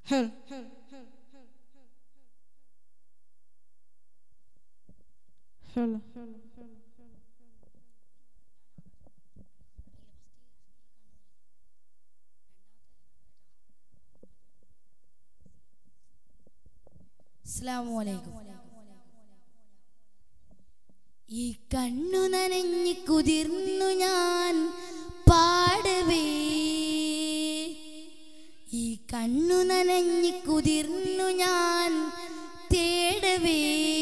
അസ്സലാമലൈക്കും ഈ കണ്ണു നനഞ്ഞു കുതിർന്നു ഞാൻ പാടവേ ഈ കണ്ണു നനഞ്ഞു കുതിർന്നു ഞാൻ തേടവേ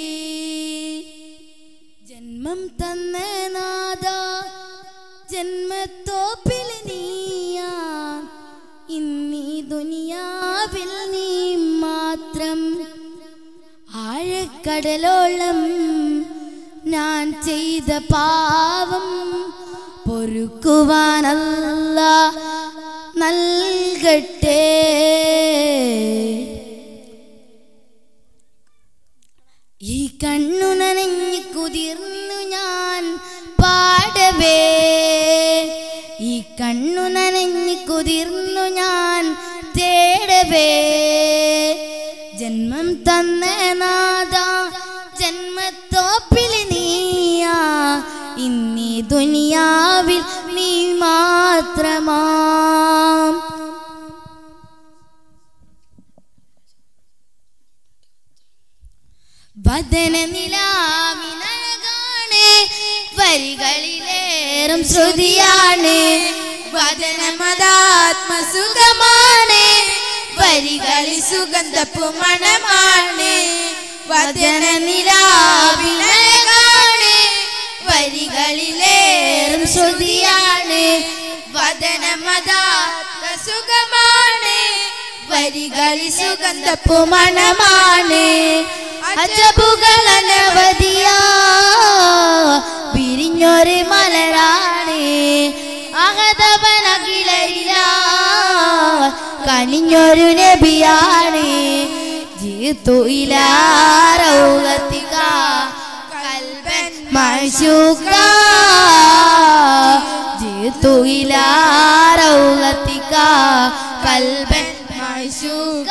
ജന്മം തന്ന നാദ ജന്മത്തോപ്പിൽ നീയാ ഇന്നീ ദുനിയാവിൽ നീ മാത്രം ആഴക്കടലോളം ഞാൻ ചെയ്ത പാവം പൊറുക്കുവാനല്ല നൽകട്ടെ ഈ കണ്ണു നനഞ്ഞു കുതിർന്നു ഞാൻ പാടവേ ഈ കണ്ണു നനഞ്ഞു കുതിർന്നു ഞാൻ തേടവേ ജന്മം തന്ന നാദ ജന്മത്തോപ്പിൽ നീയാ ഇന്നീ ദുനിയാവിൽ നീ മാത്രമാ വദന നിലാവിനഴകാണ് വരികളിലേറും ശ്രുതിയാണ് വദനമതാത്മസുഖമാണ് വരികളിൽ സുഗന്ധപ്പു മണമാണ് വദന നിലാവിനഴകാണ് വരികളിലേറും ശ്രുതിയാണ് വദനമതാത്മസുഖമാണ് വരികളിൽ സുഗന്ധപ്പു മണമാണ് അജബുകൾ അനവധിയാ വിരിഞ്ഞൊരു മലരാണ് അകതവനകിലരില കനിഞ്ഞൊരു നബിയാണ് ജീത്തു ഇലാറൗകത്തിക കൽബൻ മഴൂക്ക ജീത്തു ഇലാറൗകത്തിക കൽബൻ മഴൂക്ക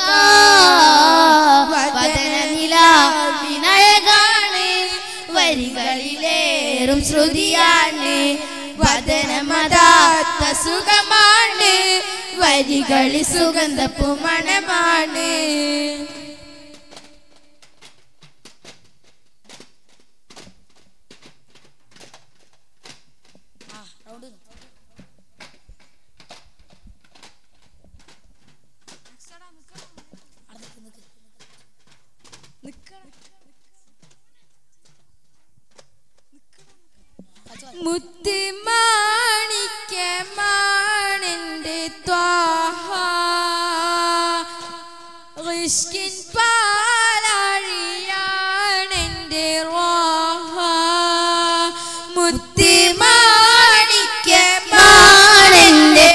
വദനനില വിനയകാണ് വരികളിലേറും ശ്രുതിയാണ് വദനമതാത്ത സുഖമാണ് വരികളി സുഗന്ധപ്പു മണമാണ് മുത്തിമാണിക്യമാണെന്റെ ത്വാഹ റിഷ്കിൻ പാലാഴിയാണെന്റെ റോഹ മാണിക്യമാണെന്റെ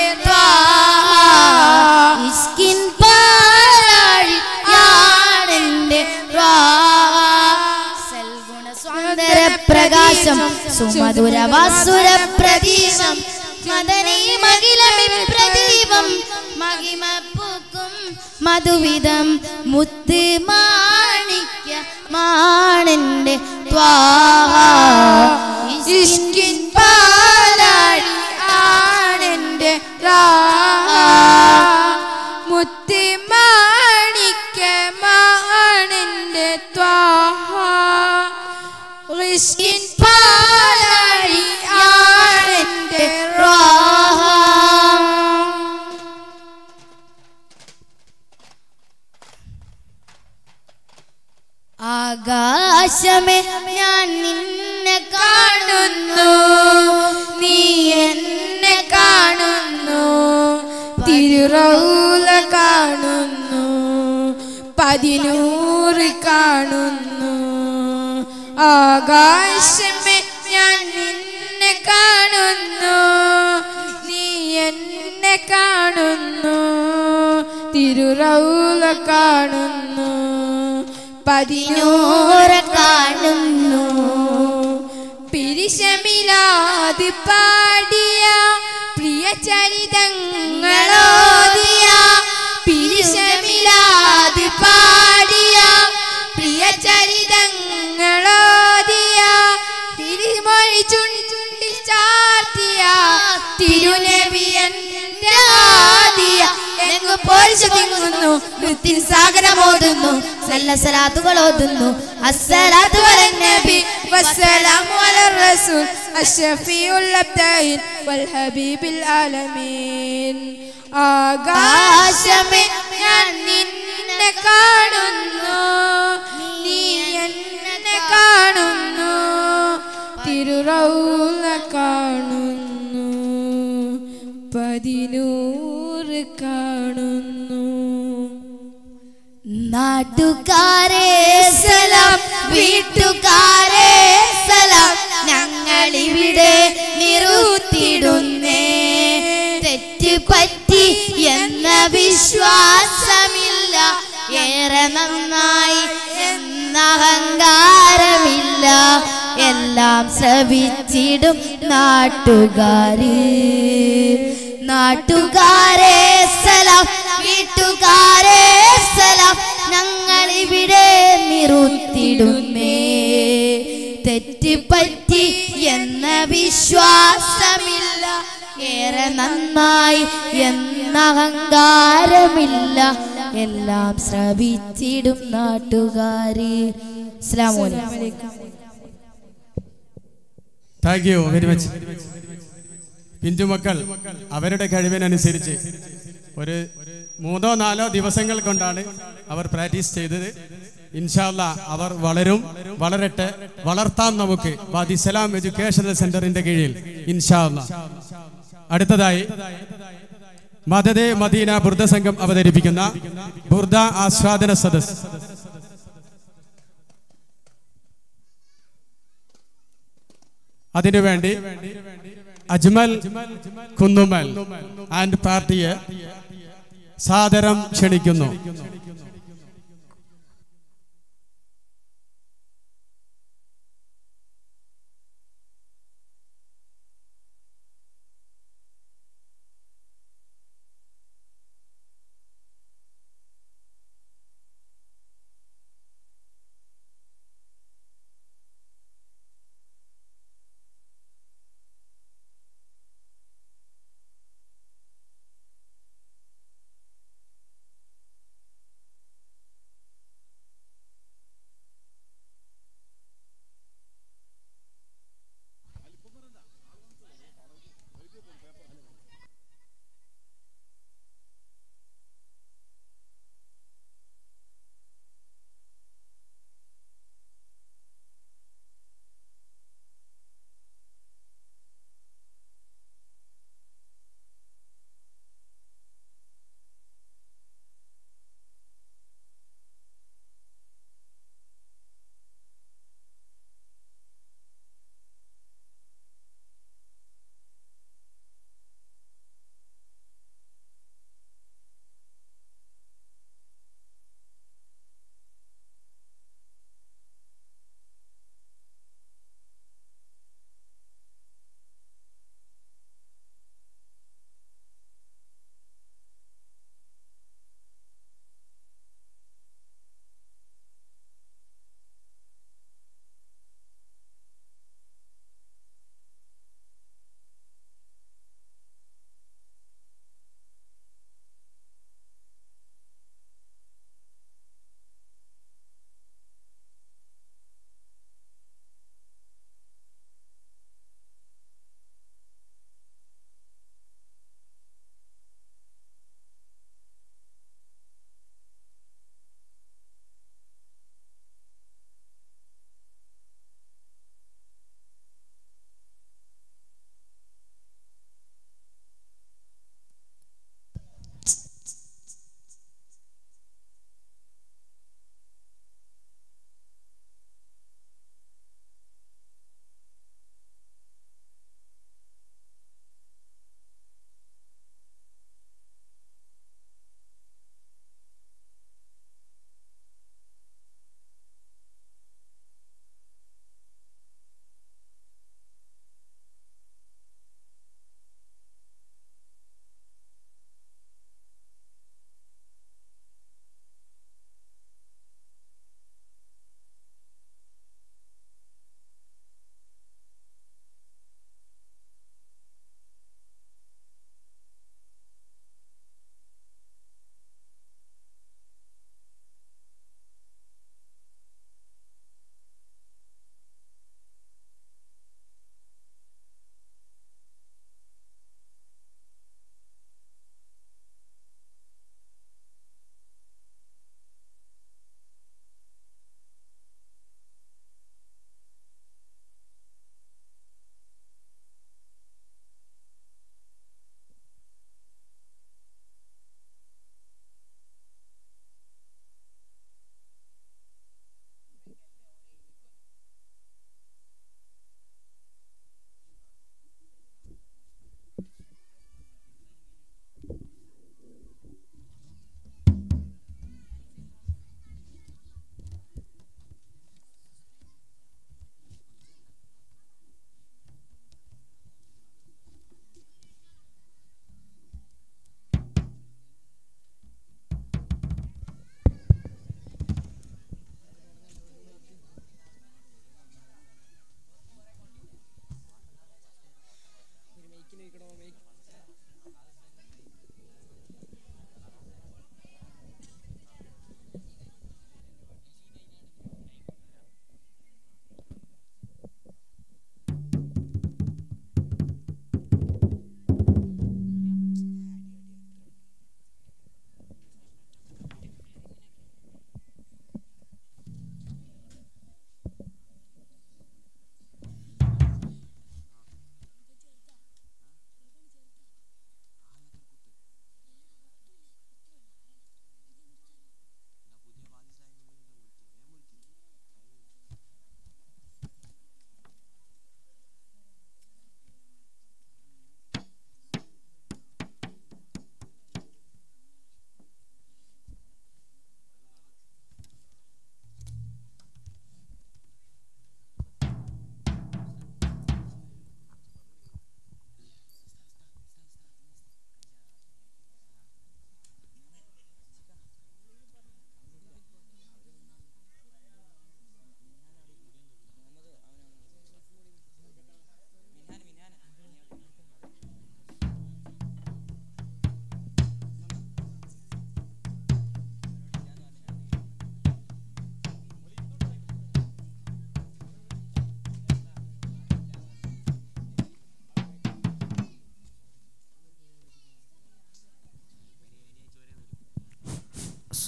ഇസ്കിൻ പാലാഴിയാണെന്റെ സൽഗുണ സുന്ദര പ്രകാശം സുമധുര വാസുര പ്രതീകം മദനീ മകിലമി പ്രദീപം മഹിമ പൂക്കും മധുവിധം മുത്ത് മാണിക്യ മാണെന്റെ ത്വാഹ ഇഷ്കിൻ പാലാഴി ആണെന്റെ രാഹ മുത്തിമാണിക്യമാണെന്റെ ത്വാഹ റിഷ്കിൻ പാലാഴി ആണെന്റെ രാഹ ആകാശമേ ഞാൻ നിന്നെ കാണുന്നു നീ എന്നെ കാണുന്നു തിരുറൗല കാണുന്നു പതിനൂറ് കാണുന്നു ആകാശമേ ഞാൻ നിന്നെ കാണുന്നു നീ എന്നെ കാണുന്നു തിരുറൗല കാണുന്നു പതിനൂറ് നൂറ് കാണുന്നു പിരിശമിലാത് പാടിയ പ്രിയ ചരിതങ്ങളോദിയ ങ്ങളോദിയ പിരിശമിലാ അങ്ങ് പോരിച്ചു തിങ്ങുന്നു വൃത്തിൻ സാഗരമോതുന്നു നല്ല സലാത്തുകൾ ഓതുന്നു الصلاة على النبي والسلام على الرسول الشفيع الأبدين والحبيب العالمين ആകാശമേ ഞാൻ നിന്നെ കാണുന്നു നീ എന്നെ കാണുന്നു തിരുറൗല കാണുന്നു പതിനൂറ് കാണുന്നു നാട്ടുകാരെ സലാം വീട്ടുകാരെ സലാം ഞങ്ങളിവിടെ നിറുത്തിടുന്നേ തെറ്റ് പറ്റി എന്ന വിശ്വാസമില്ല ഏറെ നന്നായി എന്ന അഹങ്കാരമില്ല എല്ലാം ശ്രവിച്ചിടും നാട്ടുകാര് നാട്ടുകാരെ സലാം വീട്ടുകാരെ സലാം ഞങ്ങളിവിടെ നിറുത്തിടുന്നേ തെറ്റ് പറ്റി എന്ന വിശ്വാസമില്ല ഏറെ നന്നായി എന്ന അഹങ്കാരമില്ല എല്ലാം ശ്രവിച്ചിടും നാട്ടുകാര് അസ്സലാമു അലൈക്കും താങ്ക് യു വെരി മച്ച് പിഞ്ചുമക്കൾ അവരുടെ കഴിവിനനുസരിച്ച് ഒരു മൂന്നോ നാലോ ദിവസങ്ങൾ കൊണ്ടാണ് അവർ പ്രാക്ടീസ് ചെയ്തത് ഇൻഷാല്ല അവർ വളരും വളരട്ടെ വളർത്താം നമുക്ക് വാദിസലാം എഡ്യൂക്കേഷണൽ സെന്ററിന്റെ കീഴിൽ ഇൻഷാല്ല അടുത്തതായി മദദേ മദീന ബുർദ സംഘം അവതരിപ്പിക്കുന്ന ബുർദ ആസ്വാദന സദസ് അതിനുവേണ്ടി അജ്മൽ കുന്നുമൽ ആൻഡ് പാർട്ടിയെ സാദരം ക്ഷണിക്കുന്നു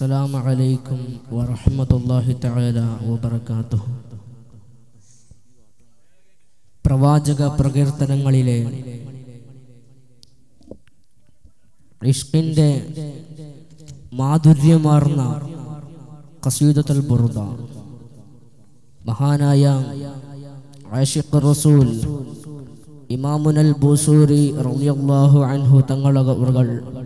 السلام عليكم ورحمة الله تعالى وبركاته പ്രവാചക പ്രകീർത്തനങ്ങളിലെ ഇഷ്കിൻ്റെ മാധുര്യമാർന്ന കസീദത്തുൽ ബുറുദ മഹാനായ ആഷിഖ് റസൂൽ ഇമാമുനൽ ബൂസൂരി റളിയല്ലാഹു അൻഹു തങ്ങളവറുകൾ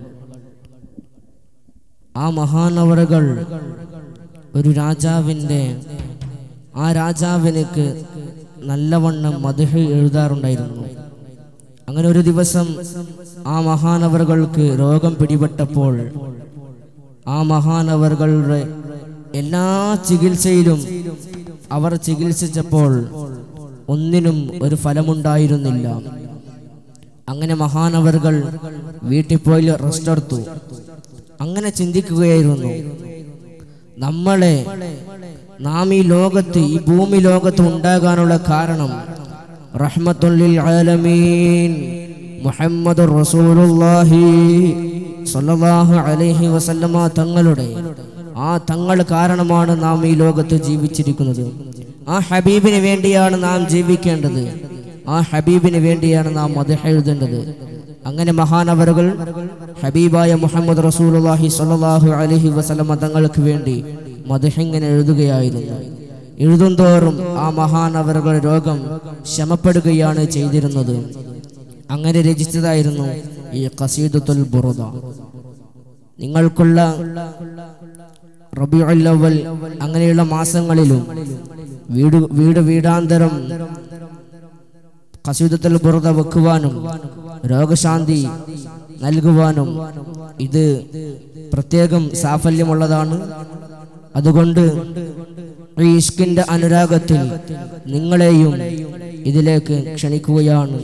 ആ മഹാനവറുകൾ ഒരു രാജാവിൻ്റെ ആ രാജാവിനക്ക് നല്ലവണ്ണം മധുഹ എഴുതാറുണ്ടായിരുന്നു അങ്ങനെ ഒരു ദിവസം ആ മഹാനവറുകൾക്ക് രോഗം പിടിപെട്ടപ്പോൾ ആ മഹാനവറുകളുടെ എല്ലാ ചികിത്സയിലും അവർ ചികിത്സിച്ചപ്പോൾ ഒന്നിനും ഒരു ഫലമുണ്ടായിരുന്നില്ല അങ്ങനെ മഹാനവറുകൾ വീട്ടിൽ പോയി റെസ്റ്റ് എടുത്തു അങ്ങനെ ചിന്തിക്കുകയായിരുന്നു നമ്മളെ നാം ഈ ലോകത്ത് ഈ ഭൂമി ലോകത്ത് ഉണ്ടാകാനുള്ള കാരണം റഹ്മത്തുല്ലിൽ ആലമീൻ മുഹമ്മദ് റസൂലുള്ളാഹി സ്വല്ലല്ലാഹു അലൈഹി വസല്ലമ തങ്ങളുടെ ആ തങ്ങൾ കാരണമാണ് നാം ഈ ലോകത്ത് ജീവിച്ചിരിക്കുന്നത് ആ ഹബീബിന് വേണ്ടിയാണ് നാം ജീവിക്കേണ്ടത് ആ ഹബീബിന് വേണ്ടിയാണ് നാം മദഹ എഴുതേണ്ടത് അങ്ങനെ മഹാനവറുകൾ ഹബീബായ മുഹമ്മദ് റസൂലുള്ളാഹി സ്വല്ലല്ലാഹു അലൈഹി വസല്ലമ തങ്ങൾക്ക് വേണ്ടി മദഹിങ്ങനെ എഴുതുകയായിരുന്നു എഴുതുന്തോറും ആ മഹാനവറുകളുടെ രോഗം ശമപ്പെടുകയാണ് ചെയ്തിരുന്നത് അങ്ങനെ രചിച്ചതായിരുന്നു ഈ ഖസീദത്തുൽ ബുറുദ നിങ്ങൾക്കുള്ള റബിഉൽ അവൽ അങ്ങനെയുള്ള മാസങ്ങളിലും വീട് വീട് വീടാന്തരം കസീദത്തുൽ ബുറുദ വെക്കുവാനും രോഗശാന്തി നൽകുവാനും ഇത് പ്രത്യേകം സാഫല്യമുള്ളതാണ് അതുകൊണ്ട് ഈ ഇഷ്കിന്റെ അനുരാഗത്തിൽ നിങ്ങളെയും ഇതിലേക്ക് ക്ഷണിക്കുകയാണ്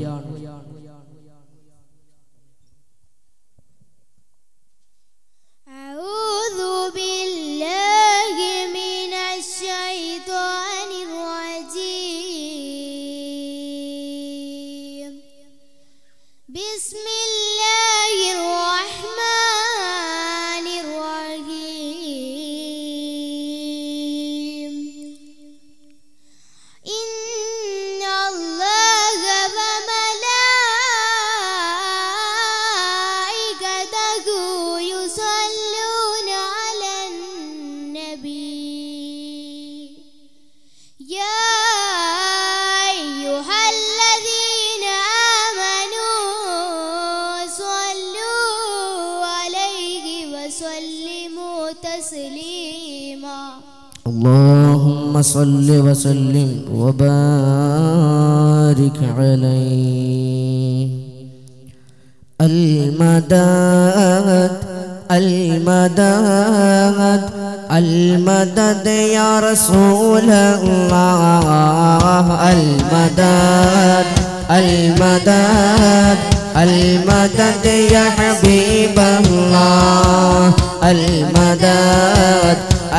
أعوذ بالله من الشيطان الرجيم بسم الله الرحمن الرحيم إن الله وملائكته يصلون على النبي يا أيها الذين آمنوا صلوا عليه وسلموا تسليما اللهم صل وسلم وبارك عليه المدد المدد المدد يا رسول الله المدد المدد المدد يا حبيب الله المدد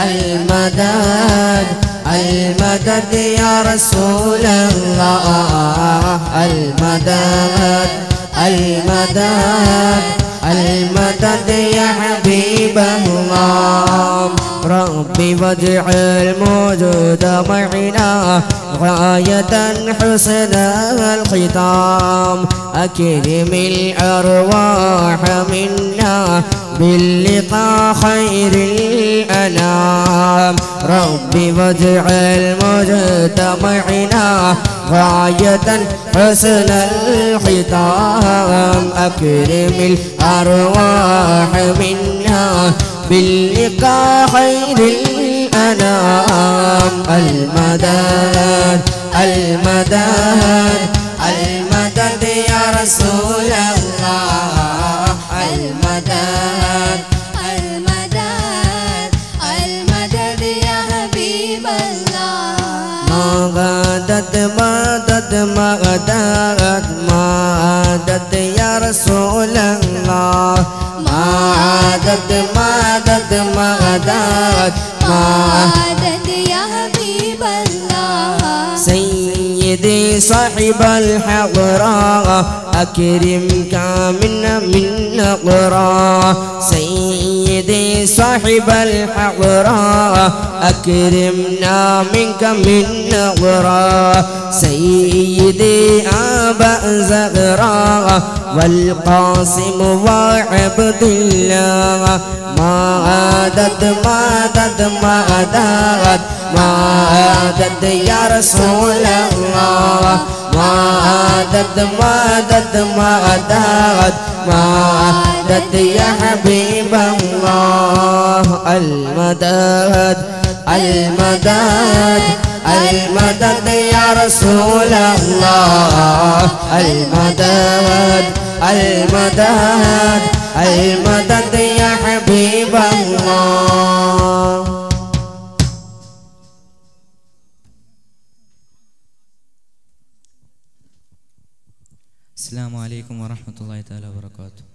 المدد المدد يا رسول الله المدد المدد المدد يا حبيب الله ربي واجعل موجود معنا غاية حسن الختام أكرم الأرواح منا باللقاء خير الأنام ربي واجعل مجتمعنا غاية حسن الختام أكرم الأرواح منا باللقاء خير الأنام المدد المدد المدد يا رسول الله المدد المدد المدد يا حبيب الله مدد مدد مدد مدد يا رسول الله مدد مدد مدد مدد يا حبيب الله سيدي صاحب الحضراء أكرم كامنا من نقرا سيدي صاحب الحقرا أكرمنا منك من نقرا سيدي أبا زغرا والقاسم وعبد الله ما عدد ما عدد ما عدد ما عدد يا رسول الله ما عدد ما عدد ما عدد ما عدد يا حبيب الله المدد المدد المدد يا رسول الله المدد المدد المدد يا حبيب الله السلام عليكم ورحمة الله تعالى وبركاته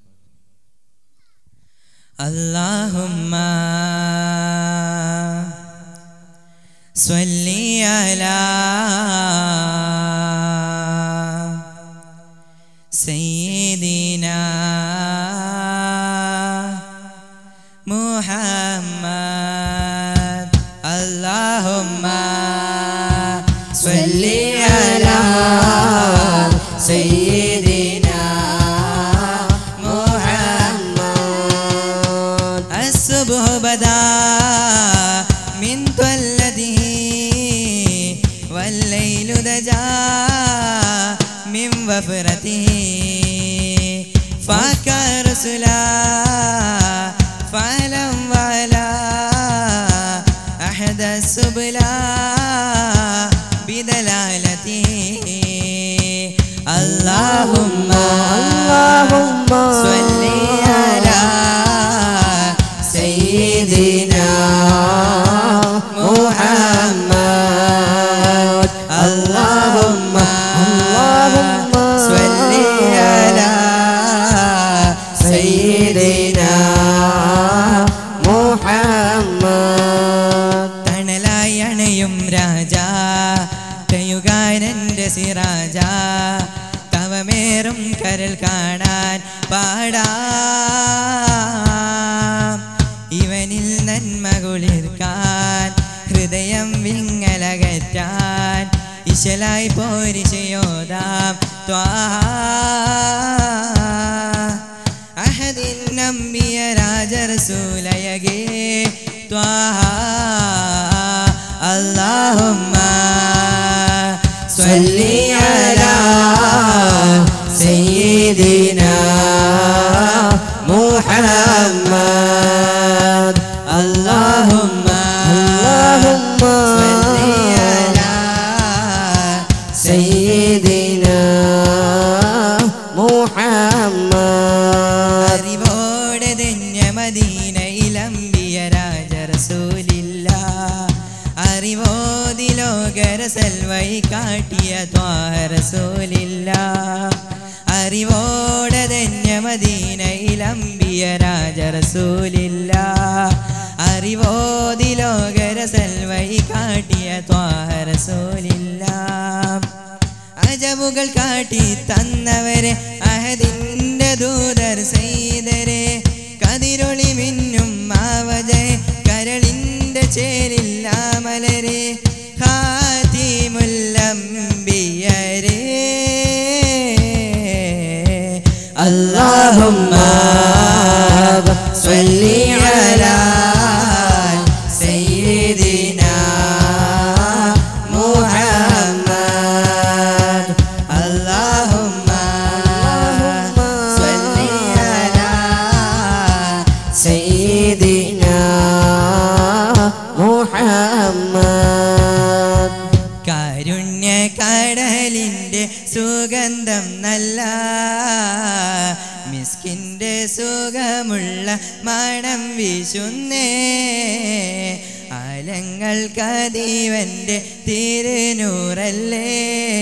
اللهم صل على سيدنا محمد اللهم صل على سيدنا محمد الصبح بدا من طلته والليل دجا من وفرته فاك رسلا فعلم ولا أحد السبلا بدلالته اللهم اللهم صل على سيدنا محمد اللهم اللهم صل على സയ്യിദിനാ മുഹമ്മദ് തണലായി അണയും രാജ കയുകാരൻ്റെ സിറാജ തവമേറും കരൽ കാണാൻ പാടാം ഇവനിൽ നന്മ കുളിർക്കാൻ ഹൃദയം വിങ്ങലകറ്റാൻ ഇശലായി പോരിശയോദാം ത്വാഹ അഹദിൻ നമ്പിയ രാജറസൂലയകേ ത്വാഹ اللهم صل على سيدنا محمد اللهم اللهم صل على سيدنا മുഹമ്മദ് അറിവോടെ ധന്യ മദീനയിലമ്പിയ രാജറസൂലില്ല അറിവോതി ലോകരസൽവൈ കാട്ടിയ ത്വാരസൂലില്ല അറിവോടെ ധന്യ മദീനയിലമ്പിയ രാജറസൂലില്ല അറിവോതി ലോകരസൽവൈ കാട്ടിയ ത്വാരസൂലില്ല അജബുകൾ കാട്ടി തന്നവരെ അഹദിന്റെ ദൂതർ ചെയ്തരെ കതിരൊളി മിന്നും മാവജയ കരളിന്റെ ചേരില്ല മലരെ ഹാത്തിമുല്ലംബിയരേ اللهم صل على سيدنا محمد اللهم صل على سيدنا മുഹമ്മദ് കാരുണ്യ കടലിൻ്റെ സുഗന്ധം നല്ല മിസ്കിൻ്റെ സുഖമുള്ള മണം വീശുന്നേ ആലങ്ങൾ കദീവൻ്റെ തിരുനൂറല്ലേ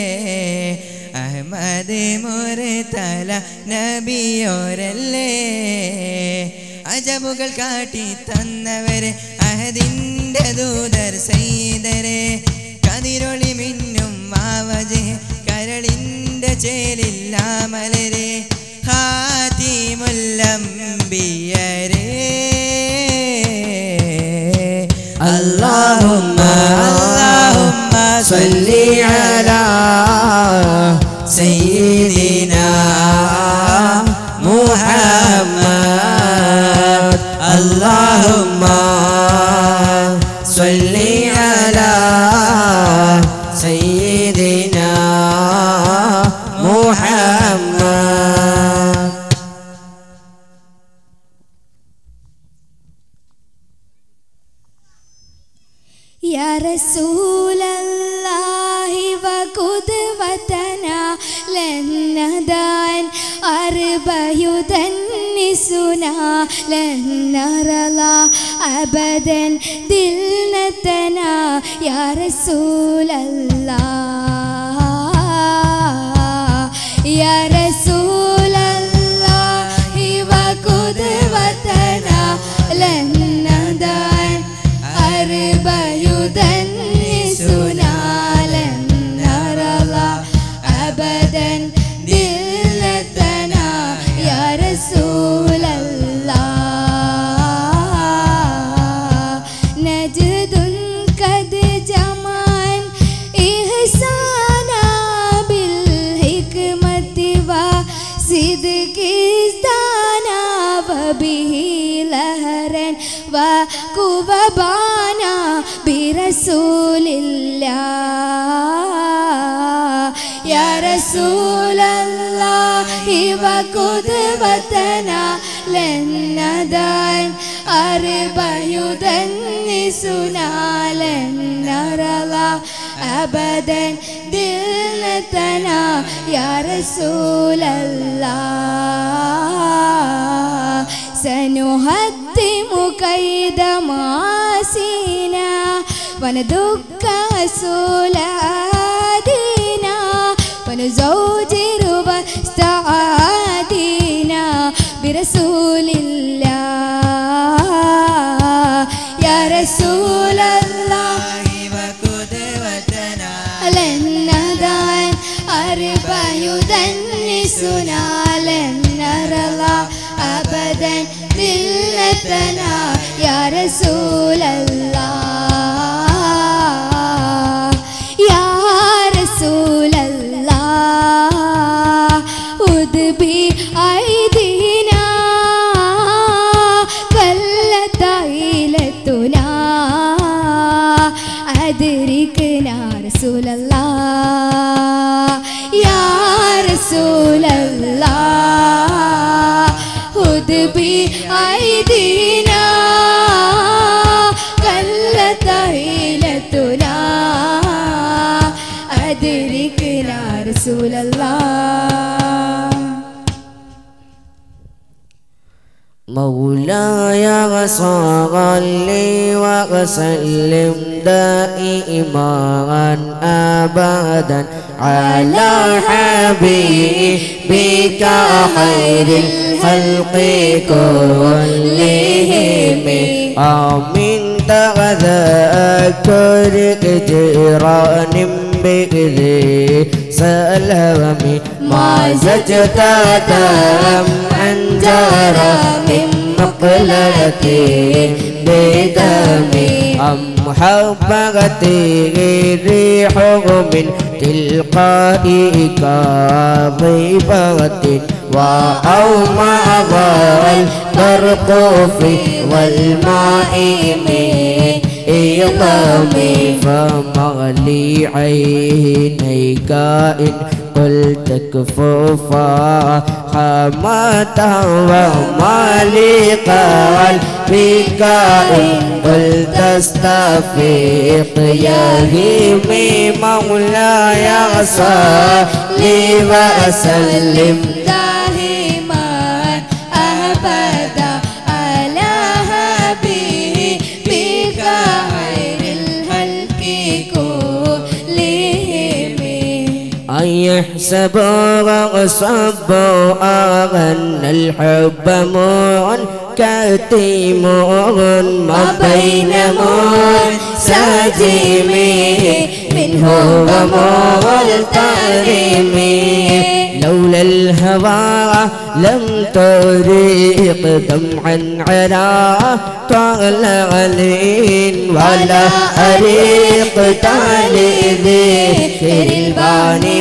അഹമ്മദ് മുറുതല നബിയോരല്ലേ അജബുകൾ കാട്ടി തന്നവരെ അഹദിന്റെ ദൂതർ സൈതരെ കതിരൊളി മിന്നും മാവജെ കരളിന്റെ ചേലില്ല മലരെ ഹാത്തിമുല്ലംബിയരേ اللهم اللهم صل على سيدنا محمد اللهم صل على سيدنا محمد يا رسول الله وقدوتنا لن ندان أرب يدنسنا لن نرى أبدا دلنتنا يا رسول الله يا رسول الله وقدوتنا لن ندان أرب يدنسنا لن نرى أبدا دلتنا يا رسول الله نجد قد جمعا إحسانا بالحكمة وصدق ازدانا وبه لهرا وكوبانا برسول الله يا رسول الله وقدوتنا لن ندان أرب يدنسنا لن نرى أبدا دلتنا يا رسول الله سنهدم كيد ماسينا وندك سولادنا ونزوجر واستعادينا برسول الله يا رسول الله وقدوتنا لن ندان أرب يدنسنا لن نرى أبدا ذلتنا يا رسول الله يا رسول الله خذ بأيدينا كلت عيلتنا أدركنا رسول الله يا رسول الله خذ بأيدينا كلت عيلتنا أدركنا رسول الله مولاي صل وسلم دائما ابدا على حبيبك خير الخلق كلهم آمين تذكر جيران بإذي سلامي ما زجت دم أن جرى من مقلتي بدمي أم حبغتي ريح من تلقاء كاضبة وأومع البرق في والماء من إيضامي فما لي عينيك إن قلت كفوفا حماتا وما لي قلبك إن قلت استفيق يا هيمي مولاي صلي وسلم دائما أبدا على حبيبك خير الخلق كلهم أن يحسب وغصب أغن الحب مون كتيم ما بين مون ساجمي منه ومغلطرمي الهوى لم تريق دمعا على طلال ولا أريق لذكر الباني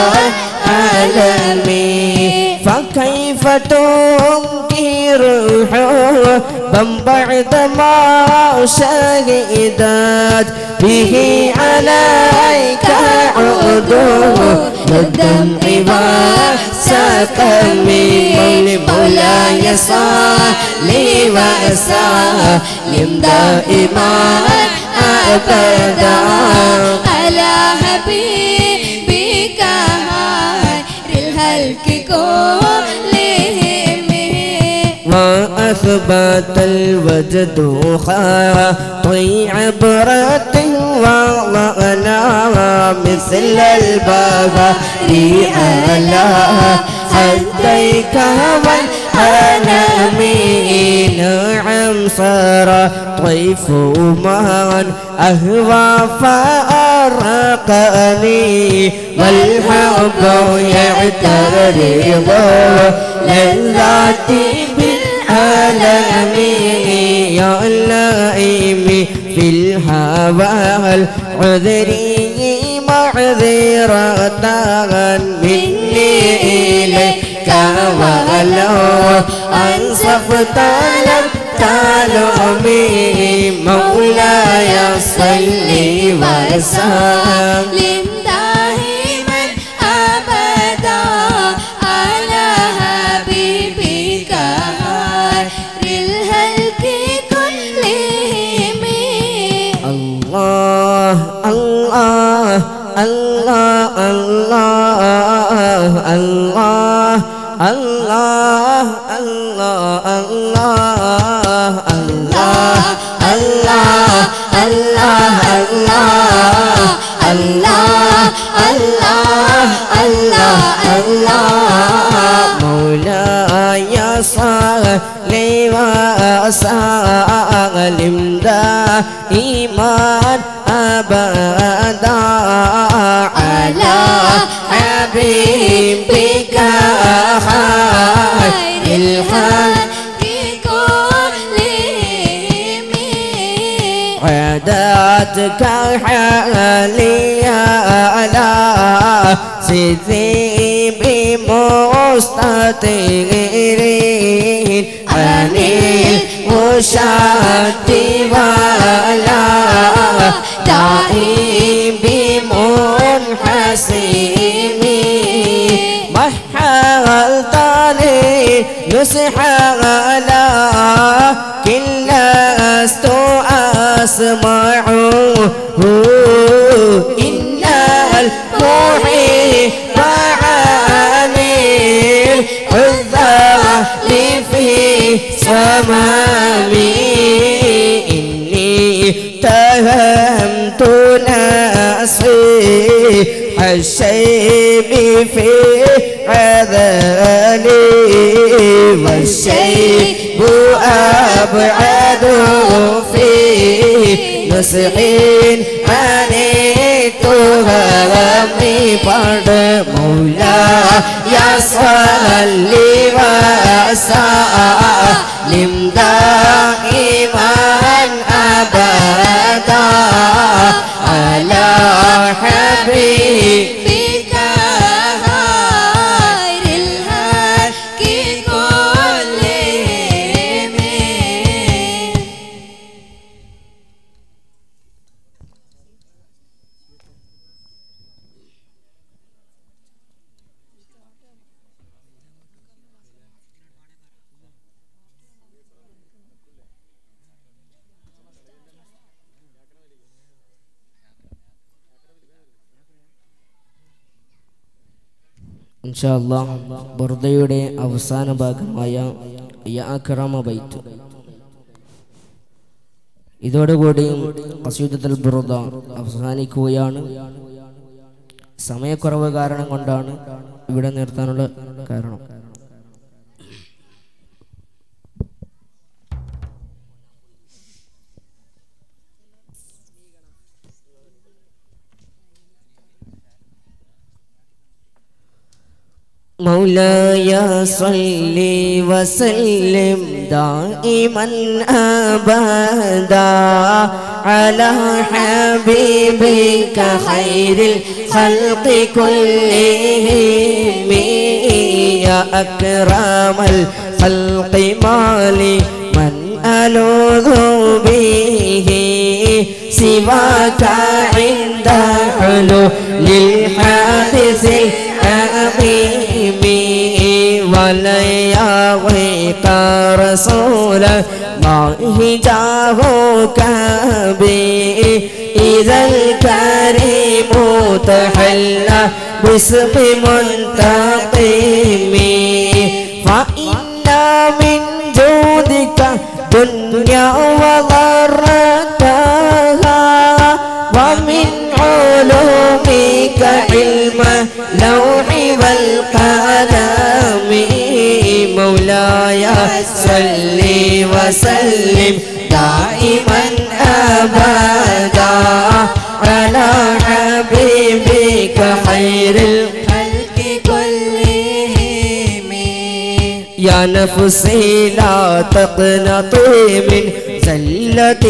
والعالمين فكيف تنكر حبا بعد ما شهدت به عليك عدو الدمع وسقم مولي مولاي صلي وسلم دائما أبدا على حبيبك خير الهلك كلهم وأثبت الوجد خاطي عبرة وضعنا مثل البابا على حديك والأنامين نعم صار طيف من أهوى فأرقني والحب يعترض لذاتي بالعالم يا اللئيم في الهوى العذري معذرة مني إليك ولو أنصفت لم تلومي مولاي صل وسلم لم دائما أبدا على حبيبك خير الهلك كلهم الله الله الله الله الله الله الله الله الله الله الله الله الله الله الله الله مولاي صل وسلم دائما أبدا على حبيبك خير الخلق كلهم عاداتك حالي على سيدي بمستطيرين عن المشاة ولا دائم بمنحسين محلتني نصح على كل لست أسمع إن المحيط عامل الذهب في صمامي إني تهمت نفسي الشيب في عذالي والشيب أبعد في نسعين أنيتهمي بعد مولا يا صلي وسلم دائما أبدا على حبيبي بك خير الهلك كلهم ഇൻഷാല്ലാ ബുർദയുടെ അവസാന ഭാഗമായ യാക്രമ ബൈത്ത് ഇതോടുകൂടി കസീദത്തുൽ ബുർദ അവസാനിക്കുകയാണ് സമയക്കുറവ് കാരണം കൊണ്ടാണ് ഇവിടെ നിർത്താനുള്ള കാരണം مولاي صل وسلم دائما ابدا على حبيبك خير الخلق كلهم يا اكرم الخلق مالي من الوذ به سواك عند حلول الحادث العظيم ولياويك رسول الله جاهك به إذا الكريم تحلى باسم منتقم فإن من جودك دنيا وضرتها ومن علومك علم لوح والقلم مولاي صل وسلم دائما ابدا على حبيبك خير الخلق كلهم يا نفسي لا تقنطي من زلة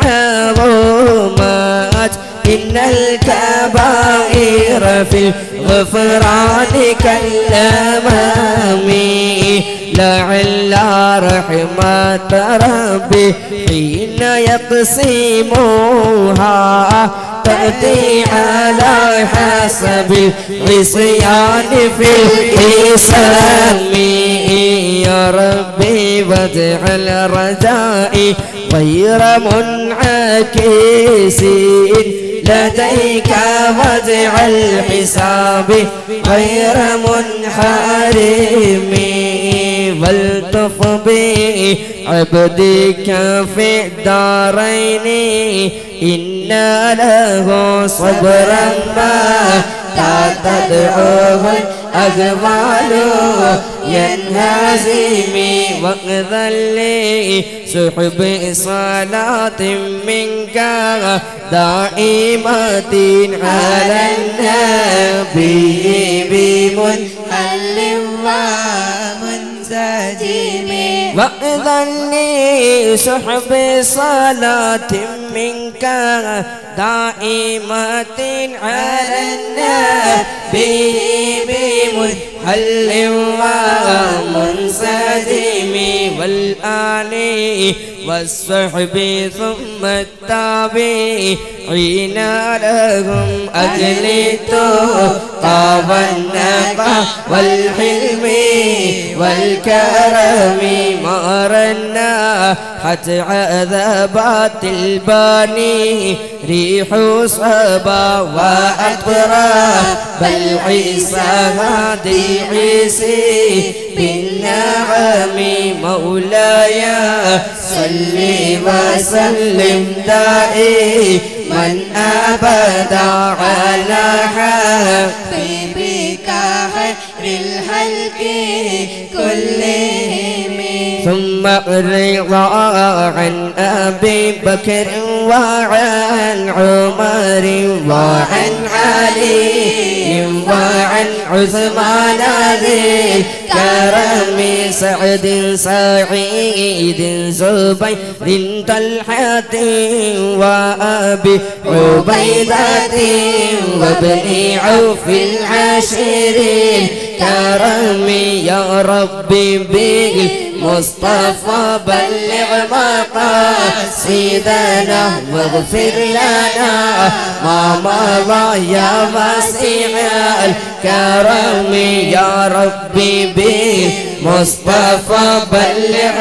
عظمت إن الكبائر في الغفران كالأمام لعل رحمة ربي حين يقسمها تأتي على حسب العصيان في القسم يا ربي واجعل رجائي غير منعكس لديك واجعل حسابي غير منحرم والطف بي عبدك في الدارين إن له صبرا ما تدعوه الأقوال ينهزم واقذا لي سحب صلاة منك دائمة على النبي بمن حل ومنسجم واقذا لي سحب صلاة منك دائمة على النبي بمنحل ومنسجم والآل والصحب ثم التابعين لهم أجل التقى والنقى والحلم والكرم مرنا حتى عذابات الباني ريح صبا وأطراف العيسى هادي عيسي بالنعم مولاي صل وسلم دائما أبدا على حبيبك بك خير الخلق كلهم ثم الرضا عن أبي بكر وعن عمر وعن علي وعن عثمان ذي الكرم سعد سعيد زبير طلحة وأبي عبيدة وابن عوف العشرين كرم يا ربي بالمصطفى بلغ مقاصدنا واغفر لنا ما مضى يا واسع الكرم يا ربي بالمصطفى بلغ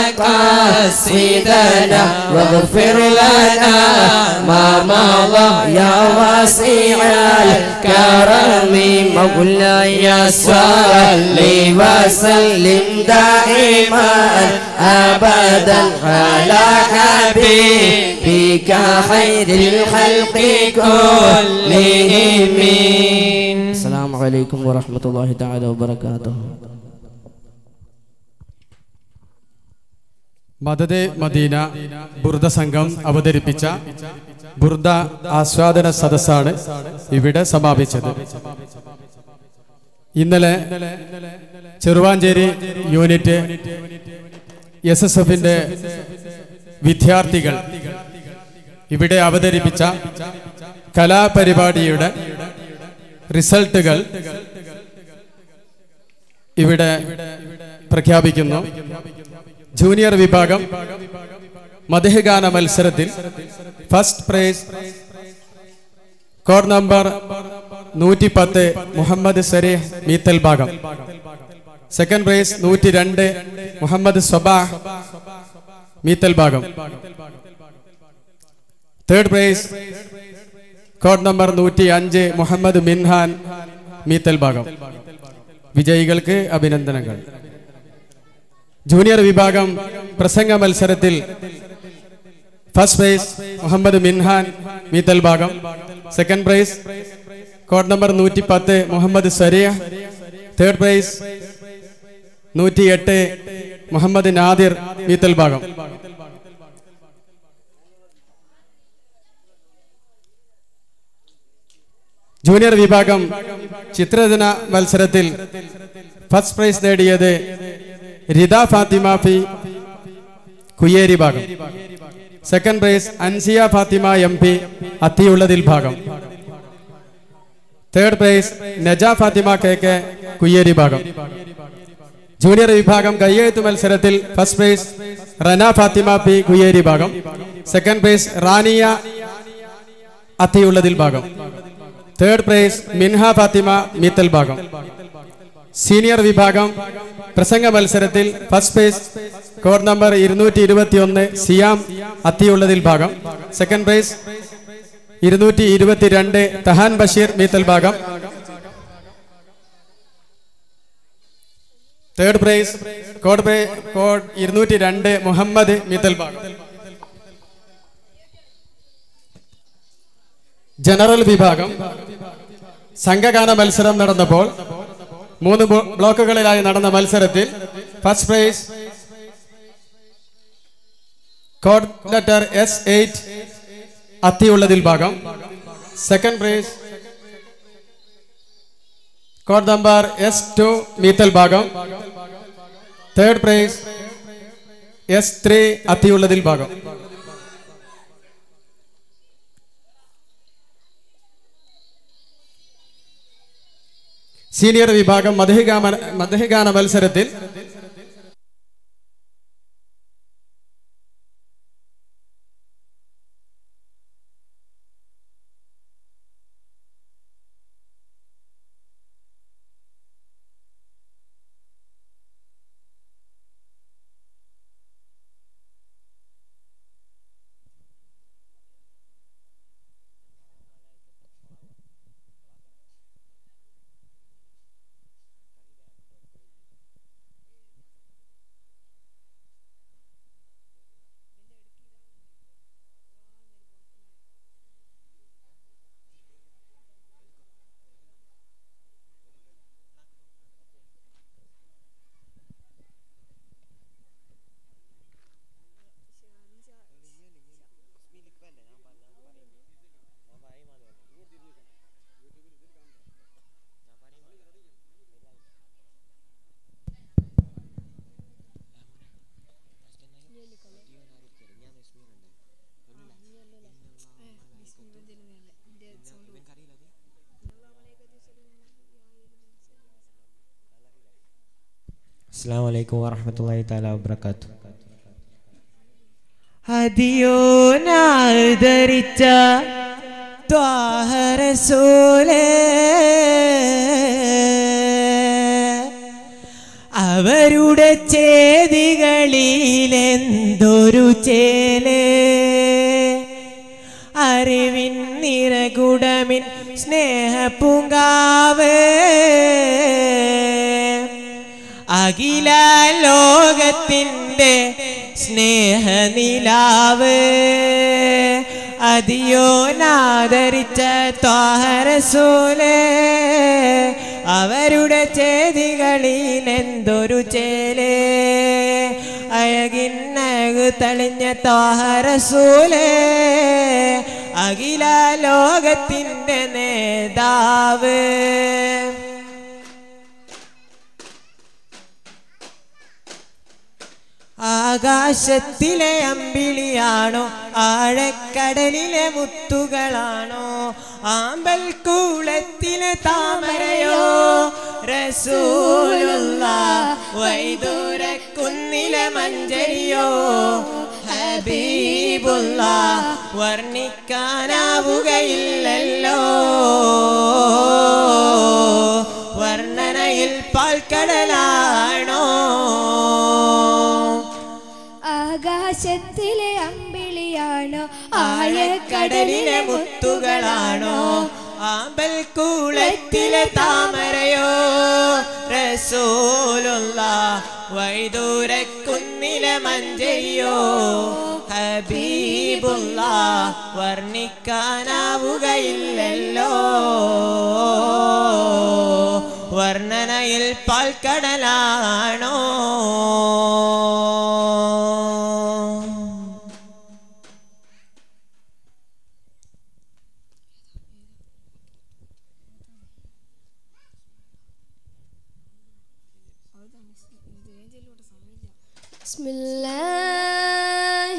مقاصدنا واغفر لنا ما مضى يا واسع الكرم مولاي صل وسلم دائما ابدا على حبيبك خير الخلق كلهم السلام عليكم ورحمه الله تعالى وبركاته മദദെ മദീന ബുർദ സംഘം അവതരിപ്പിച്ച ബുർദ ആസ്വാദന സദസ്സാണ് ഇവിടെ സമാപിച്ചത് ഇന്നലെ ചെറുവാഞ്ചേരി യൂണിറ്റ് എസ് എസ് എഫിന്റെ വിദ്യാർത്ഥികൾ ഇവിടെ അവതരിപ്പിച്ച കലാപരിപാടിയുടെ റിസൾട്ടുകൾ ഇവിടെ പ്രഖ്യാപിക്കുന്നു ജൂനിയർ വിഭാഗം മധുഗാന മത്സരത്തിൽ ഫസ്റ്റ് പ്രൈസ് കോഡ് നമ്പർ നൂറ്റി പത്ത് മുഹമ്മദ് സരീഹ് മീത്തൽ ഭാഗം സെക്കൻഡ് പ്രൈസ് നൂറ്റി രണ്ട് മുഹമ്മദ് സ്വബാഹ് മീത്തൽ ഭാഗം തേർഡ് പ്രൈസ് കോഡ് നമ്പർ നൂറ്റി അഞ്ച് മുഹമ്മദ് മിൻഹാൻ മീത്തൽ ഭാഗം വിജയികൾക്ക് അഭിനന്ദനങ്ങൾ ജൂനിയർ വിഭാഗം പ്രസംഗ മത്സരത്തിൽ ഫസ്റ്റ് പ്രൈസ് മുഹമ്മദ് മിൻഹാൻ മീത്തൽ ഭാഗം സെക്കൻഡ് പ്രൈസ് കോഡ് നമ്പർ നൂറ്റി പത്ത് മുഹമ്മദ് സരിയ തേർഡ് പ്രൈസ് നൂറ്റി എട്ട് മുഹമ്മദ് നാദിർ മീത്തൽ ഭാഗം ജൂനിയർ വിഭാഗം ചിത്രരചന മത്സരത്തിൽ ഫസ്റ്റ് പ്രൈസ് നേടിയത് റിദ ഫാത്തിമ ഫി കുയ്യേരി ഭാഗം second prize Ansiya Fathima M P അത്തിയുള്ളതിൽ ഭാഗം third prize Naja Fathima K K Kuyyeri ഭാഗം ജൂനിയർ വിഭാഗം കയ്യെഴുത്ത് മത്സരത്തിൽ first prize Rana Fathima P Kuyyeri ഭാഗം സെക്കൻഡ് പ്രൈസ് റാനിയ അത്തിയുള്ളതിൽ ഭാഗം തേർഡ് പ്രൈസ് മിൻഹ ഫാത്തിമ മീത്തൽ ഭാഗം സീനിയർ വിഭാഗം പ്രസംഗ മത്സരത്തിൽ ഫസ്റ്റ് പ്രൈസ് കോഡ് നമ്പർ ഇരുന്നൂറ്റി ഇരുപത്തി ഒന്ന് സിയാം അത്തിയുള്ളതിൽ ഭാഗം സെക്കൻഡ് പ്രൈസ് ഇരുന്നൂറ്റി ഇരുപത്തിരണ്ട് തഹാൻ ബഷീർ മീത്തൽ ഭാഗം third prize code prize code ഇരുന്നൂറ്റി രണ്ട് മുഹമ്മദ് മീത്തൽ ഭാഗം ജനറൽ വിഭാഗം സംഘഗാന മത്സരം നടന്നപ്പോൾ മൂന്ന് ബോ- ബ്ലോക്കുകളിലായി നടന്ന മത്സരത്തിൽ first prize code letter S eight അത്തിയുള്ളതിൽ ഭാഗം second prize code number S two Meethal ഭാഗം തേർഡ് പ്രൈസ് എസ് ത്രീ അത്തിയുള്ളതിൽ ഭാഗം സീനിയർ വിഭാഗം മധുഗാന മധുഗാന മത്സരത്തിൽ അസ്സാം വലൈക്കും വാഹമത്തല്ലാഹി താല വാബർക്കാത്തു അതിയോനാദരിച്ച ത്വാഹരസൂലേ അവരുടെ ചേതികളിലെന്തൊരു ചേലേ അറിവിൻ നിറകുടമിൻ സ്നേഹപ്പൂങ്കാവ് അഖില ലോകത്തിൻ്റെ സ്നേഹനിലാവ് അതിയോനാദരിച്ച ത്വാഹരസൂലേ അവരുടെ ചേതികളിൽ എന്തൊരു ചേലേ അഴകിന്നകു തെളിഞ്ഞ ത്വാഹരസൂലേ അഖില ലോകത്തിൻ്റെ നേതാവ് ആകാശത്തിലെ അമ്പിളിയാണോ ആഴക്കടലിലെ മുത്തുകളാണോ ആമ്പൽ കൂളത്തിലെ താമരയോ റസൂലുള്ള വൈദൂരക്കുന്നിലെ മഞ്ചരിയോ ഹബീബുള്ള വർണ്ണിക്കാനാവുകയില്ലല്ലോ വർണ്ണനയിൽ പാൽക്കടലാണോ ആകാശത്തിലെ അമ്പിളിയാണോ ആഴക്കടലിലെ മുത്തുകളാണോ ആമ്പൽ കൂളത്തിലെ താമരയോ റസൂലുള്ള വൈദൂരക്കുന്നിലെ മഞ്ചരിയോ ഹബീബുള്ള വർണ്ണിക്കാനാവുകയില്ലല്ലോ വർണ്ണനയിൽ പാൽക്കടലാണോ بسم الله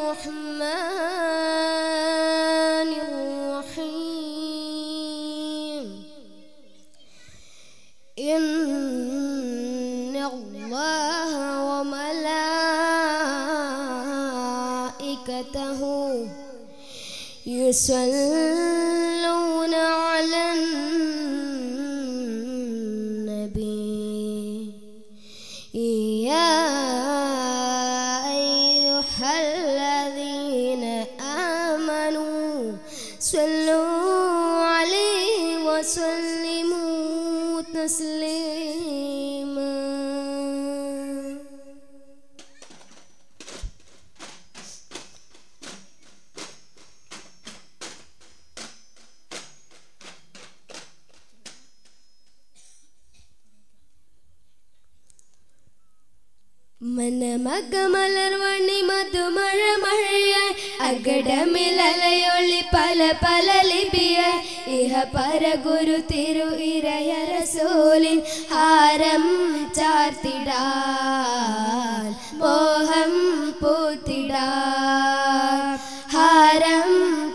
الرحمن الرحيم إن الله وملائكته يصلون على النبي يا أيها الذين آمنوا صلوا عليه وسلموا تسليما മനമകമലർവണി മധുമഴ മഴയായി അകടമിലലയൊളി പല പല ലിപിയായി ഇഹ പര ഗുരു തിരു ഇരയ റസൂലിൻ ഹാരം ചാർത്തിടാൻ മോഹം പൂത്തിടാൻ ഹാരം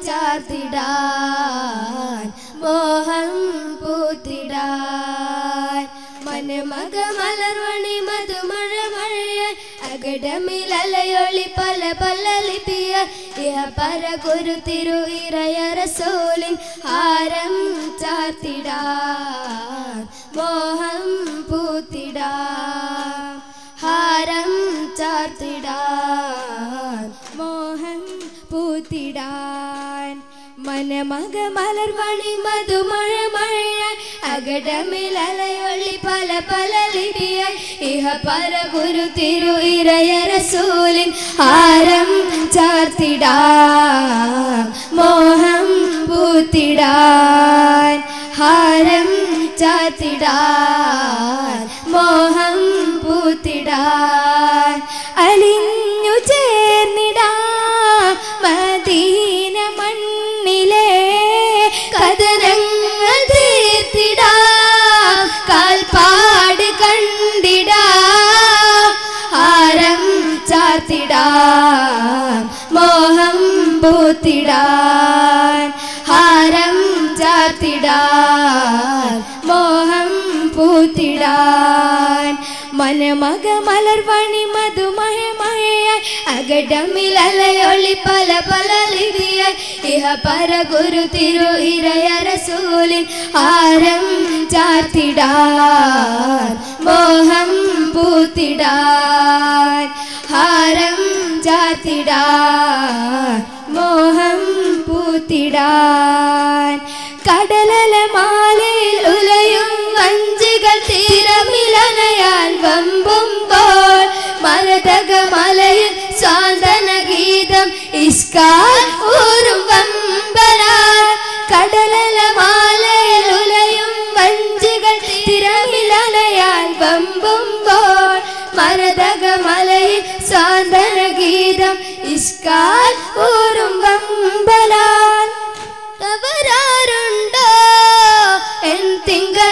ചാർത്തിടാൻ മോഹം പൂത്തിടാൻ മനമക മലർവണി മധുമഴ മഴയ അകടമിലലയൊളി പല പല ലിപിയ ഇഹ പര ഗുരു തിരു ഇറയ റസൂലിൻ ഹാരം ചാർത്തിടാൻ മോഹം പൂത്തിടാൻ ഹാരം ചാർത്തിടാൻ മോഹം പൂത്തിടാൻ മനമക മലർവണി മധുമഴ മഴയ അകടമിലലയൊളി പല പല ലിപിയ ഇഹ പര ഗുരു തിരു ഇറയ റസൂലിൻ ഹാരം ചാർത്തിടാൻ മോഹം പൂത്തിടാൻ ഹാരം ചാർത്തിടാൻ മോഹം പൂത്തിടാൻ അലിഞ്ഞു ചേർന്നിടാ മദീന മണ്ണിലെ കഥനങ്ങൾ തീർത്തിടാ കാൽപ്പാട് കണ്ടിടാ ഹാരം ചാർത്തിടാൻ മോഹം പൂത്തിടാൻ ഹാരം ചാർത്തിടാൻ മോഹം പൂത്തിടാൻ മനമക മലർവണി മധുമയമയായി അകടമിലലയൊളി പല പല ലിപിയായി ഇഹ പര ഗുരു തിരു ഇരയ റസൂലിൻ ഹാരം ചാർത്തിടാൻ മോഹം പൂത്തിടാൻ ഹാരം ചാർത്തിടാൻ മോഹം പൂത്തിടാൻ കടലല മാലയിൽ ഉലയും വഞ്ചികൾ തീരമിലനയാൽ വമ്പുമ്പോൾ മരതക മലയിൽ സ്വാന്തന ഗീതം ഇസ്കാൽ ഊരും വമ്പനാൻ കടലല മാലയിൽ ഉലയും വഞ്ചികൾ തിരമിലനയാൽ വമ്പുമ്പോൾ മരതക മലയിൽ സ്വാന്തന ഗീതം ഇസ്കാൽ ഊരും വമ്പനാൻ അവരാരുണ്ടോ എൻ തിങ്കൾ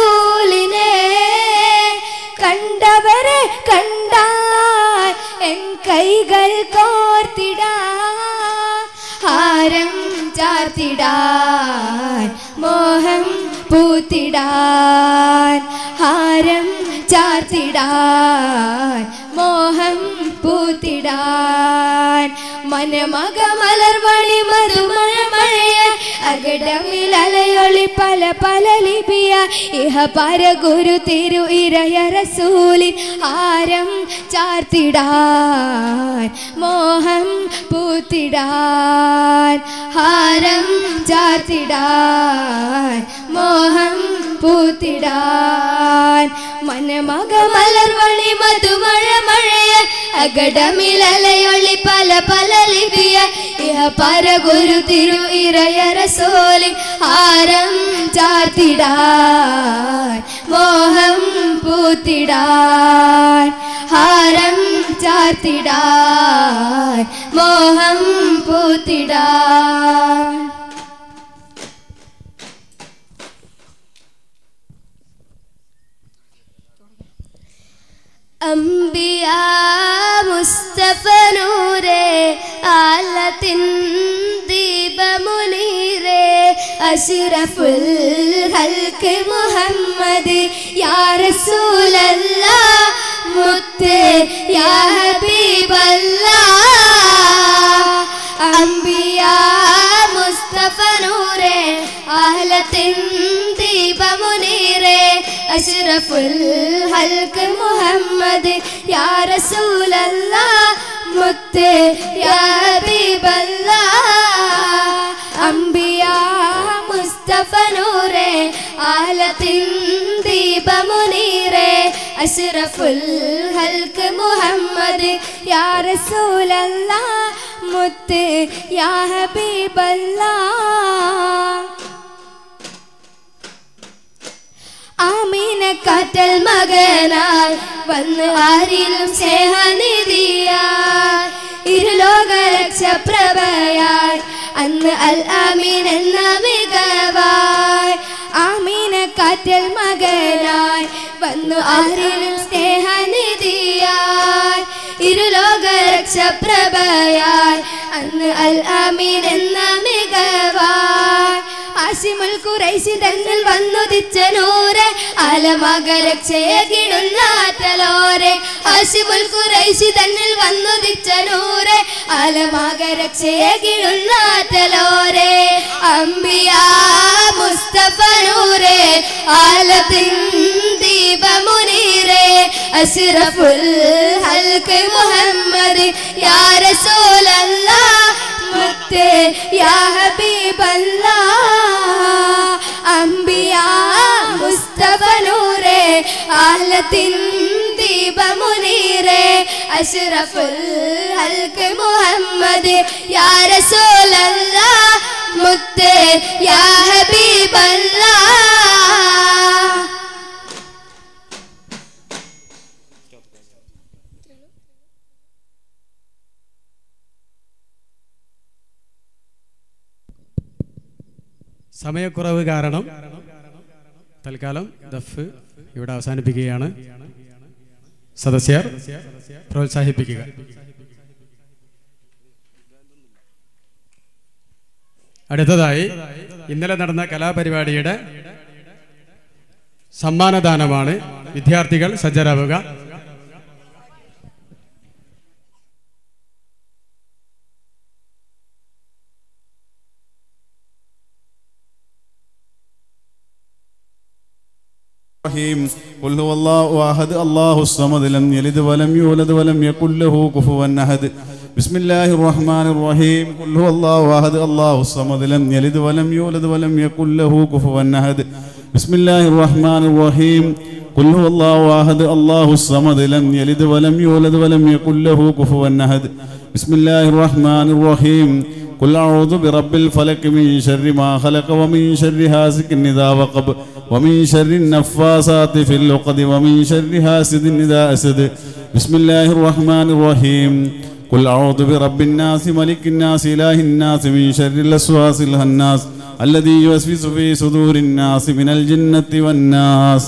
റസൂലിനെ കണ്ടവരെ കണ്ടാൽ എൻ കൈകൾ കോർത്തിടാൻ ഹാരം ചാർത്തിടാൻ മോഹം പൂത്തിടാൻ ഹാരം ചാർത്തിടാൻ മോഹം പൂത്തിടാൻ മനമക മലർവണി മധുമഴ മഴയ അകടമിൽ അലയൊളി പല പല ലിപിയ ഇഹ പര ഗുരു തിരു ഇരയ റസൂലിൻ ആരം ചാർത്തിടാൻ മോഹം പൂത്തിടാൻ ഹാരം ചാർത്തിടാൻ മോഹം പൂത്തിടാൻ മനമക മലർവണി മധുമഴ മഴയ അകടമിലലയൊളി പല പല ലിപിയ ഇഹ പര ഗുരു തിരു ഇരയ റസൂലിൻ ആരം ചാർത്തിടാൻ മോഹം പൂത്തിടാൻ ഹാരം ചാർത്തിടാൻ മോഹം പൂത്തിടാൻ അംബിയ മുസ്തഫ നൂരേ ആലത്തിൻ ദീപമുനീരേ അഷ്റഫുൽ ഹൽക്ക് മുഹമ്മദ് യാ റസൂലല്ലാ മുത്ത് യാ ഹബീബല്ലാ അംബിയ മുസ്തഫ നൂരേ ആലത്തിൻ ദീപമുനീരേ അഷ്റഫുൽ ഹൽക്ക് മുഹമ്മദ് യാ റസൂലല്ലാ മുത്ത് യാ ഹബീബല്ലാ അംബിയ മുസ്തഫ നൂറേ ആലത്തിൻ ദീപമുനീറേ അഷ്റഫുൽ ഹൽക്ക് മുഹമ്മദ് യാ റസൂലല്ലാ മുത്ത് യാ ഹബീബല്ലാ ആമീന കാറ്റൽ മകനായി വന്ന് ആരിലും സ്നേഹനിധിയായി ഇരുലോക രക്ഷപ്രഭയായി അന്ന് അൽ ആമീൻ എന്ന മികവായി ആമീന കാറ്റൽ മകനായി വന്നു ആരിലും സ്നേഹനിധിയായി ഇരുലോക രക്ഷപ്രഭയായി അന്ന് അൽ ആമീൻ എന്ന മികവായി ആശിമുൽ കുറൈശി തന്നിൽ വന്നുദിച്ച നൂറെ അലമകരക്ഷയകിടുന്നാറ്റലോരെ ആശിമുൽ കുറൈശി തന്നിൽ വന്നുദിച്ച നൂറെ അലമകരക്ഷയകിടുന്നാറ്റലോരെ അംബിയ മുസ്തഫ നൂറെ ആലത്തിൻ ദീപമുനീറെ അഷ്റഫുൽ ഹൽക്ക് മുഹമ്മദ് യാ റസൂലല്ലാ മുത്ത് യാ ഹബീബല്ലാ അംബിയ മുസ്തഫ നൂറെ ആലത്തിൻ ദീപമുനീറെ അഷ്റഫുൽ ഹൽക്ക് മുഹമ്മദ് യാ റസൂലല്ലാ മുത്ത് യാ ഹബീബല്ലാ സമയക്കുറവ് കാരണം തൽക്കാലം ദഫ് ഇവിടെ അവസാനിപ്പിക്കുകയാണ് സദസ്യർ പ്രോത്സാഹിപ്പിക്കുക അടുത്തതായി ഇന്നലെ നടന്ന കലാപരിപാടിയുടെ സമ്മാനദാനമാണ് വിദ്യാർത്ഥികൾ സജ്ജരാവുക الرحيم قل هو الله احد الله الصمد لم يلد ولم يولد ولم يكن له كفوا احد بسم الله الرحمن الرحيم قل هو الله احد الله الصمد لم يلد ولم يولد ولم يكن له كفوا احد بسم الله الرحمن الرحيم قل هو الله احد الله الصمد لم يلد ولم يولد ولم يكن له كفوا احد بسم الله الرحمن الرحيم قل أعوذ برب الفلك من شر ما خلق ومن شر حاسد إذا وقب ومن شر النفاثات في العقد ومن شر حاسد إذا أسد بسم الله الرحمن الرحيم قل أعوذ برب الناس ملك الناس إله الناس من شر الوسواس الهناس الذي يوسوس في صدور الناس من الجنة والناس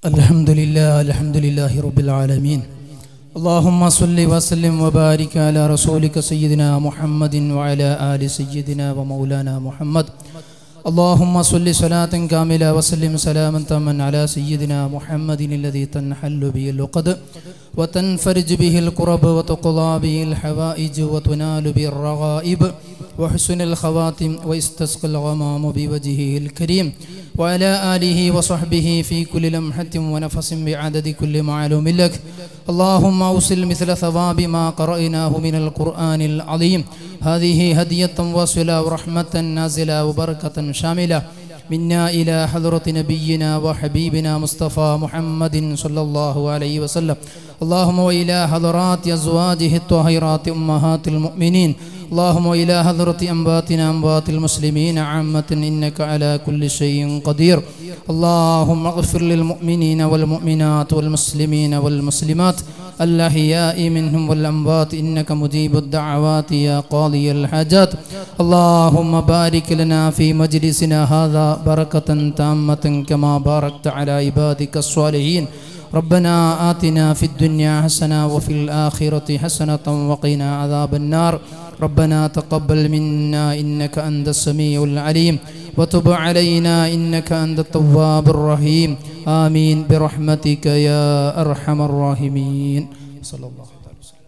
الحمد لله الحمد لله رب العالمين اللهم صل وسلم وبارك على رسولك سيدنا محمد وعلى آل سيدنا ومولانا محمد اللهم صل صلاة كاملة وسلم سلاما تاما على سيدنا محمد الذي تنحل به اللقد وتنفرج به الكرب وتقضى به الحوائج وتنال به الرغائب وحسن الخواتم ويستسقى الغمام بوجهه الكريم وعلى آله وصحبه في كل لمحة ونفس بعدد كل معلوم لك اللهم أوصل مثل ثواب ما قرأناه من القرآن العظيم هذه هدية واصلة ورحمة نازلة وبركة شاملة منا إلى حضرة نبينا وحبيبنا مصطفى محمد صلى الله عليه وسلم اللهم وإلى حضرات أزواجه الطاهرات أمهات المؤمنين اللهم إلى حضرة أنباتنا أنبات المسلمين عامة إنك على كل شيء قدير اللهم اغفر للمؤمنين والمؤمنات والمسلمين والمسلمات الأحياء منهم والأموات إنك مجيب الدعوات يا قاضي الحاجات اللهم بارك لنا في مجلسنا هذا بركة تامة كما باركت على عبادك الصالحين ربنا آتنا في الدنيا حسنة وفي الآخرة حسنة وقنا عذاب النار ربنا تقبل منا إنك أنت السميع العليم وتب علينا إنك أنت التواب الرحيم آمين برحمتك يا أرحم الراحمين صلى الله عليه وسلم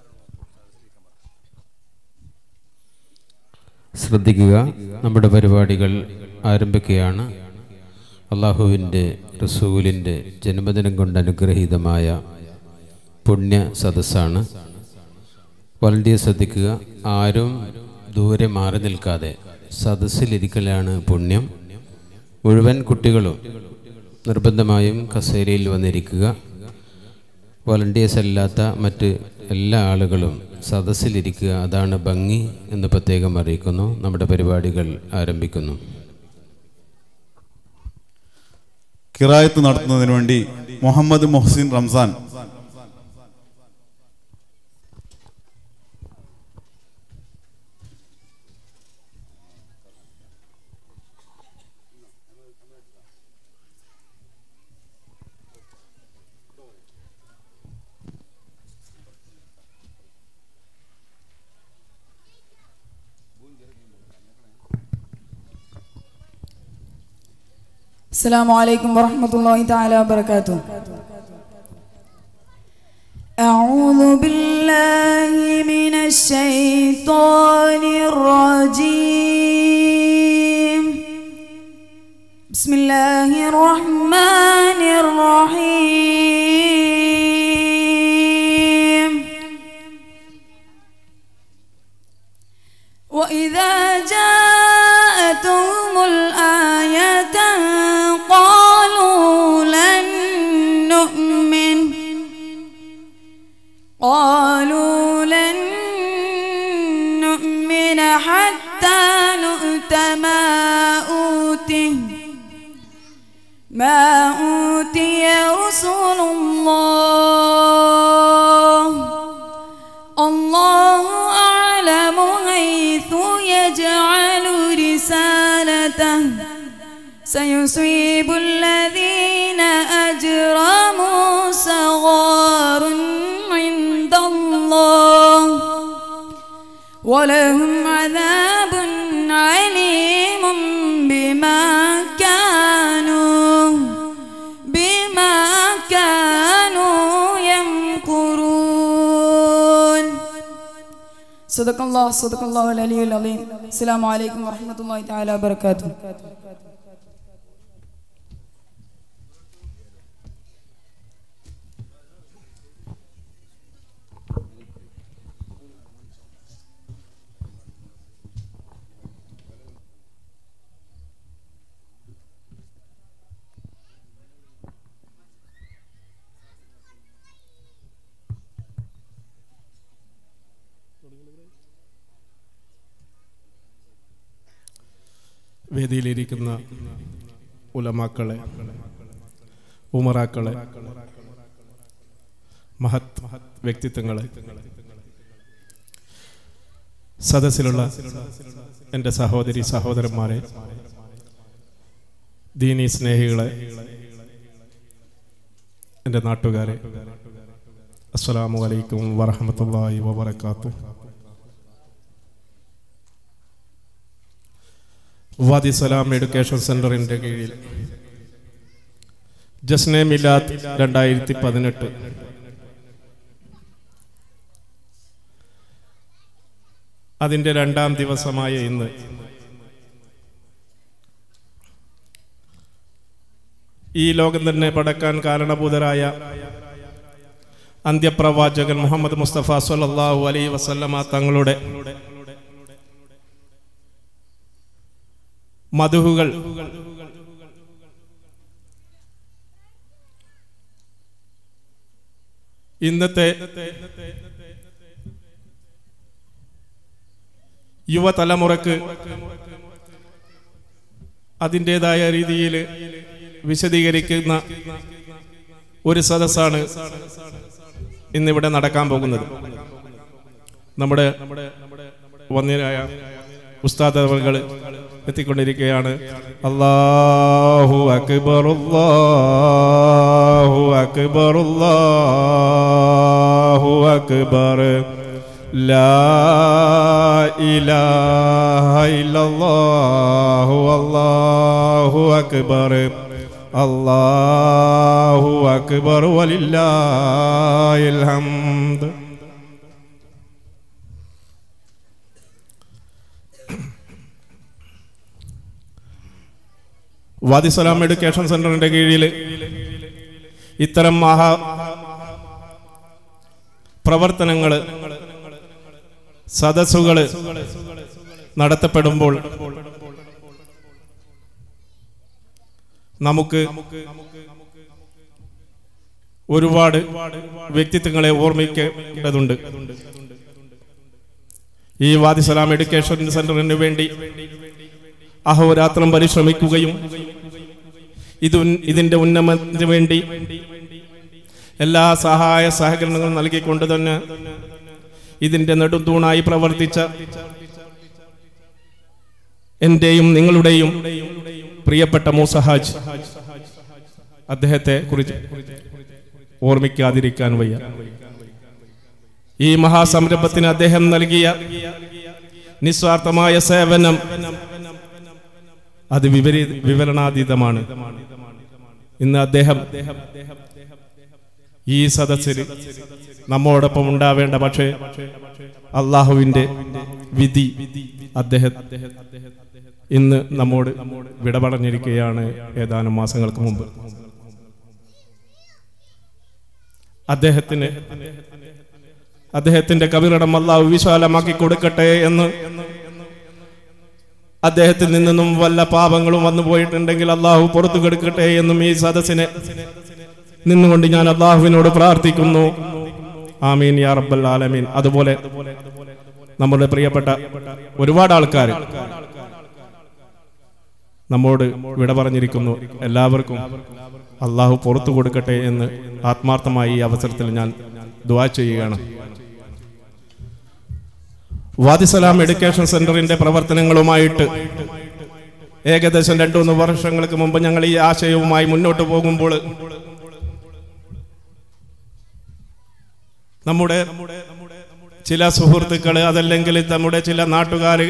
ശ്രദ്ധിക്കുക നമ്മുടെ പരിപാടികൾ ആരംഭിക്കുകയാണ് അള്ളാഹുവിൻ്റെ റസൂലിൻ്റെ ജന്മദിനം കൊണ്ട് അനുഗ്രഹീതമായ പുണ്യ സദസ്സാണ് വളരെ ശ്രദ്ധിക്കുക ആരും ദൂരെ മാറി നിൽക്കാതെ സദസ്സിലിരിക്കലാണ് പുണ്യം മുഴുവൻ കുട്ടികളും നിർബന്ധമായും കസേരയിൽ വന്നിരിക്കുക വോളണ്ടിയേഴ്സ് അല്ലാത്ത മറ്റ് എല്ലാ ആളുകളും സദസ്സിലിരിക്കുക അതാണ് ഭംഗി എന്ന് പ്രത്യേകം അറിയിക്കുന്നു നമ്മുടെ പരിപാടികൾ ആരംഭിക്കുന്നു കിറായത്ത് നടത്തുന്നതിന് വേണ്ടി മുഹമ്മദ് മൊഹസിൻ റംസാൻ السلام عليكم ورحمة الله تعالى وبركاته أعوذ بالله من الشيطان الرجيم بسم الله الرحمن الرحيم وإذا جاءتهم الآية قالوا لن نؤمن قالوا لن نؤمن حتى نؤت ما أوتي ما أوتي رسل الله الله أعلم حيث يجعل رسالته سيصيب الذين أجرموا صغار عند الله ولهم عذاب عليم بما كانوا بما كانوا يمكرون صدق الله صدق الله العلي العظيم السلام عليكم ورحمة الله تعالى وبركاته വേദിയിലിരിക്കുന്ന ഉലമാക്കളെ ഉമറാക്കളെ മഹത് വ്യക്തിത്വങ്ങളെ സദസ്സിലുള്ള എൻ്റെ സഹോദരി സഹോദരന്മാരെ ദീനി സ്നേഹികളെ എൻ്റെ നാട്ടുകാരെ അസ്സലാമു അലൈക്കും വറഹമത്തല്ലാഹി വബറകാത്തു വാദി സലാം എഡ്യൂക്കേഷൻ സെന്ററിന്റെ കീഴിൽ ജസ്നെ മിലാദ് രണ്ടായിരത്തി പതിനെട്ട് അതിന്റെ രണ്ടാം ദിവസമായ ഇന്ന് ഈ ലോകം തന്നെ പടക്കാൻ കാരണഭൂതരായ അന്ത്യപ്രവാചകൻ മുഹമ്മദ് മുസ്തഫ സല്ലല്ലാഹു അലൈഹി വസല്ലമ തങ്ങളുടെ മധുഹുകൾ ഇന്നത്തെ യുവതലമുറക്ക് അതിൻ്റെതായ രീതിയിൽ വിശദീകരിക്കുന്ന ഒരു സദസ്സാണ് ഇന്നിവിടെ നടക്കാൻ പോകുന്നത് നമ്മുടെ വന്യരായ ഉസ്താദ് അവர்கள் എത്തിക്കൊണ്ടിരിക്കുകയാണ് അല്ലാഹു അക്ബർ അല്ലാഹു അക്ബർ അല്ലാഹു അക്ബർ ലാ ഇലാഹ ഇല്ലല്ലാഹു അല്ലാഹു അക്ബർ അല്ലാഹു അക്ബർ വലില്ലാഹിൽ ഹംദ് വാദിസലാം എഡ്യൂക്കേഷൻ സെന്ററിന്റെ കീഴിൽ ഇത്തരം മഹാ പ്രവർത്തനങ്ങൾ സദസ്സുകൾ നടത്തപ്പെടുമ്പോൾ നമുക്ക് ഒരുപാട് വ്യക്തിത്വങ്ങളെ ഓർമ്മിക്കേണ്ടതുണ്ട് ഈ വാദിസലാം എഡ്യൂക്കേഷൻ സെന്ററിന് വേണ്ടി അഹോരാത്രം പരിശ്രമിക്കുകയും ഇത് ഇതിന്റെ ഉന്നമനത്തിന് വേണ്ടി എല്ലാ സഹായ സഹകരണങ്ങളും നൽകിക്കൊണ്ട് തന്നെ ഇതിന്റെ നെടുന്തൂണായി പ്രവർത്തിച്ച എന്റെയും നിങ്ങളുടെയും പ്രിയപ്പെട്ട മൂസഹാജ് അദ്ദേഹത്തെ കുറിച്ച് ഓർമ്മിക്കാതിരിക്കാൻ വയ്യ ഈ മഹാസംരംഭത്തിന് അദ്ദേഹം നൽകിയ നിസ്വാർത്ഥമായ സേവനം അത് വിവരി വിവരണാതീതമാണ് ഇന്ന് അദ്ദേഹം ഈ സദസ്സിൽ നമ്മോടൊപ്പം ഉണ്ടാവേണ്ട പക്ഷേ അള്ളാഹുവിന്റെ വിധി അദ്ദേഹം ഇന്ന് നമ്മോട് വിട പറഞ്ഞിരിക്കുകയാണ് ഏതാനും മാസങ്ങൾക്ക് മുമ്പ് അദ്ദേഹത്തിന് അദ്ദേഹത്തിന്റെ കവിറടം അള്ളാഹു വിശാലമാക്കി കൊടുക്കട്ടെ എന്ന് അദ്ദേഹത്തിൽ നിന്നും വല്ല പാപങ്ങളും വന്നു പോയിട്ടുണ്ടെങ്കിൽ അള്ളാഹു പുറത്തു കെടുക്കട്ടെ എന്നും ഈ സദസ്സിനെ നിന്നുകൊണ്ട് ഞാൻ അള്ളാഹുവിനോട് പ്രാർത്ഥിക്കുന്നു ആമീൻ യാ റബ്ബൽ ആലമീൻ അതുപോലെ നമ്മുടെ പ്രിയപ്പെട്ട ഒരുപാട് ആൾക്കാർ നമ്മോട് വിട പറഞ്ഞിരിക്കുന്നു എല്ലാവർക്കും അള്ളാഹു പുറത്തു കൊടുക്കട്ടെ എന്ന് ആത്മാർത്ഥമായി ഈ അവസരത്തിൽ ഞാൻ ദുവാ ചെയ്യുകയാണ് വാദിസലാം എഡ്യൂക്കേഷൻ സെന്ററിന്റെ പ്രവർത്തനങ്ങളുമായിട്ട് ഏകദേശം രണ്ടു മൂന്ന് വർഷങ്ങൾക്ക് മുമ്പ് ഞങ്ങൾ ഈ ആശയവുമായി മുന്നോട്ട് പോകുമ്പോൾ നമ്മുടെ ചില സുഹൃത്തുക്കള് അതല്ലെങ്കിൽ നമ്മുടെ ചില നാട്ടുകാര്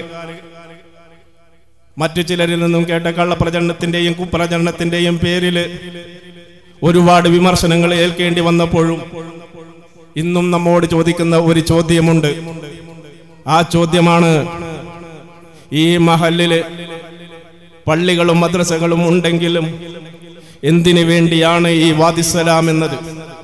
മറ്റു ചിലരിൽ നിന്നും കേട്ട കള്ളപ്രചരണത്തിന്റെയും കുപ്രചരണത്തിന്റെയും പേരിൽ ഒരുപാട് വിമർശനങ്ങൾ ഏൽക്കേണ്ടി വന്നപ്പോഴും ഇന്നും നമ്മോട് ചോദിക്കുന്ന ഒരു ചോദ്യമുണ്ട് ആ ചോദ്യമാണ് ഈ മഹലില് പള്ളികളും മദ്രസകളും ഉണ്ടെങ്കിലും എന്തിനു വേണ്ടിയാണ് ഈ വാദിസലാം എന്നത്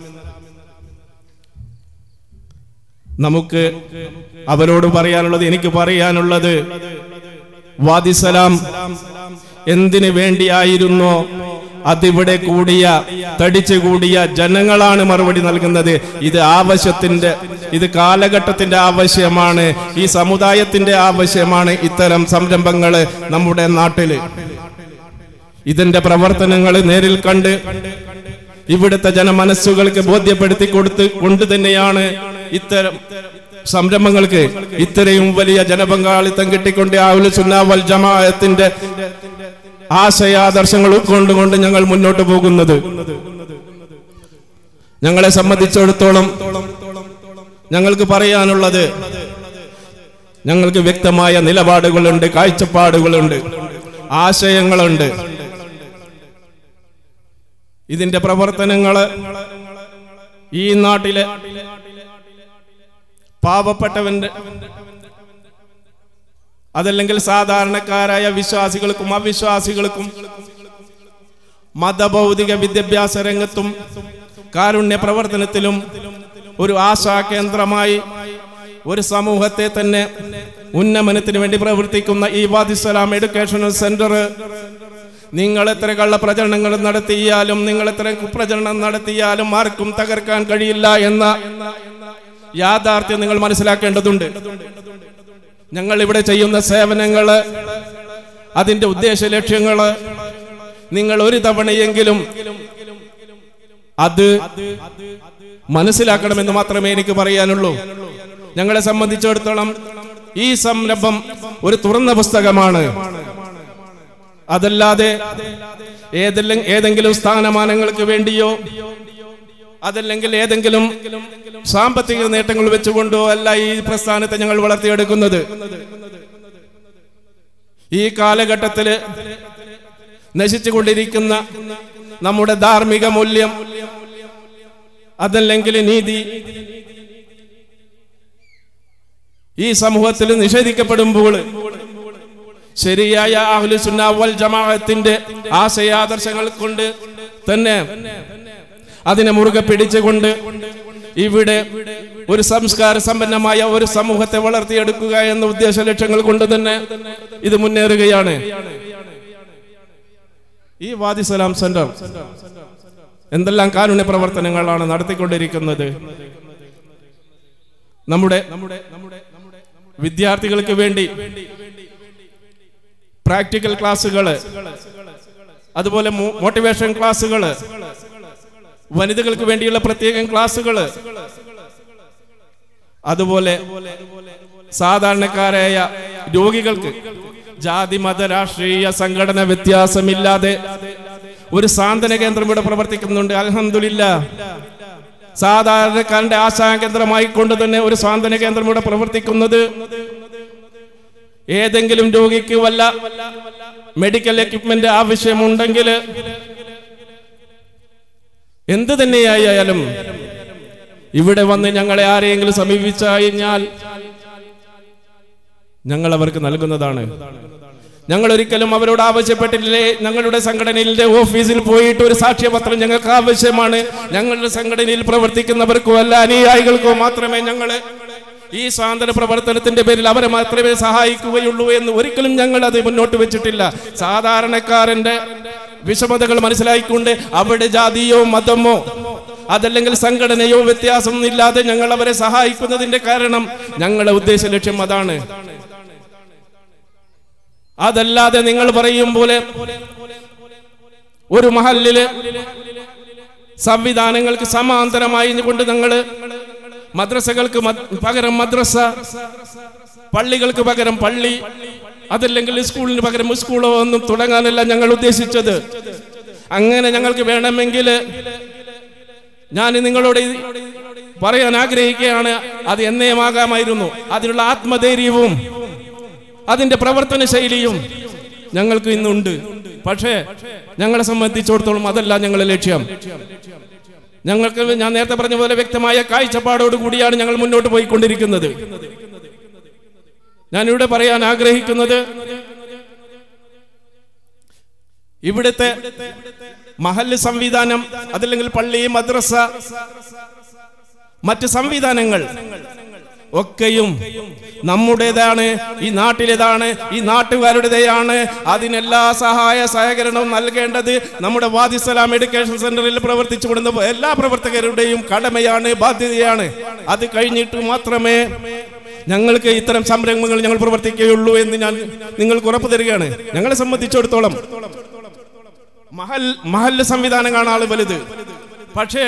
നമുക്ക് അവരോട് പറയാനുള്ളത് എനിക്ക് പറയാനുള്ളത് വാദിസലാം എന്തിനു വേണ്ടിയായിരുന്നോ അതിവിടെ കൂടിയ തടിച്ചു കൂടിയ ജനങ്ങളാണ് മറുപടി നൽകുന്നത് ഇത് ആവശ്യത്തിന്റെ ഇത് കാലഘട്ടത്തിന്റെ ആവശ്യമാണ് ഈ സമുദായത്തിന്റെ ആവശ്യമാണ് ഇത്തരം സംരംഭങ്ങൾ നമ്മുടെ നാട്ടില് ഇതിന്റെ പ്രവർത്തനങ്ങൾ നേരിൽ കണ്ട് ഇവിടുത്തെ ജനമനസ്സുകൾക്ക് ബോധ്യപ്പെടുത്തി കൊടുത്ത് കൊണ്ട് തന്നെയാണ് ഇത്തരം സംരംഭങ്ങൾക്ക് ഇത്രയും വലിയ ജനപങ്കാളിത്തം കിട്ടിക്കൊണ്ട് ആവുൽ സുന്നാവൽ ജമാഅത്തിന്റെ ആശയാദർശങ്ങൾ ഉൾക്കൊണ്ടുകൊണ്ട് ഞങ്ങൾ മുന്നോട്ട് പോകുന്നത് ഞങ്ങളെ സംബന്ധിച്ചിടത്തോളം ഞങ്ങൾക്ക് പറയാനുള്ളത് ഞങ്ങൾക്ക് വ്യക്തമായ നിലപാടുകളുണ്ട് കാഴ്ചപ്പാടുകളുണ്ട് ആശയങ്ങളുണ്ട് ഇതിന്റെ പ്രവർത്തനങ്ങള് ഈ നാട്ടിലെ പാവപ്പെട്ടവന്റെ അതല്ലെങ്കിൽ സാധാരണക്കാരായ വിശ്വാസികൾക്കും അവിശ്വാസികൾക്കും മതഭൗതിക വിദ്യാഭ്യാസ രംഗത്തും കാരുണ്യ പ്രവർത്തനത്തിലും ഒരു ആശാ കേന്ദ്രമായി ഒരു സമൂഹത്തെ തന്നെ ഉന്നമനത്തിന് വേണ്ടി പ്രവർത്തിക്കുന്ന ഈ വാദിസ്സലാം എഡ്യൂക്കേഷണൽ സെന്റർ നിങ്ങൾ എത്ര കള്ള പ്രചരണങ്ങൾ നടത്തിയാലും നിങ്ങൾ എത്ര കുപ്രചരണം നടത്തിയാലും ആർക്കും തകർക്കാൻ കഴിയില്ല എന്ന യാഥാർത്ഥ്യം നിങ്ങൾ മനസ്സിലാക്കേണ്ടതുണ്ട് ഞങ്ങൾ ഇവിടെ ചെയ്യുന്ന സേവനങ്ങള് അതിന്റെ ഉദ്ദേശ ലക്ഷ്യങ്ങള് നിങ്ങൾ ഒരു തവണയെങ്കിലും അത് മനസ്സിലാക്കണമെന്ന് മാത്രമേ എനിക്ക് പറയാനുള്ളൂ ഞങ്ങളെ സംബന്ധിച്ചിടത്തോളം ഈ സംരംഭം ഒരു തുറന്ന പുസ്തകമാണ് അതല്ലാതെ ഏതെല്ലാം ഏതെങ്കിലും സ്ഥാനമാനങ്ങൾക്ക് വേണ്ടിയോ അതല്ലെങ്കിൽ ഏതെങ്കിലും സാമ്പത്തിക നേട്ടങ്ങൾ വെച്ചുകൊണ്ടോ അല്ല ഈ പ്രസ്ഥാനത്തെ ഞങ്ങൾ വളർത്തിയെടുക്കുന്നത് ഈ കാലഘട്ടത്തില് നശിച്ചുകൊണ്ടിരിക്കുന്ന നമ്മുടെ ധാർമ്മിക മൂല്യം അതല്ലെങ്കിൽ നീതി ഈ സമൂഹത്തിൽ നിഷേധിക്കപ്പെടുമ്പോൾ ശരിയായ അഹ്ലുസുന്ന വൽ ജമാഅത്തിന്റെ ആശയാദർശങ്ങൾ കൊണ്ട് തന്നെ അതിനെ മുറുകെ പിടിച്ചുകൊണ്ട് ഇവിടെ ഒരു സംസ്കാര സമ്പന്നമായ ഒരു സമൂഹത്തെ വളർത്തിയെടുക്കുക എന്ന ഉദ്ദേശ ലക്ഷ്യങ്ങൾ കൊണ്ട് തന്നെ ഇത് മുന്നേറുകയാണ് ഈ വാദിസലാം സെന്റർ എന്തെല്ലാം കാരുണ്യ പ്രവർത്തനങ്ങളാണ് നടത്തിക്കൊണ്ടിരിക്കുന്നത് നമ്മുടെ വിദ്യാർത്ഥികൾക്ക് വേണ്ടി പ്രാക്ടിക്കൽ ക്ലാസ്സുകൾ അതുപോലെ മോട്ടിവേഷൻ ക്ലാസ്സുകൾ വനിതകൾക്ക് വേണ്ടിയുള്ള പ്രത്യേകം ക്ലാസ്സുകൾ അതുപോലെ സാധാരണക്കാരായ രോഗികൾക്ക് ജാതി മത രാഷ്ട്രീയ സംഘടന വ്യത്യാസമില്ലാതെ ഒരു സാന്ത്വന കേന്ദ്രം ഇവിടെ പ്രവർത്തിക്കുന്നുണ്ട് അലഹമില്ല സാധാരണക്കാരന്റെ ആശാകേന്ദ്രമായി കൊണ്ട് തന്നെ ഒരു സാന്ത്വന കേന്ദ്രം ഇവിടെ പ്രവർത്തിക്കുന്നത് ഏതെങ്കിലും രോഗിക്ക് വല്ല മെഡിക്കൽ എക്യുപ്മെന്റ് ആവശ്യമുണ്ടെങ്കിൽ എന്ത് തന്നെയായാലും ഇവിടെ വന്ന് ഞങ്ങളെ ആരെയെങ്കിലും സമീപിച്ചു കഴിഞ്ഞാൽ ഞങ്ങൾ അവർക്ക് നൽകുന്നതാണ് ഞങ്ങൾ ഒരിക്കലും അവരോട് ആവശ്യപ്പെട്ടില്ലേ ഞങ്ങളുടെ സംഘടനയിലെ ഓഫീസിൽ പോയിട്ട് ഒരു സാക്ഷ്യപത്രം ഞങ്ങൾക്ക് ആവശ്യമാണ് ഞങ്ങളുടെ സംഘടനയിൽ പ്രവർത്തിക്കുന്നവർക്കോ അല്ല അനുയായികൾക്കോ മാത്രമേ ഞങ്ങൾ ഈ സ്വാതന്ത്ര്യ പ്രവർത്തനത്തിന്റെ പേരിൽ അവരെ മാത്രമേ സഹായിക്കുകയുള്ളൂ എന്ന് ഒരിക്കലും ഞങ്ങൾ അത് മുന്നോട്ട് വെച്ചിട്ടില്ല സാധാരണക്കാരന്റെ വിഷമതകൾ മനസ്സിലാക്കിക്കൊണ്ട് അവിടെ ജാതിയോ മതമോ അതല്ലെങ്കിൽ സംഘടനയോ വ്യത്യാസം ഇല്ലാതെ ഞങ്ങൾ അവരെ സഹായിക്കുന്നതിന്റെ കാരണം ഞങ്ങളുടെ ഉദ്ദേശ ലക്ഷ്യം അതാണ് അതല്ലാതെ നിങ്ങൾ പറയും പോലെ ഒരു മഹലില് സംവിധാനങ്ങൾക്ക് സമാന്തരമായി കൊണ്ട് ഞങ്ങൾ മദ്രസകൾക്ക് പകരം മദ്രസ പള്ളികൾക്ക് പകരം പള്ളി അതല്ലെങ്കിൽ സ്കൂളിന് പകരം സ്കൂളോ ഒന്നും തുടങ്ങാനല്ല ഞങ്ങൾ ഉദ്ദേശിച്ചത് അങ്ങനെ ഞങ്ങൾക്ക് വേണമെങ്കിൽ ഞാൻ നിങ്ങളോട് പറയാൻ ആഗ്രഹിക്കുകയാണ് അത് എന്നേമാകാമായിരുന്നു അതിനുള്ള ആത്മധൈര്യവും അതിന്റെ പ്രവർത്തന ശൈലിയും ഞങ്ങൾക്ക് ഇന്നുണ്ട് പക്ഷേ ഞങ്ങളെ സംബന്ധിച്ചിടത്തോളം അതല്ല ഞങ്ങളുടെ ലക്ഷ്യം ഞങ്ങൾക്ക് ഞാൻ നേരത്തെ പറഞ്ഞ പോലെ വ്യക്തമായ കാഴ്ചപ്പാടോട് കൂടിയാണ് ഞങ്ങൾ മുന്നോട്ട് പോയിക്കൊണ്ടിരിക്കുന്നത് ഞാനിവിടെ പറയാൻ ആഗ്രഹിക്കുന്നത് ഇവിടുത്തെ മഹല്ല് സംവിധാനം അതല്ലെങ്കിൽ പള്ളി മദ്രസ മറ്റ് സംവിധാനങ്ങൾ ഒക്കെയും നമ്മുടേതാണ് ഈ നാട്ടിലേതാണ് ഈ നാട്ടുകാരുടേതാണ് അതിനെല്ലാ സഹായ സഹകരണവും നൽകേണ്ടത് നമ്മുടെ വാദിസലാം എഡ്യൂക്കേഷൻ സെന്ററിൽ പ്രവർത്തിച്ചു കൊടുക്കുന്ന എല്ലാ പ്രവർത്തകരുടെയും കടമയാണ് ബാധ്യതയാണ് അത് കഴിഞ്ഞിട്ട് മാത്രമേ ഞങ്ങൾക്ക് ഇത്തരം സംരംഭങ്ങൾ ഞങ്ങൾ പ്രവർത്തിക്കുകയുള്ളൂ എന്ന് ഞാൻ നിങ്ങൾക്ക് ഉറപ്പു തരികയാണ് ഞങ്ങളെ സംബന്ധിച്ചിടത്തോളം മഹൽ മഹല്ല് സംവിധാനം കാണാൻ വലുത് പക്ഷേ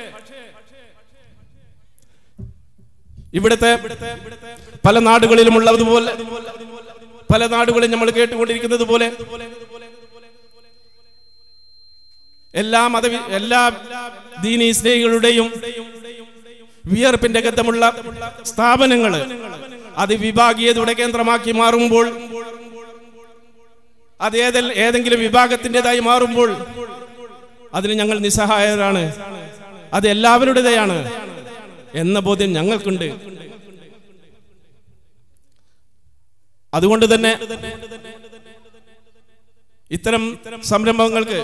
ഇവിടുത്തെ പല നാടുകളിലും ഉള്ളതുപോലെ പല നാടുകളിലും നമ്മൾ കേട്ടുകൊണ്ടിരിക്കുന്നത് പോലെ എല്ലാ മത എല്ലാ ദീനീ സ്നേഹികളുടെയും വിയർപ്പിന്റെ ഗന്ധമുള്ള സ്ഥാപനങ്ങൾ അത് വിഭാഗീയതയുടെ കേന്ദ്രമാക്കി മാറുമ്പോൾ അത് ഏതെ ഏതെങ്കിലും വിഭാഗത്തിൻ്റെതായി മാറുമ്പോൾ അതിന് ഞങ്ങൾ നിസ്സഹായരാണ് അത് എല്ലാവരുടേതാണ് എന്ന ബോധ്യം ഞങ്ങൾക്കുണ്ട് അതുകൊണ്ട് തന്നെ ഇത്തരം സംരംഭങ്ങൾക്ക്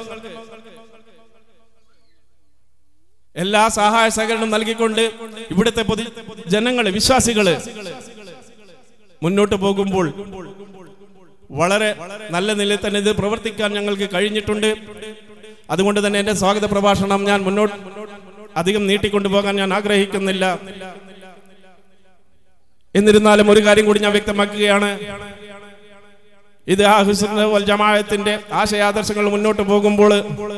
എല്ലാ സഹായ സഹകരണം നൽകിക്കൊണ്ട് ഇവിടുത്തെ പൊതു ജനങ്ങള് വിശ്വാസികള് മുന്നോട്ട് പോകുമ്പോൾ വളരെ നല്ല നിലയിൽ തന്നെ ഇത് പ്രവർത്തിക്കാൻ ഞങ്ങൾക്ക് കഴിഞ്ഞിട്ടുണ്ട് അതുകൊണ്ട് തന്നെ എന്റെ സ്വാഗത പ്രഭാഷണം ഞാൻ മുന്നോട്ട് അധികം നീട്ടിക്കൊണ്ടുപോകാൻ ഞാൻ ആഗ്രഹിക്കുന്നില്ല എന്നിരുന്നാലും ഒരു കാര്യം കൂടി ഞാൻ വ്യക്തമാക്കുകയാണ് ഇത് ആ ഹുസ്ന വൽ ജമാഅത്തിന്റെ ആശയാദർശങ്ങൾ മുന്നോട്ട് പോകുമ്പോൾ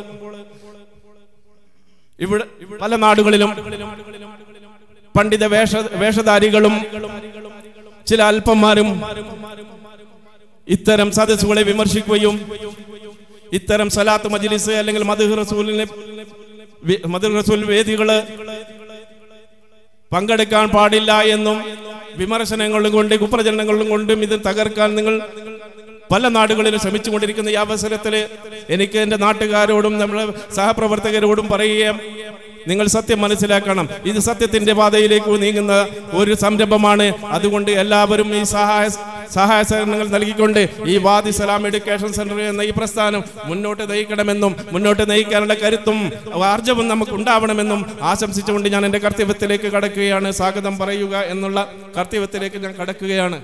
ഇവിടെ പല നാടുകളിലും പണ്ഡിത വേഷ വേഷധാരികളും ചില അല്പന്മാരും ഇത്തരം സദസ്സുകളെ വിമർശിക്കുകയും ഇത്തരം സലാത്ത് മജ്ലിസ് അല്ലെങ്കിൽ മധുഹ് റസൂലിനെ വി- മധുഹ് റസൂൽ വേദികള് പങ്കെടുക്കാൻ പാടില്ല എന്നും വിമർശനങ്ങളും കൊണ്ട് കുപ്രചരണങ്ങളും കൊണ്ടും ഇത് തകർക്കാൻ നിങ്ങൾ പല നാടുകളിലും ശ്രമിച്ചുകൊണ്ടിരിക്കുന്ന ഈ അവസരത്തിൽ എനിക്ക് എൻ്റെ നാട്ടുകാരോടും നമ്മുടെ സഹപ്രവർത്തകരോടും പറയുകയും നിങ്ങൾ സത്യം മനസ്സിലാക്കണം ഇത് സത്യത്തിന്റെ പാതയിലേക്ക് നീങ്ങുന്ന ഒരു സംരംഭമാണ് അതുകൊണ്ട് എല്ലാവരും ഈ സഹായ സഹായ സഹകരണങ്ങൾ നൽകിക്കൊണ്ട് ഈ വാദി സലാം എഡ്യൂക്കേഷൻ സെന്റർ എന്ന ഈ പ്രസ്ഥാനം മുന്നോട്ട് നയിക്കണമെന്നും മുന്നോട്ട് നയിക്കാനുള്ള കരുത്തും ആർജവും നമുക്ക് ഉണ്ടാവണമെന്നും ആശംസിച്ചുകൊണ്ട് ഞാൻ എൻ്റെ കർത്തവ്യത്തിലേക്ക് കടക്കുകയാണ് സ്വാഗതം പറയുക എന്നുള്ള കർത്തവ്യത്തിലേക്ക് ഞാൻ കടക്കുകയാണ്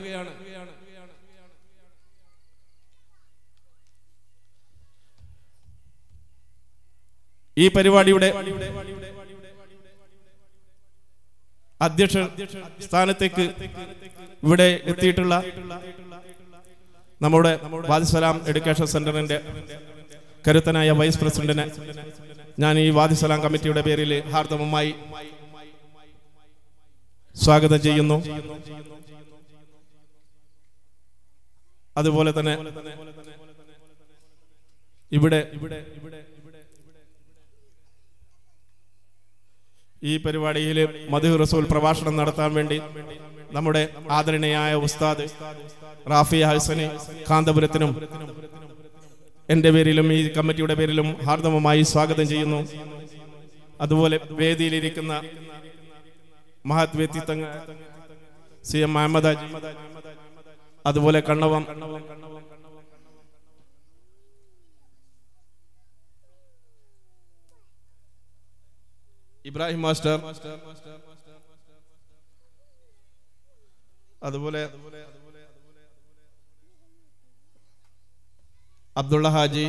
ഈ പരിപാടിയുടെ അധ്യക്ഷ സ്ഥാനത്തേക്ക് ഇവിടെ എത്തിയിട്ടുള്ള നമ്മുടെ വാദിസലാം എഡ്യൂക്കേഷൻ സെന്ററിന്റെ കരുത്തനായ വൈസ് പ്രസിഡന്റിനെ ഞാൻ ഈ വാദിസലാം കമ്മിറ്റിയുടെ പേരിൽ ഹാർദവമായി സ്വാഗതം ചെയ്യുന്നു അതുപോലെ തന്നെ ഇവിടെ ഈ പരിപാടിയിൽ മധു റസൂൽ പ്രഭാഷണം നടത്താൻ വേണ്ടി നമ്മുടെ ആദരണീയായ ഉസ്താദ് റാഫി ഹസന് കാന്തപുരത്തിനും എന്റെ പേരിലും ഈ കമ്മിറ്റിയുടെ പേരിലും ഹാർദവമായി സ്വാഗതം ചെയ്യുന്നു അതുപോലെ വേദിയിലിരിക്കുന്ന മഹത് വ്യക്തിത്വങ്ങൾ സി എം മുഹമ്മദ് ഹാജി, അതുപോലെ കണ്ണവം ഇബ്രാഹിം മാസ്റ്റർ അതുപോലെ Abdulla Haji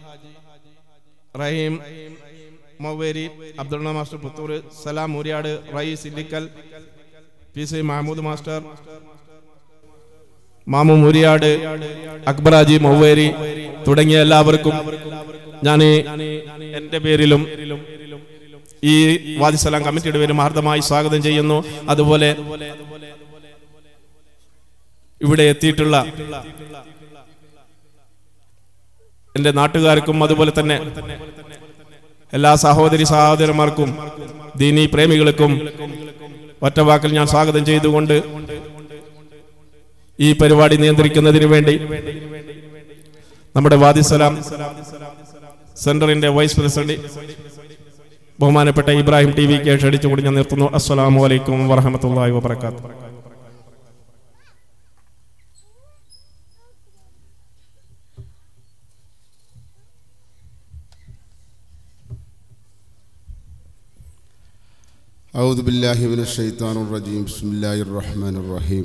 Rahim Mouveri Abdulla master Puthur Salam Muryad Rayees Illikkal P C Mahmood master Mamu Muryad Akbar Haji Mouveri തുടങ്ങിയ എല്ലാവർക്കും ഞാൻ എന്റെ പേരിലും ഈ വാദിസലാം കമ്മിറ്റിയുടെ പേരും ഹാർദമായി സ്വാഗതം ചെയ്യുന്നു അതുപോലെ ഇവിടെ എത്തിയിട്ടുള്ള എന്റെ നാട്ടുകാർക്കും അതുപോലെ തന്നെ എല്ലാ സഹോദരി സഹോദരന്മാർക്കും ദീനി പ്രേമികൾക്കും ഒറ്റവാക്കിൽ ഞാൻ സ്വാഗതം ചെയ്തുകൊണ്ട് ഈ പരിപാടി നിയന്ത്രിക്കുന്നതിന് വേണ്ടി നമ്മുടെ വാദിസലാം സെന്ററിന്റെ വൈസ് പ്രസിഡന്റ് ബഹുമാനപ്പെട്ട ഇബ്രാഹിം ടി വി കെ ക്ഷണിച്ചുകൊണ്ട് ഞാൻ നിർത്തുന്നു അസ്സലാമു അലൈക്കും വറഹമത്തല്ലാഹി വബർക്കാത്തു أعوذ بالله من الشيطان الرجيم بسم الله الرحمن الرحيم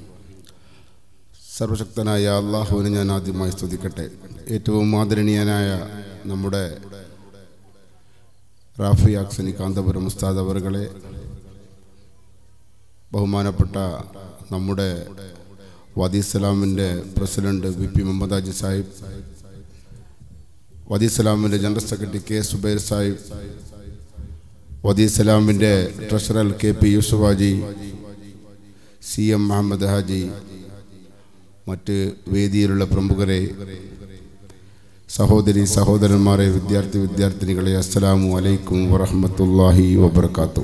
സർവശക്തനായ അള്ളാഹുവിനെ ഞാൻ ആദ്യമായി സ്തുതിക്കട്ടെ ഏറ്റവും ആദരണീയനായ നമ്മുടെ റാഫി ആക്സനി കാന്തപുരം ഉസ്താദ് അവറുകളെ ബഹുമാനപ്പെട്ട നമ്മുടെ വദീസ്സലാമിൻ്റെ president V P Muhammad Haji Sahib വദീസ്സലാമിൻ്റെ general secretary K Zubair Sahib വദീസ്സലാമിൻ്റെ treasurer K P Yusuf Haji C M Muhammad Haji മറ്റ് വേദിയിലുള്ള പ്രമുഖരെ സഹോദരി സഹോദരന്മാരെ വിദ്യാർത്ഥി വിദ്യാർത്ഥിനികളെ അസ്സലാമു അലൈക്കും വറഹ്മത്തുള്ളാഹി വബർക്കാത്തു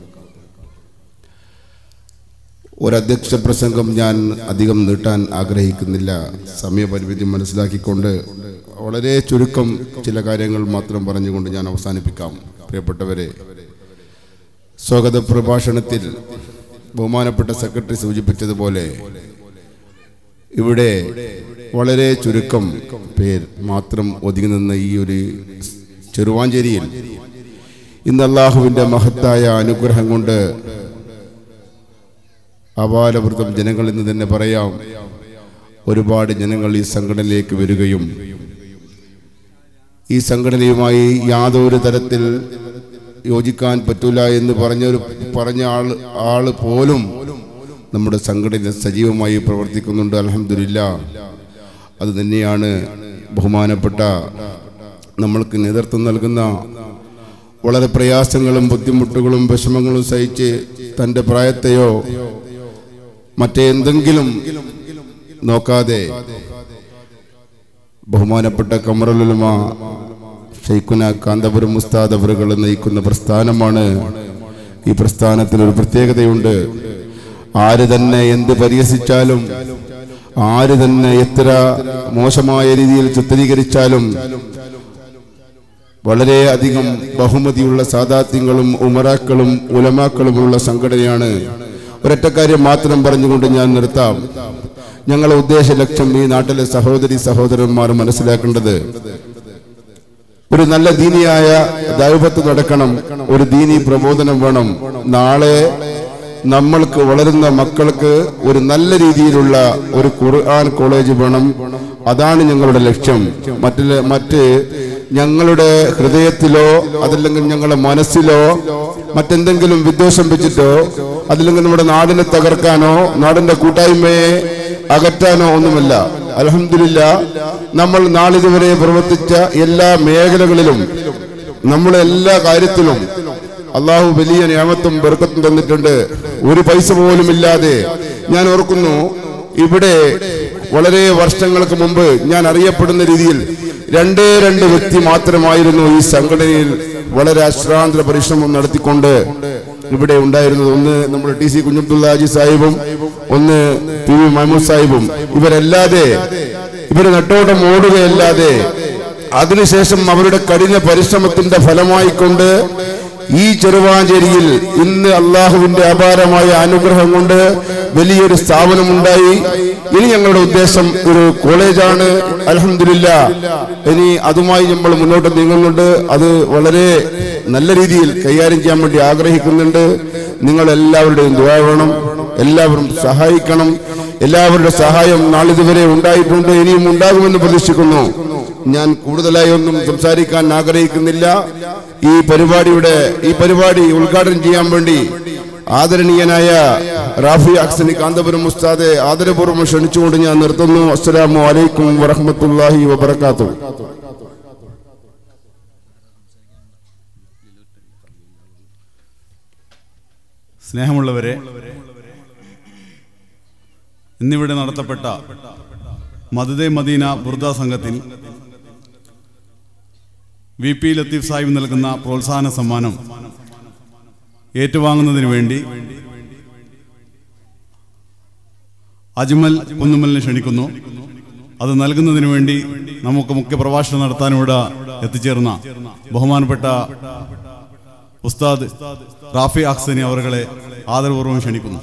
ഒരധ്യക്ഷ പ്രസംഗം ഞാൻ അധികം നീട്ടാൻ ആഗ്രഹിക്കുന്നില്ല സമയപരിമിതി മനസ്സിലാക്കിക്കൊണ്ട് വളരെ ചുരുക്കം ചില കാര്യങ്ങൾ മാത്രം പറഞ്ഞുകൊണ്ട് ഞാൻ അവസാനിപ്പിക്കാം പ്രിയപ്പെട്ടവരെ സ്വാഗത പ്രഭാഷണത്തിൽ ബഹുമാനപ്പെട്ട സെക്രട്ടറി സൂചിപ്പിച്ചതുപോലെ ഇവിടെ വളരെ ചുരുക്കം പേർ മാത്രം ഒതുങ്ങി നിന്ന ഈ ഒരു ചെറുവാഞ്ചേരിയിൽ ഇന്ന് അള്ളാഹുവിൻ്റെ മഹത്തായ അനുഗ്രഹം കൊണ്ട് അപാലവൃതം ജനങ്ങൾ എന്ന് തന്നെ പറയാം ഒരുപാട് ജനങ്ങൾ ഈ സംഘടനയിലേക്ക് വരികയും ഈ സംഘടനയുമായി യാതൊരു തരത്തിൽ യോജിക്കാൻ പറ്റൂല എന്ന് പറഞ്ഞൊരു പറഞ്ഞ ആൾ ആള് പോലും നമ്മുടെ സംഘടന സജീവമായി പ്രവർത്തിക്കുന്നുണ്ട് അലഹമില്ല അത് തന്നെയാണ് ബഹുമാനപ്പെട്ട നമ്മൾക്ക് നേതൃത്വം നൽകുന്ന വളരെ പ്രയാസങ്ങളും ബുദ്ധിമുട്ടുകളും വിഷമങ്ങളും സഹിച്ച് തൻ്റെ പ്രായത്തെയോ മറ്റെന്തെങ്കിലും നോക്കാതെ ബഹുമാനപ്പെട്ട കമറുലുമ ഷെയ്ഖുന കാന്തപുരം മുസ്താദ് അവറുകൾ നയിക്കുന്ന പ്രസ്ഥാനമാണ് ഈ പ്രസ്ഥാനത്തിന് ഒരു പ്രത്യേകതയുണ്ട് ആര് തന്നെ എന്ത് പരിഹസിച്ചാലും ആര് തന്നെ എത്ര മോശമായ രീതിയിൽ ചിത്രീകരിച്ചാലും വളരെ അധികം ബഹുമതിയുള്ള സാദാത്യങ്ങളും ഉമറാക്കളും ഉലമാക്കളുമുള്ള സംഘടനയാണ് ഒരൊറ്റ കാര്യം മാത്രം പറഞ്ഞുകൊണ്ട് ഞാൻ നിർത്താം ഞങ്ങളുടെ ഉദ്ദേശ ലക്ഷ്യം ഈ നാട്ടിലെ സഹോദരി സഹോദരന്മാർ മനസ്സിലാക്കേണ്ടത് ഒരു നല്ല ദീനിയായ ദൈവത്ത് നടക്കണം ഒരു ദീനി പ്രബോധനം വേണം നാളെ നമ്മൾക്ക് വളരുന്ന മക്കൾക്ക് ഒരു നല്ല രീതിയിലുള്ള ഒരു ഖുർആൻ കോളേജ് വേണം അതാണ് ഞങ്ങളുടെ ലക്ഷ്യം മറ്റുള്ള മറ്റ് ഞങ്ങളുടെ ഹൃദയത്തിലോ അതല്ലെങ്കിൽ ഞങ്ങളുടെ മനസ്സിലോ മറ്റെന്തെങ്കിലും വിദ്വേഷം വെച്ചിട്ടോ അതല്ലെങ്കിൽ നമ്മുടെ നാടിനെ തകർക്കാനോ നാടിന്റെ കൂട്ടായ്മയെ അകറ്റാനോ ഒന്നുമല്ല അലഹമില്ല നമ്മൾ നാളിതുവരെ പ്രവർത്തിച്ച എല്ലാ മേഖലകളിലും നമ്മളെ എല്ലാ കാര്യത്തിലും അള്ളാഹു വലിയ നിയമത്തും ബെറുക്കത്തും തന്നിട്ടുണ്ട് ഒരു പൈസ പോലും ഇല്ലാതെ ഞാൻ ഓർക്കുന്നു ഇവിടെ വളരെ വർഷങ്ങൾക്ക് മുമ്പ് ഞാൻ അറിയപ്പെടുന്ന രീതിയിൽ രണ്ടേ രണ്ട് വ്യക്തി മാത്രമായിരുന്നു ഈ സംഘടനയിൽ വളരെ അശ്രാന്ത പരിശ്രമം നടത്തിക്കൊണ്ട് ഇവിടെ ഉണ്ടായിരുന്നത് ഒന്ന് നമ്മുടെ ടി സി കുഞ്ഞബ്ദുള്ള ഹാജി സാഹിബും ഒന്ന് പി വി മഹമ്മൂദ് സാഹിബും ഇവരല്ലാതെ ഇവർ നെട്ടോട്ടം ഓടുകയല്ലാതെ അതിനുശേഷം അവരുടെ കഠിന പരിശ്രമത്തിന്റെ ഫലമായിക്കൊണ്ട് ഈ ചെറുവാഞ്ചേരിയിൽ ഇന്ന് അള്ളാഹുവിന്റെ അപാരമായ അനുഗ്രഹം കൊണ്ട് വലിയൊരു സ്ഥാപനമുണ്ടായി ഇനി ഞങ്ങളുടെ ഉദ്ദേശം ഒരു കോളേജാണ് അലഹമില്ല ഇനി അതുമായി നമ്മൾ മുന്നോട്ട് നീങ്ങുന്നുണ്ട് അത് വളരെ നല്ല രീതിയിൽ കൈകാര്യം ചെയ്യാൻ വേണ്ടി ആഗ്രഹിക്കുന്നുണ്ട് നിങ്ങൾ എല്ലാവരുടെയും ദുആ വേണം എല്ലാവരും സഹായിക്കണം എല്ലാവരുടെ സഹായം നാളിതുവരെ ഉണ്ടായിട്ടുണ്ട് ഇനിയും ഉണ്ടാകുമെന്ന് പ്രതീക്ഷിക്കുന്നു ഞാൻ കൂടുതലായി ഒന്നും സംസാരിക്കാൻ ആഗ്രഹിക്കുന്നില്ല ഈ പരിപാടിയുടെ ഈ പരിപാടി ഉദ്ഘാടനം ചെയ്യാൻ വേണ്ടി ആദരണീയനായ റാഫി അക്സനി കാന്തപുരം മുസ്താദെ ആദരപൂർവ്വം ക്ഷണിച്ചുകൊണ്ട് ഞാൻ നിർത്തുന്നു അസ്സലാമു അലൈക്കും വറഹ്മത്തുള്ളാഹി വബറകാതുഹു സ്നേഹമുള്ളവരെ ഇന്നിവിടെ നടത്തപ്പെട്ട മദദെ മദീന ബുർദ സംഘത്തിൽ വി പി ലത്തീഫ് സാഹിബ് നൽകുന്ന പ്രോത്സാഹന സമ്മാനം ഏറ്റുവാങ്ങുന്നതിന് വേണ്ടി അജ്മൽ കുന്നുമലിനെ ക്ഷണിക്കുന്നു അത് നൽകുന്നതിന് വേണ്ടി നമുക്ക് മുഖ്യ പ്രഭാഷണം നടത്താൻ ഇവിടെ എത്തിച്ചേർന്ന ബഹുമാനപ്പെട്ട ഉസ്താദ് റാഫി അഹ്സനി അവരുടെ ആദരപൂർവ്വം ക്ഷണിക്കുന്നു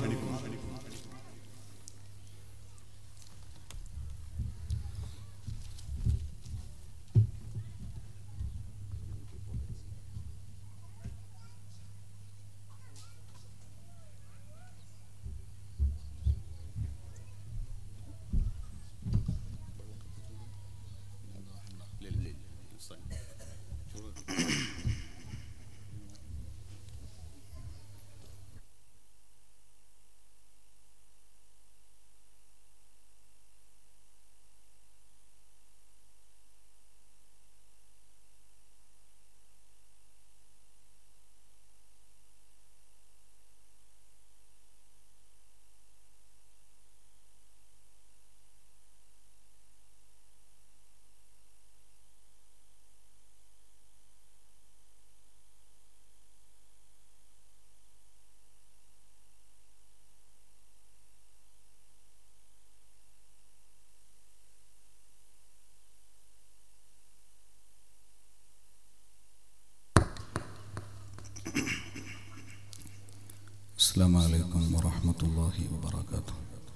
السلام عليكم ورحمة الله وبركاته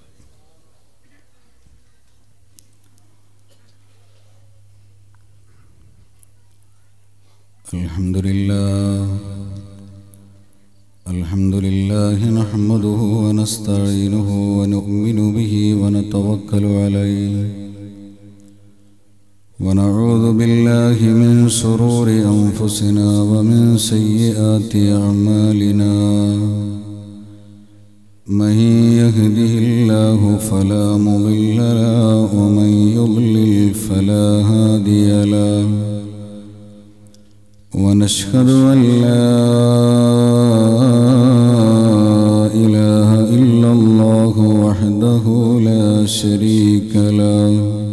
الحمد لله الحمد لله نحمده ونستعينه ونؤمن به ونتوكل عليه ونعوذ بالله من شرور أنفسنا ومن سيئات أعمالنا من يهده الله فلا مضل له ومن يضلل فلا هادي له ونشهد أن لا إله إلا الله وحده لا شريك له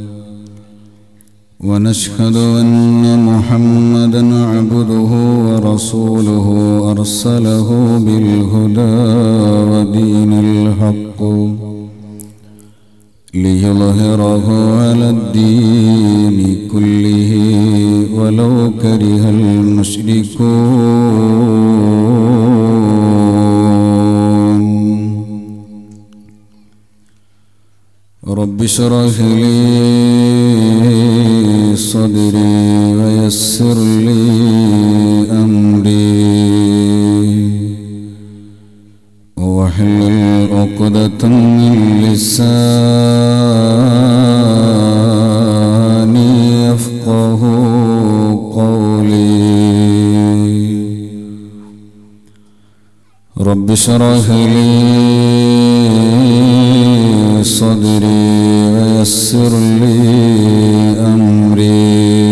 ونشهد أن محمدا عبده ورسوله أرسله بالهدى ودين الحق ليظهره على الدين كله ولو كره المشركون رب اشرح لي صدري ويسر لي أمري واحلل عقدة من لساني يفقه قولي رب اشرح لي صدري ويسر لي أمري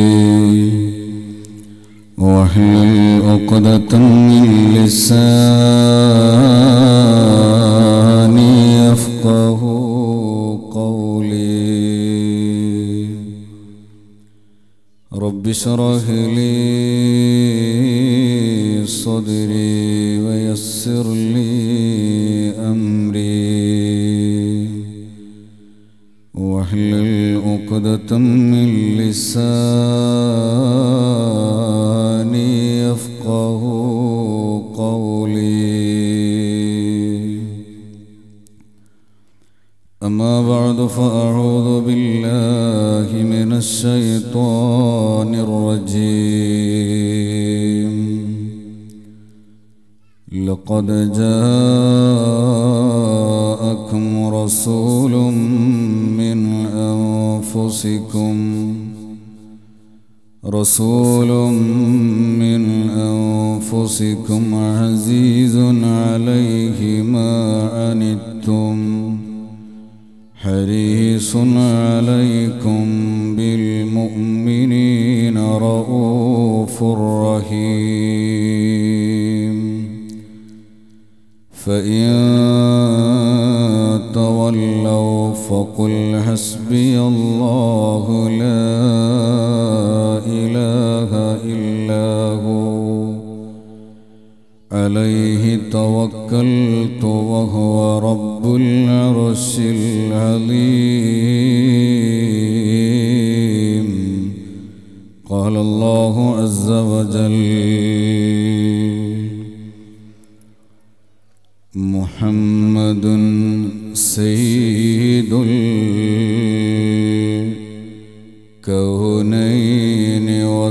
واحلل عقدة من لساني يفقه قولي رب اشرح لي صدري ويسر لي أمري واحلل عقدة من لساني يفقه قولي أما بعد فأعوذ بالله من الشيطان الرجيم لقد جاءكم رسول من أنفسكم رسول من أنفسكم عزيز عليه ما عنتم حريص عليكم بالمؤمنين رؤوف رحيم فإن تولوا فقل حسبي الله لا إله إلا هو عليه توكلت وهو رب العرش العظيم قال الله عز وجل محمد سيد الكونين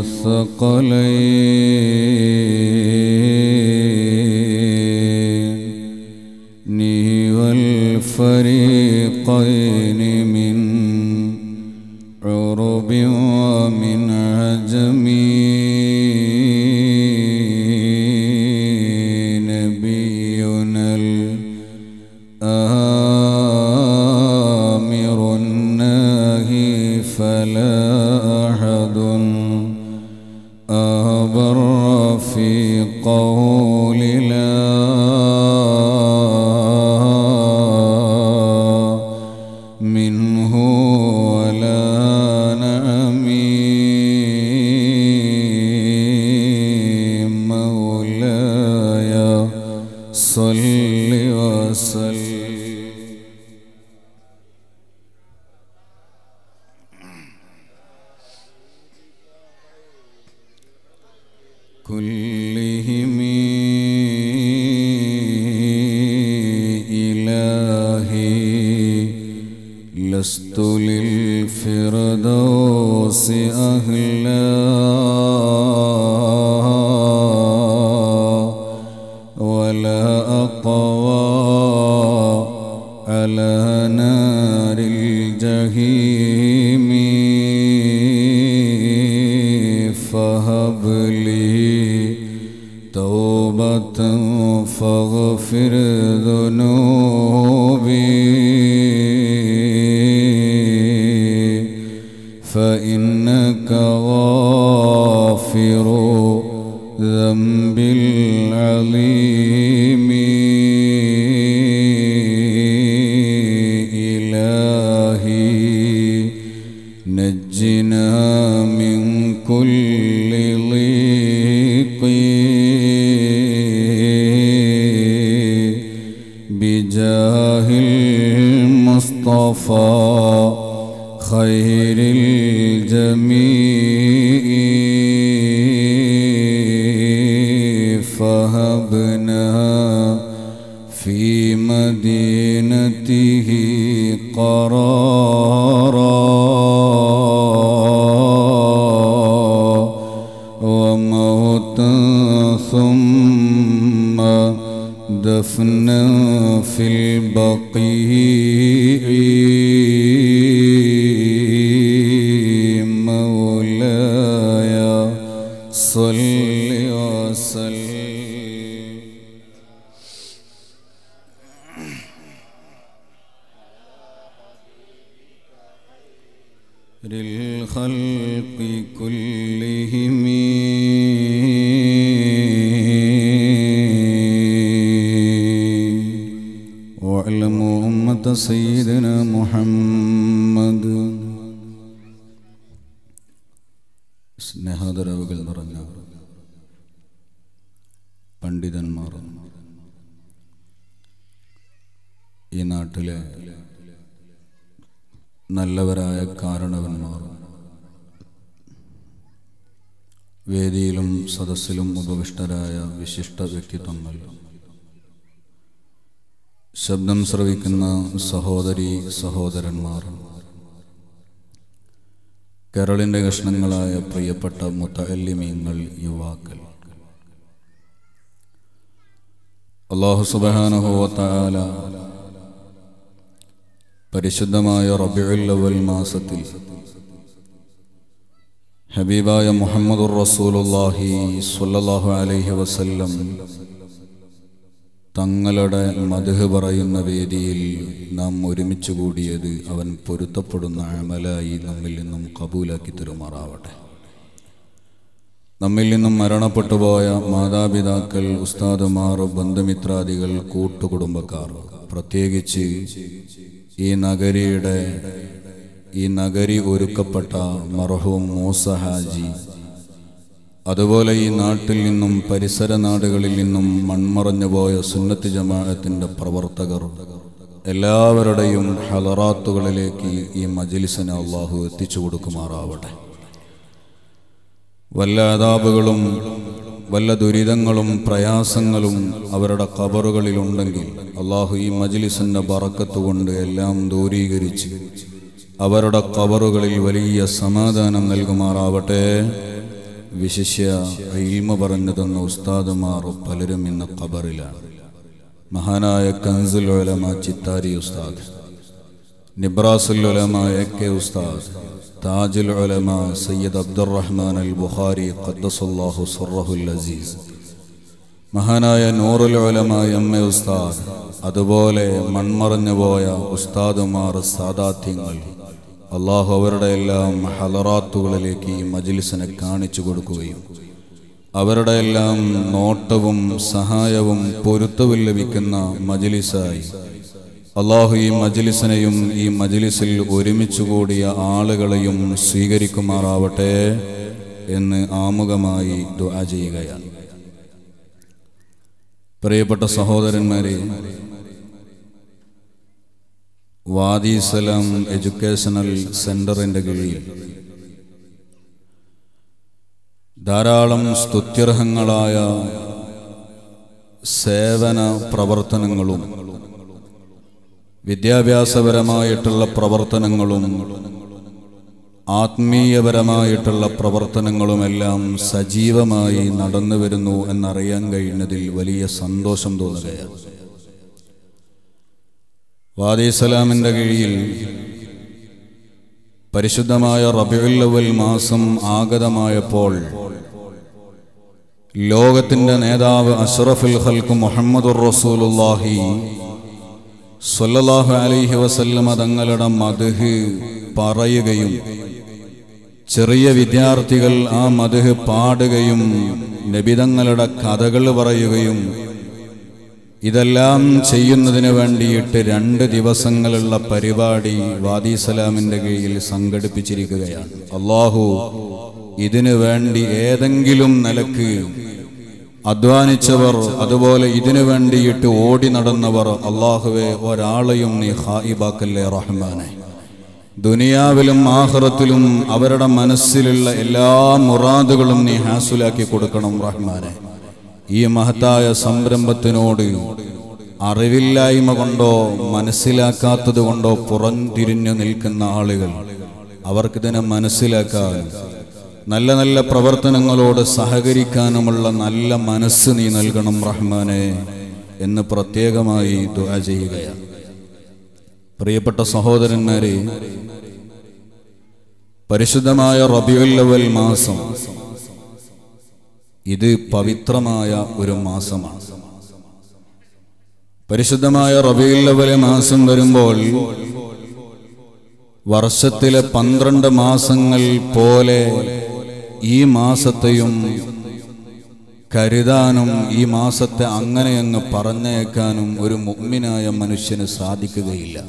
والثقلين والفريقين من عرب ومن عجم نبينا الآمر الناهي فلا أحد أبر في قول لا من إلهي لست للفردوس أهلا ولا أقوى على نار الجحيم فهب لي توبة فاغفر ذنوبي فإنك غافر ذنب العظيم إلهي نجنا من كل ضيق بجاه المصطفى خير الجميع فهبنا في مدينته قرارا وموتا ثم دفنا في البقيع مولاي صل وسلم للخلق كلهم واعلموا أمة سيدنا محمد സ്നേഹാദരവുകൾ നിറഞ്ഞ പണ്ഡിതന്മാർ ഈ നാട്ടിലെ നല്ലവരായ കാരണവന്മാർ വേദിയിലും സദസ്സിലും ഉപവിഷ്ടരായ വിശിഷ്ട വ്യക്തിത്വങ്ങൾ ശബ്ദം ശ്രവിക്കുന്ന സഹോദരി സഹോദരന്മാർ കരളിൻ്റെ കഷ്ണങ്ങളായ പ്രിയപ്പെട്ട മുത്തല്ലിമീങ്ങൾ യുവാക്കൾ അള്ളാഹു സുബാനുഭവത്താല പരിശുദ്ധമായ റബിയുല്ലവൽ മാസത്തിൽ ഹബീബായ മുഹമ്മദുർ റസൂലുല്ലാഹി സ്വല്ലല്ലാഹു അലൈഹി വസല്ലം തങ്ങളുടെ മധു പറയുന്ന വേദിയിൽ നാം ഒരുമിച്ച് കൂടിയത് അവൻ പൊരുത്തപ്പെടുന്ന അമലായി നമ്മിൽ നിന്നും കബൂലാക്കി തരുമാറാവട്ടെ നമ്മിൽ നിന്നും മരണപ്പെട്ടു പോയ മാതാപിതാക്കൾ ഉസ്താദുമാർ ബന്ധുമിത്രാദികൾ കൂട്ടുകുടുംബക്കാർ പ്രത്യേകിച്ച് ഈ നഗരിയുടെ ഈ നഗരി ഒരുക്കപ്പെട്ട മർഹൂം മൂസ ഹാജി അതുപോലെ ഈ നാട്ടിൽ നിന്നും പരിസര നാടുകളിൽ നിന്നും മൺമറഞ്ഞു പോയ സുന്നത്ത് ജമാഅത്തിൻ്റെ പ്രവർത്തകർ എല്ലാവരുടെയും ഹലറാത്തുകളിലേക്ക് ഈ മജിലിസിനെ അള്ളാഹു എത്തിച്ചു കൊടുക്കുമാറാവട്ടെ വല്ല അതാപുകളും വല്ല ദുരിതങ്ങളും പ്രയാസങ്ങളും അവരുടെ കബറുകളിലുണ്ടെങ്കിൽ അള്ളാഹു ഈ മജിലിസിൻ്റെ ബറക്കത്ത് കൊണ്ട് എല്ലാം ദൂരീകരിച്ച് അവരുടെ കബറുകളിൽ വലിയ സമാധാനം നൽകുമാറാവട്ടെ വിശിഷ്യ ഇൽമ പറഞ്ഞു തന്ന ഉസ്താദുമാർ പലരും ഇന്ന് ഖബറിലാണ് മഹാനായ കൻസുൽ ഉലമ ചിത്താരി ഉസ്താദ് നിബ്രാസുൽ ഉലമ എ കെ ഉസ്താദ് താജുൽ ഉലമ സയ്യിദ് അബ്ദുറഹ്മാൻ അൽ ബുഖാരി ഖദ്ദസുല്ലാഹു സുറഹുൽ അസീസ് മഹാനായ നൂറുൽ ഉലമ എം എ ഉസ്താദ് അതുപോലെ മൺമറഞ്ഞു പോയ ഉസ്താദുമാർ സാദാത്യങ്ങൾ അള്ളാഹു അവരുടെ എല്ലാം ഹലറാത്തുകളിലേക്ക് ഈ മജിലിസിനെ കാണിച്ചു കൊടുക്കുകയും അവരുടെ എല്ലാം നോട്ടവും സഹായവും പൊരുത്തവും ലഭിക്കുന്ന മജിലിസായി അള്ളാഹു ഈ മജിലിസിനെയും ഈ മജിലിസിൽ ഒരുമിച്ച് കൂടിയ ആളുകളെയും സ്വീകരിക്കുമാറാവട്ടെ എന്ന് ആമുഖമായി ദുആ ചെയ്യുകയാണ് പ്രിയപ്പെട്ട സഹോദരന്മാരെ വാദിസലാം എഡ്യൂക്കേഷണൽ സെന്ററിന്റെ കീഴിൽ ധാരാളം സ്തുത്യർഹങ്ങളായ സേവന പ്രവർത്തനങ്ങളും വിദ്യാഭ്യാസപരമായിട്ടുള്ള പ്രവർത്തനങ്ങളും ആത്മീയപരമായിട്ടുള്ള പ്രവർത്തനങ്ങളുമെല്ലാം സജീവമായി നടന്നു വരുന്നു എന്നറിയാൻ കഴിഞ്ഞതിൽ വലിയ സന്തോഷം തോന്നുകയാണ് വാദിസലാമിൻ്റെ കീഴിൽ പരിശുദ്ധമായ റബിയുല്ലവൽ മാസം ആഗതമായപ്പോൾ ലോകത്തിൻ്റെ നേതാവ് അഷ്റഫുൽ ഖൽക്ക് മുഹമ്മദുർ റസൂലുല്ലാഹി സല്ലല്ലാഹു അലൈഹി വസല്ലമ തങ്ങളുടെ മദ്ഹ് പറയുകയും ചെറിയ വിദ്യാർത്ഥികൾ ആ മദ്ഹ് പാടുകയും നബിതങ്ങളുടെ കഥകൾ പറയുകയും ഇതെല്ലാം ചെയ്യുന്നതിന് വേണ്ടിയിട്ട് രണ്ട് ദിവസങ്ങളുള്ള പരിപാടി വാദിസലാമിൻ്റെ കീഴിൽ സംഘടിപ്പിച്ചിരിക്കുകയാണ് അള്ളാഹു ഇതിനു വേണ്ടി ഏതെങ്കിലും നിലക്ക് അധ്വാനിച്ചവർ അതുപോലെ ഇതിനു വേണ്ടിയിട്ട് ഓടി നടന്നവർ അള്ളാഹുവെ ഒരാളെയും നീ ഹായിബാക്കല്ലേ റഹ്മാനെ ദുനിയാവിലും ആഹ്റത്തിലും അവരുടെ മനസ്സിലുള്ള എല്ലാ മുറാദുകളും നീ ഹാസുലാക്കി കൊടുക്കണം റഹ്മാനെ ഈ മഹത്തായ സംരംഭത്തിനോട് അറിവില്ലായ്മ കൊണ്ടോ മനസ്സിലാക്കാത്തത് കൊണ്ടോ പുറംതിരിഞ്ഞു നിൽക്കുന്ന ആളുകൾ അവർക്കിതിനെ മനസ്സിലാക്കാൻ നല്ല നല്ല പ്രവർത്തനങ്ങളോട് സഹകരിക്കാനുമുള്ള നല്ല മനസ്സ് നീ നൽകണം റഹ്മാനെ എന്ന് പ്രത്യേകമായി ദുആ ചെയ്യുകയാണ് പ്രിയപ്പെട്ട സഹോദരന്മാരെ പരിശുദ്ധമായ റബിയുല്ലവൽ മാസം ഇത് പവിത്രമായ ഒരു മാസമാണ് പരിശുദ്ധമായ റബിയുല്ലവലെ മാസം വരുമ്പോൾ വർഷത്തിലെ പന്ത്രണ്ട് മാസങ്ങൾ പോലെ ഈ മാസത്തെയും കരുതാനും ഈ മാസത്തെ അങ്ങനെ അങ്ങ് പറഞ്ഞേക്കാനും ഒരു മുഗ്മിനായ മനുഷ്യന് സാധിക്കുകയില്ല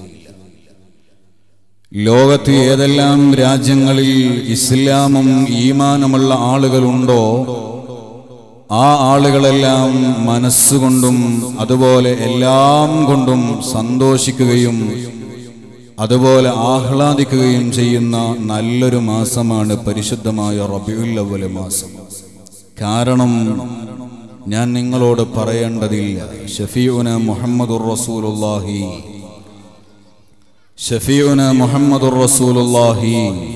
ലോകത്ത് ഏതെല്ലാം രാജ്യങ്ങളിൽ ഇസ്ലാമും ഈമാനുമുള്ള ആളുകളുണ്ടോ ആ ആളുകളെല്ലാം മനസ്സുകൊണ്ടും അതുപോലെ എല്ലാം കൊണ്ടും സന്തോഷിക്കുകയും അതുപോലെ ആഹ്ലാദിക്കുകയും ചെയ്യുന്ന നല്ലൊരു മാസമാണ് പരിശുദ്ധമായ റബിയുല്ലവല മാസം കാരണം ഞാൻ നിങ്ങളോട് പറയേണ്ടതില്ല ഷഫീഉന മുഹമ്മദുർ റസൂലുള്ളാഹി ഷഫീഉന മുഹമ്മദുർ റസൂലുള്ളാഹി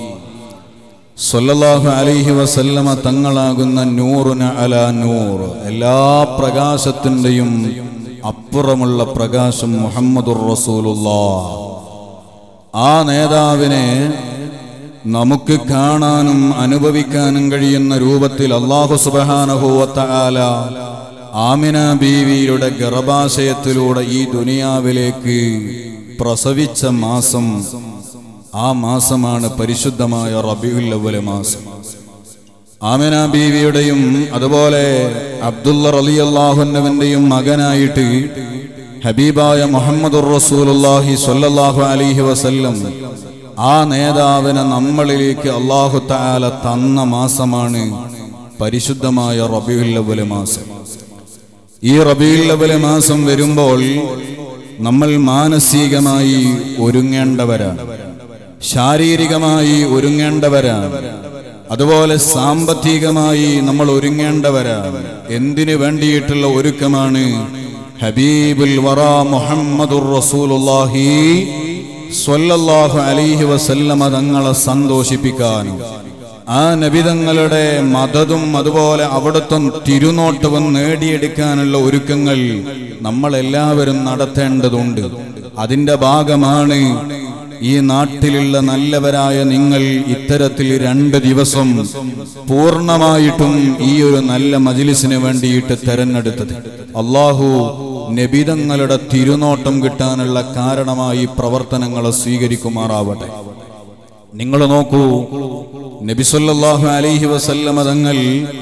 സല്ലല്ലാഹു അലൈഹി വസല്ലമ തങ്ങളാകുന്ന നൂറുന അല നൂർ എല്ലാ പ്രകാശത്തിൻ്റെയും അപ്പുറമുള്ള പ്രകാശം മുഹമ്മദുർ റസൂലുള്ളാഹ് ആ നേതാവിനെ നമുക്ക് കാണാനും അനുഭവിക്കാനും കഴിയുന്ന രൂപത്തിൽ അള്ളാഹു സുബാനഹുവത്താല ആമിന ബീവിയുടെ ഗർഭാശയത്തിലൂടെ ഈ ദുനിയാവിലേക്ക് പ്രസവിച്ച മാസം ആ മാസമാണ് പരിശുദ്ധമായ റബിയുൽ അവല മാസം ആമിന ബീവിയുടെയും അതുപോലെ അബ്ദുള്ള റലി അള്ളാഹുന്നവന്റെയും മകനായിട്ട് ഹബീബായ മുഹമ്മദുർ റസൂലുള്ളാഹി സ്വല്ലല്ലാഹു അലൈഹി വസല്ലം ആ നേതാവിനെ നമ്മളിലേക്ക് അള്ളാഹു താല തന്ന മാസമാണ് പരിശുദ്ധമായ റബിയുല്ലവല മാസം ഈ റബിയുല്ലവല മാസം വരുമ്പോൾ നമ്മൾ മാനസികമായി ഒരുങ്ങേണ്ടവരാണ് ശാരീരികമായി ഒരുങ്ങേണ്ടവരാണ് അതുപോലെ സാമ്പത്തികമായി നമ്മൾ ഒരുങ്ങേണ്ടവരാണ് എന്തിനു വേണ്ടിയിട്ടുള്ള ഒരുക്കമാണ് ഹബീബുൽ വറ മുഹമ്മദുർ റസൂലുള്ളാഹി സ്വല്ലല്ലാഹു അലൈഹി വസല്ലമ തങ്ങളെ സന്തോഷിപ്പിക്കാനും ആ നബിതങ്ങളുടെ മതതും അതുപോലെ അവിടുത്തെ തിരുനോട്ടവും നേടിയെടുക്കാനുള്ള ഒരുക്കങ്ങൾ നമ്മൾ എല്ലാവരും നടത്തേണ്ടതുണ്ട് അതിന്റെ ഭാഗമാണ് ഈ നാട്ടിലുള്ള നല്ലവരായ നിങ്ങൾ ഇത്തരത്തിൽ രണ്ട് ദിവസം പൂർണ്ണമായിട്ടും ഈ ഒരു നല്ല മജിലിസിന് വേണ്ടിയിട്ട് തെരഞ്ഞെടുത്തത് അള്ളാഹു നബിതങ്ങളുടെ തിരുനോട്ടം കിട്ടാനുള്ള കാരണമായി പ്രവർത്തനങ്ങളെ സ്വീകരിക്കുമാറാവട്ടെ നിങ്ങൾ നോക്കൂ നബിസൊല്ലാഹു അലൈഹി വസല്ലമ തങ്ങൾ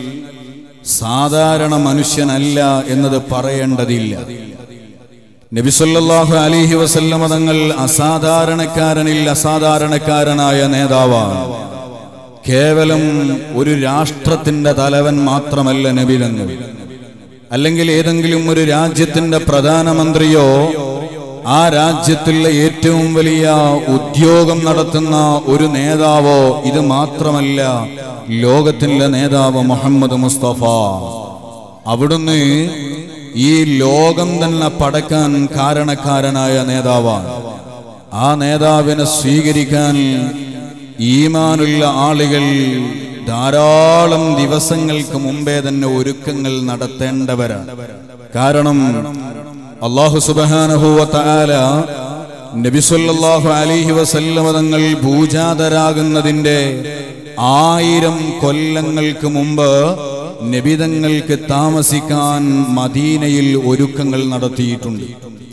സാധാരണ മനുഷ്യനല്ല എന്നത് പറയേണ്ടതില്ല നബിസൊല്ലാഹു അലിഹി വസല്ലമ തങ്ങൾ അസാധാരണക്കാരനിൽ അസാധാരണക്കാരനായ നേതാവാണ് കേവലം ഒരു രാഷ്ട്രത്തിന്റെ തലവൻ മാത്രമല്ല നബിതങ്ങൾ അല്ലെങ്കിൽ ഏതെങ്കിലും ഒരു രാജ്യത്തിന്റെ പ്രധാനമന്ത്രിയോ ആ രാജ്യത്തിലെ ഏറ്റവും വലിയ ഉദ്യോഗം നടത്തുന്ന ഒരു നേതാവോ ഇത് മാത്രമല്ല ലോകത്തിലെ നേതാവ് മുഹമ്മദ് മുസ്തഫ അവിടുന്ന് ഈ ലോകം തന്നെ പടക്കാൻ കാരണക്കാരനായ നേതാവാണ് ആ നേതാവിനെ സ്വീകരിക്കാൻ ഈമാനുള്ള ആളുകൾ ധാരാളം ദിവസങ്ങൾക്ക് മുമ്പേ തന്നെ ഒരുക്കങ്ങൾ നടത്തേണ്ടവരാണ് കാരണം അള്ളാഹു സുബാനഹുവല നബിസുല്ലാഹു അലിഹി വസല്ലമ തങ്ങൾ ഭൂജാതരാകുന്നതിന്റെ ആയിരം കൊല്ലങ്ങൾക്ക് മുമ്പ് നബിതങ്ങൾക്ക് താമസിക്കാൻ മദീനയിൽ ഒരുക്കങ്ങൾ നടത്തിയിട്ടുണ്ട്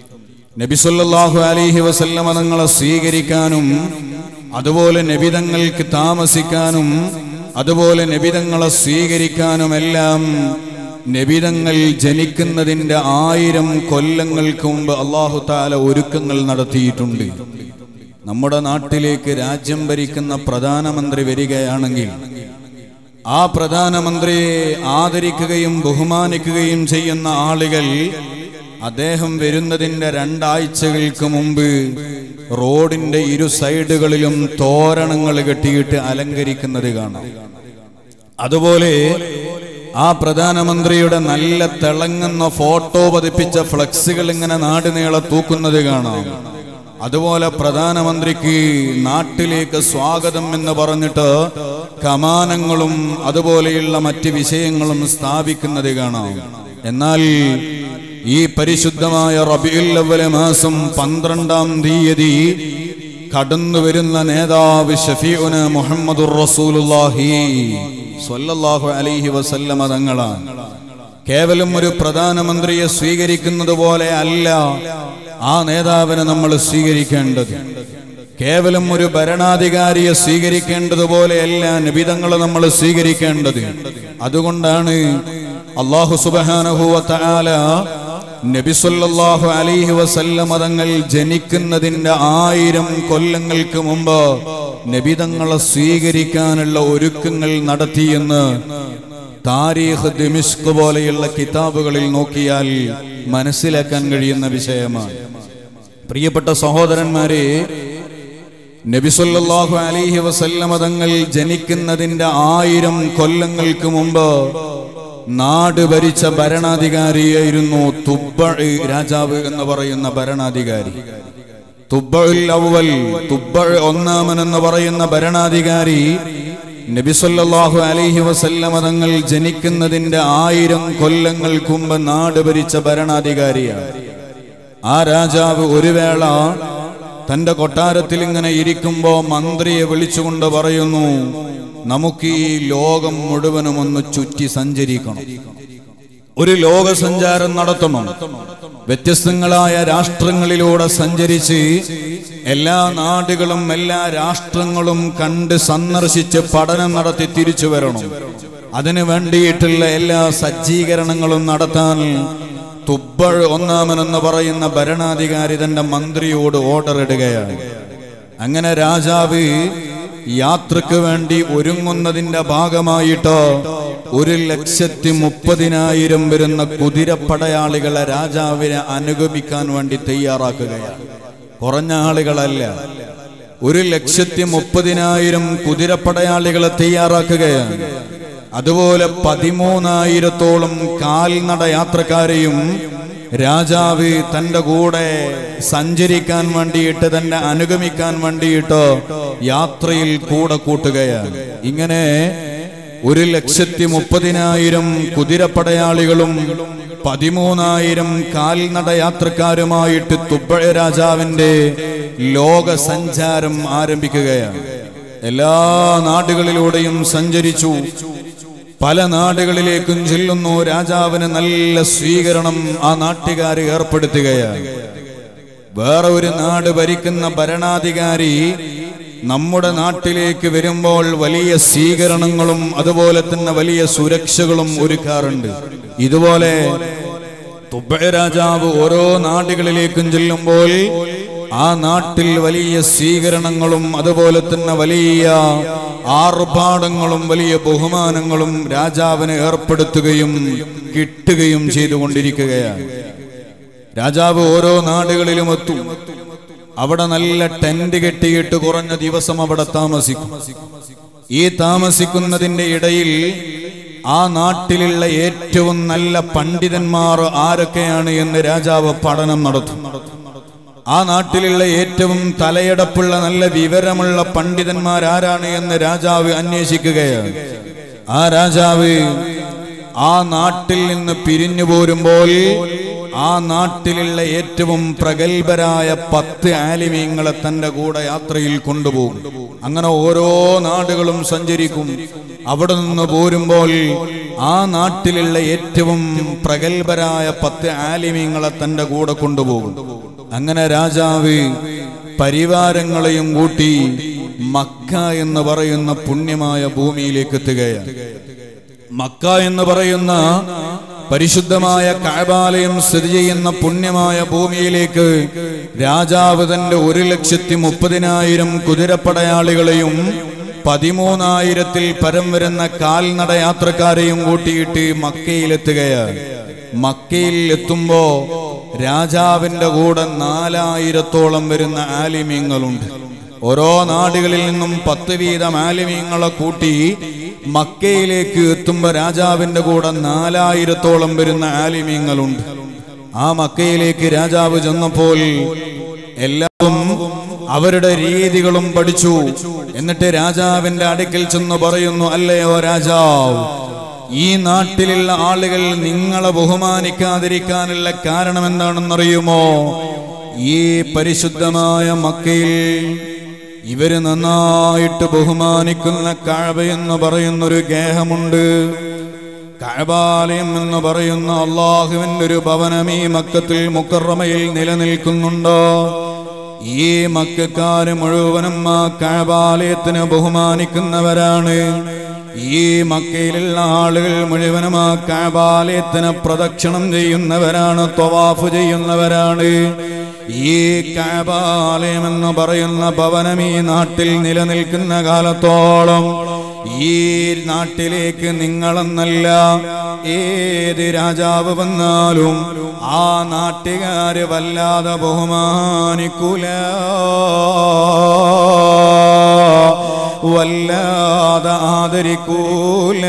നബിസുല്ലാഹു അലിഹി വസല്ലമ തങ്ങളെ സ്വീകരിക്കാനും അതുപോലെ നബിതങ്ങൾക്ക് താമസിക്കാനും അതുപോലെ നബിതങ്ങളെ സ്വീകരിക്കാനുമെല്ലാം നബിതങ്ങൾ ജനിക്കുന്നതിന്റെ ആയിരം കൊല്ലങ്ങൾക്ക് മുമ്പ് അള്ളാഹു താല ഒരുക്കങ്ങൾ നടത്തിയിട്ടുണ്ട് നമ്മുടെ നാട്ടിലേക്ക് രാജ്യം ഭരിക്കുന്ന പ്രധാനമന്ത്രി വരികയാണെങ്കിൽ ആ പ്രധാനമന്ത്രിയെ ആദരിക്കുകയും ബഹുമാനിക്കുകയും ചെയ്യുന്ന ആളുകൾ അദ്ദേഹം വരുന്നതിന്റെ രണ്ടാഴ്ചകൾക്ക് മുമ്പ് റോഡിന്റെ ഇരു സൈഡുകളിലും തോരണങ്ങൾ കെട്ടിയിട്ട് അലങ്കരിക്കുന്നത് കാണാം അതുപോലെ ആ പ്രധാനമന്ത്രിയുടെ നല്ല തിളങ്ങുന്ന ഫോട്ടോ പതിപ്പിച്ച ഫ്ലക്സുകൾ ഇങ്ങനെ നാടുനീളെ തൂക്കുന്നത് കാണാം അതുപോലെ പ്രധാനമന്ത്രിക്ക് നാട്ടിലേക്ക് സ്വാഗതം എന്ന് പറഞ്ഞിട്ട് കമാനങ്ങളും അതുപോലെയുള്ള മറ്റ് വിഷയങ്ങളും സ്ഥാപിക്കുന്നത് കാണാം എന്നാൽ ഈ പരിശുദ്ധമായ റബിയുൽ അവ്വൽ മാസം പന്ത്രണ്ടാം തീയതി കടന്നു വരുന്ന നേതാവ് ഷഫീഉന മുഹമ്മദുർ റസൂലുള്ളാഹി സ്വല്ലല്ലാഹു അലൈഹി വസല്ലമ തങ്ങളാണ് കേവലം ഒരു പ്രധാനമന്ത്രിയെ സ്വീകരിക്കുന്നത് പോലെ അല്ല ആ നേതാവിനെ നമ്മൾ സ്വീകരിക്കേണ്ടത് കേവലം ഒരു ഭരണാധികാരിയെ സ്വീകരിക്കേണ്ടതുപോലെയല്ല നിബിതങ്ങളെ നമ്മൾ സ്വീകരിക്കേണ്ടത് അതുകൊണ്ടാണ് അള്ളാഹു സുബാനഹുവല നബിസുല്ലാഹു അലിഹി വസല്ലമ തങ്ങൾ ജനിക്കുന്നതിന്റെ ആയിരം കൊല്ലങ്ങൾക്ക് മുമ്പ് നബിതങ്ങളെ സ്വീകരിക്കാനുള്ള ഒരുക്കങ്ങൾ നടത്തിയെന്ന് താരീഖ് ദിമിഷ്ക് പോലെയുള്ള കിതാബുകളിൽ നോക്കിയാൽ മനസ്സിലാക്കാൻ കഴിയുന്ന വിഷയമാണ് പ്രിയപ്പെട്ട സഹോദരന്മാരെ നബിസുല്ലാഹു അലിഹി വസല്ലമ തങ്ങൾ ജനിക്കുന്നതിന്റെ ആയിരം കൊല്ലങ്ങൾക്ക് മുമ്പ് നാട് ഭരിച്ച ഭരണാധികാരിയായിരുന്നു തുബ്ബ രാജാവ് എന്ന് പറയുന്ന ഭരണാധികാരി തുബ്ബുൽ അവൽ തുബ്ബ ഒന്നാമൻ എന്ന് പറയുന്ന ഭരണാധികാരി നബിസല്ലാഹു അലൈഹി വസല്ലമ തങ്ങൾ ജനിക്കുന്നതിന്റെ ആയിരം കൊല്ലങ്ങൾക്ക് മുമ്പ് നാട് ഭരിച്ച ഭരണാധികാരിയാണ് ആ രാജാവ് ഒരു വേള തന്റെ കൊട്ടാരത്തിൽ ഇങ്ങനെ ഇരിക്കുമ്പോ മന്ത്രിയെ വിളിച്ചുകൊണ്ട് പറയുന്നു നമുക്ക് ഈ ലോകം മുഴുവനും ഒന്ന് ചുറ്റി സഞ്ചരിക്കണം ഒരു ലോക സഞ്ചാരം നടത്തണം വ്യത്യസ്തങ്ങളായ രാഷ്ട്രങ്ങളിലൂടെ സഞ്ചരിച്ച് എല്ലാ നാടുകളും എല്ലാ രാഷ്ട്രങ്ങളും കണ്ട് സന്ദർശിച്ച് പഠനം നടത്തി തിരിച്ചു വരണം അതിനു വേണ്ടിയിട്ടുള്ള എല്ലാ സജ്ജീകരണങ്ങളും നടത്താൻ തുബ്ബഴ് ഒന്നാമനെന്ന് പറയുന്ന ഭരണാധികാരി തന്റെ മന്ത്രിയോട് ഓർഡർ ഇടുകയാണ് അങ്ങനെ രാജാവ് യാത്രക്ക് വേണ്ടി ഒരുങ്ങുന്നതിന്റെ ഭാഗമായിട്ട് ഒരു ലക്ഷത്തി മുപ്പതിനായിരം വരുന്ന കുതിരപ്പടയാളികളെ രാജാവിനെ അനുഗമിക്കാൻ വേണ്ടി തയ്യാറാക്കുകയാണ് കുറഞ്ഞ ആളുകളല്ല ഒരു ലക്ഷത്തി മുപ്പതിനായിരം കുതിരപ്പടയാളികളെ തയ്യാറാക്കുകയാണ് അതുപോലെ പതിമൂന്നായിരത്തോളം കാൽനട യാത്രക്കാരെയും രാജാവ് തന്റെ കൂടെ സഞ്ചരിക്കാൻ വേണ്ടിയിട്ട് തന്നെ അനുഗമിക്കാൻ വേണ്ടിയിട്ട് യാത്രയിൽ കൂടെ കൂട്ടുകയാണ് ഇങ്ങനെ ഒരു ലക്ഷത്തി മുപ്പതിനായിരം കുതിരപ്പടയാളികളും പതിമൂന്നായിരം കാൽനട യാത്രക്കാരുമായിട്ട് തുബ്ബഴ രാജാവിന്റെ ലോക സഞ്ചാരം ആരംഭിക്കുകയാണ് എല്ലാ നാടുകളിലൂടെയും സഞ്ചരിച്ചു പല നാടുകളിലേക്കും ചെല്ലുന്നു രാജാവിന് നല്ല സ്വീകരണം ആ നാട്ടുകാർ ഏർപ്പെടുത്തുകയാണ് വേറെ ഒരു നാട് ഭരിക്കുന്ന ഭരണാധികാരി നമ്മുടെ നാട്ടിലേക്ക് വരുമ്പോൾ വലിയ സ്വീകരണങ്ങളും അതുപോലെ തന്നെ വലിയ സുരക്ഷകളും ഒരുക്കാറുണ്ട് ഇതുപോലെ തുബ്ബ രാജാവ് ഓരോ നാടുകളിലേക്കും ചെല്ലുമ്പോൾ ആ നാട്ടിൽ വലിയ സ്വീകരണങ്ങളും അതുപോലെ തന്നെ വലിയ ആർഭാടങ്ങളും വലിയ ബഹുമാനങ്ങളും രാജാവിന് ഏർപ്പെടുത്തുകയും കിട്ടുകയും ചെയ്തുകൊണ്ടിരിക്കുകയാണ് രാജാവ് ഓരോ നാടുകളിലും എത്തും അവിടെ നല്ല ടെന്റ് കെട്ടിയിട്ട് കുറഞ്ഞ ദിവസം അവിടെ താമസിക്കും ഈ താമസിക്കുന്നതിന്റെ ഇടയിൽ ആ നാട്ടിലുള്ള ഏറ്റവും നല്ല പണ്ഡിതന്മാർ ആരൊക്കെയാണ് എന്ന് രാജാവ് പഠനം നടത്തും ആ നാട്ടിലുള്ള ഏറ്റവും തലയെടുപ്പുള്ള നല്ല വിവരമുള്ള പണ്ഡിതന്മാർ ആരാണ് എന്ന് രാജാവ് അന്വേഷിക്കുകയാണ് ആ രാജാവ് ആ നാട്ടിൽ നിന്ന് പിരിഞ്ഞു പോരുമ്പോൾ ആ നാട്ടിലുള്ള ഏറ്റവും പ്രഗത്ഭരായ പത്ത് ആലിമീങ്ങളെ തന്റെ കൂടെ യാത്രയിൽ കൊണ്ടുപോകും അങ്ങനെ ഓരോ നാടുകളും സഞ്ചരിക്കും അവിടെ നിന്ന് പോരുമ്പോൾ ആ നാട്ടിലുള്ള ഏറ്റവും പ്രഗത്ഭരായ പത്ത് ആലിമീങ്ങളെ തന്റെ കൂടെ കൊണ്ടുപോകും അങ്ങനെ രാജാവ് പരിവാരങ്ങളെയും കൂട്ടി മക്ക എന്ന് പറയുന്ന പുണ്യമായ ഭൂമിയിലേക്ക് എത്തുകയാണ് മക്ക എന്ന് പറയുന്ന പരിശുദ്ധമായ കാബാലയം സ്ഥിതി ചെയ്യുന്ന പുണ്യമായ ഭൂമിയിലേക്ക് രാജാവ് തന്റെ ഒരു ലക്ഷത്തി മുപ്പതിനായിരം കുതിരപ്പടയാളികളെയും പതിമൂന്നായിരത്തിൽ പരം വരുന്ന കാൽനട യാത്രക്കാരെയും കൂട്ടിയിട്ട് മക്കയിലെത്തുകയാണ് മക്കയിൽ എത്തുമ്പോ രാജാവിന്റെ കൂടെ നാലായിരത്തോളം വരുന്ന ആലിമ്യങ്ങളുണ്ട് ഓരോ നാടുകളിൽ നിന്നും പത്ത് വീതം ആലിമ്യങ്ങളെ കൂട്ടി മക്കയിലേക്ക് എത്തുമ്പോ രാജാവിന്റെ കൂടെ നാലായിരത്തോളം വരുന്ന ആലിമ്യങ്ങളുണ്ട് ആ മക്കയിലേക്ക് രാജാവ് ചെന്നപ്പോൾ എല്ലാവരും അവരുടെ രീതികളും പഠിച്ചു എന്നിട്ട് രാജാവിന്റെ അടുക്കൽ ചെന്ന് പറയുന്നു അല്ലയോ രാജാവ് ഈ നാട്ടിലുള്ള ആളുകൾ നിങ്ങളെ ബഹുമാനിക്കാതിരിക്കാനുള്ള കാരണം എന്താണെന്നറിയുമോ ഈ പരിശുദ്ധമായ മക്കയിൽ ഇവര് നന്നായിട്ട് ബഹുമാനിക്കുന്ന കാഴ്വ എന്ന് പറയുന്നൊരു ഗേഹമുണ്ട് കഴബാലയം എന്ന് പറയുന്ന അള്ളാഹുവിന്റെ ഒരു ഭവനം ഈ മക്കത്തിൽ മുക്കറമയിൽ നിലനിൽക്കുന്നുണ്ടോ ഈ മക്കാര് മുഴുവനും ആ കഴബാലയത്തിന് ബഹുമാനിക്കുന്നവരാണ് ഈ മക്കയിലുള്ള ആളുകൾ മുഴുവനും ആ കഴബാലയത്തിന് പ്രദക്ഷിണം ചെയ്യുന്നവരാണ് ത്വവാഫ് ചെയ്യുന്നവരാണ് ഈ കഴബാലയം എന്ന് പറയുന്ന ഭവനം ഈ നാട്ടിൽ നിലനിൽക്കുന്ന കാലത്തോളം ഈ നാട്ടിലേക്ക് നിങ്ങളെന്നല്ല ഏത് രാജാവ് വന്നാലും ആ നാട്ടുകാര് വല്ലാതെ ബഹുമാനിക്കൂല വല്ലാതെ ആദരിക്കൂല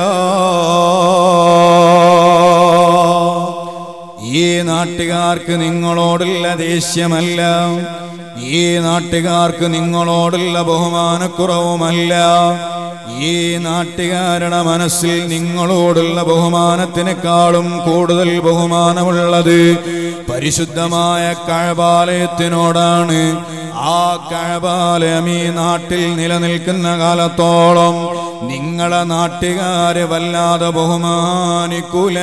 ഈ നാട്ടുകാർക്ക് നിങ്ങളോടുള്ള ദേഷ്യമല്ല ഈ നാട്ടുകാർക്ക് നിങ്ങളോടുള്ള ബഹുമാനക്കുറവുമല്ല ഈ നാട്ടുകാരുടെ മനസ്സിൽ നിങ്ങളോടുള്ള ബഹുമാനത്തിനേക്കാളും കൂടുതൽ ബഹുമാനമുള്ളത് പരിശുദ്ധമായ കഴബാലയത്തിനോടാണ് ആ കഴബാലയം ഈ നാട്ടിൽ നിലനിൽക്കുന്ന കാലത്തോളം നിങ്ങളെ നാട്ടുകാരെ വല്ലാതെ ബഹുമാനിക്കൂല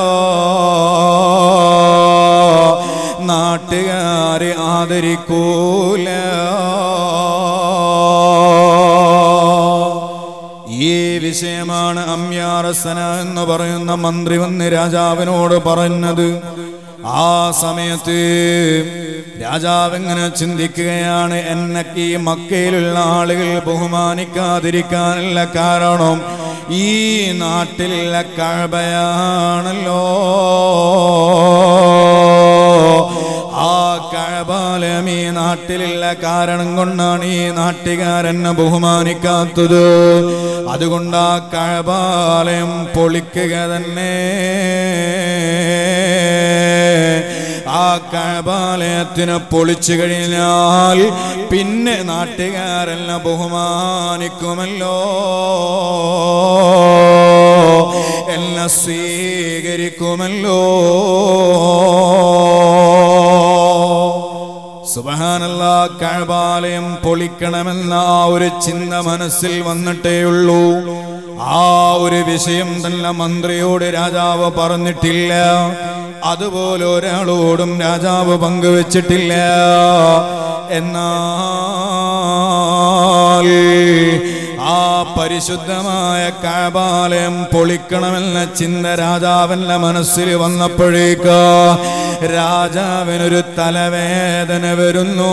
നാട്ടുകാരെ ആദരിക്കൂല ഈ വിഷയമാണ് അമ്യാറസന എന്ന് പറയുന്ന മന്ത്രി വന്ന് രാജാവിനോട് പറഞ്ഞത് ആ സമയത്ത് രാജാവ് എങ്ങനെ ചിന്തിക്കുകയാണ് എന്നൊക്കെ ഈ മക്കയിലുള്ള ആളുകൾ ബഹുമാനിക്കാതിരിക്കാനുള്ള കാരണം ഈ നാട്ടിലുള്ള കഴബയാണല്ലോ ആ കഴബാലയം ഈ നാട്ടിലുള്ള കാരണം കൊണ്ടാണ് ഈ നാട്ടുകാരെന്നെ ബഹുമാനിക്കാത്തത് അതുകൊണ്ട് ആ കഴബാലയം പൊളിക്കുക തന്നെ ആ കഴബാലയത്തിന് പൊളിച്ചു കഴിഞ്ഞാൽ പിന്നെ നാട്ടുകാരെല്ലാം ബഹുമാനിക്കുമല്ലോ എല്ലാം സ്വീകരിക്കുമല്ലോ സുബഹാനല്ല കഴബാലയം പൊളിക്കണമെന്ന ആ ഒരു ചിന്ത മനസ്സിൽ വന്നിട്ടേയുള്ളൂ ആ ഒരു വിഷയം തന്നെ മന്ത്രിയോട് രാജാവ് പറഞ്ഞിട്ടില്ല അതുപോലെ ഒരാളോടും രാജാവ് പങ്കുവച്ചിട്ടില്ല എന്നാൽ ആ പരിശുദ്ധമായ കാബാലയം പൊളിക്കണമെന്ന ചിന്ത രാജാവിന്റെ മനസ്സിൽ വന്നപ്പോഴേക്ക് രാജാവിനൊരു തലവേദന വരുന്നു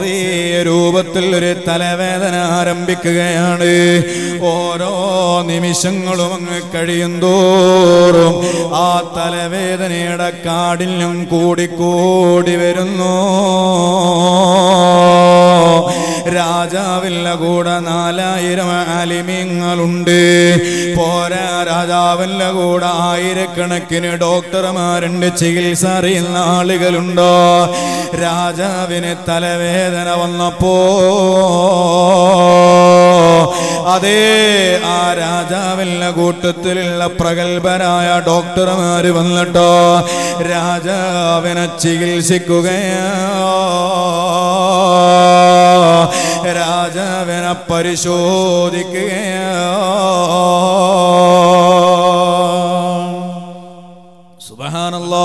ചെറിയ രൂപത്തിൽ ഒരു തലവേദന ആരംഭിക്കുകയാണ് ഓരോ നിമിഷം നിമിഷങ്ങളും അങ്ങ് കഴിയും തോറും ആ തലവേദനയുടെ കാഠിന്യം കൂടിക്കൂടി വരുന്നു രാജാവില്ല കൂടെ നാലായിരം ആലിമ്യങ്ങളുണ്ട് പോരാ രാജാവില്ല കൂടെ ആയിരക്കണക്കിന് ഡോക്ടർമാരുണ്ട് ചികിത്സ അറിയുന്ന ആളുകളുണ്ടോ രാജാവിന് തലവേദന വന്നപ്പോ അതേ ആ രാജാവില്ല കൂട്ടത്തിലുള്ള പ്രഗത്ഭരായ ഡോക്ടർമാര് വന്നിട്ടോ രാജാവിനെ ചികിത്സിക്കുകയാ രാജാവിനെ പരിശോധിക്കുകയാ സുബഹാനല്ലോ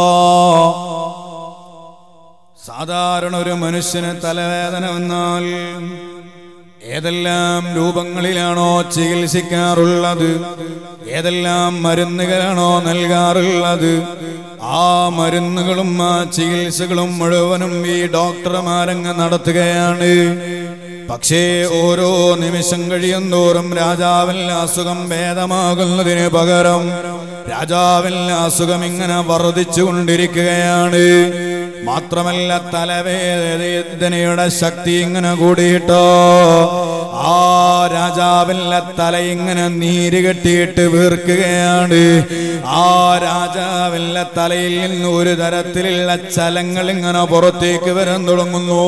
സാധാരണ ഒരു മനുഷ്യന് തലവേദന വന്നാൽ ഏതെല്ലാം രൂപങ്ങളിലാണോ ചികിത്സിക്കാറുള്ളത് ഏതെല്ലാം മരുന്നുകളാണോ നൽകാറുള്ളത് ആ മരുന്നുകളും ആ ചികിത്സകളും മുഴുവനും ഈ ഡോക്ടർമാരങ്ങ് നടത്തുകയാണ് പക്ഷേ ഓരോ നിമിഷം കഴിയുന്തോറും രാജാവിൽ അസുഖം ഭേദമാകുന്നതിന് പകരം രാജാവിൽ അസുഖം ഇങ്ങനെ വർദ്ധിച്ചു കൊണ്ടിരിക്കുകയാണ് മാത്രമല്ല തലവേദനയുടെ ശക്തി ഇങ്ങനെ കൂടിയിട്ടോ ആ രാജാവിന്റെ തല ഇങ്ങനെ നീര് കെട്ടിയിട്ട് വീർക്കുകയാണ് ആ രാജാവിന്റെ തലയിൽ നിന്ന് ഒരു തരത്തിലുള്ള ചലങ്ങൾ ഇങ്ങനെ പുറത്തേക്ക് വരാൻ തുടങ്ങുന്നു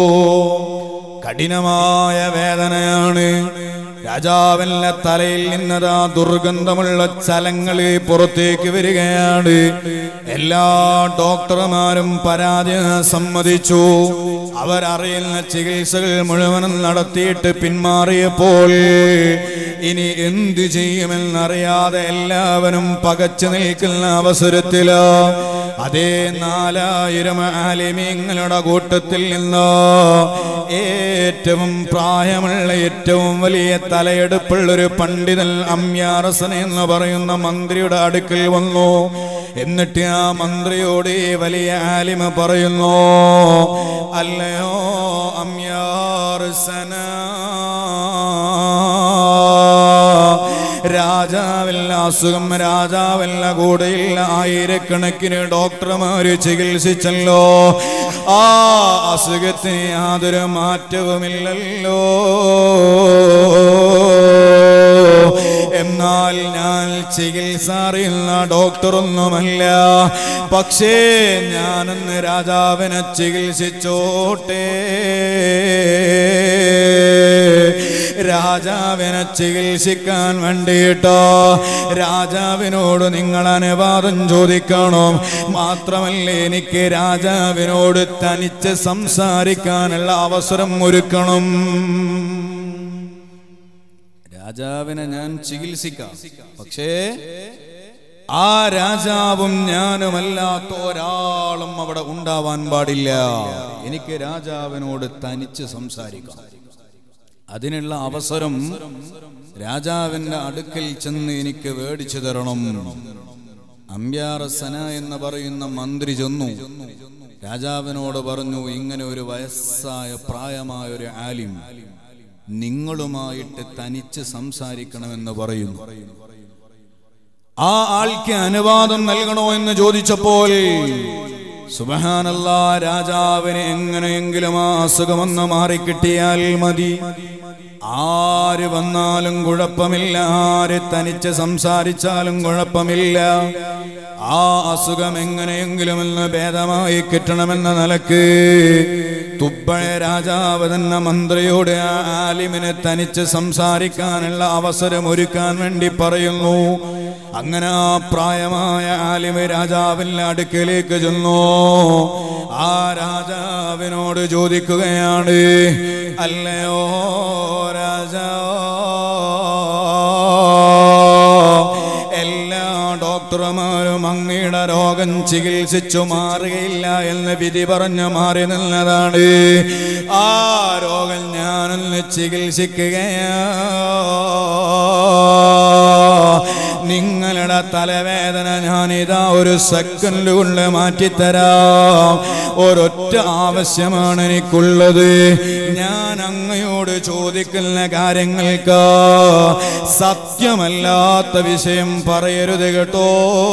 കഠിനമായ വേദനയാണ് രാജാവിന്റെ തലയിൽ നിന്നതാ ദുർഗന്ധമുള്ള ചലങ്ങൾ പുറത്തേക്ക് വരികയാണ് എല്ലാ ഡോക്ടർമാരും പരാതി സമ്മതിച്ചു അവരറിയുന്ന ചികിത്സകൾ മുഴുവനും നടത്തിയിട്ട് പിന്മാറിയപ്പോൾ ഇനി എന്തു ചെയ്യുമെന്നറിയാതെ എല്ലാവരും പകച്ചു നിൽക്കുന്ന അവസരത്തില് അതേ നാലായിരം ആലിമീങ്ങളുടെ കൂട്ടത്തിൽ നിന്ന് ഏറ്റവും പ്രായമുള്ള ഏറ്റവും വലിയ തലയെടുപ്പുള്ളൊരു പണ്ഡിതൻ അമ്യാറസൻ എന്ന് പറയുന്ന മന്ത്രിയുടെ അടുക്കൽ വന്നു എന്നിട്ട് ആ മന്ത്രിയോട് ഈ വലിയ ആലിമ പറയുന്നു അല്ലയോ അമ്യാറസന രാജാവില്ല അസുഖം രാജാവില്ല കൂടെയില്ല ആയിരക്കണക്കിന് ഡോക്ടർമാര് ചികിത്സിച്ചല്ലോ ആ അസുഖത്തിന് യാതൊരു മാറ്റവുമില്ലല്ലോ എന്നാൽ ഞാൻ ചികിത്സ അറിയുന്ന ഡോക്ടറൊന്നുമല്ല പക്ഷേ ഞാനന്ന് രാജാവിനെ ചികിത്സിച്ചോട്ടെ രാജാവിനെ ചികിത്സിക്കാൻ വേണ്ടിയിട്ടോ രാജാവിനോട് നിങ്ങൾ അനുവാദം ചോദിക്കണം മാത്രമല്ല എനിക്ക് രാജാവിനോട് തനിച്ച് സംസാരിക്കാനുള്ള അവസരം ഒരുക്കണം രാജാവിനെ ഞാൻ ചികിത്സിക്കാം പക്ഷേ ആ രാജാവും ഞാനുമല്ലാത്ത ഒരാളും അവിടെ ഉണ്ടാവാൻ പാടില്ല എനിക്ക് രാജാവിനോട് തനിച്ച് സംസാരിക്കാം അതിനുള്ള അവസരം രാജാവിന്റെ അടുക്കൽ ചെന്ന് എനിക്ക് മേടിച്ചു തരണം അമ്പ്യാറസന എന്ന് പറയുന്ന മന്ത്രി ചെന്നു രാജാവിനോട് പറഞ്ഞു ഇങ്ങനെ ഒരു വയസ്സായ പ്രായമായ ഒരു ആലിം നിങ്ങളുമായിട്ട് തനിച്ച് സംസാരിക്കണമെന്ന് പറയുന്നു ആ ആൾക്ക് അനുവാദം നൽകണോ എന്ന് ചോദിച്ചപ്പോൾ സുബഹാനല്ല രാജാവിന് എങ്ങനെയെങ്കിലും ആ അസുഖമൊന്ന് മാറിക്കിട്ടിയാൽ മതി ആര് വന്നാലും കുഴപ്പമില്ല ആര് തനിച്ച് സംസാരിച്ചാലും കുഴപ്പമില്ല ആ അസുഖം എങ്ങനെയെങ്കിലും ഒന്ന് ഭേദമായി കിട്ടണമെന്ന നിലക്ക് തുബ്ബഴ രാജാവ് തന്നെ മന്ത്രിയോട് ആ ആലിമിനെ തനിച്ച് സംസാരിക്കാനുള്ള അവസരം ഒരുക്കാൻ വേണ്ടി പറയുന്നു അങ്ങനെ ആ പ്രായമായ ആലിമ് രാജാവിന്റെ അടുക്കലേക്ക് ചെന്നു ആ രാജാവിനോട് ചോദിക്കുകയാണ് അല്ലയോ രാജാ എല്ലാ ഡോക്ടർമാരും അങ്ങയുടെ രോഗം ചികിത്സിച്ചു മാറുകയില്ല എന്ന് വിധി പറഞ്ഞു മാറി നിന്നതാണ് ആ രോഗം ഞാനൊന്ന് ചികിത്സിക്കുകയാ നിങ്ങളുടെ തലവേദന ഞാനിതാ ഒരു സെക്കൻഡ് കൊണ്ട് മാറ്റിത്തരാം ഒരൊറ്റ ആവശ്യമാണ് എനിക്കുള്ളത് ഞാൻ അങ്ങയോട് ചോദിക്കുന്ന കാര്യങ്ങൾക്ക് സത്യമല്ലാത്ത വിഷയം പറയരുത് കേട്ടോ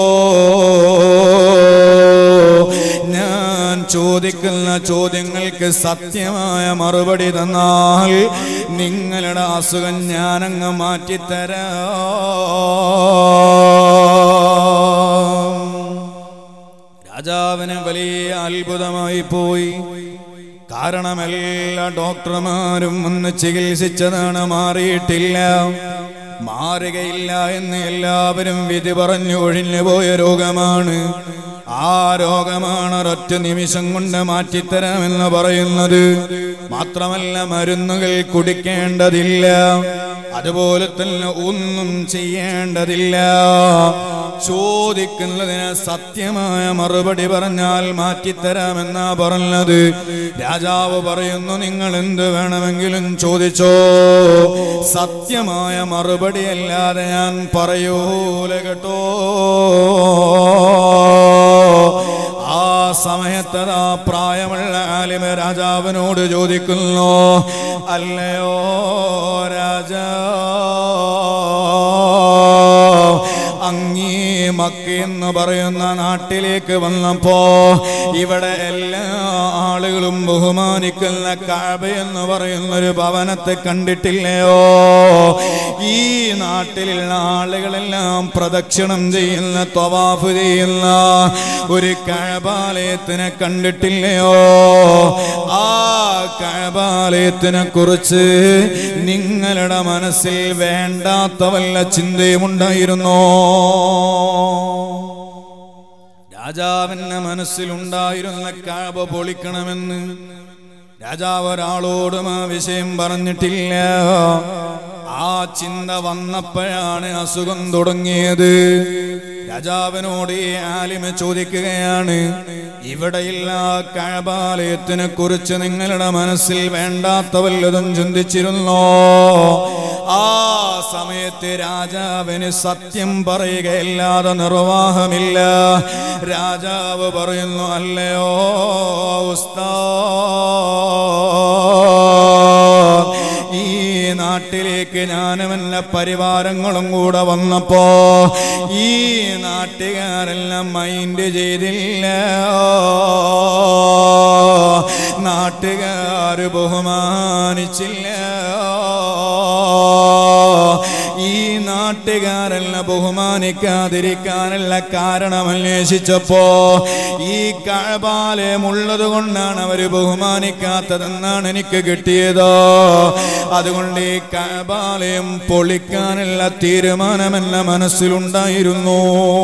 ഞാൻ ചോദിക്കുന്ന ചോദ്യങ്ങൾക്ക് സത്യമായ മറുപടി തന്നാൽ നിങ്ങളുടെ അസുഖം ഞാനങ്ങ് മാറ്റിത്തരാം രാജാവിന് വലിയ അത്ഭുതമായി പോയി കാരണം എല്ലാ ഡോക്ടർമാരും ഒന്ന് ചികിത്സിച്ചതാണ് മാറിയിട്ടില്ല മാറുകയില്ല എന്ന് എല്ലാവരും വിധി പറഞ്ഞു ഒഴിഞ്ഞു പോയ രോഗമാണ് ആ രോഗമാണ് ഒരൊറ്റ നിമിഷം കൊണ്ട് മാറ്റിത്തരാമെന്ന് പറയുന്നത് മാത്രമല്ല മരുന്നുകൾ കുടിക്കേണ്ടതില്ല അതുപോലെ തന്നെ ഒന്നും ചെയ്യേണ്ടതില്ല ചോദിക്കുന്നതിന് സത്യമായ മറുപടി പറഞ്ഞാൽ മാറ്റിത്തരാമെന്നാ പറഞ്ഞത് രാജാവ് പറയുന്നു നിങ്ങൾ എന്ത് വേണമെങ്കിലും ചോദിച്ചോ സത്യമായ മറുപടി അല്ലാതെ ഞാൻ പറയൂല കേട്ടോ ആ സമയത്ത് ആ പ്രായമുള്ള ആലിമ രാജാവിനോട് ചോദിക്കുന്നു അല്ലയോ രാജാ അങ്ങീ മക്ക എന്ന് പറയുന്ന നാട്ടിലേക്ക് വന്നപ്പോ ഇവിടെ എല്ലാ ആളുകളും ബഹുമാനിക്കുന്ന കാബ എന്ന് പറയുന്ന ഒരു ഭവനത്തെ കണ്ടിട്ടില്ലയോ ഈ നാട്ടിലുള്ള ആളുകളെല്ലാം പ്രദക്ഷിണം ചെയ്യുന്ന ത്വവാഫ് ചെയ്യുന്ന ഒരു കഴബാലയത്തിനെ കണ്ടിട്ടില്ലയോ ആ കഴബാലയത്തിനെ കുറിച്ച് നിങ്ങളുടെ മനസ്സിൽ വേണ്ടാത്ത വല്ല ചിന്തയുമുണ്ടായിരുന്നോ രാജാവിന്റെ മനസ്സിലുണ്ടായിരുന്ന കാബ പൊളിക്കണമെന്ന് രാജാവ് ഒരാളോടും ആ വിഷയം പറഞ്ഞിട്ടില്ല ആ ചിന്ത വന്നപ്പോഴാണ് അസുഖം തുടങ്ങിയത് രാജാവിനോട് ഈ ആലിമ ചോദിക്കുകയാണ് ഇവിടെയുള്ള കഴബാലയത്തിനെ കുറിച്ച് നിങ്ങളുടെ മനസ്സിൽ വേണ്ടാത്ത വല്ലതും ചിന്തിച്ചിരുന്നോ ആ സമയത്ത് രാജാവിന് സത്യം പറയുകയല്ലാതെ നിർവാഹമില്ല രാജാവ് പറയുന്നു അല്ലയോ ഉസ്താ ഈ നാട്ടിലേക്ക് ഞാനും എല്ലാ പരിവാരങ്ങളും കൂടെ വന്നപ്പോ ഈ നാട്ടുകാരെല്ലാം മൈൻഡ് ചെയ്തില്ല നാട്ടുകാര് ബഹുമാനിച്ചില്ല ഈ നാട്ടുകാരെല്ലാം ബഹുമാനിക്കാതിരിക്കാനുള്ള കാരണം അന്വേഷിച്ചപ്പോ ഈ കഴപാലയമുള്ളത് കൊണ്ടാണ് അവര് ബഹുമാനിക്കാത്തതെന്നാണ് എനിക്ക് കിട്ടിയത് അതുകൊണ്ട് ഈ കഴപാലയം പൊളിക്കാനുള്ള തീരുമാനം എന്ന മനസ്സിലുണ്ടായിരുന്നു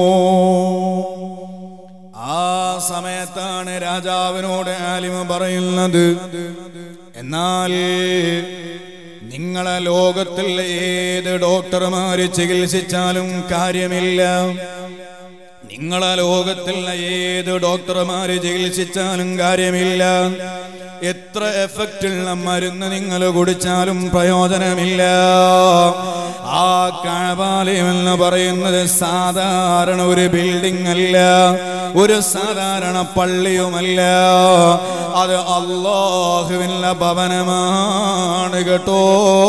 ആ സമയത്താണ് രാജാവിനോട് ആലിമ പറയുന്നത് എന്നാൽ നിങ്ങളെ ലോകത്തിൽ ഏത് ഡോക്ടർമാര് ചികിത്സിച്ചാലും കാര്യമില്ല നിങ്ങളെ ലോകത്തിൽ ഏത് ഡോക്ടർമാര് ചികിത്സിച്ചാലും കാര്യമില്ല എത്ര എഫക്റ്റുള്ള മരുന്ന് നിങ്ങൾ കുടിച്ചാലും പ്രയോജനമില്ല ആ കഴപാലയം എന്ന് പറയുന്നത് സാധാരണ ഒരു ബിൽഡിംഗ് അല്ല ഒരു സാധാരണ പള്ളിയുമല്ല അത് അള്ളാഹുവിൻ്റെ ഭവനമാണ് കേട്ടോ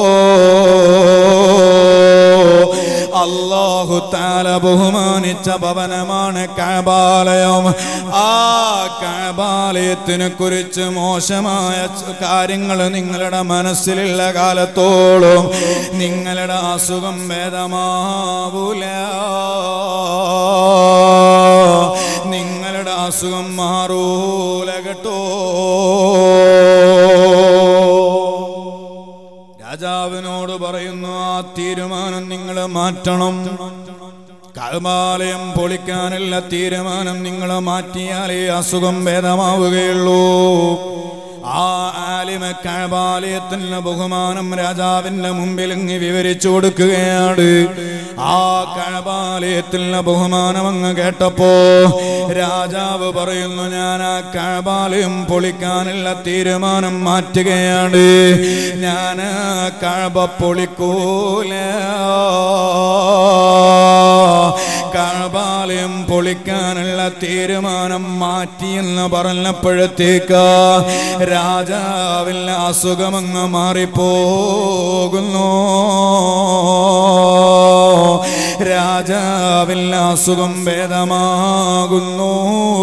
അള്ളാഹു താല ബഹുമാനിച്ച ഭവനമാണ് കഴബാലയം ആ കഴബാലയത്തിനെ കുറിച്ച് മോശമായ ച- കാര്യങ്ങൾ നിങ്ങളുടെ മനസ്സിലുള്ള കാലത്തോളം നിങ്ങളുടെ അസുഖം ഭേദമാവൂല നിങ്ങളുടെ അസുഖം മാറൂല കേട്ടോ രാജാവിനോട് പറയുന്നു ആ തീരുമാനം നിങ്ങൾ മാറ്റണം കൽമാലയം പൊളിക്കാനുള്ള തീരുമാനം നിങ്ങൾ മാറ്റിയാലേ അസുഖം ഭേദമാവുകയുള്ളൂ ആ ആലിമ കഴബാലയത്തിന് ബഹുമാനം രാജാവിന്റെ മുമ്പിൽ ഇങ്ങ് വിവരിച്ചു കൊടുക്കുകയാണ് ആ കഴബാലയത്തിന് ബഹുമാനം അങ്ങ് കേട്ടപ്പോ രാജാവ് പറയുന്നു ഞാൻ ആ കഴബാലയം പൊളിക്കാനുള്ള തീരുമാനം മാറ്റുകയാണ് ഞാൻ ആ കഴബ പൊളിക്കൂല കഴബാലയം പൊളിക്കാനുള്ള തീരുമാനം മാറ്റിയെന്ന് പറഞ്ഞപ്പോഴത്തേക്ക് രാജാവിൽ അസുഖമങ്ങ് മാറിപ്പോകുന്നു രാജാവിൽ അസുഖം ഭേദമാകുന്നു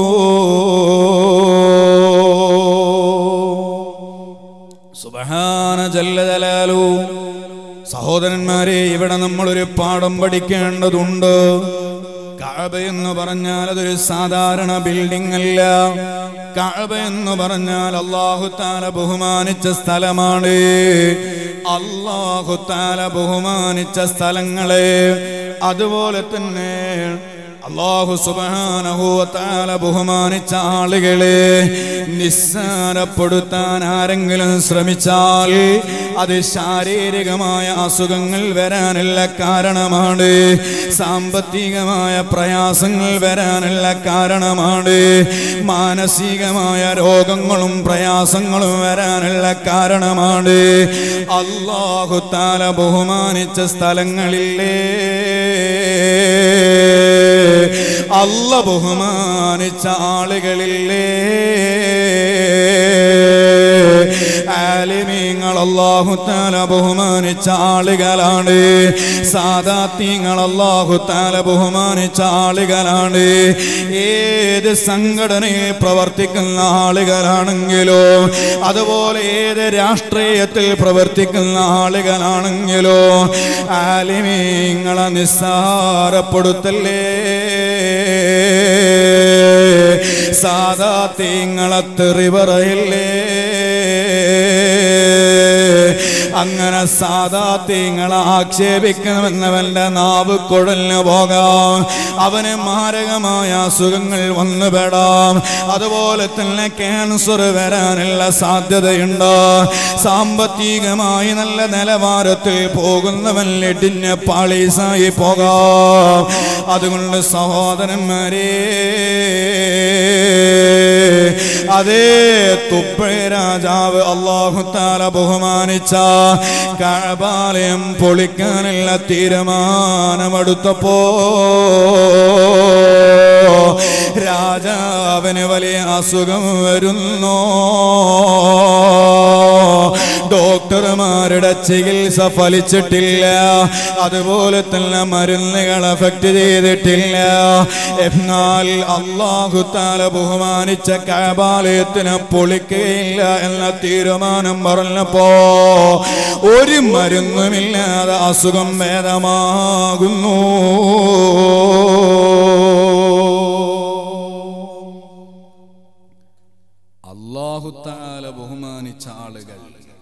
സുബഹാന ജല്ല ജലാലു സഹോദരന്മാരെ ഇവിടെ നമ്മളൊരു പാഠം പഠിക്കേണ്ടതുണ്ട് കഅബ എന്ന് പറഞ്ഞാൽ അതൊരു സാധാരണ ബിൽഡിംഗ് അല്ല കഅബ എന്ന് പറഞ്ഞാൽ അള്ളാഹു താല ബഹുമാനിച്ച സ്ഥലമാണ് അള്ളാഹു താല ബഹുമാനിച്ച സ്ഥലങ്ങളെ അതുപോലെ തന്നെ അള്ളാഹു സുബാനഹുവത്താല ബഹുമാനിച്ച ആളുകളെ നിസ്സാരപ്പെടുത്താൻ ആരെങ്കിലും ശ്രമിച്ചാൽ അത് ശാരീരികമായ അസുഖങ്ങൾ വരാനുള്ള കാരണമാണ് സാമ്പത്തികമായ പ്രയാസങ്ങൾ വരാനുള്ള കാരണമാണ് മാനസികമായ രോഗങ്ങളും പ്രയാസങ്ങളും വരാനുള്ള കാരണമാണ് അള്ളാഹു താല ബഹുമാനിച്ച സ്ഥലങ്ങളില്ലേ അല്ല ബഹുമാനിച്ച ആളുകളില്ലേ ആലിമീങ്ങൾ അള്ളാഹുത്താല ബഹുമാനിച്ച ആളുകളാണ് സാദാത്യങ്ങൾ അള്ളാഹുത്താല ബഹുമാനിച്ച ആളുകളാണ് ഏത് സംഘടനയിൽ പ്രവർത്തിക്കുന്ന ആളുകളാണെങ്കിലോ അതുപോലെ ഏത് രാഷ്ട്രീയത്തിൽ പ്രവർത്തിക്കുന്ന ആളുകളാണെങ്കിലോ ആലിമീങ്ങളെ നിസ്സാരപ്പെടുത്തല്ലേ സാദാത്യങ്ങളെ തെറി പറയില്ലേ അങ്ങനെ സാദാത്യങ്ങളെ ആക്ഷേപിക്കണമെന്നവന്റെ നാവ് കുഴലിന് പോകാം അവന് മാരകമായ അസുഖങ്ങൾ വന്നുപെടാം അതുപോലെ തന്നെ ക്യാൻസർ വരാനുള്ള സാധ്യതയുണ്ട് സാമ്പത്തികമായി നല്ല നിലവാരത്തിൽ പോകുന്നവൻ ഇടിഞ്ഞ് പാളീസായി പോകാം അതുകൊണ്ട് സഹോദരന്മാരെ അതേ തുപ്പഴ രാജാവ് അള്ളാഹു താല ബഹുമാനിച്ച കഴബാലയം പൊളിക്കാനുള്ള തീരുമാനമെടുത്തപ്പോ രാജാവിന് വലിയ അസുഖം വരുന്നു ഡോക്ടർമാരുടെ ചികിത്സ ഫലിച്ചിട്ടില്ല അതുപോലെ തന്നെ മരുന്നുകൾ എഫക്ട് ചെയ്തിട്ടില്ല എന്നാൽ അള്ളാഹു താല ബഹുമാനിച്ച കബാലയത്തിന് പൊളിക്കുകയില്ല എന്ന തീരുമാനം പറഞ്ഞപ്പോ ഒരു മരുന്നുമില്ലാതെ അസുഖം ഭേദമാകുന്നു അള്ളാഹു താല ബഹുമാനിച്ച ആളുകൾ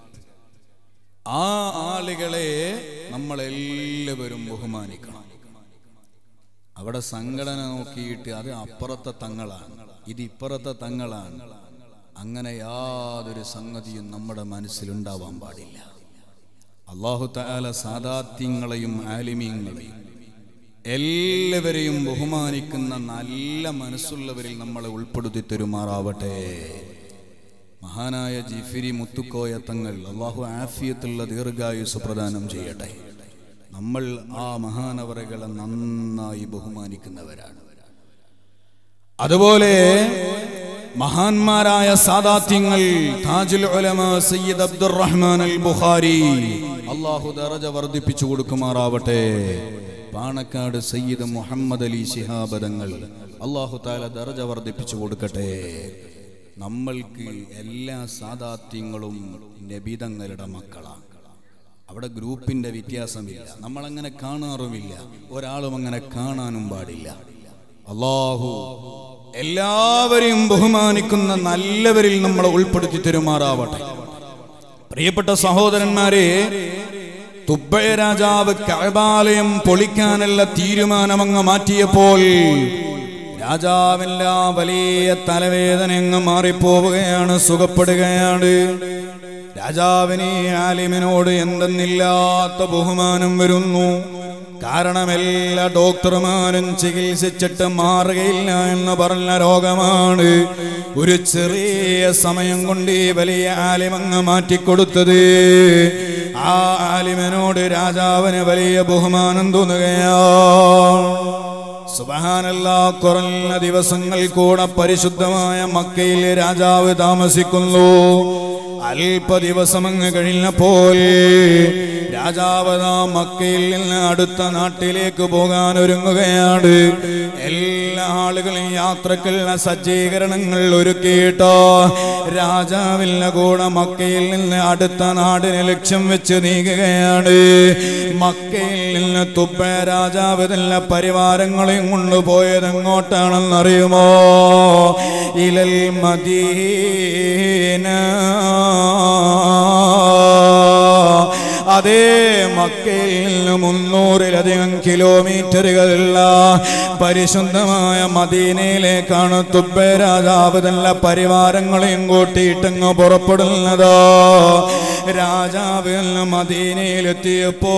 ആ ആളുകളെ നമ്മളെല്ലാവരും ബഹുമാനിക്കണം അവിടെ സംഘടന നോക്കിയിട്ട് അത് അപ്പുറത്തെ തങ്ങളാണ് ഇത് ഇപ്പുറത്തെ തങ്ങളാണ് അങ്ങനെ യാതൊരു സംഗതിയും നമ്മുടെ മനസ്സിലുണ്ടാവാൻ പാടില്ല അള്ളാഹു താല സാദാത്യങ്ങളെയും ആലിമീങ്ങളെയും എല്ലാവരെയും ബഹുമാനിക്കുന്ന നല്ല മനസ്സുള്ളവരിൽ നമ്മളെ ഉൾപ്പെടുത്തി തരുമാറാവട്ടെ മഹാനായ ജിഫിരി മുത്തുക്കോയ തങ്ങൾ അള്ളാഹു ആഫിയത്തുള്ള ദീർഘായുസ് പ്രദാനം ചെയ്യട്ടെ നമ്മൾ ആ മഹാനവറകളെ നന്നായി ബഹുമാനിക്കുന്നവരാണ് അതുപോലെ മഹാന്മാരായ സാദാത്യങ്ങൾ താജുൽ ഉലമ സയ്യിദ് അബ്ദുറഹ്മാൻ അൽ ബുഖാരി അള്ളാഹു ദറജ വർദ്ധിപ്പിച്ചു കൊടുക്കുമാറാവട്ടെ പാണക്കാട് സയ്യിദ് മുഹമ്മദ് അലി ശിഹാബദങ്ങൾ അള്ളാഹു താല ദറജ വർദ്ധിപ്പിച്ചു കൊടുക്കട്ടെ നമ്മൾക്ക് എല്ലാ സാദാത്യങ്ങളും നബിതങ്ങളുടെ മക്കളാണ് അവിടെ ഗ്രൂപ്പിന്റെ വ്യത്യാസമില്ല നമ്മളങ്ങനെ കാണാറുമില്ല ഒരാളും അങ്ങനെ കാണാനും പാടില്ല അള്ളാഹു എല്ലാവരെയും ബഹുമാനിക്കുന്ന നല്ലവരിൽ നമ്മളെ ഉൾപ്പെടുത്തി തരുമാറാവട്ടെ പ്രിയപ്പെട്ട സഹോദരന്മാരെ തുബ്ബയ രാജാവ് കഴബാലയം പൊളിക്കാനുള്ള തീരുമാനമങ്ങ് മാറ്റിയപ്പോൾ രാജാവെല്ലാം വലിയ തലവേദന അങ്ങ് മാറിപ്പോവുകയാണ് സുഖപ്പെടുകയാണ് രാജാവിനെ ആലിമിനോട് എന്തെന്നില്ലാത്ത ബഹുമാനം വരുന്നു കാരണം എല്ലാ ഡോക്ടർമാരും ചികിത്സിച്ചിട്ട് മാറുകയില്ല എന്ന് പറഞ്ഞ രോഗമാണ് ഒരു ചെറിയ സമയം കൊണ്ട് ഈ വലിയ ആലിമങ്ങ് മാറ്റിക്കൊടുത്തത് ആ ആലിമനോട് രാജാവിന് വലിയ ബഹുമാനം തോന്നുകയാണ് സുബഹാനല്ല കുറഞ്ഞ ദിവസങ്ങൾ കൂടെ പരിശുദ്ധമായ മക്കയിൽ രാജാവ് താമസിക്കുന്നു അല്പ ദിവസം അങ്ങ് കഴിഞ്ഞപ്പോൾ രാജാവ് ദാ മക്കയിൽ നിന്ന് അടുത്ത നാട്ടിലേക്ക് പോകാൻ ഒരുങ്ങുകയാണ് എല്ലാ ആളുകളും യാത്രക്കുള്ള സജ്ജീകരണങ്ങൾ ഒരുക്കിയിട്ടോ രാജാവിന്റെ കൂടെ മക്കയിൽ നിന്ന് അടുത്ത നാടിനെ ലക്ഷ്യം വെച്ച് നീങ്ങുകയാണ് മക്കയിൽ നിന്ന് തുപ്പ രാജാവ് തന്നെ പരിവാരങ്ങളെയും കൊണ്ടുപോയത് എങ്ങോട്ടാണെന്നറിയുമോ ഇലൽ മദീന അതേ മക്കയിൽ നിന്ന് മുന്നൂറിലധികം കിലോമീറ്ററുകളുള്ള പരിശുദ്ധമായ മദീനയിലേക്കാണ് തുബ്ബ രാജാവ് തന്നെ പരിവാരങ്ങളെയും കൂട്ടിയിട്ടങ്ങ് പുറപ്പെടുന്നത് രാജാവ് മദീനയിലെത്തിയപ്പോ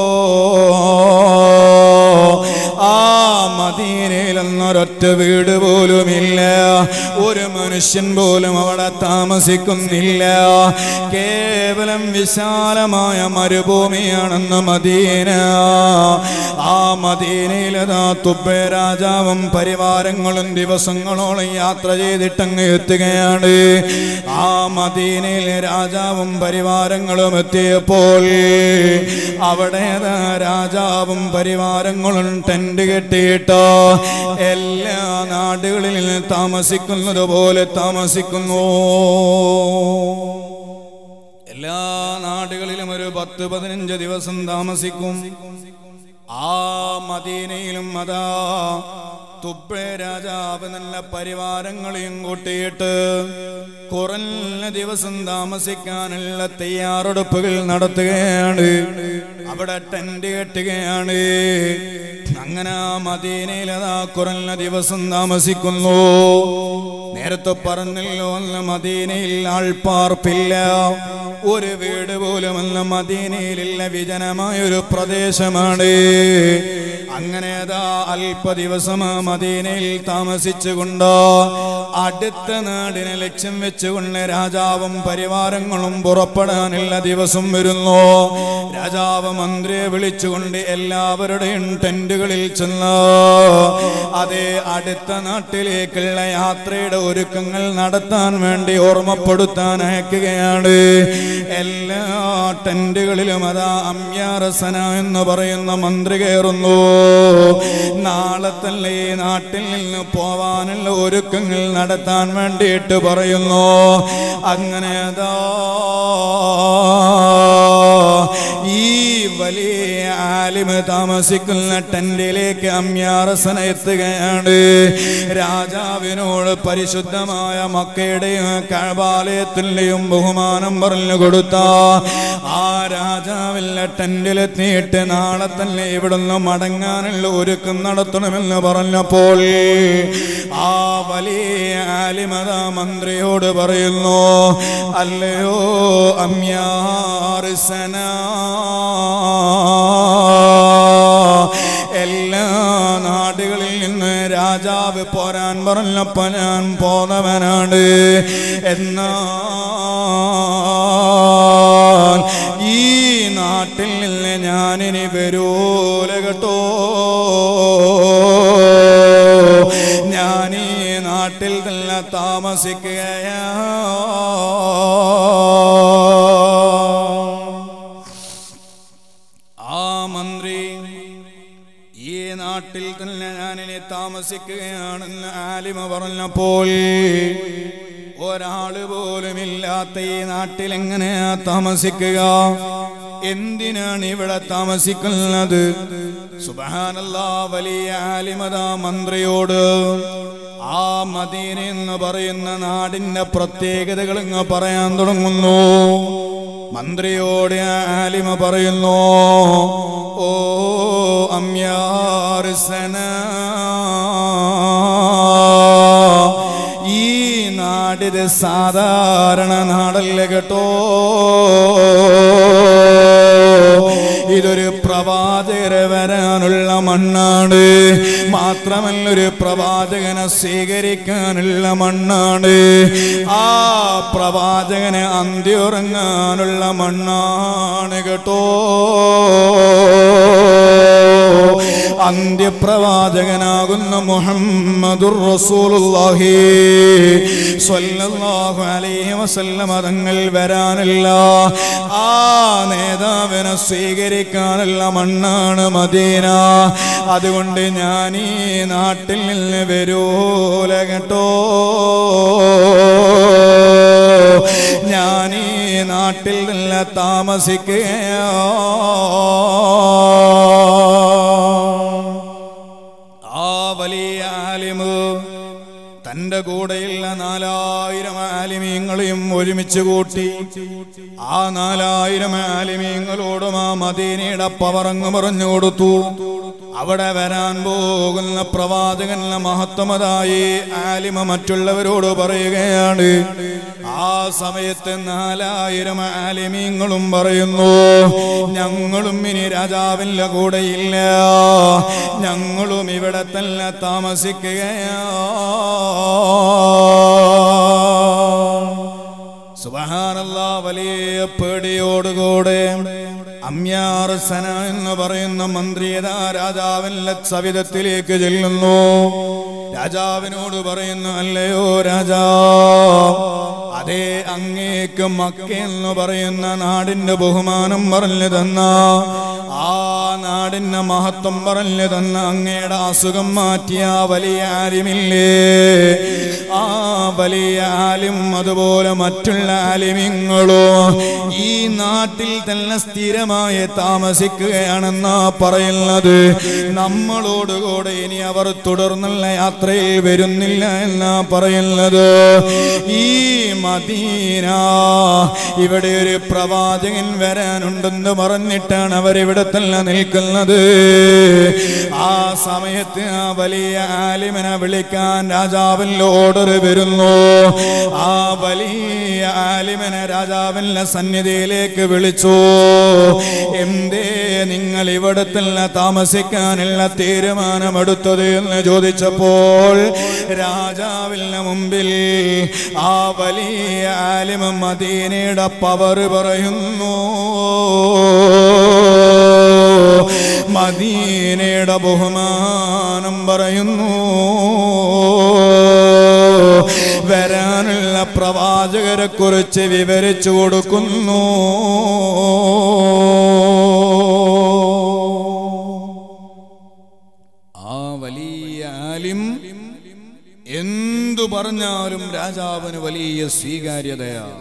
ആ മദീനയിൽ ഒരൊറ്റ വീട് പോലുമില്ല ഒരു മനുഷ്യൻ പോലും അവിടെ താമസിക്കുന്നില്ല കേവലം വിശാലമായ മരുഭൂമിയാണെന്ന് മദീന ആ മദീനയിലതാ തുബ്ബെ രാജാവും പരിവാരങ്ങളും ദിവസങ്ങളോളം യാത്ര ചെയ്തിട്ടങ്ങ് എത്തുകയാണ് ആ മദീനയിൽ രാജാവും പരിവാരങ്ങളും എത്തിയപ്പോൾ അവിടെ ദാ രാജാവും പരിവാരങ്ങളും ടെന്റ് കെട്ടിയിട്ട് എല്ലാ നാടുകളിൽ താമസിക്കുന്നത് പോലെ താമസിക്കുന്നു എല്ലാ നാടുകളിലും ഒരു പത്ത് പതിനഞ്ച് ദിവസം താമസിക്കും ആ മദീനയിലും അതാ തുബ്ബെ രാജാവ് നല്ല പരിവാരങ്ങളെയും കൂട്ടിയിട്ട് കുറഞ്ഞ ദിവസം താമസിക്കാനുള്ള തയ്യാറെടുപ്പുകൾ നടത്തുകയാണ് അവിടെ ടെന്റ് കെട്ടുകയാണ് അങ്ങനെ ആ മദീനയിൽ അതാ കുറഞ്ഞ ദിവസം താമസിക്കുന്നു നേരത്തെ പറഞ്ഞല്ലോ അന്ന് മദീനയിൽ ആൾപ്പാർപ്പില്ല ഒരു വീട് പോലും അന്ന് മദീനയിലില്ല വിജനമായ ഒരു പ്രദേശമാണ് അങ്ങനെ അതാ അല്പ ദിവസം ആ മദീനയിൽ താമസിച്ചുകൊണ്ട് അടുത്ത നാടിനെ ലക്ഷ്യം വെച്ചുകൊണ്ട് രാജാവും പരിവാരങ്ങളും പുറപ്പെടാനുള്ള ദിവസം വരുന്നു രാജാവ് മന്ത്രിയെ വിളിച്ചുകൊണ്ട് എല്ലാവരുടെയും ടെന്റുകളിൽ ചെന്ന് അതേ അടുത്ത നാട്ടിലേക്കുള്ള യാത്രയുടെ ഒരുക്കങ്ങൾ നടത്താൻ വേണ്ടി ഓർമ്മപ്പെടുത്താൻ അയക്കുകയാണ് എല്ലാ ടെന്റുകളിലും അതാ അമ്യാറസന എന്ന് പറയുന്ന മന്ത്രി കയറുന്നു നാളെ തന്നെ ഈ നാട്ടിൽ നിന്ന് പോവാനുള്ള ഒരുക്കങ്ങൾ നടത്താൻ വേണ്ടിയിട്ട് പറയുന്നു അങ്ങനെ അതാ ഈ വലിയ ആലിമ് താമസിക്കുന്ന ടെന്റിലേക്ക് അമ്യാറസന എത്തുകയാണ് രാജാവിനോട് പരിശുദ്ധമായ മക്കയുടെയും കഴബാലയത്തിന്റെയും ബഹുമാനം പറഞ്ഞു കൊടുത്ത ആ രാജാവിന്റെ ടെന്റിലെത്തിയിട്ട് നാളെ തന്നെ ഇവിടുന്ന് മടങ്ങാനുള്ള ഒരുക്കം നടത്തണമെന്ന് പറഞ്ഞപ്പോൾ ആ വലിയ ആലിമത മന്ത്രിയോട് പറയുന്നു അല്ലയോ അമ്യാറിസന എല്ലാ നാടുകളിൽ നിന്ന് രാജാവ് പോരാൻ പറഞ്ഞപ്പോ ഞാൻ പോന്നവനാണ് എന്നാൽ ഈ നാട്ടിൽ നിന്ന് ഞാനിനി വരൂല കേട്ടോ ഞാൻ ഈ നാട്ടിൽ തന്നെ താമസിക്കുകയാ ആ മന്ത്രി ഈ നാട്ടിൽ തന്നെ ഞാനിനി താമസിക്കുകയാണെന്ന് ആലിമ പറഞ്ഞപ്പോൾ ഒരാള് പോലും ഇല്ലാത്ത ഈ നാട്ടിൽ എങ്ങനെയാ താമസിക്കുക എന്തിനാണ് ഇവിടെ താമസിക്കുന്നത് സുബാനല്ല വലിയ ആലിമത മന്ത്രിയോട് ആ മദീന എന്ന് പറയുന്ന നാടിന്റെ പ്രത്യേകതകൾ ഇങ്ങ് പറയാൻ തുടങ്ങുന്നു മന്ത്രിയോട് ആ ആലിമ പറയുന്നു ഓ അമ്യാർസന ഈ നാടിത് സാധാരണ നാടല്ല കേട്ടോ ഇതൊരു പ്രവാചകരെ വരാനുള്ള മണ്ണാണ് മാത്രമല്ല ഒരു പ്രവാചകനെ സ്വീകരിക്കാനുള്ള മണ്ണാണ് ആ പ്രവാചകനെ അന്ത്യുറങ്ങാനുള്ള മണ്ണാണ് കേട്ടോ അന്ത്യപ്രവാചകനാകുന്ന മുഹമ്മദുർ റസൂലുള്ളാഹി സ്വല്ലല്ലാഹു അലൈഹി വസല്ലം തങ്ങൾ വരാനില്ല ആ നേതാവിനെ സ്വീകരിക്കാനുള്ള മണ്ണാണ് മദീന അതുകൊണ്ട് ഞാൻ ഈ നാട്ടിൽ നിന്ന് വരൂല കേട്ടോ ഞാൻ ഈ നാട്ടിൽ നിന്ന് താമസിക്കുക ആ വലിയ ആലിമ് തന്റെ കൂടെയുള്ള നാലായിരം ആലിമീങ്ങളെയും ഒരുമിച്ച് കൂട്ടി ആ നാലായിരം ആലിമീങ്ങളോടും ആ മദീനയുടെ പവറങ്ങ് പറഞ്ഞു കൊടുത്തു അവിടെ വരാൻ പോകുന്ന പ്രവാചകന്റെ മഹത്വമതായി ആലിമ മറ്റുള്ളവരോട് പറയുകയാണ് ആ സമയത്ത് നാലായിരം ആലിമീങ്ങളും പറയുന്നു ഞങ്ങളും ഇനി രാജാവിന്റെ കൂടെയില്ല ഞങ്ങളും ഇവിടെ തന്നെ താമസിക്കുകയാ സുബഹാനല്ല വലിയ പേടിയോടുകൂടെ അമ്യാർ സന എന്ന് പറയുന്ന മന്ത്രിയത രാജാവിന്റെ സവിധത്തിലേക്ക് ചെല്ലുന്നു രാജാവിനോട് പറയുന്നു അല്ലയോ രാജാ അതേ അങ്ങേക്ക് മക്ക എന്ന് പറയുന്ന നാടിന്റെ ബഹുമാനം പറഞ്ഞു തന്ന ആ നാടിന്റെ മഹത്വം പറഞ്ഞു തന്ന അങ്ങയുടെ അസുഖം മാറ്റിയ വലിയ ആലിമില്ലേ ആ വലിയ ആലിം അതുപോലെ മറ്റുള്ള ആലിമിങ്ങളോ ഈ നാട്ടിൽ തന്നെ സ്ഥിരമായി താമസിക്കുകയാണെന്നാ പറയുന്നത് നമ്മളോടുകൂടെ ഇനി അവർ തുടർന്നുള്ള യാത്രയിൽ വരുന്നില്ല എന്നാ പറയുന്നത് ഈ മദീന ഇവിടെ ഒരു പ്രവാചകൻ വരാനുണ്ടെന്ന് പറഞ്ഞിട്ടാണ് അവരിവിടെ തന്നെ നിൽക്കുന്നത് ആ സമയത്ത് ആ വലിയ ആലിമനെ വിളിക്കാൻ രാജാവിൻ്റെ ഓർഡർ വരുന്നു ആ വലിയ ആലിമനെ രാജാവിൻ്റെ സന്നിധിയിലേക്ക് വിളിച്ചു എന്തേ നിങ്ങൾ ഇവിടെ തന്നെ താമസിക്കാനുള്ള തീരുമാനമെടുത്തത് എന്ന് ചോദിച്ചപ്പോൾ രാജാവിൻ്റെ മുമ്പിൽ ആ വലിയ ആലിമ മദീനയുടെ പവർ പറയുന്നു മദീനയുടെ ബഹുമാനം പറയുന്നു വരാനുള്ള പ്രവാചകരെ കുറിച്ച് വിവരിച്ചു കൊടുക്കുന്നു ആ വലിയ ആലിം എന്തു പറഞ്ഞാലും രാജാവിന് വലിയ സ്വീകാര്യതയാണ്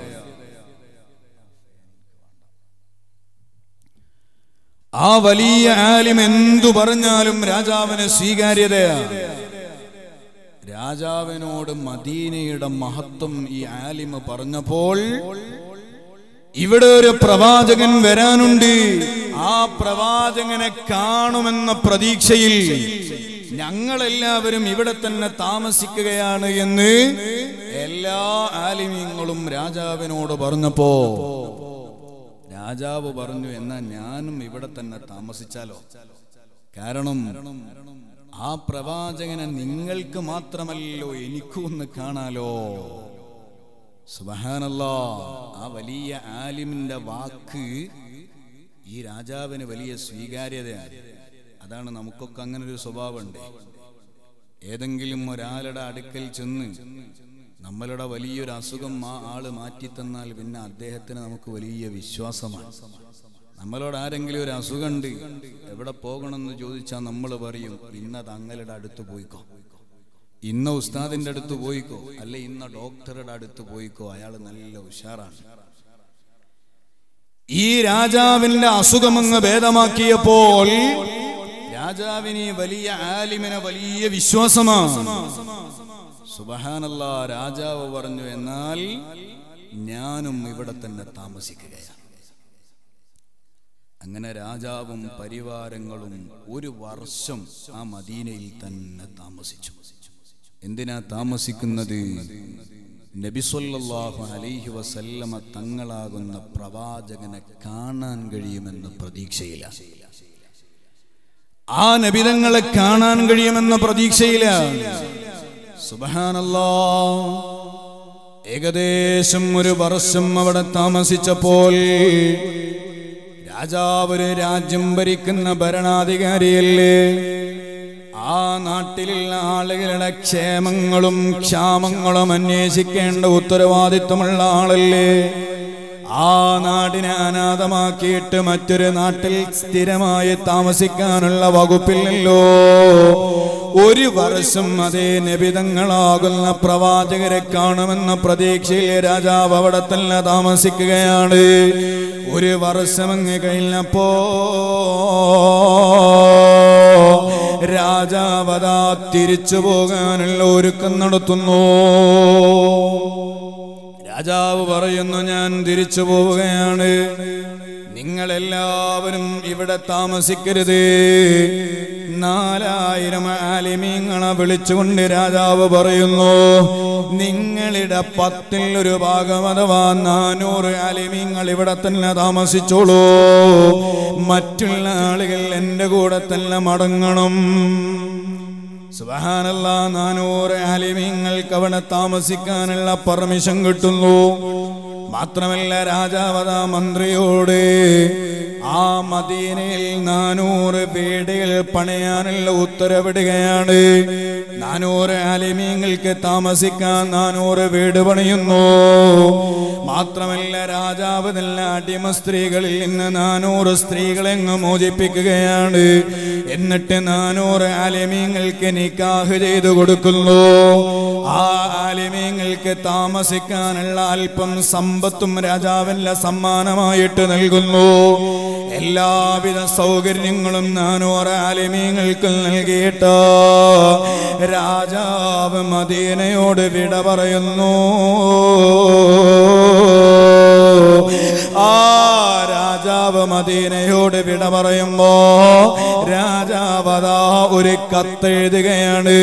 ആ വലിയ ആലിം എന്തു പറഞ്ഞാലും രാജാവിന് സ്വീകാര്യതയാണ് രാജാവിനോട് മദീനയുടെ മഹത്വം ഈ ആലിമ പറഞ്ഞപ്പോൾ ഇവിടെ ഒരു പ്രവാചകൻ വരാനുണ്ട് ആ പ്രവാചകനെ കാണുമെന്ന പ്രതീക്ഷയിൽ ഞങ്ങളെല്ലാവരും ഇവിടെ തന്നെ താമസിക്കുകയാണ് എന്ന് എല്ലാ ആലിമ്യങ്ങളും രാജാവിനോട് പറഞ്ഞപ്പോ രാജാവ് പറഞ്ഞു എന്നാ ഞാനും ഇവിടെ തന്നെ താമസിച്ചാലോ കാരണം ആ പ്രവാചകനെ നിങ്ങൾക്ക് മാത്രമല്ലോ എനിക്കും ഒന്ന് കാണാലോ സുബഹാനല്ലോ ആ വലിയ ആലിമിന്റെ വാക്ക് ഈ രാജാവിന് വലിയ സ്വീകാര്യതയാണ് അതാണ് നമുക്കൊക്കെ അങ്ങനെ ഒരു സ്വഭാവമുണ്ട് ഏതെങ്കിലും ഒരാളുടെ അടുക്കൽ ചെന്ന് നമ്മളുടെ വലിയൊരു അസുഖം ആ ആള് മാറ്റിത്തന്നാൽ പിന്നെ അദ്ദേഹത്തിന് നമുക്ക് വലിയ വിശ്വാസമാണ് നമ്മളോട് ആരെങ്കിലും ഒരു അസുഖമുണ്ട് എവിടെ പോകണമെന്ന് ചോദിച്ചാൽ നമ്മൾ പറയും ഇന്ന തങ്ങളുടെ അടുത്ത് പോയിക്കോ ഇന്ന ഉസ്താദിന്റെ അടുത്ത് പോയിക്കോ അല്ലെ ഇന്ന ഡോക്ടറുടെ അടുത്ത് പോയിക്കോ അയാൾ നല്ല ഉഷാറാണ് ഈ രാജാവിന്റെ അസുഖമങ്ങ് ഭേദമാക്കിയപ്പോൾ രാജാവിന് ഈ വലിയ ആലിമിനെ വലിയ വിശ്വാസമാണ് സുബഹാനല്ല രാജാവ് പറഞ്ഞു എന്നാൽ ഞാനും ഇവിടെ തന്നെ താമസിക്കുകയാണ് അങ്ങനെ രാജാവും പരിവാരങ്ങളും ഒരു വർഷം ആ മദീനയിൽ തന്നെ താമസിച്ചു എന്തിനാ താമസിക്കുന്നത് നബിസൊല്ലാഹു അലൈഹി വസല്ലമ തങ്ങളാകുന്ന പ്രവാചകനെ കാണാൻ കഴിയുമെന്ന പ്രതീക്ഷയിലാണ് ആ നബിതങ്ങളെ കാണാൻ കഴിയുമെന്ന പ്രതീക്ഷയിലാണ് സുബഹാനല്ലാ ഏകദേശം ഒരു വർഷം അവിടെ താമസിച്ചപ്പോൾ രാജാവ് ഒരു രാജ്യം ഭരിക്കുന്ന ഭരണാധികാരിയല്ലേ ആ നാട്ടിലുള്ള ആളുകളുടെ ക്ഷേമങ്ങളും ക്ഷാമങ്ങളും അന്വേഷിക്കേണ്ട ഉത്തരവാദിത്വമുള്ള ആളല്ലേ ആ നാടിനെ അനാഥമാക്കിയിട്ട് മറ്റൊരു നാട്ടിൽ സ്ഥിരമായി താമസിക്കാനുള്ള വകുപ്പില്ലല്ലോ ഒരു വർഷം അതേ നബിതങ്ങളാകുന്ന പ്രവാചകരെ കാണുമെന്ന പ്രതീക്ഷയിൽ രാജാവ് അവിടെ തന്നെ താമസിക്കുകയാണ് ഒരു വർഷം അങ്ങ് കഴിഞ്ഞപ്പോ രാജാവതാ തിരിച്ചു പോകാനുള്ള ഒരുക്കം നടത്തുന്നു രാജാവ് പറയുന്നു ഞാൻ തിരിച്ചു പോവുകയാണ് നിങ്ങളെല്ലാവരും ഇവിടെ താമസിക്കരുത് നാലായിരം ആലിമീങ്ങളെ വിളിച്ചുകൊണ്ട് രാജാവ് പറയുന്നു നിങ്ങളുടെ പത്തിൽ ഒരു ഭാഗം അഥവാ നാനൂറ് ആലിമീങ്ങൾ ഇവിടെ തന്നെ താമസിച്ചോളൂ മറ്റുള്ള ആളുകൾ എൻ്റെ കൂടെ തന്നെ മടങ്ങണം സുബഹാനല്ല നാനൂറ് ആലിമീങ്ങൾക്ക് അവിടെ താമസിക്കാനുള്ള പെർമിഷൻ കിട്ടുന്നു മാത്രമല്ല രാജാവത മന്ത്രിയോട് ആ മദീനയിൽ നാനൂറ് വീടുകൾ പണിയാനുള്ള ഉത്തരവിടുകയാണ് നാനൂറ് ആലിമീങ്ങൾക്ക് താമസിക്കാൻ നാനൂറ് വീട് പണിയുന്നു മാത്രമല്ല രാജാവ് നല്ല അടിമ സ്ത്രീകളിൽ നിന്ന് നാനൂറ് സ്ത്രീകളെ അങ്ങ് മോചിപ്പിക്കുകയാണ് എന്നിട്ട് നാനൂറ് ആലിമീങ്ങൾക്ക് നിക്കാഹ് ചെയ്തു കൊടുക്കുന്നു ആ ആലിമീങ്ങൾക്ക് താമസിക്കാനുള്ള അല്പം സമ്പത്തും രാജാവിന്റെ സമ്മാനമായിട്ട് നൽകുന്നു എല്ലാവിധ സൗകര്യങ്ങളും നാനൂറ് ആലിമീങ്ങൾക്ക് നൽകിയിട്ട് രാജാവ് മദീനയോട് വിട പറയുന്നു ആ രാജാവ് മദീനയോട് വിട പറയുമ്പോ രാജാവതാ ഒരു കത്തെഴുതുകയാണ്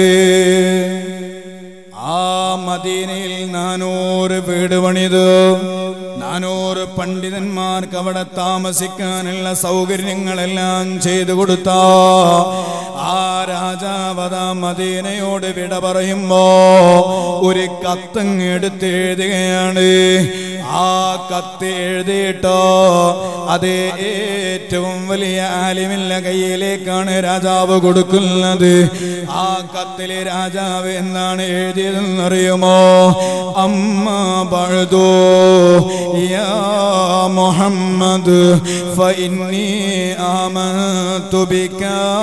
ആ മദീനയിൽ നാനൂറ് വീട് പണിത് നാനൂറ് പണ്ഡിതന്മാർക്ക് അവിടെ താമസിക്കാനുള്ള സൗകര്യങ്ങളെല്ലാം ചെയ്തു കൊടുത്ത ആ രാജാവത മദീനയോട് വിട പറയുമ്പോ ഒരു കത്തങ്ങ് എടുത്ത് എഴുതുകയാണ് ആ കത്ത് എഴുതിയിട്ടോ അത് ഏറ്റവും വലിയ ആലിമില്ല കയ്യിലേക്കാണ് രാജാവ് കൊടുക്കുന്നത് ആ കത്തിലെ രാജാവ് എന്താണ് എഴുതിയതെന്നറിയുമോ അമ്മ പഴുതോ യാ മുഹമ്മദ് ഫഇന്നി ആമന്തു ബിക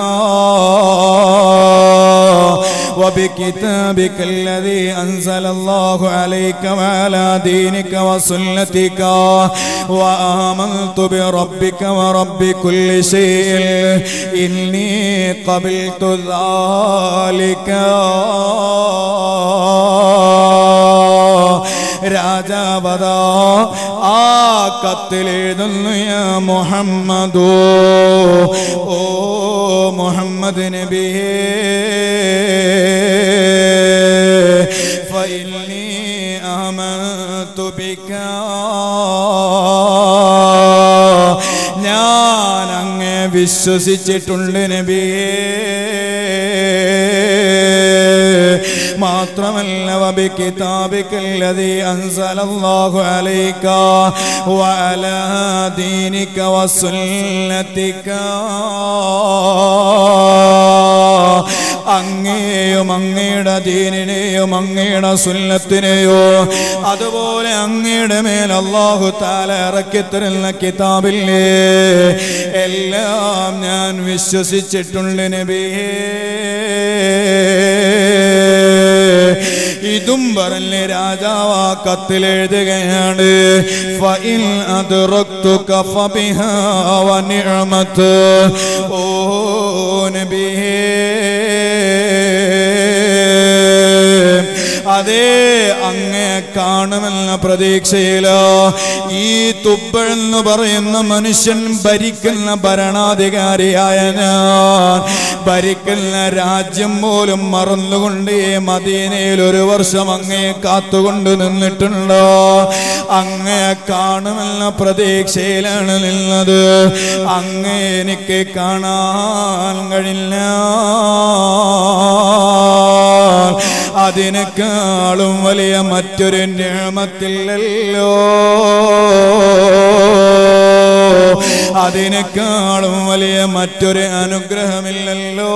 وبكتابك الذي أنزل الله عليك وعلى دينك وسنتك وآمنت بربك ورب كل شيء إني قبلت ذلك രാജാവതാ ആ കത്തിലെഴുതുന്നു യാ മുഹമ്മദോ ഓ മുഹമ്മദ് നബിയേ ഫഇന്നി ആമന്തു ബിക ഞാൻ അങ്ങേ വിശ്വസിച്ചിട്ടുണ്ട് നബിയേ മാത്രമല്ല وبكتابك الذي أنزل الله عليك وعلى دينك وسنتك അങ്ങേയും അങ്ങയുടെ ദീനിനെയും അങ്ങയുടെ സുന്നത്തിനെയോ അതുപോലെ അങ്ങയുടെ മേൽ അള്ളാഹു താല ഇറക്കി തരുന്ന കിതാബില്ലേ എല്ലാം ഞാൻ വിശ്വസിച്ചിട്ടുണ്ട് നബിയേ ഇതും പറഞ്ഞ് രാജാവ് ആ കത്തിലെഴുതുകയാണ് ഫഇൻ അദ്റക്തുക ഫബിഹാ വനിഅമത്ത് ഓ നബിയേ അതേ അങ്ങേ കാണുമെന്ന പ്രതീക്ഷയിലോ ഈ തുപ്പഴെന്ന് പറയുന്ന മനുഷ്യൻ ഭരിക്കുന്ന ഭരണാധികാരിയായ ഞാൻ ഭരിക്കുന്ന രാജ്യം പോലും മറന്നുകൊണ്ട് ഈ മദീനയിൽ ഒരു വർഷം അങ്ങേ കാത്തുകൊണ്ട് നിന്നിട്ടുണ്ടോ അങ്ങയെ കാണുമെന്ന പ്രതീക്ഷയിലാണ് നിന്നത് അങ്ങ് എനിക്ക് കാണാൻ കഴിയില്ല അതിനേക്കാളും വലിയ മറ്റൊരു ഞാമത്തില്ലല്ലോ അതിനേക്കാളും വലിയ മറ്റൊരു അനുഗ്രഹമില്ലല്ലോ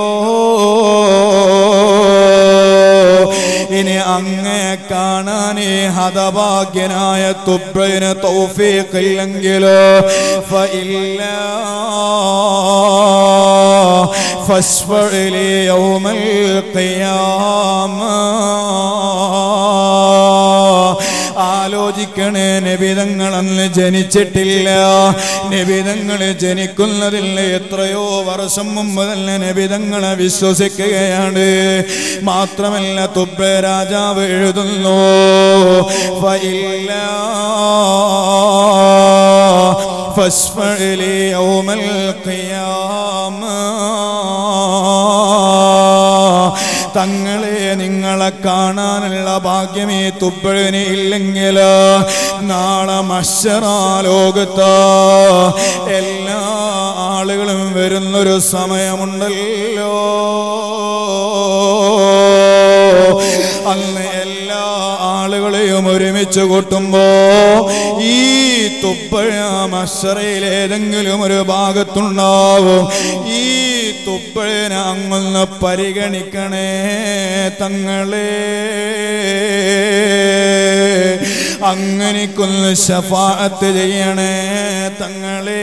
ഇനി അങ്ങയെ കാണാൻ ഈ ഹതഭാഗ്യനായ തുബ്രന് തൗഫീഖില്ലെങ്കിലോ ഫഇല്ല فاشفع لي يوم القيامة ആലോചിക്കണേ നബിതങ്ങളന്ന് ജനിച്ചിട്ടില്ല നബിതങ്ങൾ ജനിക്കുന്നതിൽ എത്രയോ വർഷം മുമ്പ് തന്നെ നബിതങ്ങളെ വിശ്വസിക്കുകയാണ് മാത്രമല്ല തുബ്ബ രാജാവ് എഴുതുന്നു ഫഇല്ല فاشفع لي يوم القيامة തങ്ങളെ നിങ്ങളെ കാണാനുള്ള ഭാഗ്യം ഈ തുപ്പഴിന് ഇല്ലെങ്കിൽ നാളെ മഷറാ ലോകത്ത് എല്ലാ ആളുകളും വരുന്നൊരു സമയമുണ്ടല്ലോ അന്ന് എല്ലാ ആളുകളെയും ഒരുമിച്ച് കൂട്ടുമ്പോ ഈ തുപ്പഴ മഷറയിൽ ഏതെങ്കിലും ഒരു ഭാഗത്തുണ്ടാവും ഈ തുപ്പഴനെ അങ്ങൊന്ന് പരിഗണിക്കണേ തങ്ങളെ അങ്ങനെക്കൊന്ന് ശഫാഅത്ത് ചെയ്യണേ തങ്ങളെ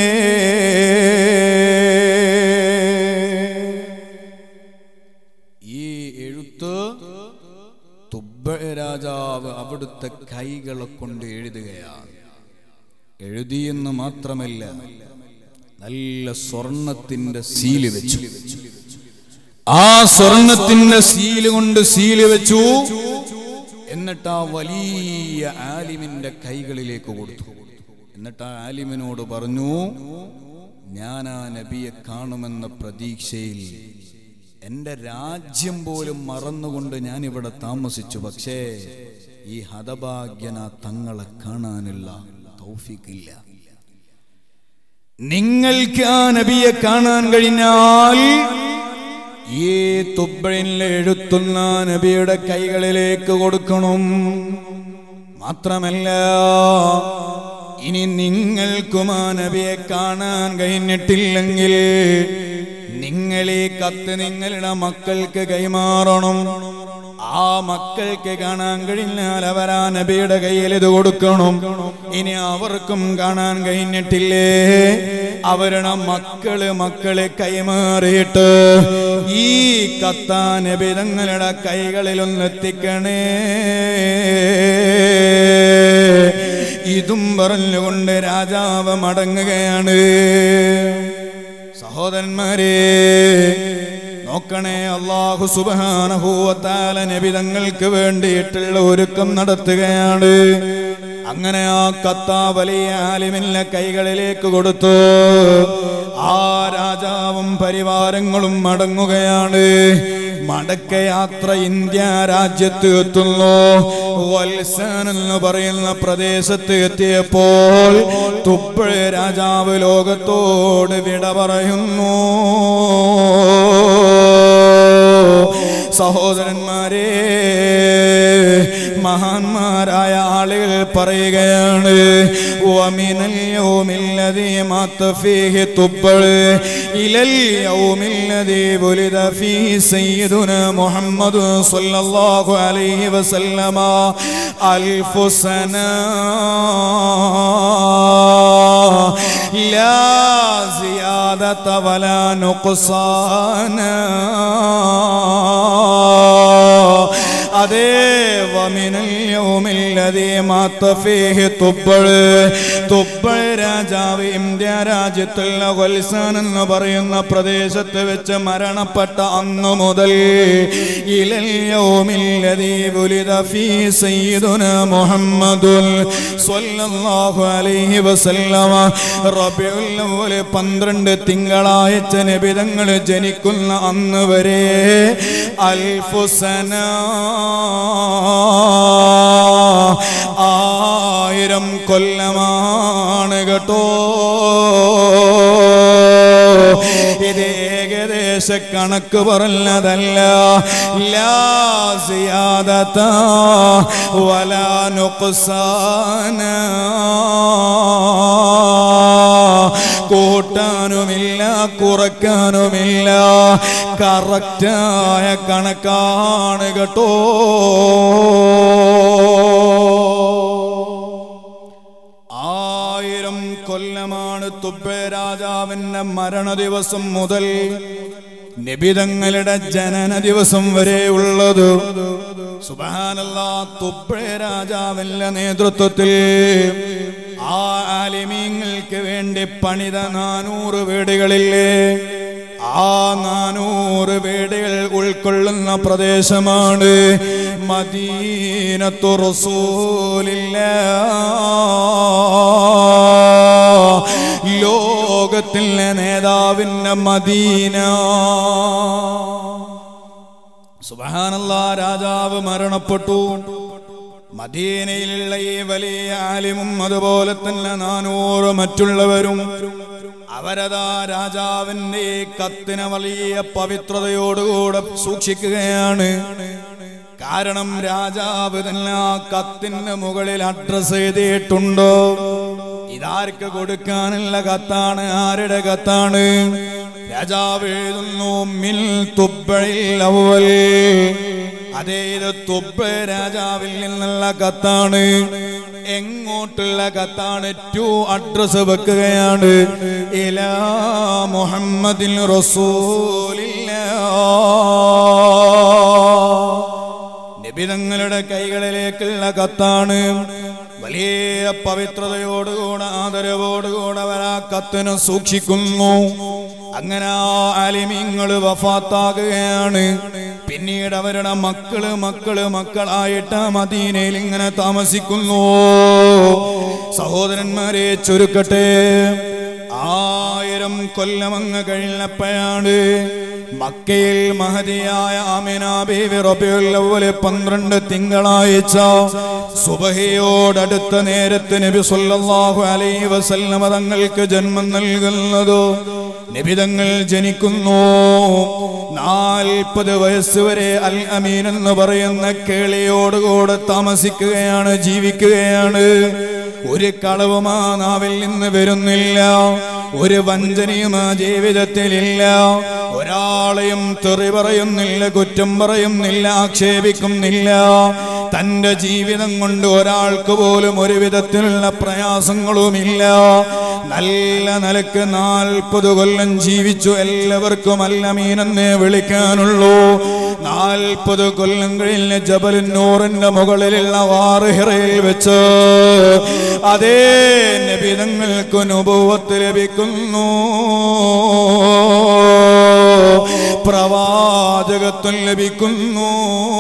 ഈ എഴുത്ത് തുബ്ബ രാജാവ് അവിടുത്തെ കൈകളെ കൊണ്ട് എഴുതുകയാണ് എഴുതിയെന്ന് മാത്രമല്ല നല്ല സ്വർണത്തിന്റെ സീല് വെച്ചു ആ സ്വർണത്തിന്റെ സീല് കൊണ്ട് സീല് വെച്ചു എന്നിട്ട് ആ വലിയ ആലിമിന്റെ കൈകളിലേക്ക് കൊടുത്തു എന്നിട്ട് ആ ആലിമിനോട് പറഞ്ഞു ഞാൻ ആ നബിയെ കാണുമെന്ന പ്രതീക്ഷയിൽ എൻ്റെ രാജ്യം പോലും മറന്നുകൊണ്ട് ഞാൻ ഇവിടെ താമസിച്ചു പക്ഷേ ഈ ഹതഭാഗ്യന തങ്ങളെ കാണാനുള്ള തൗഫിക്കില്ല നിങ്ങൾക്ക് ആ നബിയെ കാണാൻ കഴിഞ്ഞാൽ ഈ തുബ്ബഴിൽ എഴുത്തുന്ന നബിയുടെ കൈകളിലേക്ക് കൊടുക്കണം മാത്രമല്ല ഇനി നിങ്ങൾക്കും ആ നബിയെ കാണാൻ കഴിഞ്ഞിട്ടില്ലെങ്കിൽ നിങ്ങൾ ഈ കത്ത് നിങ്ങളുടെ മക്കൾക്ക് കൈമാറണം ആ മക്കൾക്ക് കാണാൻ കഴിഞ്ഞാൽ അവർ ആ നബിയുടെ കയ്യിൽ ഇത് കൊടുക്കണം ഇനി അവർക്കും കാണാൻ കഴിഞ്ഞിട്ടില്ലേ അവരുടെ മക്കള് മക്കളെ കൈമാറിയിട്ട് ഈ കത്താ നബി തങ്ങളുടെ കൈകളിൽ ഒന്ന് എത്തിക്കണേ ഇതും പറഞ്ഞുകൊണ്ട് രാജാവ് മടങ്ങുകയാണ് സഹോദരന്മാരെ നോക്കണേ അള്ളാഹു സുബാനഹൂവത്താല നബിതങ്ങൾക്ക് വേണ്ടിയിട്ടുള്ള ഒരുക്കം നടത്തുകയാണ് അങ്ങനെ ആ കത്ത വലിയ ആലിമിന്റെ കൈകളിലേക്ക് കൊടുത്തു ആ രാജാവും പരിവാരങ്ങളും മടങ്ങുകയാണ് മടക്കയാത്ര ഇന്ത്യ രാജ്യത്ത് എത്തുന്നു വത്സൻ എന്ന് പറയുന്ന പ്രദേശത്ത് എത്തിയപ്പോൾ തുപ്പഴ രാജാവ് ലോകത്തോട് വിട പറയുന്നു സഹോദരന്മാരെ മഹാന്മാരായ ആളുകൾ പറയുകയാണ് ومن اليوم الذي مات فيه طبل إلى اليوم الذي ولد فيه سيدنا محمد صلى الله عليه وسلم ألف سنة لا زيادة ولا نقصان അതേ തുബ്ബൾ രാജാവ് ഇന്ത്യ രാജ്യത്തുള്ള വത്സാൻ എന്ന് പറയുന്ന പ്രദേശത്ത് വെച്ച് മരണപ്പെട്ട അന്നു മുതൽ പന്ത്രണ്ട് തിങ്കളാഴ്ച നബിതങ്ങൾ ജനിക്കുന്ന അന്ന് വരെ അൽഫുസന ആയിരം കൊല്ലമാണ് കേട്ടോ ഇത് ഏകദേശ കണക്ക് പറഞ്ഞതല്ല ലാ സിയാദത വലാ നുഖ്സാന കൂട്ടാനുമില്ല കുറയ്ക്കാനുമില്ല കറക്റ്റായ കണക്കാണ് കേട്ടോ ആയിരം കൊല്ലമാണ് തുബ്ബെ രാജാവിന്റെ മരണ ദിവസം മുതൽ നിബിതങ്ങളുടെ ജനന ദിവസം വരെ ഉള്ളത് സുബാനല്ല തുബ്ബെ രാജാവിന്റെ നേതൃത്വത്തിൽ ആ ആലിമീങ്ങൾക്ക് വേണ്ടി പണിത നാനൂറ് വീടുകളില്ലേ ആ നാനൂറ് വീടുകൾ ഉൾക്കൊള്ളുന്ന പ്രദേശമാണ് മദീനത്തു റസൂലില്ല ലോകത്തിലെ നേതാവിന്റെ മദീന സുബാനല്ല രാജാവ് മരണപ്പെട്ടു മദീനയിലുള്ള ഈ വലിയ ആലിമും അതുപോലെ തന്നെ നാനൂറ് മറ്റുള്ളവരും അവരതാ രാജാവിന്റെ ഈ കത്തിനെ വലിയ പവിത്രതയോടുകൂടെ സൂക്ഷിക്കുകയാണ് കാരണം രാജാവ് തന്നെ ആ കത്തിന്റെ മുകളിൽ അഡ്രസ് എഴുതിയിട്ടുണ്ടോ ഇതാർക്ക് കൊടുക്കാനുള്ള കത്താണ് ആരുടെ കത്താണ് രാജാവ് എഴുതുന്നു മിൽ തുബ്ബയിൽ അവൽ അതേ ഇത് തുബ്ബ രാജാവിൽ നിന്നുള്ള കത്താണ് എങ്ങോട്ടുള്ള കത്താണ് ടു അഡ്രസ് വെക്കുകയാണ് ഇലാ മുഹമ്മദിൻ റസൂലില്ല നിബിതങ്ങളുടെ കൈകളിലേക്കുള്ള കത്താണ് വലിയ പവിത്രതയോടുകൂടെ ആദരവോടുകൂടെ അവർ ആ കത്തിനെ സൂക്ഷിക്കുന്നു അങ്ങനെ ആ അലിമിങ്ങൾ വഫാത്താകുകയാണ് പിന്നീട് അവരുടെ മക്കള് മക്കള് മക്കളായിട്ട് ആ മദീനയിൽ ഇങ്ങനെ താമസിക്കുന്നു സഹോദരന്മാരെ ചുരുക്കട്ടെ ആയിരം കൊല്ലം അങ്ങ് കഴിഞ്ഞപ്പോഴാണ് മക്കയിൽ മഹതിയായ ആമിന ബീവി റബിയുൽ അവ്വല് പന്ത്രണ്ട് തിങ്കളാഴ്ച സുബഹിയോടടുത്ത നേരത്ത് നബി സല്ലല്ലാഹു അലൈഹി വസല്ലമ തങ്ങൾക്ക് ജന്മം നൽകുന്നത് നിബിതങ്ങൾ ജനിക്കുന്നു നാൽപ്പത് വയസ്സ് വരെ അൽ അമീൻ എന്ന് പറയുന്ന കേളിയോടുകൂടെ താമസിക്കുകയാണ് ജീവിക്കുകയാണ് ഒരു കളവും ആ നാവിൽ നിന്ന് വരുന്നില്ല ഒരു വഞ്ചനയും ആ ജീവിതത്തിലില്ല ഒരാളെയും തെറി പറയുന്നില്ല കുറ്റം പറയുന്നില്ല ആക്ഷേപിക്കുന്നില്ല തന്റെ ജീവിതം കൊണ്ട് ഒരാൾക്ക് പോലും ഒരു വിധത്തിലുള്ള പ്രയാസങ്ങളുമില്ല നല്ല നിലക്ക് നാൽപ്പത് കൊല്ലം ജീവിച്ചു എല്ലാവർക്കും അല്ലമീനെന്നേ വിളിക്കാനുള്ളൂ നാൽപ്പത് കൊല്ലം കഴിഞ്ഞ് ജബലിന്നൂറിന്റെ മുകളിലുള്ള വാറുഹിറയിൽ വെച്ച് അതേ നബിതങ്ങൾക്ക് അനുഭവത്ത് ലഭിക്കുന്നു പ്രവാചകത്വം ലഭിക്കുന്നു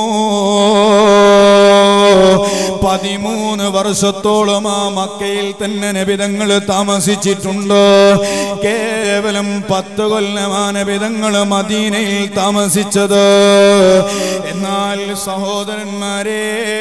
പതിമൂന്ന് വർഷത്തോളം ആ മക്കയിൽ തന്നെ നബിതങ്ങൾ താമസിച്ചിട്ടുണ്ട് കേവലം പത്ത് കൊല്ലം ആ നബിതങ്ങൾ മദീനയിൽ താമസിച്ചത് എന്നാൽ സഹോദരന്മാരെ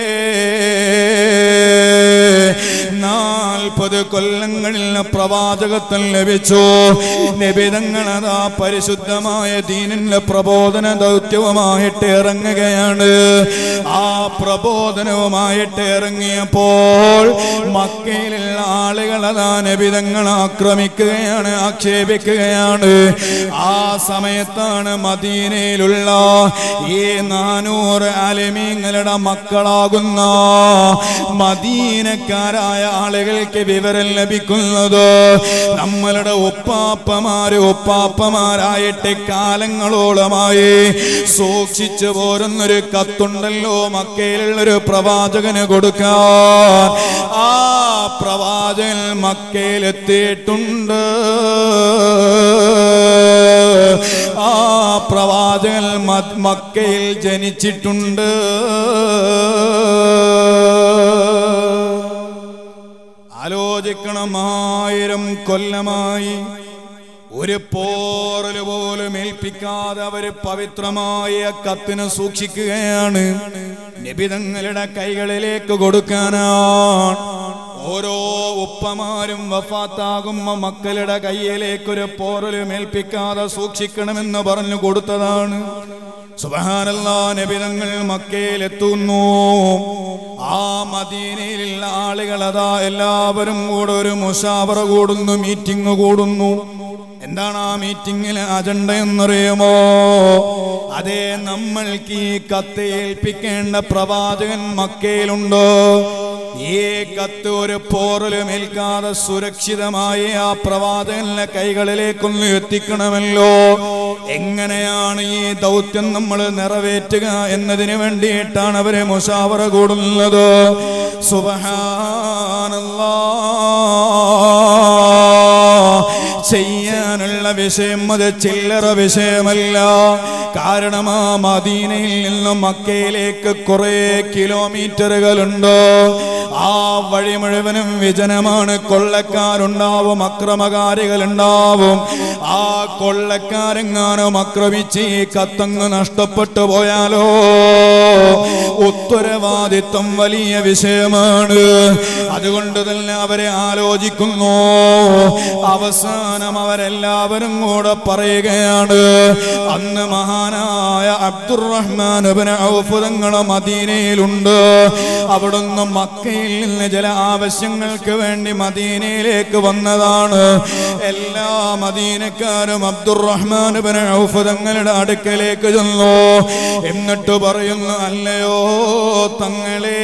നാൽപ്പത് കൊല്ലങ്ങളിൽ പ്രവാചകത്വം ലഭിച്ചു നിബിതങ്ങൾ അതാ പരിശുദ്ധമായ ദീനിന്റെ പ്രബോധന ദൗത്യവുമായിട്ട് ഇറങ്ങുകയാണ് ആ പ്രബോധനവുമായിട്ട് ഇറങ്ങിയപ്പോൾ മക്കയിലുള്ള ആളുകൾ അതാ നബിതങ്ങൾ ആക്രമിക്കുകയാണ് ആക്ഷേപിക്കുകയാണ് ആ സമയത്താണ് മദീനയിലുള്ള ഈ നാനൂറ് അലിമീങ്ങളുടെ മക്കളാകുന്ന മദീനക്കാരായ ആളുകൾക്ക് വിവരം ലഭിക്കുന്നത് നമ്മളുടെ ഉപ്പാപ്പമാര് ഉപ്പാപ്പമാരായിട്ട് കാലങ്ങളോളമായി സൂക്ഷിച്ചു പോരുന്നൊരു കത്തുണ്ടല്ലോ മക്കയിലുള്ളൊരു പ്രവാചകന് കൊടുക്കാൻ ആ പ്രവാചകൻ മക്കയിലെത്തിയിട്ടുണ്ട് ആ പ്രവാചകൻ മ- മക്കയിൽ ജനിച്ചിട്ടുണ്ട് ആലോചിക്കണം ആയിരം കൊല്ലമായി ഒരു പോറല് പോലും ഏൽപ്പിക്കാതെ അവര് പവിത്രമായ കത്തിനെ സൂക്ഷിക്കുകയാണ് നിബിതങ്ങളുടെ കൈകളിലേക്ക് കൊടുക്കാനാണ് ഓരോ ഉപ്പമാരും വഫാത്താകുമ്പോ മക്കളുടെ കയ്യിലേക്ക് ഒരു പോറലും ഏൽപ്പിക്കാതെ സൂക്ഷിക്കണമെന്ന് പറഞ്ഞു കൊടുത്തതാണ് സുബഹാനല്ല നബിതങ്ങൾ മക്കയിലെത്തുന്നു ആ മദീനയിലുള്ള ആളുകൾ അതാ എല്ലാവരും കൂടെ ഒരു മുഷാവറ കൂടുന്നു മീറ്റിംഗ് കൂടുന്നു എന്താണ് ആ മീറ്റിംഗിലെ അജണ്ട എന്നറിയുമോ അതെ നമ്മൾക്ക് ഈ കത്ത് ഏൽപ്പിക്കേണ്ട പ്രവാചകൻ മക്കയിലുണ്ട് ഈ കത്ത് ഒരു പോറലും ഏൽക്കാതെ സുരക്ഷിതമായി ആ പ്രവാചകന്റെ കൈകളിലേക്കൊന്ന് എത്തിക്കണമല്ലോ എങ്ങനെയാണ് ഈ ദൗത്യം നമ്മൾ നിറവേറ്റുക എന്നതിന് വേണ്ടിയിട്ടാണ് അവരെ മുഷാവറ കൂടുന്നത് സുബഹാനല്ലാ ചെയ്യാനുള്ള വിഷയം അത് ചില്ലറ വിഷയമല്ല കാരണം ആ മദീനയിൽ നിന്നും മക്കയിലേക്ക് കുറെ കിലോമീറ്ററുകളുണ്ട് ആ വഴി മുഴുവനും വിജനമാണ് കൊള്ളക്കാരുണ്ടാവും അക്രമകാരികളുണ്ടാവും ആ കൊള്ളക്കാരെങ്ങാനും ആക്രമിച്ച് ഈ കത്തങ്ങ് നഷ്ടപ്പെട്ടു പോയാലോ ഉത്തരവാദിത്വം വലിയ വിഷയമാണ് അതുകൊണ്ട് തന്നെ അവരെ ആലോചിക്കുന്നു അവസാനം അവരെല്ലാവരും കൂടെ പറയുകയാണ് അന്ന് മഹാനായ അബ്ദുറഹ്മാൻ ഔഫ് തങ്ങളെ മദീനയിലുണ്ട് അവിടുന്ന് മക്കയിൽ നിന്ന് ചില ആവശ്യങ്ങൾക്ക് വേണ്ടി മദീനയിലേക്ക് വന്നതാണ് എല്ലാ മദീനക്കാരും അബ്ദുറഹ്മാൻ ഔഫ് തങ്ങളുടെ അടുക്കലേക്ക് ചെന്നു എന്നിട്ട് പറയുന്നു അല്ലയോ തങ്ങളെ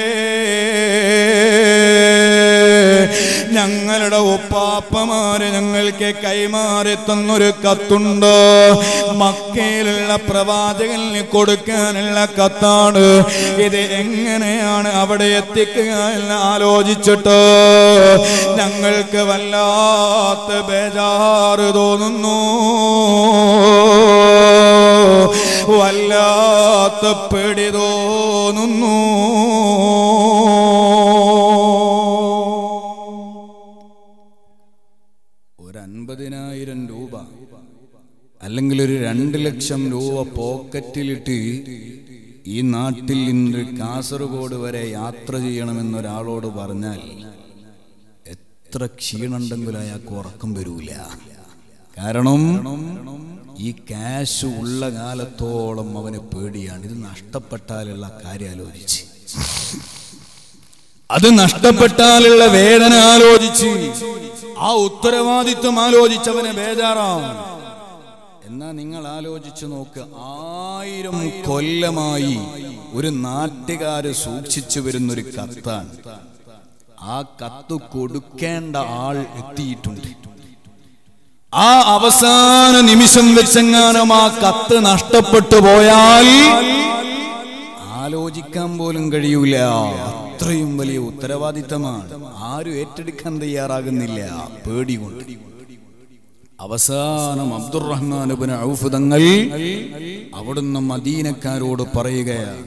ഞങ്ങളുടെ ഉപ്പാപ്പമാര് ഞങ്ങൾക്ക് കൈമാറി തന്നൊരു കത്തുണ്ട് മക്കയിലുള്ള പ്രവാചകന് കൊടുക്കാനുള്ള കത്താണ് ഇത് എങ്ങനെയാണ് അവിടെ എത്തിക്കുക എന്ന് ആലോചിച്ചിട്ട് ഞങ്ങൾക്ക് വല്ലാത്ത ബേജാറ് തോന്നുന്നു വല്ലാത്ത പേടി തോന്നുന്നു ഒരു അൻപതിനായിരം രൂപ അല്ലെങ്കിൽ ഒരു രണ്ട് ലക്ഷം രൂപ പോക്കറ്റിലിട്ട് ഈ നാട്ടിൽ നിന്ന് കാസർഗോഡ് വരെ യാത്ര ചെയ്യണമെന്നൊരാളോട് പറഞ്ഞാൽ എത്ര ക്ഷീണുണ്ടെങ്കിലും അയാൾക്ക് ഉറക്കം വരൂല കാരണം ഈ ക്യാഷ് ഉള്ള കാലത്തോളം അവന് പേടിയാണ് ഇത് നഷ്ടപ്പെട്ടാലുള്ള കാര്യം ആലോചിച്ച് അത് നഷ്ടപ്പെട്ടാലുള്ള വേദന ആലോചിച്ച് ആ ഉത്തരവാദിത്വം ആലോചിച്ചവന് ബേജാറാണ് എന്നാ നിങ്ങൾ ആലോചിച്ചു നോക്ക് ആയിരം കൊല്ലമായി ഒരു നാട്ടുകാര് സൂക്ഷിച്ചു വരുന്നൊരു കത്താണ് ആ കത്ത് കൊടുക്കേണ്ട ആൾ എത്തിയിട്ടുണ്ട് ആ അവസാന നിമിഷം വെച്ചെങ്ങാനും ആ കത്ത് നഷ്ടപ്പെട്ടു പോയാൽ ആലോചിക്കാൻ പോലും കഴിയൂല അത്രയും വലിയ ഉത്തരവാദിത്തമാണ് ആരും ഏറ്റെടുക്കാൻ തയ്യാറാകുന്നില്ല പേടി കൊണ്ട് അവസാനം അബ്ദുറഹ്മാൻ ഔഫ് തങ്ങൾ അവിടുന്ന് മദീനക്കാരോട് പറയുകയാണ്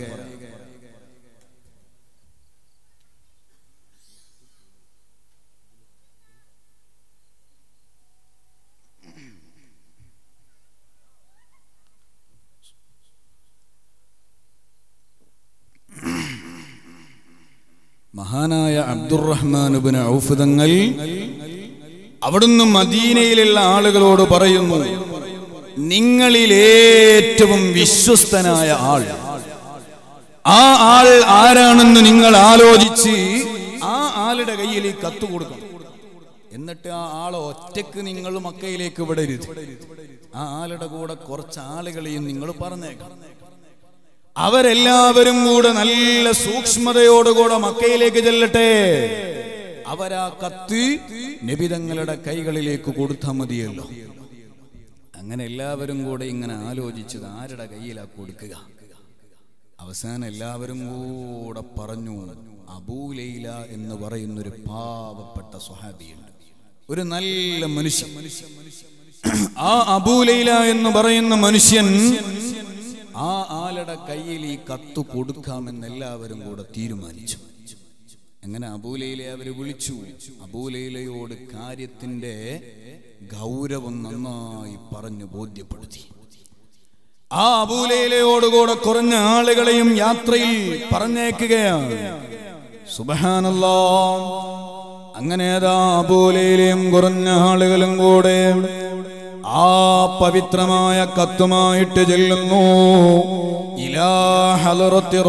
മഹാനായ അബ്ദുറഹ്മാൻ ഔഫ് തങ്ങൾ അവിടുന്ന് മദീനയിലുള്ള ആളുകളോട് പറയുന്നു നിങ്ങളിൽ ഏറ്റവും വിശ്വസ്തനായ ആൾ ആ ആൾ ആരാണെന്ന് നിങ്ങൾ ആലോചിച്ച് ആ ആളുടെ കയ്യിൽ ഈ കത്ത് കൊടുക്കണം എന്നിട്ട് ആ ആളെ ഒറ്റക്ക് നിങ്ങൾ മക്കയിലേക്ക് വിടരുത് ആ ആളുടെ കൂടെ കുറച്ച് ആളുകളെയും നിങ്ങൾ പറഞ്ഞേക്കണം അവരെല്ലാവരും കൂടെ നല്ല സൂക്ഷ്മതയോടുകൂടെ മക്കയിലേക്ക് ചെല്ലട്ടെ അവരാ കത്ത് നബിതങ്ങളുടെ കൈകളിലേക്ക് കൊടുത്താൽ മതിയല്ലോ അങ്ങനെ എല്ലാവരും കൂടെ ഇങ്ങനെ ആലോചിച്ചത് ആരുടെ കയ്യിലാ കൊടുക്കുക അവസാനം എല്ലാവരും കൂടെ പറഞ്ഞു അബൂലൈല എന്ന് പറയുന്ന ഒരു പാവപ്പെട്ട സ്വഹാബിയുണ്ട് ഒരു നല്ല മനുഷ്യൻ ആ അബൂലൈല എന്ന് പറയുന്ന മനുഷ്യൻ ആ ആളുടെ കയ്യിൽ ഈ കത്ത് കൊടുക്കാമെന്ന് എല്ലാവരും കൂടെ തീരുമാനിച്ചു അങ്ങനെ അബൂലയിലെ അവര് വിളിച്ചു അബൂലയിലയോട് കാര്യത്തിന്റെ ഗൗരവം നന്നായി പറഞ്ഞു ബോധ്യപ്പെടുത്തി ആ അബൂലയിലയോടുകൂടെ കുറഞ്ഞ ആളുകളെയും യാത്രയിൽ പറഞ്ഞേക്കുകയാണ് സുബഹാനല്ലോ അങ്ങനെ അതാ അബൂലയിലെയും കുറഞ്ഞ ആളുകളും കൂടെ ആ പവിത്രമായ കത്തുമായിട്ട് ചെല്ലുന്നു ഇലാ ഹലറത്തി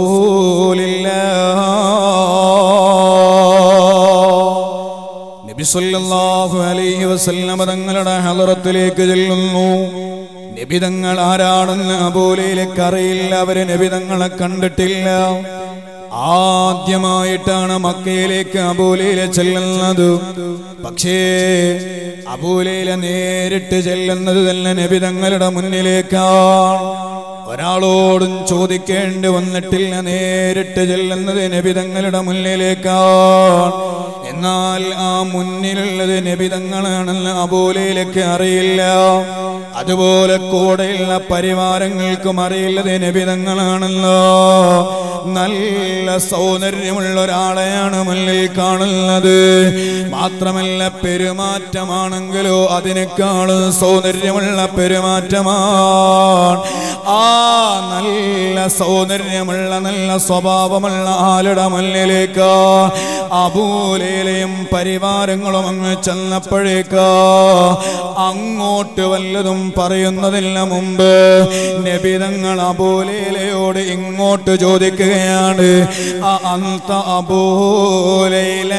റസൂലില്ല നബി സല്ലല്ലാഹു അലൈഹി വസല്ലമ തങ്ങളുടെ ഹലറത്തിലേക്ക് ചെല്ലുന്നു നബിതങ്ങൾ ആരാണെന്ന് അബൂലയിലേക്ക് അറിയില്ല അവര് നബിതങ്ങളെ കണ്ടിട്ടില്ല ആദ്യമായിട്ടാണ് മക്കയിലേക്ക് അബൂലയിലെ ചെല്ലുന്നത് പക്ഷേ അബൂലയിലെ നേരിട്ട് ചെല്ലുന്നത് തന്നെ നബിതങ്ങളുടെ മുന്നിലേക്കാണ് ഒരാളോടും ചോദിക്കേണ്ടി വന്നിട്ടില്ല നേരിട്ട് ചെല്ലുന്നത് നബിതങ്ങളുടെ മുന്നിലേക്കാണ് എന്നാൽ ആ മുന്നിലുള്ളത് നബിതങ്ങളാണെന്ന് അബൂലയിലേക്ക് അറിയില്ല അതുപോലെ കൂടെയുള്ള പരിവാരങ്ങൾക്കും അറിയില്ലത് നബിതങ്ങളാണല്ലോ നല്ല സൗന്ദര്യമുള്ള ഒരാളെയാണ് മുന്നിൽ കാണുന്നത് മാത്രമല്ല പെരുമാറ്റമാണെങ്കിലോ അതിനേക്കാളും സൗന്ദര്യമുള്ള പെരുമാറ്റമാണ് ആ നല്ല സൗന്ദര്യമുള്ള നല്ല സ്വഭാവമുള്ള ആളുടെ മുന്നിലേക്ക് അബൂലയിലെയും പരിവാരങ്ങളും അങ്ങ് ചെന്നപ്പോഴേക്ക് അങ്ങോട്ട് വല്ലതും പറയുന്നതിന് മുമ്പ് നബിതങ്ങൾ അബൂലയിലയോട് ഇങ്ങോട്ട് ചോദിക്കുകയാണ് "അ അന്ത അബൂലയില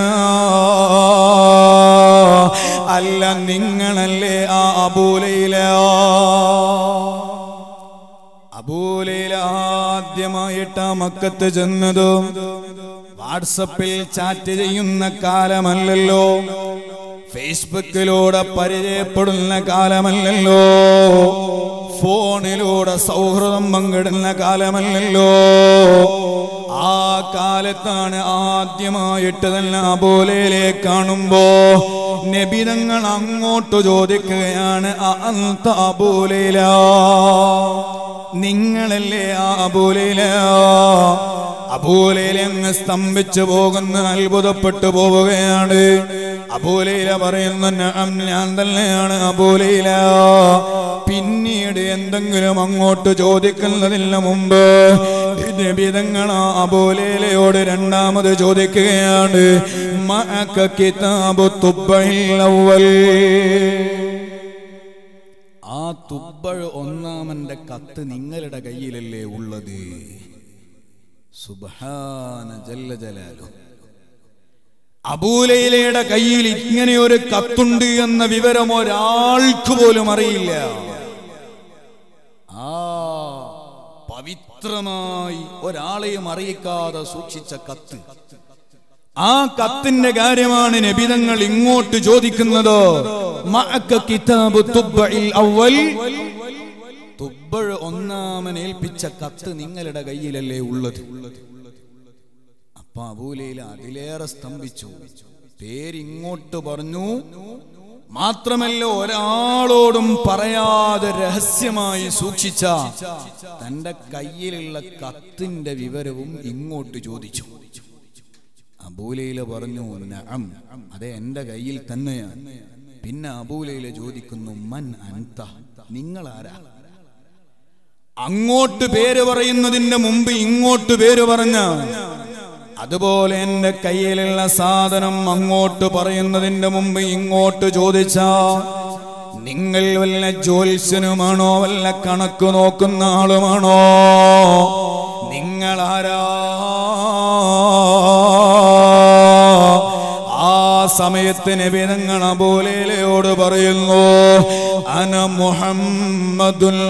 അല്ല നിങ്ങളല്ലേ ആ അബൂലയില അബൂലയിൽ ആദ്യമായിട്ട് ആ മക്കത്ത് ചെന്നതും വാട്സപ്പിൽ ചാറ്റ് ചെയ്യുന്ന കാലമല്ലല്ലോ ഫേസ്ബുക്കിലൂടെ പരിചയപ്പെടുന്ന കാലമല്ലല്ലോ ഫോണിലൂടെ സൗഹൃദം പങ്കിടുന്ന കാലമല്ലല്ലോ ആ കാലത്താണ് ആദ്യമായിട്ട് തന്നെ അബോലയിലെ കാണുമ്പോ നബിതങ്ങൾ അങ്ങോട്ട് ചോദിക്കുകയാണ് "അ അന്ത അബൂലയില നിങ്ങളല്ലേ ആ അബൂലയില അബൂലയിലെ അങ്ങ് സ്തംഭിച്ചു പോകുന്ന അത്ഭുതപ്പെട്ടു പോവുകയാണ് അബൂലയില പറയുന്ന "നഅം, ഞാൻ തന്നെയാണ് അബൂലയില പിന്നീട് എന്തെങ്കിലും അങ്ങോട്ട് ചോദിക്കുന്നതിന് മുമ്പ് നബിതങ്ങൾ ആ അബൂലയിലയോട് രണ്ടാമത് ചോദിക്കുകയാണ് മഅക കിതാബു തുബ്ബയിൽ അവ്വൽ ആ തുബ്ബഴ് ഒന്നാമന്റെ കത്ത് നിങ്ങളുടെ കയ്യിലല്ലേ ഉള്ളത് സുബ്ഹാന ജല്ല ജലാലു അബൂലയിലയുടെ കയ്യിൽ ഇങ്ങനെ ഒരു കത്തുണ്ട് എന്ന വിവരം ഒരാൾക്ക് പോലും അറിയില്ല ആ പവിത്രമായി ഒരാളെയും അറിയിക്കാതെ സൂക്ഷിച്ച കത്ത് ആ കത്തിന്റെ കാര്യമാണ് നബിതങ്ങൾ ഇങ്ങോട്ട് ചോദിക്കുന്നത് മഅക കിതാബു തുബ്ബഇൽ അവ്വൽ തുബ്ബഴ് ഒന്നാമൻ ഏൽപ്പിച്ച കത്ത് നിങ്ങളുടെ കയ്യിലല്ലേ ഉള്ളത് അപ്പൊ അബൂലയിൽ അതിലേറെ സ്തംഭിച്ചു പേരിങ്ങോട്ട് പറഞ്ഞു മാത്രമല്ല ഒരാളോടും പറയാതെ രഹസ്യമായി സൂക്ഷിച്ച തന്റെ കയ്യിലുള്ള കത്തിന്റെ വിവരവും ഇങ്ങോട്ട് ചോദിച്ചു അബൂലയില പറഞ്ഞു നഅം അതെ എന്റെ കയ്യിൽ തന്നെയാണ് പിന്നെ അബൂലയില ചോദിക്കുന്നു മൻ അൻത നിങ്ങൾ ആരാ അങ്ങോട്ട് പേര് പറയുന്നതിന്റെ മുമ്പ് ഇങ്ങോട്ട് പേര് പറഞ്ഞ അതുപോലെ എന്റെ കയ്യിലുള്ള സാധനം അങ്ങോട്ട് പറയുന്നതിന്റെ മുമ്പ് ഇങ്ങോട്ട് ചോദിച്ച നിങ്ങൾ വല്ല ജ്യോത്സ്യനുമാണോ വല്ല കണക്ക് നോക്കുന്ന ആളുമാണോ നിങ്ങളാരാ ആ സമയത്ത് നബിതങ്ങൾ അബൂലയിലയോട് പറയുന്നു അന മുഹമ്മദുൽ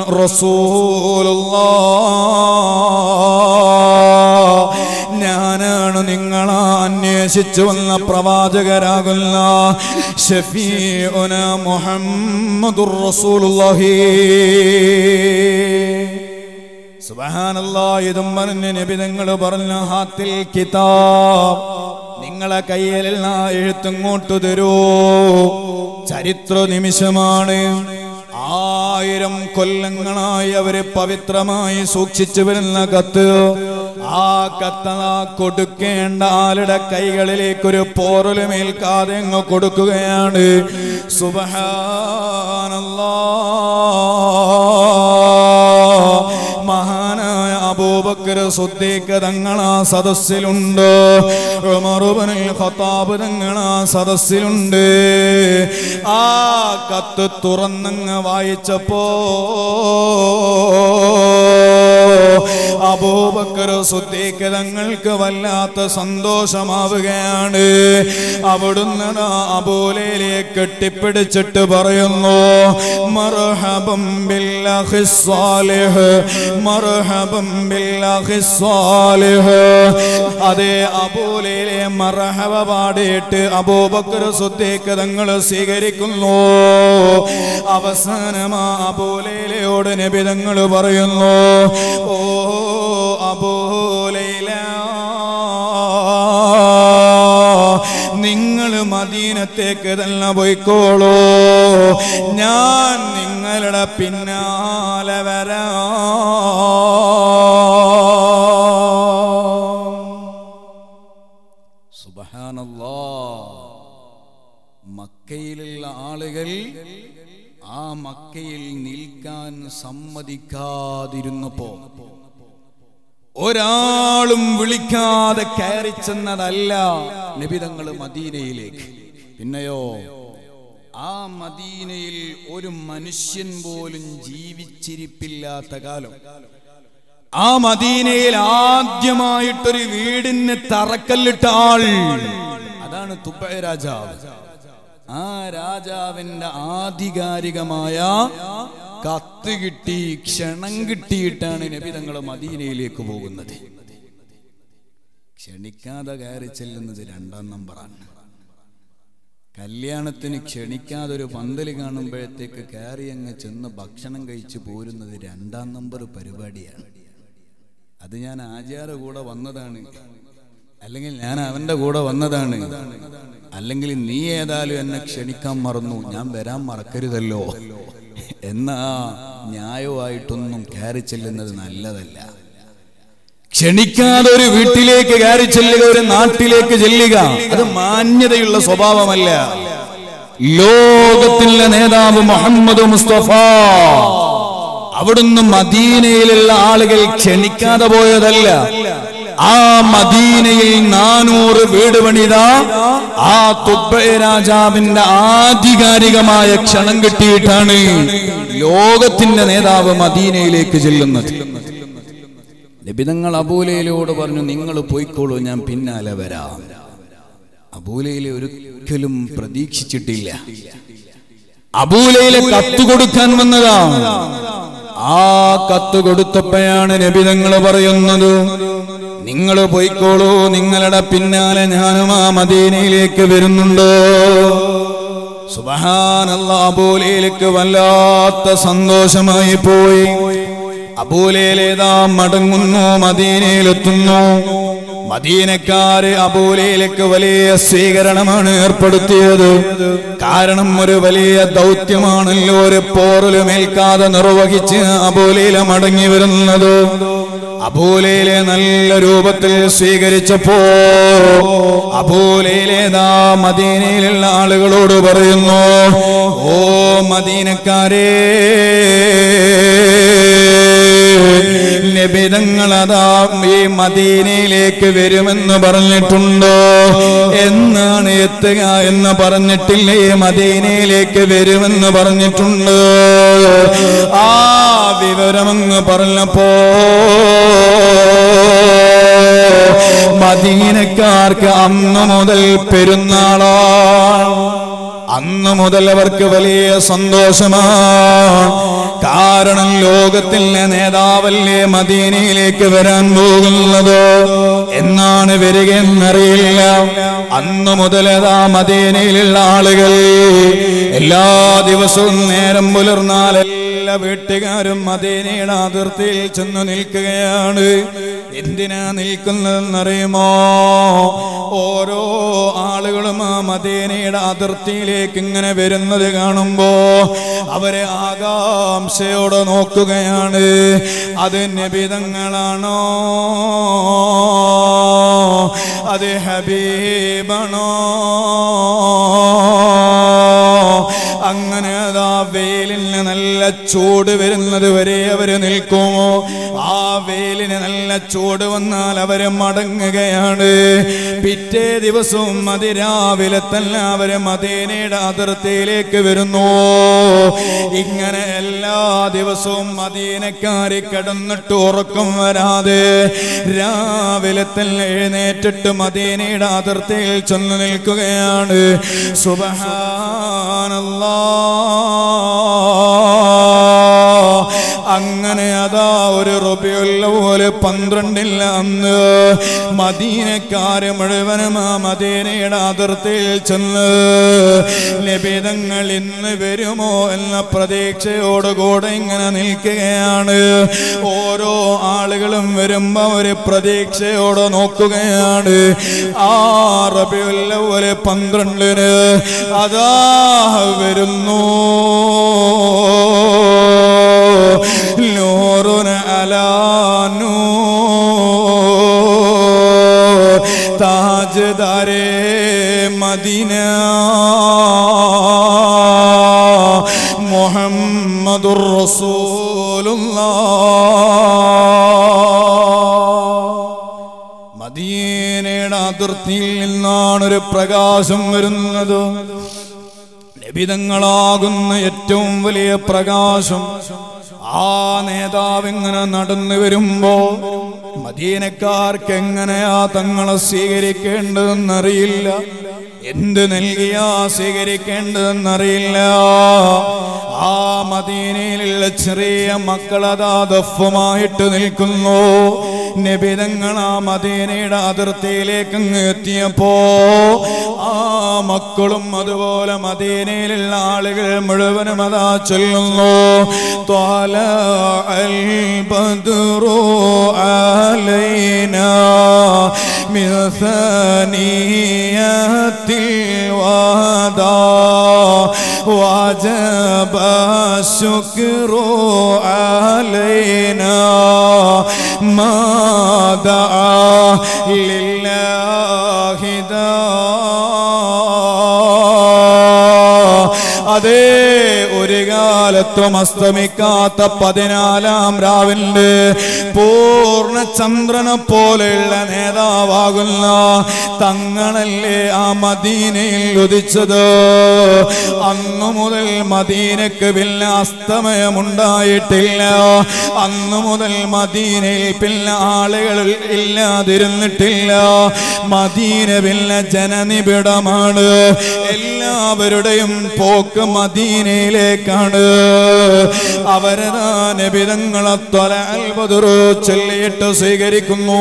റസൂലുള്ള ഞാനാണ് നിങ്ങൾ അന്വേഷിച്ചു വന്ന പ്രവാചകരാകുന്ന ഷഫീഉന മുഹമ്മദുർ റസൂലുള്ളാഹി സുബ്ഹാനല്ലാ ഇതും പറഞ്ഞ് നബിതങ്ങൾ പറഞ്ഞ ഹാത്തിൽ കിതാബ് നിങ്ങളെ കയ്യിലുള്ള എഴുത്തിങ്ങോട്ട് തരൂ ചരിത്ര നിമിഷമാണ് ആയിരം കൊല്ലങ്ങളായി അവര് പവിത്രമായി സൂക്ഷിച്ചു വരുന്ന കത്ത് ആ കത്ത് ആ കൊടുക്കേണ്ട ആളുടെ കൈകളിലേക്ക് ഒരു പോറലുമേൽക്കാതെ അങ്ങ് കൊടുക്കുകയാണ് സുബഹാനല്ലാ അബൂബക്കർ സുദ്ദീഖ് തങ്ങൾ ആ സദസ്സിലുണ്ട് ഉമറുബനുൽ ഖത്താബ് തങ്ങൾ ആ സദസ്സിലുണ്ട് ആ കത്ത് തുറന്നങ്ങ് വായിച്ചപ്പോ അബൂബക്കർ സുദ്ദീഖ് തങ്ങൾക്ക് വല്ലാത്ത സന്തോഷമാവുകയാണ് അവിടുന്ന് ദാ അബൂലയിലെ കെട്ടിപ്പിടിച്ചിട്ട് പറയുന്നു മർഹബം ബില്ലഹി സ്വാലിഹ് മർഹബം ബില്ലഹി സ്വാലിഹ് അതേ അബൂലയിലെ മർഹബ പാടിയിട്ട് അബൂബക്കർ സുദ്ദീഖ് തങ്ങൾ സ്വീകരിക്കുന്നു അവസാനമാ അബൂലയിലയോട് നബി തങ്ങൾ പറയുന്നു ഓ അബൂലയില നിങ്ങൾ മദീനത്തേക്ക് തന്നെ പോയിക്കോളൂ ഞാൻ നിങ്ങളുടെ പിന്നാലെ വരാ സുബഹാനല്ലാ മക്കയിലുള്ള ആളുകൾ ആ മക്കയിൽ നിൽക്കാൻ സമ്മതിക്കാതിരുന്നപ്പോ ഒരാളും വിളിക്കാതെ കയറി ചെന്നതല്ല നിബിതങ്ങൾ മദീനയിലേക്ക് പിന്നെയോ ആ മദീനയിൽ ഒരു മനുഷ്യൻ പോലും ജീവിച്ചിരിപ്പില്ലാത്ത കാലം ആ മദീനയിൽ ആദ്യമായിട്ടൊരു വീടിന് തറക്കല്ലിട്ട ആൾ അതാണ് തുപ്പ രാജാവ് ആ രാജാവിന്റെ ആധികാരികമായ കത്ത് കിട്ടി ക്ഷണം കിട്ടിയിട്ടാണ് നബി തങ്ങൾ മദീനയിലേക്ക് പോകുന്നത് ക്ഷണിക്കാതെ കയറി ചെല്ലുന്നത് രണ്ടാം നമ്പറാണ് കല്യാണത്തിന് ക്ഷണിക്കാതെ ഒരു പന്തൽ കാണുമ്പോഴത്തേക്ക് കയറി അങ്ങ് ചെന്ന് ഭക്ഷണം കഴിച്ച് പോരുന്നത് രണ്ടാം നമ്പർ പരിപാടിയാണ് അത് ഞാൻ ആചാര കൂടെ വന്നതാണ് അല്ലെങ്കിൽ ഞാൻ അവന്റെ കൂടെ വന്നതാണ് അല്ലെങ്കിൽ നീ ഏതായാലും എന്നെ ക്ഷണിക്കാൻ മറന്നു ഞാൻ വരാൻ മറക്കരുതല്ലോ എന്നാ ന്യായമായിട്ടൊന്നും കയറി ചെല്ലുന്നത് നല്ലതല്ല ക്ഷണിക്കാതെ ഒരു വീട്ടിലേക്ക് കയറി ചെല്ലുക ഒരു നാട്ടിലേക്ക് ചെല്ലുക അത് മാന്യതയുള്ള സ്വഭാവമല്ല ലോകത്തിലെ നേതാവ് മുഹമ്മദ് മുസ്തഫ അവിടുന്ന് മദീനയിലുള്ള ആളുകൾ ക്ഷണിക്കാതെ പോയതല്ല ആ മദീനയിൽ നാനൂറ് വീട് പണിത ആ തുബ്ബ രാജാവിന്റെ ആധികാരികമായ ക്ഷണം കിട്ടിയിട്ടാണ് ലോകത്തിന്റെ നേതാവ് മദീനയിലേക്ക് ചെല്ലുന്നത് ലഭിതങ്ങൾ അബൂലയിലോട് പറഞ്ഞു നിങ്ങൾ പോയിക്കോളൂ ഞാൻ പിന്നാലെ വരാം അബൂലയിലെ ഒരിക്കലും പ്രതീക്ഷിച്ചിട്ടില്ല അബൂലയിലെ കത്ത് കൊടുക്കാൻ വന്നതാ ആ കത്ത് കൊടുത്തപ്പോഴാണ് നബിതങ്ങൾ പറയുന്നത് നിങ്ങൾ പോയിക്കോളൂ നിങ്ങളുടെ പിന്നാലെ ഞാനും ആ മദീനയിലേക്ക് വരുന്നുണ്ടോ സുബഹാനല്ല അബൂലയിലേക്ക് വല്ലാത്ത സന്തോഷമായി പോയി അബൂലയിലേതാ മടങ്ങുന്നു മദീനയിലെത്തുന്നു മദീനക്കാര് അബൂലയിലേക്ക് വലിയ സ്വീകരണമാണ് ഏർപ്പെടുത്തിയത് കാരണം ഒരു വലിയ ദൗത്യമാണല്ലോ ഒരു പോറലുമേൽക്കാതെ നിർവഹിച്ച് അബൂലയിലെ മടങ്ങി വരുന്നത് അബൂലയിലെ നല്ല രൂപത്തിൽ സ്വീകരിച്ചപ്പോ അബൂലയിലേതാ മദീനയിലുള്ള ആളുകളോട് പറയുന്നു ഓ മദീനക്കാരേ നിബിതങ്ങളതാ ഈ മദീനയിലേക്ക് വരുമെന്ന് പറഞ്ഞിട്ടുണ്ടോ എന്നാണ് എത്തുക എന്ന് പറഞ്ഞിട്ടില്ലേ മദീനയിലേക്ക് വരുമെന്ന് പറഞ്ഞിട്ടുണ്ട് ആ വിവരമങ്ങ് പറഞ്ഞപ്പോ മദീനക്കാർക്ക് അന്ന് മുതൽ പെരുന്നാളാണ് അന്ന് മുതൽ അവർക്ക് വലിയ സന്തോഷമാണ് കാരണം ലോകത്തിലെ നേതാവല്ലേ മദീനയിലേക്ക് വരാൻ പോകുന്നത് എന്നാണ് വരികയെന്നറിയില്ല അന്ന് മുതലതാ മദീനയിലുള്ള ആളുകൾ എല്ലാ ദിവസവും നേരം പുലർന്നാൽ എല്ലാ വീട്ടുകാരും മദീനയുടെ അതിർത്തിയിൽ ചെന്ന് നിൽക്കുകയാണ് എന്തിനാ നിൽക്കുന്നതെന്നറിയുമോ ഓരോ ആളുകളും ആ മദീനയുടെ അതിർത്തിയിലേക്ക് ഇങ്ങനെ വരുന്നത് കാണുമ്പോ അവരെ ആകാംക്ഷയോടെ നോക്കുകയാണ് അത് നബിതങ്ങളാണോ അത് ഹബീബാണോ അങ്ങനെ അതാ വെയിലിന് നല്ല ചൂട് വരുന്നത് വരെ അവര് നിൽക്കുമോ ആ വെയിലിന് നല്ല ചൂട് വന്നാൽ അവര് മടങ്ങുകയാണ് പിറ്റേ ദിവസവും അതിരാവിലെ തന്നെ അവര് മദീനയുടെ അതിർത്തിയിലേക്ക് വരുന്നു ഇങ്ങനെ എല്ലാ ദിവസവും മദീനക്കാരി കിടന്നിട്ട് ഉറക്കം വരാതെ രാവിലെ തന്നെ എഴുന്നേറ്റിട്ട് മദീനയുടെ അതിർത്തിയിൽ ചെന്ന് നിൽക്കുകയാണ് സുബഹാനല്ലാ അങ്ങനെ അതാ ഒരു റുബിയുള്ളപോലെ പന്ത്രണ്ടില്ല അന്ന് മദീനക്കാര് മുഴുവനും ആ മദീനയുടെ അതിർത്തിയിൽ ചെന്ന് ലഭിതങ്ങൾ ഇന്ന് വരുമോ എന്ന പ്രതീക്ഷയോടുകൂടെ ഇങ്ങനെ നിൽക്കുകയാണ് ഓരോ ആളുകളും വരുമ്പോ ഒരു പ്രതീക്ഷയോടെ നോക്കുകയാണ് ആ റബിയുള്ളപോലെ പന്ത്രണ്ടിന് അതാ വരുന്നു നൂറുന അലാനൂ താജ്ദാരേ മദീന മുഹമ്മദുർ റസൂലുള്ളാഹ് മദീനയുടെ അതിർത്തിയിൽ നിന്നാണ് ഒരു പ്രകാശം വരുന്നത് ലഭിതങ്ങളാകുന്ന ഏറ്റവും വലിയ പ്രകാശം ആ നേതാവ് ഇങ്ങനെ നടന്നു വരുമ്പോ മദീനക്കാർക്ക് എങ്ങനെയാ തങ്ങളെ സ്വീകരിക്കേണ്ടതെന്നറിയില്ല എന്ത് നൽകിയാ സ്വീകരിക്കേണ്ടതെന്നറിയില്ല ആ മദീനയിലുള്ള ചെറിയ മക്കളതാ ദഫുമായിട്ട് നിൽക്കുന്നു നബിതങ്ങൾ ആ മദീനയുടെ അതിർത്തിയിലേക്ക് അങ്ങ് എത്തിയപ്പോ ആ മക്കളും അതുപോലെ മദീനയിലുള്ള ആളുകൾ മുഴുവനും അതാ ചൊല്ലുന്നു ത്വാല അൽ ബദ്റു علينا من ثنيات الوداع وجب الشكر علينا ما دعا لله داع അതേ ഒരു കാലത്തും അസ്തമിക്കാത്ത പതിനാലാം രാവിന്റെ പൂർണ്ണ ചന്ദ്രനെ പോലെയുള്ള നേതാവാകുന്ന തങ്ങളല്ലേ ആ മദീനയിൽ ഉദിച്ചത് അന്നു മുതൽ മദീനക്ക് പിന്നെ അസ്തമയമുണ്ടായിട്ടില്ല അന്നു മുതൽ മദീനയിൽ പിന്നെ ആളുകൾ ഇല്ലാതിരുന്നിട്ടില്ല മദീന പിന്നെ ജനനിബിഡമാണ് എല്ലാവരുടെയും പോക്ക് മദീനയിലേക്കാണ് അവരതാ നബിതങ്ങളെ ത്വല അൽബദുറു ചൊല്ലിയിട്ട് സ്വീകരിക്കുന്നു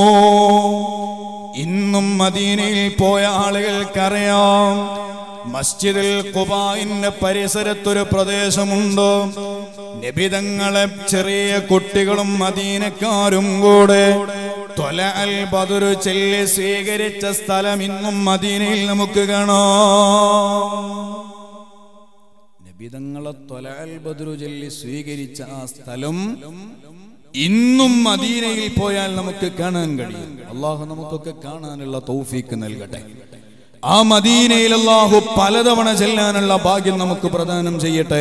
ഇന്നും മദീനയിൽ പോയ ആളുകൾക്കറിയാം മസ്ജിദിൽ ഖുബായിന്റെ പരിസരത്തൊരു പ്രദേശമുണ്ട് നബിതങ്ങളെ ചെറിയ കുട്ടികളും മദീനക്കാരും കൂടെ ത്വല അൽ ബദുരു ചൊല്ലി സ്വീകരിച്ച സ്ഥലം ഇന്നും മദീനയിൽ നമുക്ക് കാണാം നബിതങ്ങളെ ത്വല അൽ ബദുരു ചൊല്ലി സ്വീകരിച്ച ആ സ്ഥലം ഇന്നും മദീനയിൽ പോയാൽ നമുക്ക് കാണാൻ കഴിയും അള്ളാഹു നമുക്കൊക്കെ കാണാനുള്ള തൗഫീക്ക് നൽകട്ടെ ആ മദീനയിൽ അള്ളാഹു പലതവണ ചെല്ലാനുള്ള ഭാഗ്യം നമുക്ക് പ്രദാനം ചെയ്യട്ടെ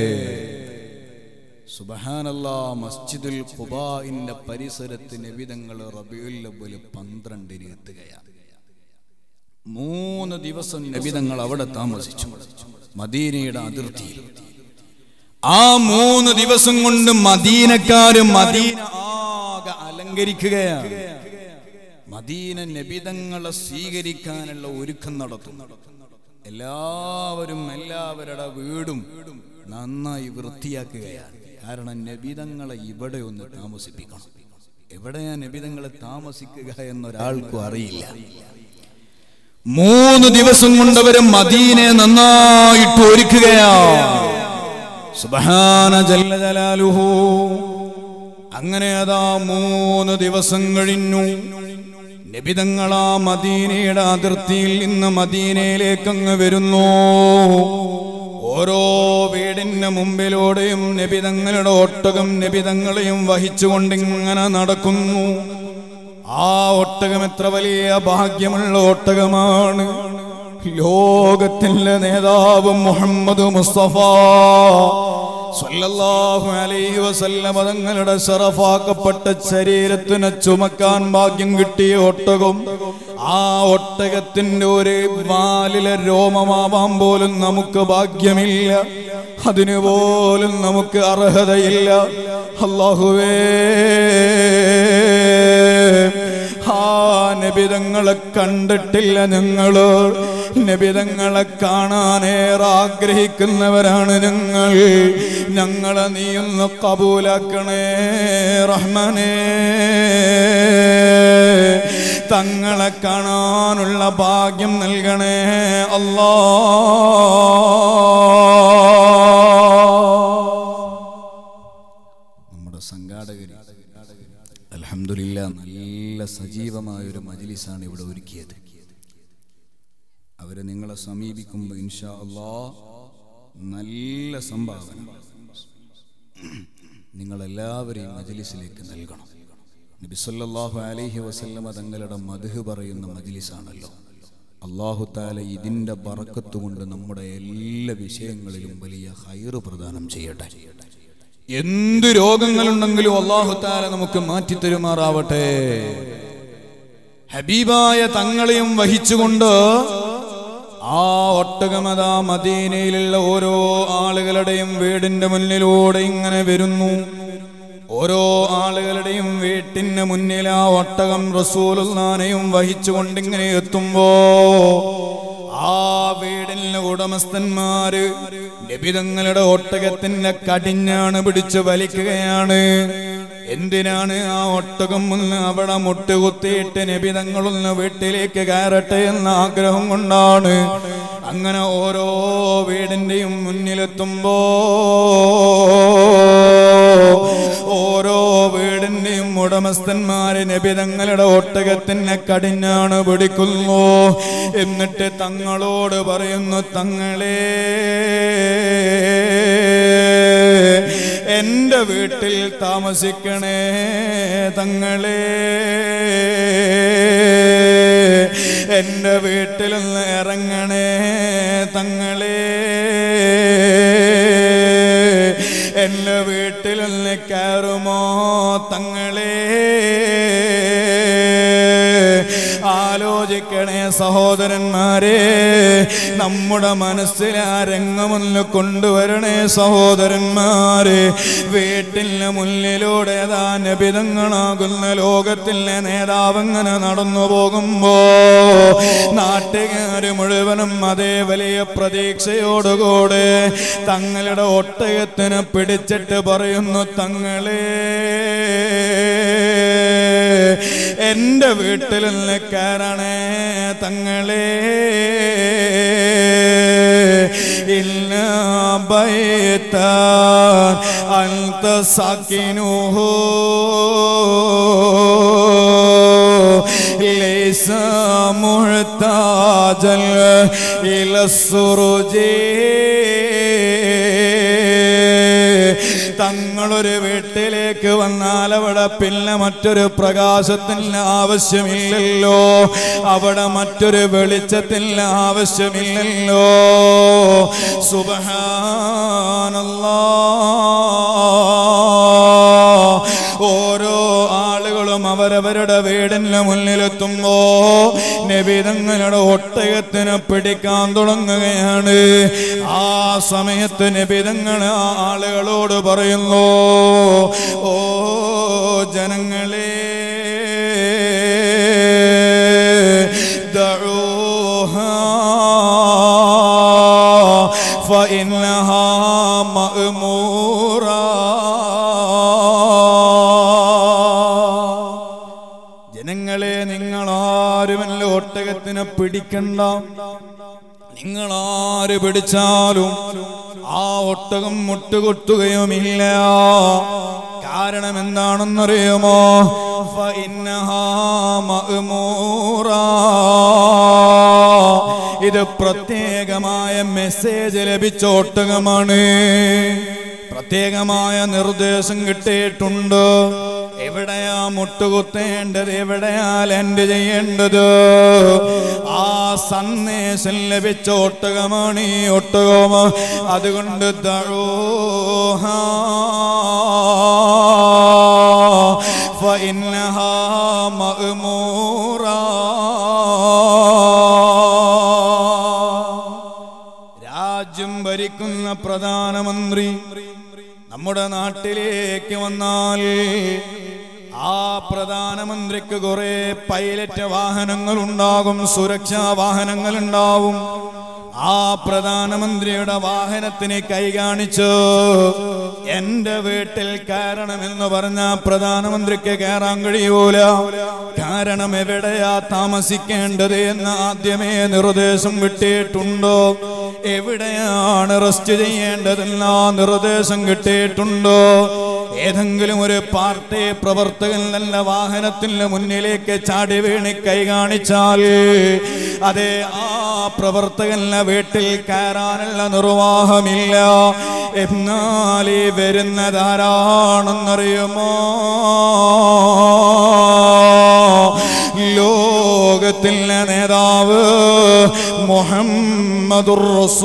സുബഹാനല്ലാ മസ്ജിദുൽ ഖുബാഇന്റെ പരിസരത്ത് നബിതങ്ങൾ റബിയുൽ അവ്വൽ പന്ത്രണ്ടിന് എത്തുകയാണ് മൂന്ന് ദിവസം നബിതങ്ങൾ അവിടെ താമസിച്ചു മദീനയുടെ അതിർത്തിയിൽ ആ മൂന്ന് ദിവസം കൊണ്ട് മദീനക്കാര് മദീന ആകെ അലങ്കരിക്കുകയാണ് മദീന നബിതങ്ങളെ സ്വീകരിക്കാനുള്ള ഒരുക്കം നടത്തുന്നു എല്ലാവരും എല്ലാവരുടെ വീടും നന്നായി വൃത്തിയാക്കുകയാണ് കാരണം നബിതങ്ങളെ ഇവിടെ ഒന്ന് താമസിപ്പിക്കണം എവിടെയാ നബിതങ്ങളെ താമസിക്കുക എന്നൊരാൾക്കും അറിയില്ല മൂന്ന് ദിവസം കൊണ്ടവര് മദീനെ നന്നായിട്ട് ഒരുക്കുകയാണ് സുബ്ഹാന ജല്ല ജലാലുഹു അങ്ങനെ അതാ മൂന്ന് ദിവസം കഴിഞ്ഞു നബിതങ്ങളാ മദീനയുടെ അതിർത്തിയിൽ നിന്ന് മദീനയിലേക്ക് അങ്ങ് വരുന്നു ഓരോ വീടിന്റെ മുമ്പിലൂടെയും നബിതങ്ങളുടെ ഒട്ടകം നബിതങ്ങളെയും വഹിച്ചുകൊണ്ട് ഇങ്ങനെ നടക്കുന്നു ആ ഒട്ടകം എത്ര വലിയ ഭാഗ്യമുള്ള ഒട്ടകമാണ് ലോകത്തിന്റെ നേതാവ് മുഹമ്മദ് മുസ്തഫ സല്ലല്ലാഹു അലൈഹി വസല്ലമ തങ്ങളുടെ ശറഫാക്കപ്പെട്ട ശരീരത്തിന് ചുമക്കാൻ ഭാഗ്യം കിട്ടിയ ഒട്ടകം ആ ഒട്ടകത്തിന്റെ ഒരു വാലിലെ രോമമാവാൻ പോലും നമുക്ക് ഭാഗ്യമില്ല അതിനു പോലും നമുക്ക് അർഹതയില്ല അള്ളാഹുവേ ആ നബിതങ്ങളെ കണ്ടിട്ടില്ല ഞങ്ങള് നബിതങ്ങളെ കാണാനേറെ ആഗ്രഹിക്കുന്നവരാണ് ഞങ്ങൾ ഞങ്ങളെ നീയൊന്ന് കബൂലാക്കണേ റഹ്മാനേ തങ്ങളെ കാണാനുള്ള ഭാഗ്യം നൽകണേ അല്ലാ നമ്മുടെ സംഘാടകർ അലഹമില്ല നല്ല സജീവമായ ഒരു മജ്ലിസാണ് ഇവിടെ ഒരുക്കിയത് അവരെ നിങ്ങളെ സമീപിക്കുമ്പോൾ ഇൻഷാ അള്ളാ നല്ല സംഭാവന നിങ്ങളെല്ലാവരെയും മജ്ലിസിലേക്ക് നൽകണം നബി സല്ലല്ലാഹു അലൈഹി വസല്ലമ തങ്ങളുടെ മധു പറയുന്ന മജ്ലിസാണല്ലോ അള്ളാഹു താല ഇതിൻ്റെ ബറക്കത്ത് കൊണ്ട് നമ്മുടെ എല്ലാ വിഷയങ്ങളിലും വലിയ ഹൈറ് പ്രദാനം ചെയ്യട്ടെ എന്ത് രോഗങ്ങളുണ്ടെങ്കിലും അള്ളാഹു താല നമുക്ക് മാറ്റിത്തരുമാറാവട്ടെ ഹബീബായ തങ്ങളെയും വഹിച്ചുകൊണ്ട് ആ ഒട്ടകമതാ മദീനയിലുള്ള ഓരോ ആളുകളുടെയും വീടിന്റെ മുന്നിലൂടെ ഇങ്ങനെ വരുന്നു ഓരോ ആളുകളുടെയും വീട്ടിന് മുന്നിൽ ആ ഒട്ടകം റസൂലുള്ളാനെയും വഹിച്ചുകൊണ്ട് ഇങ്ങനെ എത്തുമ്പോ ആ വീടിന്റെ ഉടമസ്ഥന്മാര് നബിതങ്ങളുടെ ഒട്ടകത്തിന്റെ കടിഞ്ഞാണ് പിടിച്ചു വലിക്കുകയാണ് എന്തിനാണ് ആ ഒട്ടകം ഒന്ന് അവിടെ മുട്ടുകുത്തിയിട്ട് നബിതങ്ങളൊന്ന് വീട്ടിലേക്ക് കയറട്ടെ എന്ന ആഗ്രഹം കൊണ്ടാണ് അങ്ങനെ ഓരോ വീടിന്റെയും മുന്നിലെത്തുമ്പോ ഓരോ വീടിന്റെയും ഉടമസ്ഥന്മാര് നബിതങ്ങളുടെ ഒട്ടകത്തിനെ കടിഞ്ഞാണ് പിടിക്കുന്നു എന്നിട്ട് തങ്ങളോട് പറയുന്നു തങ്ങളെ എന്റെ വീട്ടിൽ താമസിക്കണേ തങ്ങളെ എന്റെ വീട്ടിൽ നിന്ന് ഇറങ്ങണേ തങ്ങളെ എന്റെ വീട്ടിൽ നിന്ന് കയറുമോ തങ്ങളെ ആലോചിക്കണേ സഹോദരന്മാരെ നമ്മുടെ മനസ്സിൽ ആ രംഗമൊന്ന് കൊണ്ടുവരണേ സഹോദരന്മാരെ വീട്ടിന് മുന്നിലൂടെ ഏതാ നബിതങ്ങളാകുന്ന ലോകത്തിലെ നേതാവങ്ങനെ നടന്നു പോകുമ്പോ നാട്ടുകാര് മുഴുവനും അതേ വലിയ പ്രതീക്ഷയോടുകൂടെ തങ്ങളുടെ ഒട്ടകത്തിന് പിടിച്ചിട്ട് പറയുന്നു തങ്ങളെ എന്റെ വീട്ടിൽ നിന്ന് കയറണേ തങ്ങളെ ഇല്ല ബൈത്ത അന്ത സാക്കിനുഹോ ليس محتاجا إلى السرج തങ്ങളൊരു വീട്ടിലേക്ക് വന്നാൽ അവിടെ പിന്നെ മറ്റൊരു പ്രകാശത്തിന് ആവശ്യമില്ലല്ലോ അവിടെ മറ്റൊരു വെളിച്ചത്തിന് ആവശ്യമില്ലല്ലോ സുബഹാനല്ലാ ഓരോ ആളുകളും അവരവരുടെ വീടിന് മുന്നിലെത്തുമ്പോ നബിതങ്ങളുടെ ഒട്ടകത്തിന് പിടിക്കാൻ തുടങ്ങുകയാണ് ആ സമയത്ത് നബിതങ്ങൾ ആ ആളുകളോട് പറയുന്നു ഓ ജനങ്ങളെ دعوها فإنها مأمورة ജനങ്ങളെ നിങ്ങളാരുമല്ല ഒട്ടകത്തിനെ പിടിക്കണ്ട നിങ്ങളാര് പിടിച്ചാലും ആ ഒട്ടകം മുട്ടുകൊട്ടുകയുമില്ല കാരണം എന്താണെന്നറിയുമോ ഫഇന്നഹാ മഅ്മൂറാ. ഇത് പ്രത്യേകമായ മെസ്സേജ് ലഭിച്ച ഒട്ടകമാണ് പ്രത്യേകമായ നിർദ്ദേശം കിട്ടിയിട്ടുണ്ട് എവിടെയാ മുട്ടുകുത്തേണ്ടത് എവിടെയാ ലെൻഡ് ചെയ്യേണ്ടത് ആ സന്ദേശം ലഭിച്ച ഒട്ടകമാണ് ഈ ഒട്ടകം അതുകൊണ്ട് ദഴൂഹ دعوها فإنها مأمورة രാജ്യം ഭരിക്കുന്ന പ്രധാനമന്ത്രി നമ്മുടെ നാട്ടിലേക്ക് വന്നാൽ ആ പ്രധാനമന്ത്രിക്ക് കുറെ പൈലറ്റ് വാഹനങ്ങൾ ഉണ്ടാകും സുരക്ഷാ വാഹനങ്ങൾ ഉണ്ടാവും ആ പ്രധാനമന്ത്രിയുടെ വാഹനത്തിന് കൈ കാണിച്ചു എന്റെ വീട്ടിൽ കയറണമെന്ന് പറഞ്ഞ പ്രധാനമന്ത്രിക്ക് കയറാൻ കഴിയൂല കാരണം എവിടെയാ താമസിക്കേണ്ടത് എന്ന് ആദ്യമേ നിർദ്ദേശം വിട്ടിട്ടുണ്ടോ എവിടെയാണ് റെസ്റ്റ് ചെയ്യേണ്ടതെന്ന നിർദ്ദേശം കിട്ടിയിട്ടുണ്ടോ ഏതെങ്കിലും ഒരു പാർട്ടി പ്രവർത്തകൻ നല്ല വാഹനത്തിന്റെ മുന്നിലേക്ക് ചാടി വീണി കൈ കാണിച്ചാൽ അതെ ആ പ്രവർത്തകന്റെ വീട്ടിൽ കയറാനുള്ള നിർവാഹമില്ല എന്നാൽ ഈ വരുന്നതാരാണെന്നറിയുമോ ലോകത്തിലെ നേതാവ് മുഹമ്മദുർ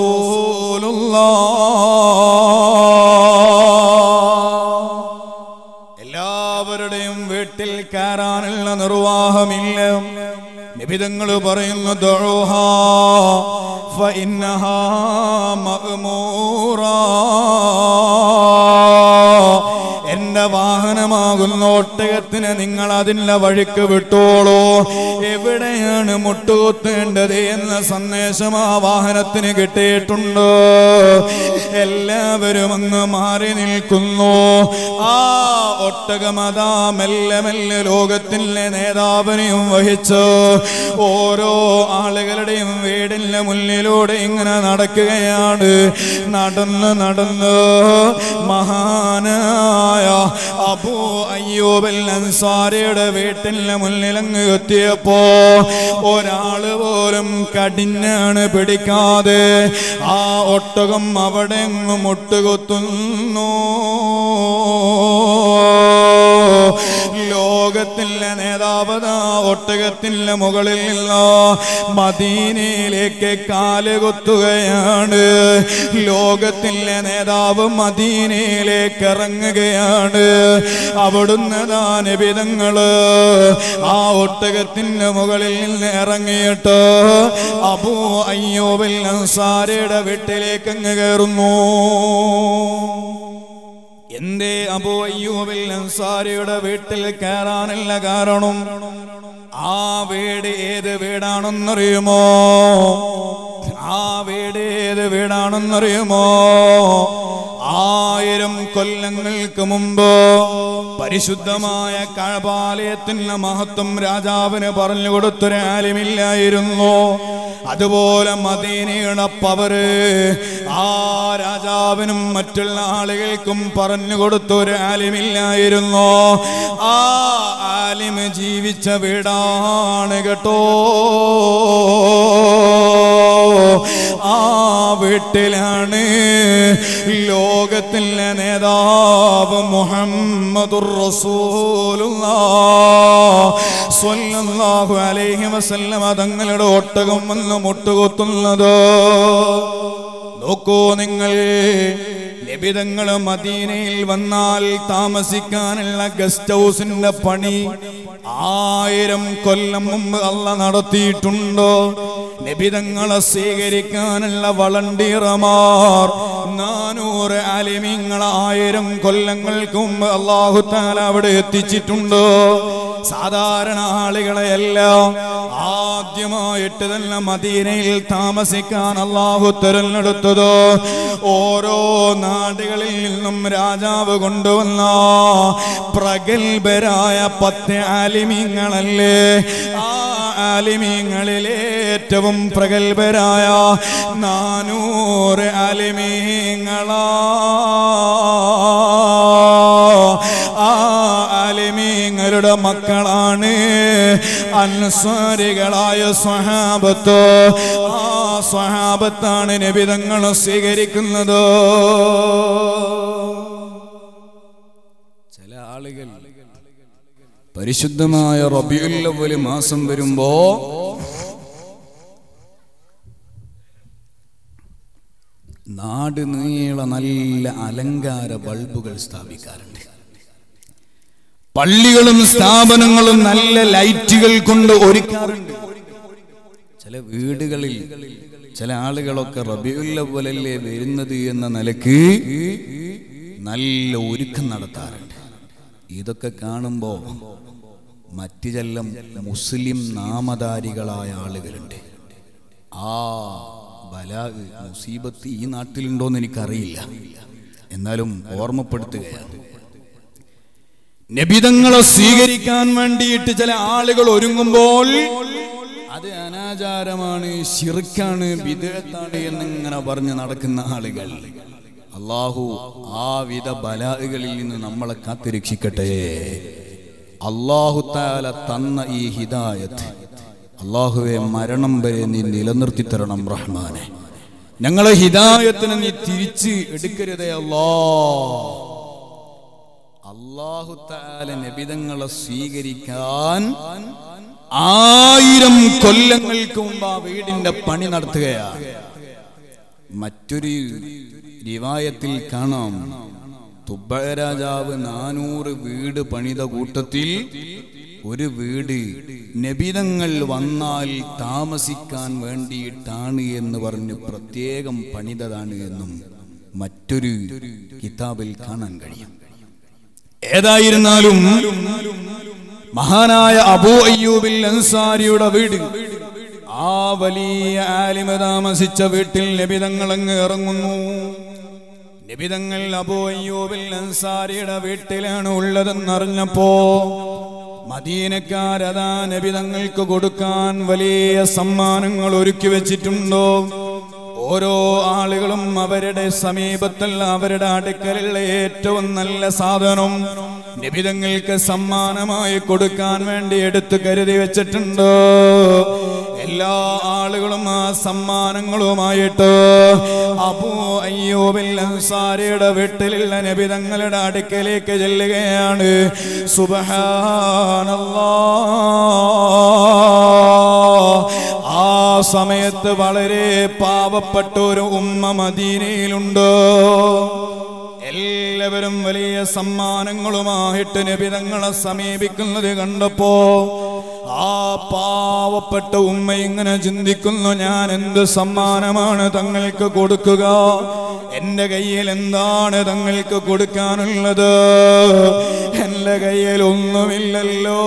റസൂലുള്ള എല്ലാവരുടെയും വീട്ടിൽ കയറാനുള്ള നിർവാഹമില്ല നിബിതങ്ങൾ പറയുന്നു ദുആ ഫഇന്നഹാ മഅ്മൂറാ. എന്റെ വാഹനമാകുന്ന ഒട്ടകത്തിന് നിങ്ങൾ അതിന്റെ വഴിക്ക് വിട്ടോളൂ എവിടെയാണ് മുട്ടുകുത്തേണ്ടത് എന്ന സന്ദേശം ആ വാഹനത്തിന് കിട്ടിയിട്ടുണ്ട് എല്ലാവരും അങ്ങ് മാറി നിൽക്കുന്നു ആ ഒട്ടകമതാ മെല്ലെ മെല്ലെ ലോകത്തിലെ നേതാവിനെയും വഹിച്ച് ഓരോ ആളുകളുടെയും വീടിന്റെ മുന്നിലൂടെ ഇങ്ങനെ നടക്കുകയാണ് നടന്ന് നടന്ന് മഹാനായ അബൂ അയ്യൂബൽ അൻസാരിയുടെ വീട്ടിന്റെ മുന്നിൽ അങ്ങ് എത്തിയപ്പോ ഒരാള് പോലും കടിഞ്ഞാണ് പിടിക്കാതെ ആ ഒട്ടകം അവിടെ അങ്ങ് മുട്ടുകുത്തുന്നു ലോകത്തിലെ നേതാവത ഒട്ടകത്തിന്റെ മുകളിൽ നിന്ന് മദീനയിലേക്ക് കാലുകുത്തുകയാണ് ലോകത്തിലെ നേതാവ് മദീനയിലേക്ക് ഇറങ്ങുകയാണ് അവിടുന്ന് നബിതങ്ങള് ആ ഒട്ടകത്തിന്റെ മുകളിൽ നിന്ന് ഇറങ്ങിയിട്ട് അബൂ അയ്യോബിൽ അൻസാരിയുടെ വീട്ടിലേക്ക് അങ്ങ് കയറുന്നു എന്തേ അബൂ അയ്യൂബിൽ അൻസാരിയുടെ വീട്ടിൽ കയറാനുള്ള കാരണം ആ വീട് ഏത് വീടാണെന്നറിയുമോ ആ വീട് ഏത് വീടാണെന്നറിയുമോ ആയിരം കൊല്ലങ്ങൾക്ക് മുമ്പ് പരിശുദ്ധമായ കഴപാലയത്തിന്റെ മഹത്വം രാജാവിന് പറഞ്ഞു കൊടുത്തൊരു ആലിമില്ലായിരുന്നു അതുപോലെ മദീനയുടെ പവറ് ആ രാജാവിനും മറ്റുള്ള ആളുകൾക്കും പറഞ്ഞു കൊടുത്തൊരു ആലിമില്ലായിരുന്നു ആ ആലിമ് ജീവിച്ച വീടാണ് കേട്ടോ ആ വീട്ടിലാണ് ലോകത്തിലെ നേതാവ് മുഹമ്മദുർ റസൂലുള്ളാഹു അലൈഹി വസല്ലം തങ്ങളുടെ ഒട്ടകം വന്ന് മുട്ടുകുത്തുന്നത് നോക്കൂ നിങ്ങൾ ലഭിതങ്ങൾ മദീനയിൽ വന്നാൽ താമസിക്കാനുള്ള ഗസ്റ്റ് ഹൗസിന്റെ പണി ആയിരം കൊല്ലം മുമ്പ് അല്ല നടത്തിയിട്ടുണ്ടോ നബിതങ്ങളെ സ്വീകരിക്കാനുള്ള വളണ്ടിയർമാർ നാനൂറ് അലിമിങ്ങൾ ആയിരം കൊല്ലങ്ങൾക്ക് മുമ്പ് അള്ളാഹു താല അവിടെ എത്തിച്ചിട്ടുണ്ട് സാധാരണ ആളുകളെയെല്ലാം ആദ്യമായിട്ട് തന്നെ മദീനയിൽ താമസിക്കാൻ അള്ളാഹു തെരഞ്ഞെടുത്തത് ഓരോ നാടുകളിൽ നിന്നും രാജാവ് കൊണ്ടുവന്ന പ്രഗത്ഭരായ പത്ത് ആലിമീങ്ങളല്ലേ ആ ആലിമീങ്ങളിൽ ഏറ്റവും പ്രഗത്ഭരായ നാനൂറ് ആലിമീങ്ങളാ ആ ആലിമീങ്ങളുടെ മക്കളാണ് അൻസാരികളായ സ്വഹാബത്ത് ആ സ്വഹാബത്താണ് നബിതങ്ങൾ സ്വീകരിക്കുന്നത് ചില ആളുകൾ പരിശുദ്ധമായ റബിയുല്ലവല് മാസം വരുമ്പോ നാട് നീള നല്ല അലങ്കാര ബൾബുകൾ സ്ഥാപിക്കാറുണ്ട് പള്ളികളും സ്ഥാപനങ്ങളും നല്ല ലൈറ്റുകൾ കൊണ്ട് ഒരുക്കാറുണ്ട് ചില വീടുകളിൽ ചില ആളുകളൊക്കെ റബിയുല്ലവലല്ലേ വരുന്നത് എന്ന നിലക്ക് നല്ല ഒരുക്കം നടത്താറുണ്ട് ഇതൊക്കെ കാണുമ്പോ മറ്റു ചെല്ലം മുസ്ലിം നാമധാരികളായ ആളുകളുണ്ട് ആ ബലാ മുസീബത്ത് ഈ നാട്ടിലുണ്ടോന്ന് എനിക്കറിയില്ല എന്നാലും ഓർമ്മപ്പെടുത്തുകയാണ് നബിതങ്ങളെ സ്വീകരിക്കാൻ വേണ്ടിയിട്ട് ചില ആളുകൾ ഒരുങ്ങുമ്പോൾ അത് അനാചാരമാണ് ശിർക്കാണ് വിദേഹത്താണ് എന്നിങ്ങനെ പറഞ്ഞ് നടക്കുന്ന ആളുകൾ അള്ളാഹു ആ വിധ ബലാഹുകളിൽ നിന്ന് നമ്മളെ കാത്തിരക്ഷിക്കട്ടെ അള്ളാഹു താല തന്ന ഈ ഹിദായത്ത് അള്ളാഹുവെ മരണം വരെ നീ നിലനിർത്തി തരണം റഹ്മാനെ ഞങ്ങളെ ഹിദായത്തിന് നീ തിരിച്ച് എടുക്കരുതേ അല്ലാ അള്ളാഹു താല നബിതങ്ങളെ സ്വീകരിക്കാൻ ആയിരം കൊല്ലങ്ങൾക്ക് മുമ്പ് ആ വീടിന്റെ പണി നടത്തുകയാണ് മറ്റൊരു റിവായത്തിൽ കാണാം തുബ്ബ രാജാവ് നാനൂറ് വീട് പണിത കൂട്ടത്തിൽ ഒരു വീട് നബിതങ്ങൾ വന്നാൽ താമസിക്കാൻ വേണ്ടിയിട്ടാണ് എന്ന് പറഞ്ഞ് പ്രത്യേകം പണിതതാണ് എന്നും മറ്റൊരു കിതാബിൽ കാണാൻ കഴിയും ഏതായിരുന്നാലും മഹാനായ അബൂ അയ്യൂബിൽ അൻസാരിയുടെ വീട് ആ വലിയ ആലിമ താമസിച്ച വീട്ടിൽ നബിതങ്ങൾ അങ്ങ് ഇറങ്ങുന്നു നബിതങ്ങൾ അബൂ അയ്യൂബിൽ അൻസാരിയുടെ വീട്ടിലാണ് ഉള്ളതെന്നറിഞ്ഞപ്പോ മദീനക്കാരതാ നബിതങ്ങൾക്ക് കൊടുക്കാൻ വലിയ സമ്മാനങ്ങൾ ഒരുക്കി വെച്ചിട്ടുണ്ടോ ഓരോ ആളുകളും അവരുടെ സമീപത്തുള്ള അവരുടെ അടുക്കലുള്ള ഏറ്റവും നല്ല സാധനം നിബിതങ്ങൾക്ക് സമ്മാനമായി കൊടുക്കാൻ വേണ്ടി എടുത്തു കരുതി വെച്ചിട്ടുണ്ട് എല്ലാ ആളുകളും ആ സമ്മാനങ്ങളുമായിട്ട് അബൂ അയ്യൂബിൽ അൻസാരിയുടെ വീട്ടിലുള്ള നബിതങ്ങളുടെ അടുക്കലേക്ക് ചെല്ലുകയാണ് സുബഹാനല്ലാ ആ സമയത്ത് വളരെ പാവപ്പെട്ട ഒരു ഉമ്മ മദീനയിലുണ്ട് എല്ലാവരും വലിയ സമ്മാനങ്ങളുമായിട്ട് നബിതങ്ങളെ സമീപിക്കുന്നത് കണ്ടപ്പോ ആ പാവപ്പെട്ട ഉമ്മ ഇങ്ങനെ ചിന്തിക്കുന്നു ഞാൻ എന്ത് സമ്മാനമാണ് തങ്ങൾക്ക് കൊടുക്കുക എന്റെ കയ്യിൽ എന്താണ് തങ്ങൾക്ക് കൊടുക്കാനുള്ളത് എന്റെ കയ്യിൽ ഒന്നുമില്ലല്ലോ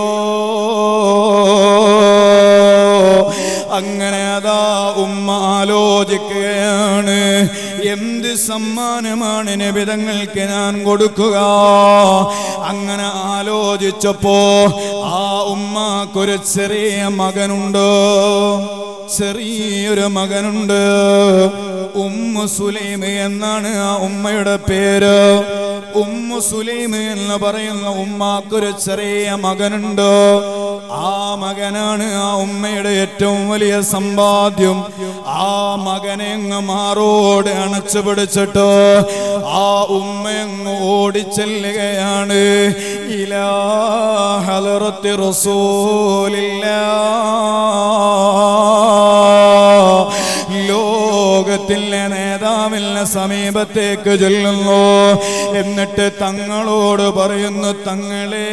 അങ്ങനെ അതാ ഉമ്മ ആലോചിക്കുകയാണ് എന്ത് സമ്മാനമാണ് നബിതങ്ങൾക്ക് ഞാൻ കൊടുക്കുക അങ്ങനെ ആലോചിച്ചപ്പോ ആ ഉമ്മക്കൊരു ചെറിയ മകനുണ്ട് ചെറിയൊരു മകനുണ്ട് ഉമ്മു സുലൈമ് എന്നാണ് ആ ഉമ്മയുടെ പേര് ഉമ്മു സുലൈമ് എന്ന് പറയുന്ന ഉമ്മാക്കൊരു ചെറിയ മകനുണ്ട് ആ മകനാണ് ആ ഉമ്മയുടെ ഏറ്റവും വലിയ സമ്പാദ്യം ആ മകനെ അങ്ങ് മാറോട് അണച്ചു പിടിച്ചിട്ട് ആ ഉമ്മയങ്ങ് ഓടിച്ചെല്ലുകയാണ് ഇലാ ഹലറത്തി റസൂലില്ല ലോകത്തിലെ നേതാവിന്റെ സമീപത്തേക്ക് ചെല്ലുന്നു എന്നിട്ട് തങ്ങളോട് പറയുന്നു തങ്ങളെ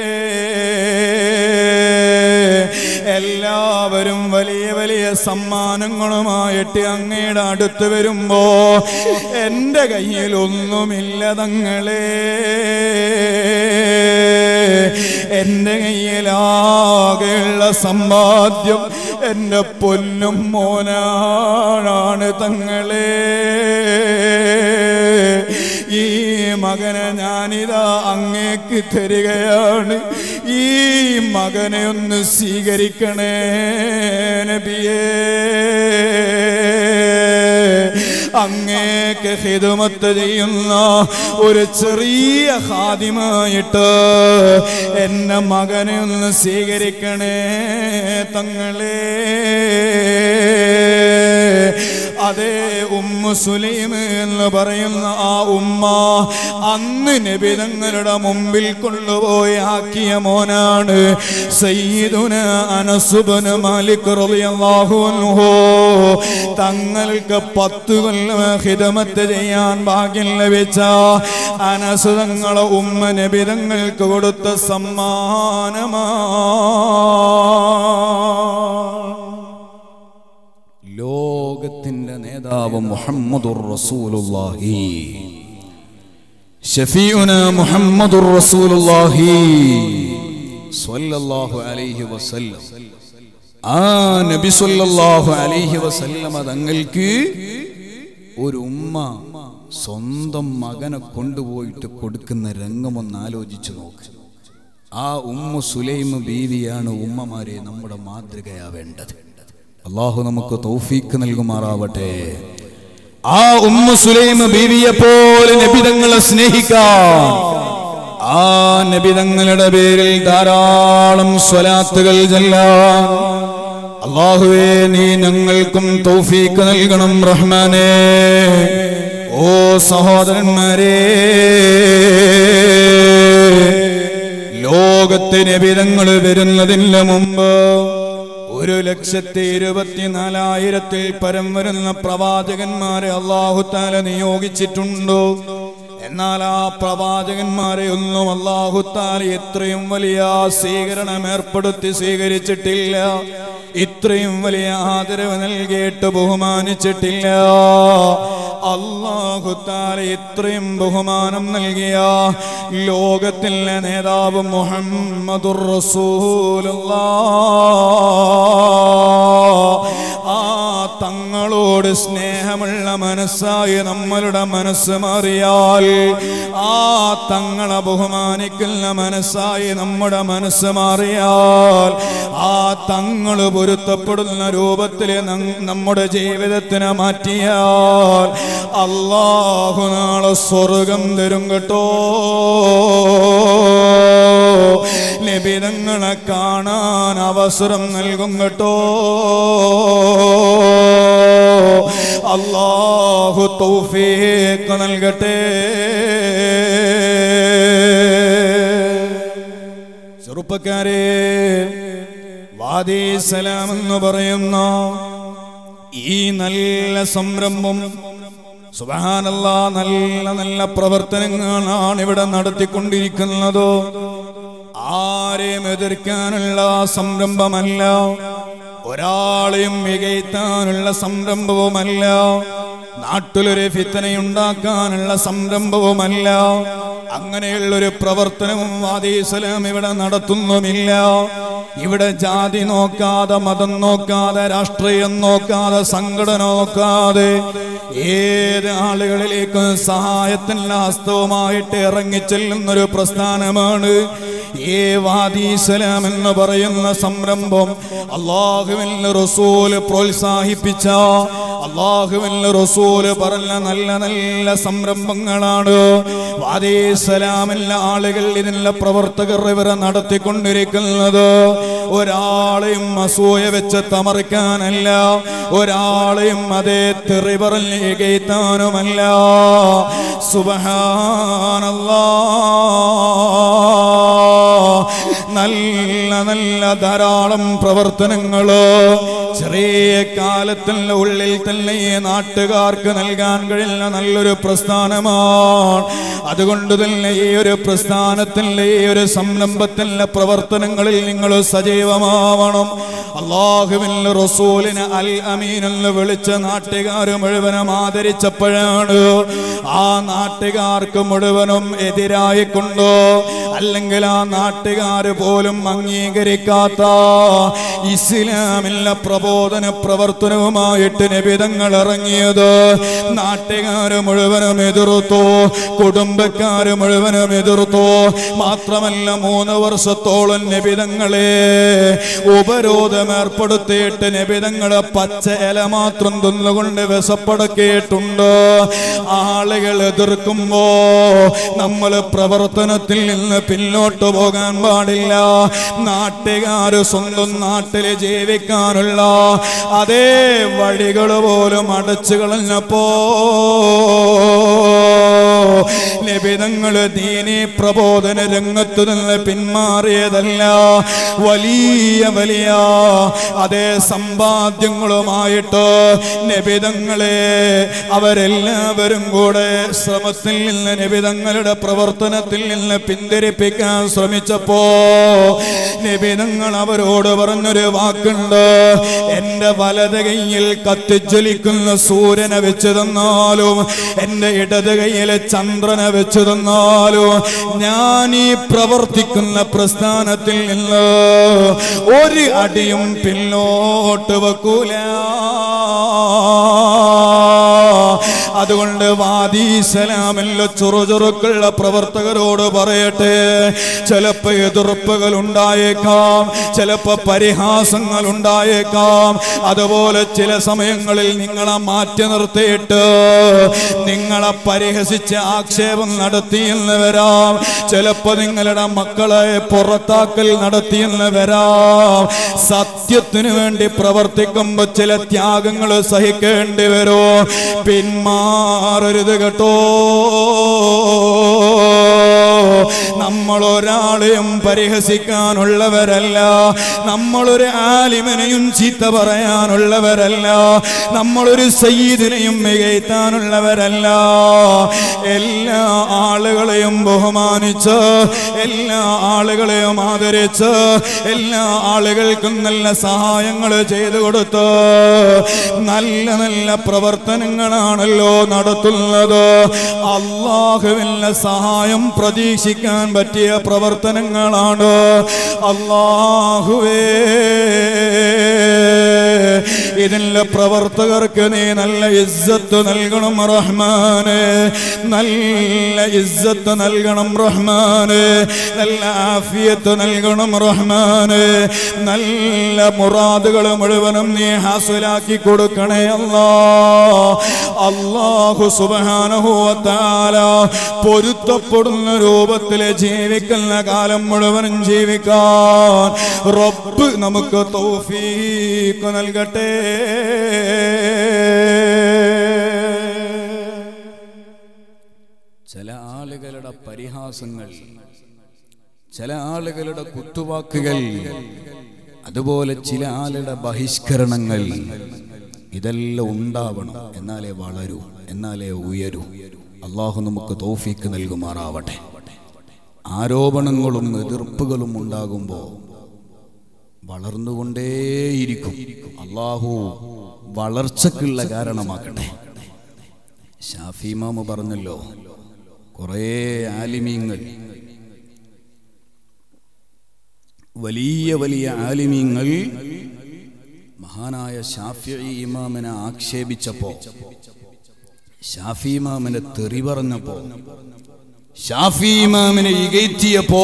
എല്ലാവരും വലിയ വലിയ സമ്മാനങ്ങളുമായിട്ട് അങ്ങയുടെ അടുത്ത് വരുമ്പോ എൻ്റെ കയ്യിൽ ഒന്നുമില്ല തങ്ങളെ എൻ്റെ കയ്യിലാകെയുള്ള സമ്പാദ്യം എൻ്റെ പൊന്നും മോനാണ് തങ്ങളെ ഈ മകനെ ഞാനിതാ അങ്ങേക്ക് തരികയാണ് ഈ മകനെ ഒന്ന് സ്വീകരിക്കണേ നബിയേ അങ്ങേക്ക് ഹിതുമത്ത് ചെയ്യുന്ന ഒരു ചെറിയ ഹാദിമായിട്ട് എന്നെ മകനെ ഒന്ന് സ്വീകരിക്കണേ തങ്ങളെ അതേ ഉമ്മ സുലൈം എന്ന് പറയുന്ന ആ ഉമ്മ അന്ന് നബിതങ്ങളുടെ മുമ്പിൽ കൊണ്ടുപോയി ആക്കിയ മോനാണ് സയ്യിദുന അനസുബന് മാലിക് റളിയല്ലാഹു അൻഹു തങ്ങൾക്ക് പത്ത് കൊല്ലം ഹിദമത്ത് ചെയ്യാൻ ഭാഗ്യം ലഭിച്ച അനസ് തങ്ങളെ ഉമ്മ നബിതങ്ങൾക്ക് കൊടുത്ത സമ്മാനമാ ലോകത്തിന്റെ നേതാവ് മുഹമ്മദുർ റസൂലുള്ളാഹി ഷഫീഉന മുഹമ്മദുർ റസൂലുള്ളാഹി സ്വല്ലല്ലാഹു അലൈഹി വസല്ലം ആ നബി സ്വല്ലല്ലാഹു അലൈഹി വസല്ലമ തങ്ങൾക്ക് ഒരു ഉമ്മ സ്വന്തം മകനെ കൊണ്ടുപോയിട്ട് കൊടുക്കുന്ന രംഗമൊന്ന് ആലോചിച്ചു നോക്ക് ആ ഉമ്മ സുലൈമ ബീവിയാണ് ഉമ്മമാരെ നമ്മുടെ മാതൃകയാവേണ്ടത് അള്ളാഹു നമുക്ക് തൗഫീക്ക് നൽകുമാറാവട്ടെ ആ ഉമ്മ സുലൈമ ബീവിയെ പോലെ നബിതങ്ങളെ സ്നേഹിക്കാം ആ നബിതങ്ങളുടെ പേരിൽ ധാരാളം സ്വലാത്തുകൾ ചെല്ലാൻ അള്ളാഹുവേ നീ ഞങ്ങൾക്കും തൗഫീക്ക് നൽകണം റഹ്മാനേ ഓ സഹോദരന്മാരെ ലോകത്തിന് വിധങ്ങൾ വരുന്നതിന് മുമ്പ് ഒരു ലക്ഷത്തി ഇരുപത്തിനാലായിരത്തിൽ പരം വരുന്ന പ്രവാചകന്മാരെ അള്ളാഹുത്താല നിയോഗിച്ചിട്ടുണ്ടോ എന്നാൽ ആ പ്രവാചകന്മാരെ ഒന്നും അള്ളാഹുത്താല ഇത്രയും വലിയ സ്വീകരണം ഏർപ്പെടുത്തി സ്വീകരിച്ചിട്ടില്ല ഇത്രയും വലിയ ആദരവ് നൽകിയിട്ട് ബഹുമാനിച്ചിട്ടില്ല അള്ളാഹുത്താല ഇത്രയും ബഹുമാനം നൽകിയ ലോകത്തിലെ നേതാവ് മുഹമ്മദുർ റസൂലുള്ള ആ തങ്ങളോട് സ്നേഹമുള്ള മനസ്സായി നമ്മളുടെ മനസ്സ് മാറിയാൽ ആ തങ്ങളെ ബഹുമാനിക്കുന്ന മനസ്സായി നമ്മുടെ മനസ്സ് മാറിയാൽ ആ തങ്ങൾ പൊരുത്തപ്പെടുന്ന രൂപത്തിൽ നം- നമ്മുടെ ജീവിതത്തിനെ മാറ്റിയാൽ അള്ളാഹു നാളെ സ്വർഗം തരും കേട്ടോ ലഭിതങ്ങളെ കാണാൻ അവസരം നൽകും കേട്ടോ അള്ളാഹു തൗഫീഖ് നൽകട്ടെ ചെറുപ്പക്കാരെ വാദി സലാം എന്ന് പറയുന്ന ഈ നല്ല സംരംഭം സുബഹാനല്ല നല്ല നല്ല പ്രവർത്തനങ്ങളാണ് ഇവിടെ നടത്തിക്കൊണ്ടിരിക്കുന്നത് ആരെയും എതിർക്കാനുള്ള സംരംഭമല്ല ഒരാളെയും മികയ്ത്താനുള്ള സംരംഭവുമല്ല നാട്ടിലൊരു ഫിത്തനയുണ്ടാക്കാനുള്ള സംരംഭവുമല്ല അങ്ങനെയുള്ളൊരു പ്രവർത്തനവും വാദീസ്ലാം ഇവിടെ നടത്തുന്നുമില്ല ഇവിടെ ജാതി നോക്കാതെ മതം നോക്കാതെ രാഷ്ട്രീയം നോക്കാതെ സംഘടന നോക്കാതെ ഏത് ആളുകളിലേക്കും സഹായത്തിനുള്ള ഹസ്തവുമായിട്ട് ഇറങ്ങിച്ചെല്ലുന്നൊരു പ്രസ്ഥാനമാണ് ഏ വാദീസലാം എന്ന് പറയുന്ന സംരംഭം അള്ളാഹുവിന്റെ റസൂല് പ്രോത്സാഹിപ്പിച്ച അള്ളാഹുവിന്റെ റസൂല് പറഞ്ഞ നല്ല നല്ല സംരംഭങ്ങളാണ് വാദീസലാമില്ല ആളുകൾ ഇതിനുള്ള പ്രവർത്തകർ ഇവരെ നടത്തിക്കൊണ്ടിരിക്കുന്നത് ഒരാളെയും അസൂയ വെച്ച് തമറിക്കാനല്ല ഒരാളെയും അതേ തെറി പറഞ്ഞ് കയറ്റാനുമല്ല സുബഹാനല്ലാ നല്ല നല്ല ധാരാളം പ്രവർത്തനങ്ങള് ചെറിയ കാലത്തിന്റെ ഉള്ളിൽ തന്നെ ഈ നാട്ടുകാർക്ക് നൽകാൻ കഴിയുന്ന നല്ലൊരു പ്രസ്ഥാനമാണ് അതുകൊണ്ട് തന്നെ ഈ ഒരു പ്രസ്ഥാനത്തിന്റെ ഈ ഒരു സംരംഭത്തിന്റെ പ്രവർത്തനങ്ങളിൽ നിങ്ങൾ സജീവമാവണം അള്ളാഹുവിന്റെ റസൂലിന് അൽ അമീൻ എന്ന് വിളിച്ച നാട്ടുകാർ മുഴുവനും ആദരിച്ചപ്പോഴാണ് ആ നാട്ടുകാർക്ക് മുഴുവനും എതിരായിക്കൊണ്ടോ അല്ലെങ്കിൽ ആ നാട്ടുകാർ പോലും അംഗീകരിക്കാത്ത ഇസ്ലാമില്ല പ്രബോധന പ്രവർത്തനവുമായിട്ട് നിബിധങ്ങൾ ഇറങ്ങിയത് നാട്ടുകാർ മുഴുവനും എതിർത്തു കുടുംബക്കാർ മുഴുവനും എതിർത്തു മാത്രമല്ല മൂന്ന് വർഷത്തോളം നിബിധങ്ങളെ ഉപരോധം ഏർപ്പെടുത്തിയിട്ട് നിബിധങ്ങളെ പച്ച ഇല മാത്രം തിന്നുകൊണ്ട് വിശപ്പടക്കിയിട്ടുണ്ട് ആളുകൾ എതിർക്കുമ്പോ നമ്മൾ പ്രവർത്തനത്തിൽ നിന്ന് പിന്നോട്ട് പോകാൻ പാടില്ല നാട്ടുകാര് സ്വന്തം നാട്ടില് ജീവിക്കാനുള്ള അതേ വഴികൾ പോലും അടച്ചു കളഞ്ഞപ്പോ ലഭിതങ്ങള് ദീനി പ്രബോധന രംഗത്ത് നിന്ന് പിന്മാറിയതല്ല വലിയ വലിയ അതേ സമ്പാദ്യങ്ങളുമായിട്ട് നബിതങ്ങളെ അവരെല്ലാവരും കൂടെ ശ്രമത്തിൽ നിന്ന് നബിതങ്ങളുടെ പ്രവർത്തനത്തിൽ നിന്ന് പിന്തിരിപ്പിക്കാൻ ശ്രമിച്ചപ്പോ നബിതങ്ങൾ അവരോട് പറഞ്ഞൊരു വാക്കുണ്ട് എന്റെ വലത് കൈയിൽ കത്തിജ്വലിക്കുന്ന സൂര്യനെ വെച്ച് തന്നാലും എന്റെ ഇടത് കൈയിലെ ചന്ദ്രനെ വെച്ച് തന്നാലും ഞാൻ ഈ പ്രവർത്തിക്കുന്ന പ്രസ്ഥാനത്തിൽ നിന്ന് ഒരു അടിയും പിന്നോട്ട് വെക്കൂല അതുകൊണ്ട് വാദീസലാമില്ല ചുറുചുറുക്കുള്ള പ്രവർത്തകരോട് പറയട്ടെ ചിലപ്പോ എതിർപ്പുകൾ ഉണ്ടായേക്കാം ചിലപ്പോ പരിഹാസങ്ങൾ ഉണ്ടായേക്കാം അതുപോലെ ചില സമയങ്ങളിൽ നിങ്ങളെ മാറ്റി നിർത്തിയിട്ട് നിങ്ങളെ പരിഹസിച്ച് ആക്ഷേപം നടത്തിയെന്ന് വരാം ചിലപ്പോ നിങ്ങളുടെ മക്കളെ പുറത്താക്കൽ നടത്തിയെന്ന് വരാം സത്യത്തിന് വേണ്ടി പ്രവർത്തിക്കുമ്പോ ചില ത്യാഗങ്ങൾ സഹിക്കേണ്ടി വരോ പിന്മാറരുത് കേട്ടോ നമ്മൾ ഒരാളെയും പരിഹസിക്കാനുള്ളവരല്ല നമ്മളൊരു ആലിമനെയും ചീത്ത പറയാനുള്ളവരല്ല നമ്മളൊരു സയ്യിദിനെയും മികയ്ത്താനുള്ളവരല്ല എല്ലാ ആളുകളെയും ബഹുമാനിച്ച് എല്ലാ ആളുകളെയും ആദരിച്ച് എല്ലാ ആളുകൾക്കും നല്ല സഹായങ്ങൾ ചെയ്തു കൊടുത്ത് നല്ല നല്ല പ്രവർത്തനങ്ങളാണല്ലോ നടത്തുന്നത് അള്ളാഹുവിന്റെ സഹായം പ്രതീക്ഷിക്കാൻ പറ്റിയ പ്രവർത്തനങ്ങളാണ് അള്ളാഹുവേ ഇതിന്റെ പ്രവർത്തകർക്ക് നീ നല്ല ഇസ്സത്ത് നൽകണം റഹ്മാനെ നല്ല ഇസ്സത്ത് നൽകണം റഹ്മാനെ നല്ല ആഫിയത്ത് നൽകണം റഹ്മാനെ നല്ല മുറാദുകൾ മുഴുവനും നീ ഹാസുലാക്കി കൊടുക്കണേ അല്ലാ അള്ളാഹു സുബാനുഭവത്താല പൊരുത്തപ്പെടുന്ന രൂപത്തിൽ ജീവിക്കുന്ന കാലം മുഴുവനും ജീവിക്കാൻ റബ്ബ് നമുക്ക് തൗഫീഖ് നൽകട്ടെ ചില ആളുകളുടെ പരിഹാസങ്ങൾ ചില ആളുകളുടെ കുത്തുവാക്കുകൾ അതുപോലെ ചില ആളുടെ ബഹിഷ്കരണങ്ങൾ ഇതെല്ലാം ഉണ്ടാവണം എന്നാലേ വളരൂ എന്നാലേ ഉയരൂ അള്ളാഹു നമുക്ക് തോഫീക്ക് നൽകുമാറാവട്ടെ ആരോപണങ്ങളും എതിർപ്പുകളും ഉണ്ടാകുമ്പോൾ വളർന്നുകൊണ്ടേയിരിക്കും അള്ളാഹു വളർച്ചക്കുള്ള കാരണമാക്കട്ടെ ഷാഫി മാമ പറഞ്ഞല്ലോ കുറേ ആലിമീങ്ങൾ വലിയ വലിയ ആലിമീങ്ങൾ മഹാനായ ഷാഫി ഇമാമിനെ ആക്ഷേപിച്ചപ്പോ ഷാഫി ഇമാമിനെ തെറി പറഞ്ഞപ്പോ ഷാഫി ഇമാമിനെ ഇകയറ്റിയപ്പോ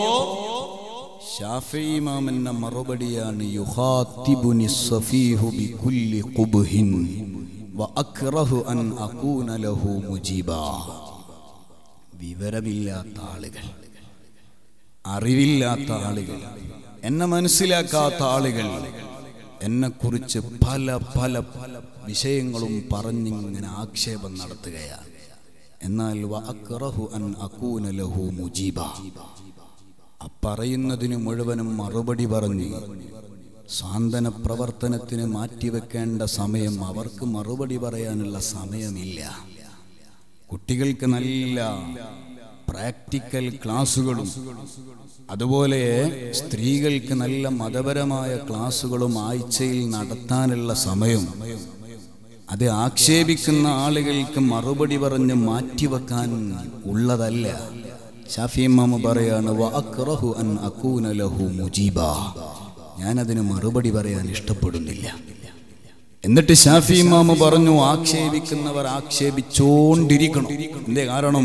ഷാഫി ഇമാമിന്റെ മറുപടിയാണ് യുഹാത്തിബുനി സഫീഹു ബികുല്ലി ഖുബ്ഹിൻ വഅക്റഹു അൻ അകൂന ലഹു മുജീബാ വിവരമില്ലാത്ത ആളുകൾ അറിവില്ലാത്ത ആളുകൾ എന്നെ മനസ്സിലാക്കാത്ത ആളുകൾ എന്നെക്കുറിച്ച് പല പല പല വിഷയങ്ങളും പറഞ്ഞിങ്ങനെ ആക്ഷേപം നടത്തുകയാണ് എന്നാൽ വഅക്റഹു അൻ അകൂന ലഹു മുജീബ അപ്പറയുന്നതിന് മുഴുവനും മറുപടി പറഞ്ഞ് സാന്ത്വന പ്രവർത്തനത്തിന് മാറ്റിവെക്കേണ്ട സമയം അവർക്ക് മറുപടി പറയാനുള്ള സമയമില്ല കുട്ടികൾക്ക് നല്ല പ്രാക്ടിക്കൽ ക്ലാസ്സുകളും അതുപോലെ സ്ത്രീകൾക്ക് നല്ല മതപരമായ ക്ലാസ്സുകളും ആഴ്ചയിൽ നടത്താനുള്ള സമയം അത് ആക്ഷേപിക്കുന്ന ആളുകൾക്ക് മറുപടി പറഞ്ഞ് മാറ്റിവെക്കാൻ ഉള്ളതല്ല ഷാഫി ഇമാമ പറയാണ് വഅക്റഹു അൻ അകൂന ലഹു മുജീബ ഞാനതിന് മറുപടി പറയാൻ ഇഷ്ടപ്പെടുന്നില്ല എന്നിട്ട് ഷാഫി ഇമാമ പറഞ്ഞു ആക്ഷേപിക്കുന്നവർ ആക്ഷേപിച്ചോണ്ടിരിക്കണം എന്തേ കാരണം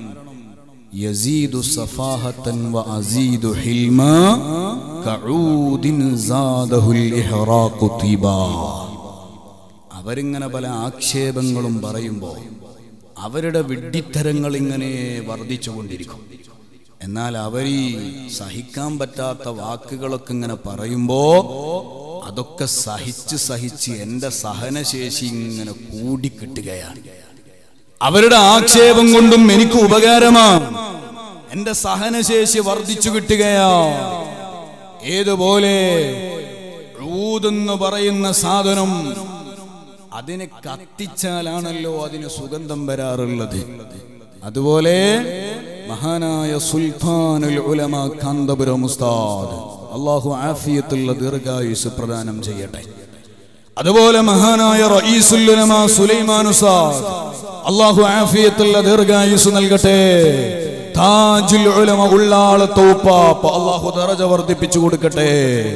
യസീദു സഫാഹത്തൻ വ അസീദു ഹിൽമ കഊദിൻ സാദഹുൽ ഇഹ്റാഖു തീബാ അവരിങ്ങനെ പല ആക്ഷേപങ്ങളും പറയുമ്പോൾ അവരുടെ വിഡ്ഢിത്തരങ്ങൾ ഇങ്ങനെ വർദ്ധിച്ചുകൊണ്ടിരിക്കും എന്നാൽ അവർ ഈ സഹിക്കാൻ പറ്റാത്ത വാക്കുകളൊക്കെ ഇങ്ങനെ പറയുമ്പോ അതൊക്കെ സഹിച്ച് സഹിച്ച് എൻ്റെ സഹനശേഷി ഇങ്ങനെ കൂടിക്കിട്ടുകയാണ് അവരുടെ ആക്ഷേപം കൊണ്ടും എനിക്ക് ഉപകാരമാണ് എന്റെ സഹനശേഷി വർദ്ധിച്ചു കിട്ടുകയാ ഏതുപോലെ ഊതെന്ന് പറയുന്ന സാധനം അതിനെ കത്തിച്ചാലാണല്ലോ അതിന് സുഗന്ധം വരാറുള്ളത് അതുപോലെ മഹാനായ സുൽത്താനുൽ ഉലമ കാന്തപുരം ഉസ്താദ് അള്ളാഹു ആഫിയത്തുള്ള ദീർഘായുസ് പ്രദാനം ചെയ്യട്ടെ അതുപോലെ മഹാനായ റഈസുൽ ഉലമ സുലൈമാൻ ഉസ്താദ് അള്ളാഹു ആഫിയത്തുള്ള ദീർഘായുസ് നൽകട്ടെ താജുൽ ഉലമ ഉള്ളാളത്തെ ഉപ്പാപ്പ അള്ളാഹു ദറജ വർദ്ധിപ്പിച്ചു കൊടുക്കട്ടെ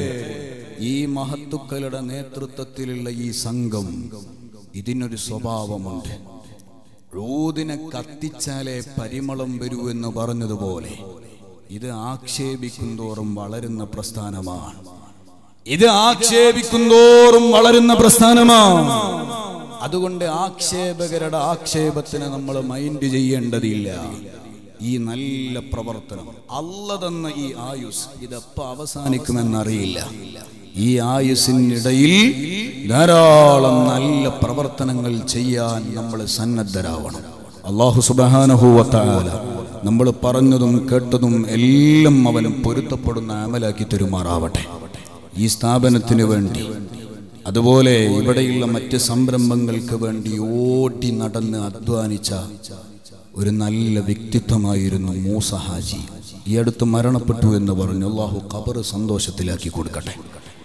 ഈ മഹത്തുക്കളുടെ നേതൃത്വത്തിലുള്ള ഈ സംഘം ഇതിനൊരു സ്വഭാവമുണ്ട് റൂദിനെ കത്തിച്ചാലേ പരിമളം വരൂ എന്ന് പറഞ്ഞതുപോലെ ഇത് ആക്ഷേപിക്കും തോറും വളരുന്ന പ്രസ്ഥാനമാണ് ഇത് ആക്ഷേപിക്കും തോറും വളരുന്ന പ്രസ്ഥാനമാണ് അതുകൊണ്ട് ആക്ഷേപകരുടെ ആക്ഷേപത്തിന് നമ്മൾ മൈൻഡ് ചെയ്യേണ്ടതില്ല ഈ നല്ല പ്രവർത്തനം അല്ല തന്ന ഈ ആയുസ് ഇതെപ്പോ അവസാനിക്കുമെന്നറിയില്ല ഈ ആയുസിനിടയിൽ ധാരാളം നല്ല പ്രവർത്തനങ്ങൾ ചെയ്യാൻ നമ്മൾ സന്നദ്ധരാവണം അള്ളാഹു സുബാനഹുവത്താല നമ്മൾ പറഞ്ഞതും കേട്ടതും എല്ലാം അവന് പൊരുത്തപ്പെടുന്ന അമലാക്കി തരുമാറാവട്ടെ ഈ സ്ഥാപനത്തിന് വേണ്ടി അതുപോലെ ഇവിടെയുള്ള മറ്റ് സംരംഭങ്ങൾക്ക് വേണ്ടി ഓടി നടന്ന് അധ്വാനിച്ച ഒരു നല്ല വ്യക്തിത്വമായിരുന്നു മൂസ ഹാജി ഈ അടുത്ത് മരണപ്പെട്ടു എന്ന് പറഞ്ഞു അള്ളാഹു ഖബർ സന്തോഷത്തിലാക്കി കൊടുക്കട്ടെ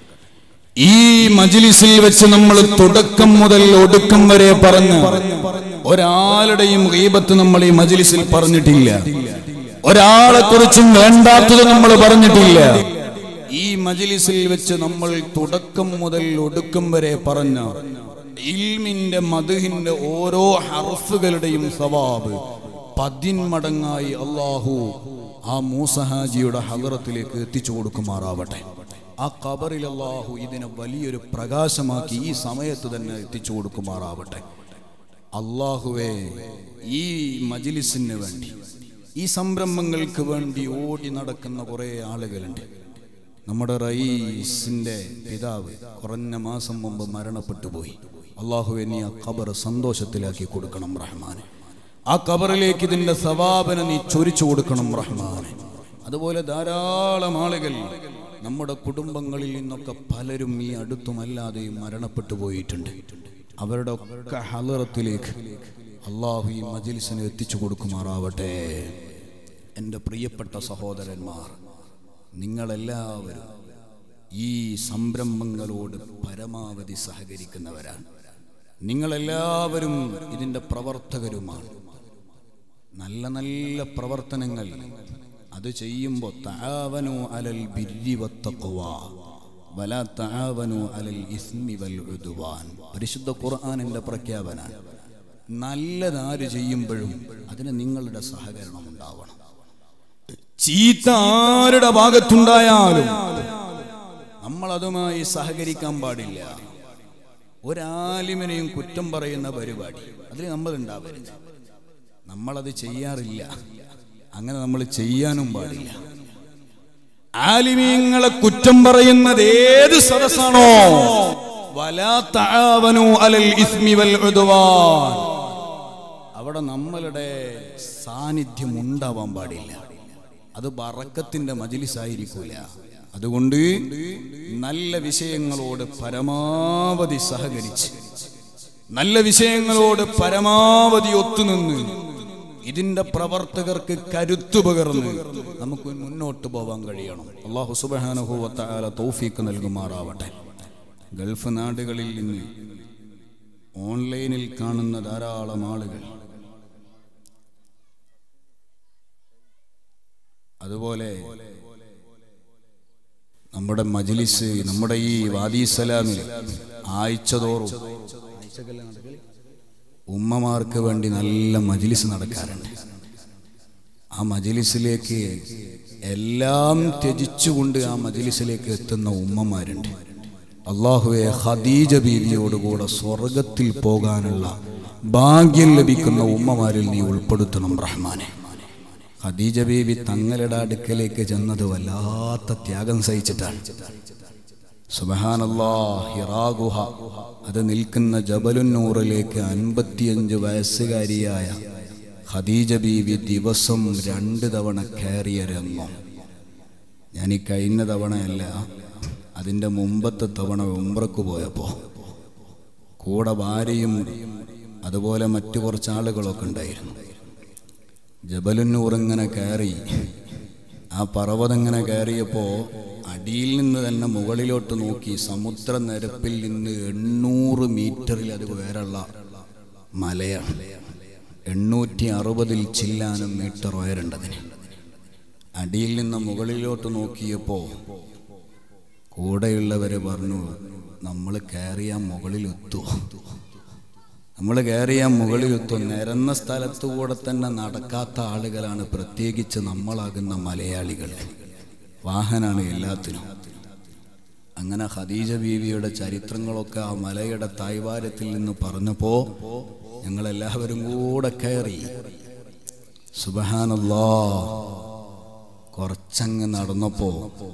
ഈ മജിലിസിൽ വെച്ച് നമ്മൾ തുടക്കം മുതൽ ഒടുക്കം വരെ പറഞ്ഞ് ഒരാളുടെയും ഗീബത്ത് നമ്മൾ ഈ മജിലിസിൽ പറഞ്ഞിട്ടില്ല ഒരാളെ കുറിച്ചും വേണ്ടാത്തത് നമ്മൾ പറഞ്ഞിട്ടില്ല ഈ മജിലിസിൽ വെച്ച് നമ്മൾ തുടക്കം മുതൽ ഒടുക്കം വരെ പറഞ്ഞ ഇൽമിന്റെ മധുഹിന്റെ ഓരോ ഹർഫുകളുടെയും സവാബ് പതിന്മടങ്ങായി അള്ളാഹു ആ മൂസഹാജിയുടെ ഹദറത്തിലേക്ക് എത്തിച്ചു കൊടുക്കുമാറാവട്ടെ ആ ഖബറിൽ അള്ളാഹു ഇതിനെ വലിയൊരു പ്രകാശമാക്കി ഈ സമയത്ത് തന്നെ എത്തിച്ചു കൊടുക്കുമാറാവട്ടെ അള്ളാഹുവെ ഈ മജിലിസിന് വേണ്ടി ഈ സംരംഭങ്ങൾക്ക് വേണ്ടി ഓടി നടക്കുന്ന കുറേ ആളുകളുണ്ട് നമ്മുടെ റയീസിന്റെ പിതാവ് കുറഞ്ഞ മാസം മുമ്പ് മരണപ്പെട്ടു പോയി അള്ളാഹുവെ നീ ആ ഖബർ സന്തോഷത്തിലാക്കി കൊടുക്കണം റഹ്മാനെ ആ ഖബറിലേക്ക് ഇതിന്റെ സവാപന നീ ചൊരിച്ചു കൊടുക്കണം റഹ്മാനെ അതുപോലെ ധാരാളം ആളുകൾ നമ്മുടെ കുടുംബങ്ങളിൽ നിന്നൊക്കെ പലരും ഈ അടുത്തുമല്ലാതെയും മരണപ്പെട്ടു പോയിട്ടുണ്ട് അവരുടെ ഒക്കെ ഹലറത്തിലേക്ക് അള്ളാഹു ഈ മജിലിസിനെ എത്തിച്ചു കൊടുക്കുമാറാവട്ടെ എൻ്റെ പ്രിയപ്പെട്ട സഹോദരന്മാർ നിങ്ങളെല്ലാവരും ഈ സംരംഭങ്ങളോട് പരമാവധി സഹകരിക്കുന്നവരാണ് നിങ്ങളെല്ലാവരും ഇതിൻ്റെ പ്രവർത്തകരുമാണ് നല്ല നല്ല പ്രവർത്തനങ്ങൾ അത് ചെയ്യുമ്പോൾ താവനു അലൽ ബിരി വത്തഖ്വ വല താവനു അലൽ ഇസ്മി വൽ ഉദ്വാൻ പരിശുദ്ധ ഖുർആനിന്റെ പ്രഖ്യാപനാണ് നല്ലതാര് ചെയ്യുമ്പോഴും അതിന് നിങ്ങളുടെ സഹകരണം ഉണ്ടാവണം ചീത്ത ആരുടെ ഭാഗത്തുണ്ടായാലും നമ്മൾ അതുമായി സഹകരിക്കാൻ പാടില്ല ഒരാലിമിനെയും കുറ്റം പറയുന്ന പരിപാടി അതിൽ നമ്മൾ ഉണ്ടാവരുത് നമ്മളത് ചെയ്യാറില്ല അങ്ങനെ നമ്മൾ ചെയ്യാനും പാടില്ല ആലിമീങ്ങളെ കുറ്റം പറയുന്നത് ഏത് സദസ്സാണോ വലാ തആവനു അലൽ ഇസ്മി വൽ ഉദ്വാൻ അവിടെ നമ്മളുടെ സാന്നിധ്യം ഉണ്ടാവാൻ പാടില്ല അത് ബറക്കത്തിന്റെ മജിലിസായിരിക്കൂല അതുകൊണ്ട് നല്ല വിഷയങ്ങളോട് പരമാവധി സഹകരിച്ച് നല്ല വിഷയങ്ങളോട് പരമാവധി ഒത്തുനിന്ന് ഇതിന്റെ പ്രവർത്തകർക്ക് കരുത്തു പകർന്ന് നമുക്ക് മുന്നോട്ട് പോവാൻ കഴിയണം അള്ളാഹു സുബാനുഭവത്താല തൗഫീക്ക് നൽകുമാറാവട്ടെ ഗൾഫ് നാടുകളിൽ നിന്ന് ഓൺലൈനിൽ കാണുന്ന ധാരാളം ആളുകൾ അതുപോലെ നമ്മുടെ മജ്ലിസ് നമ്മുടെ ഈ വാദി സലാമിൽ ആഴ്ച തോറും ഉമ്മമാർക്ക് വേണ്ടി നല്ല മജ്ലിസ് നടക്കാറുണ്ട് ആ മജ്ലിസിലേക്ക് എല്ലാം ത്യജിച്ചുകൊണ്ട് ആ മജ്ലിസിലേക്ക് എത്തുന്ന ഉമ്മമാരുണ്ട് അള്ളാഹുവെ ഖദീജ ബീവിയോടുകൂടെ സ്വർഗത്തിൽ പോകാനുള്ള ഭാഗ്യം ലഭിക്കുന്ന ഉമ്മമാരിൽ നീ ഉൾപ്പെടുത്തണം റഹ്മാനെ ഖദീജ ബീവി തങ്ങളുടെ അടുക്കലേക്ക് ചെന്നത് വല്ലാത്ത ത്യാഗം സഹിച്ചിട്ടാണ് സുബഹാനല്ലാ ഹിറാ ഗുഹ അത് നിൽക്കുന്ന ജബലുന്നൂറിലേക്ക് അൻപത്തിയഞ്ച് വയസ്സുകാരിയായ ഖദീജ ബീവി ദിവസം രണ്ട് തവണ കയറിയ രംഗം ഞാൻ ഈ കഴിഞ്ഞ തവണയല്ല അതിൻ്റെ മുമ്പത്തെ തവണ ഉംറക്ക് പോയപ്പോൾ കൂടെ ഭാര്യയും അതുപോലെ മറ്റു കുറച്ച് ആളുകളൊക്കെ ഉണ്ടായിരുന്നു ജബലുന്നൂർ ഇങ്ങനെ കയറി ആ പർവ്വതം ഇങ്ങനെ കയറിയപ്പോൾ അടിയിൽ നിന്ന് തന്നെ മുകളിലോട്ട് നോക്കി സമുദ്രനിരപ്പിൽ നിന്ന് എണ്ണൂറ് മീറ്ററിൽ അത് വേറുള്ള മലയാണ് എണ്ണൂറ്റി അറുപതിൽ ചില്ലാനും മീറ്റർ ഉയരേണ്ടതിന് അടിയിൽ നിന്ന് മുകളിലോട്ട് നോക്കിയപ്പോൾ കൂടെയുള്ളവർ പറഞ്ഞു നമ്മൾ കയറിയ മുകളിലെത്തുമോ നമ്മൾ കയറിയ മുകളിലെത്തും നിരന്ന സ്ഥലത്തു കൂടെ തന്നെ നടക്കാത്ത ആളുകളാണ് പ്രത്യേകിച്ച് നമ്മളാകുന്ന മലയാളികൾ വാഹനാണ് എല്ലാത്തിനും അങ്ങനെ ഖദീജ ബീവിയുടെ ചരിത്രങ്ങളൊക്കെ ആ മലയുടെ തായ്വാരത്തിൽ നിന്ന് പറഞ്ഞപ്പോൾ ഞങ്ങളെല്ലാവരും കൂടെ കയറി സുബഹാനല്ലാ കുറച്ചങ്ങ് നടന്നപ്പോൾ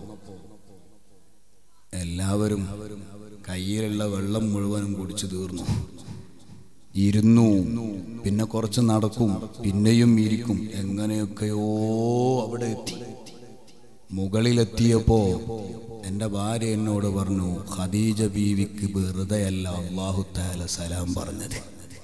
എല്ലാവരും കയ്യിലുള്ള വെള്ളം മുഴുവനും കുടിച്ചു തീർന്നു ഇരുന്നു പിന്നെ കുറച്ച് നടക്കും പിന്നെയും ഇരിക്കും എങ്ങനെയൊക്കെയോ അവിടെ എത്തി മുകളിലെത്തിയപ്പോ എൻ്റെ ഭാര്യ എന്നോട് പറഞ്ഞു ഖദീജ ബീവിക്ക് വെറുതെയല്ല അള്ളാഹു താല സലാം പറഞ്ഞത്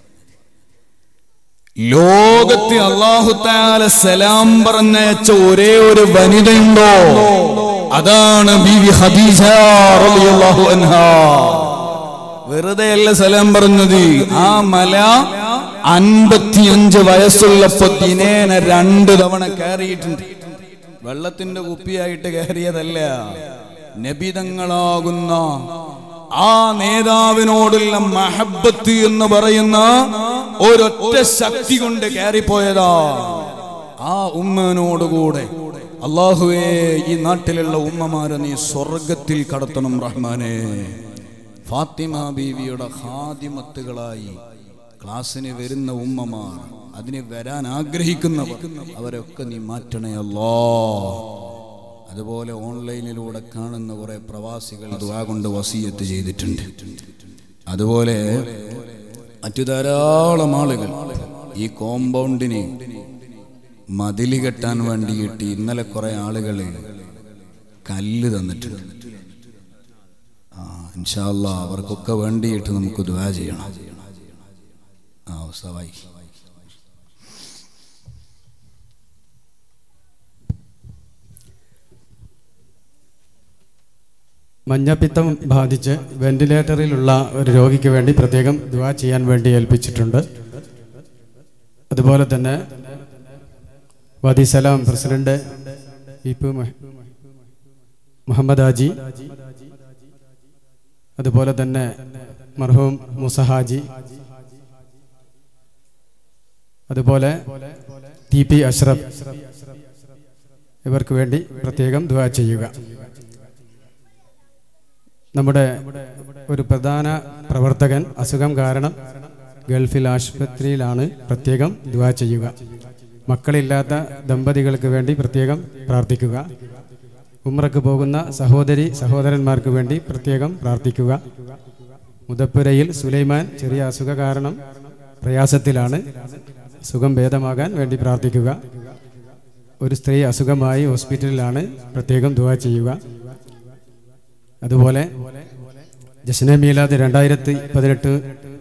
ലോകത്ത് അള്ളാഹു താല സലാം പറഞ്ഞയച്ച ഒരേ ഒരു വനിതയുണ്ടോ അതാണ് ബീവി ഖദീജ റളിയല്ലാഹു അൻഹാ വെറുതെയല്ല സലാം പറഞ്ഞത് ആ മല അൻപത്തിയഞ്ച് വയസ്സുള്ളപ്പോ ദിനേന രണ്ട് തവണ കയറിയിട്ടുണ്ട് വെള്ളത്തിന്റെ കുപ്പിയായിട്ട് കയറിയതല്ല നബിതങ്ങളാകുന്ന ആ നേതാവിനോടുള്ള മഹബത്ത് എന്ന് പറയുന്ന ഒരൊറ്റ ശക്തി കൊണ്ട് കയറിപ്പോയതാ ആ ഉമ്മനോടുകൂടെ അള്ളാഹുവേ ഈ നാട്ടിലുള്ള ഉമ്മമാരെ നീ സ്വർഗത്തിൽ കടത്തണം റഹ്മാനെ ഫാത്തിമ ബീവിയുടെ ഹാദിമത്തുകളായി ക്ലാസ്സിന് വരുന്ന ഉമ്മമാർ അതിന് വരാൻ ആഗ്രഹിക്കുന്നവർ അവരൊക്കെ നീ മാറ്റണേ അല്ലോ അതുപോലെ ഓൺലൈനിലൂടെ കാണുന്ന കുറെ പ്രവാസികൾ ദുആ കൊണ്ട് വസീയത്ത് ചെയ്തിട്ടുണ്ട് അതുപോലെ മറ്റു ധാരാളം ആളുകൾ ഈ കോമ്പൗണ്ടിന് മതില് കെട്ടാൻ വേണ്ടിയിട്ട് ഇന്നലെ കുറെ ആളുകൾ കല്ല് തന്നിട്ടുണ്ട് ആ ഇൻഷാല്ല അവർക്കൊക്കെ വേണ്ടിയിട്ട് നമുക്ക് ദുആ ചെയ്യണം ആ ഉസ്താവായി മഞ്ഞപ്പിത്തം ബാധിച്ച് വെന്റിലേറ്ററിലുള്ള ഒരു രോഗിക്ക് വേണ്ടി പ്രത്യേകം ദുവാ ചെയ്യാൻ വേണ്ടി ഏൽപ്പിച്ചിട്ടുണ്ട് അതുപോലെ തന്നെ വദിസലാം പ്രസിഡന്റ് ഇപ്പു മഹ- മുഹമ്മദ് ഹാജി അതുപോലെ തന്നെ മർഹൂം മുസഹാജി അതുപോലെ ടി പി അഷ്റഫ് ഇവർക്ക് വേണ്ടി പ്രത്യേകം ദുവാ ചെയ്യുക നമ്മുടെ ഒരു പ്രധാന പ്രവർത്തകൻ അസുഖം കാരണം ഗൾഫിൽ ആശുപത്രിയിലാണ് പ്രത്യേകം ദുവാ ചെയ്യുക മക്കളില്ലാത്ത ദമ്പതികൾക്ക് വേണ്ടി പ്രത്യേകം പ്രാർത്ഥിക്കുക ഉമ്രക്ക് പോകുന്ന സഹോദരി സഹോദരന്മാർക്ക് വേണ്ടി പ്രത്യേകം പ്രാർത്ഥിക്കുക മുദപ്പുരയിൽ സുലൈമാൻ ചെറിയ അസുഖ കാരണം പ്രയാസത്തിലാണ് സുഖം ഭേദമാകാൻ വേണ്ടി പ്രാർത്ഥിക്കുക ഒരു സ്ത്രീ അസുഖമായി ഹോസ്പിറ്റലിലാണ് പ്രത്യേകം ദുവാ ചെയ്യുക അതുപോലെ ജശ്ന മീലാദ് രണ്ടായിരത്തി പതിനെട്ട്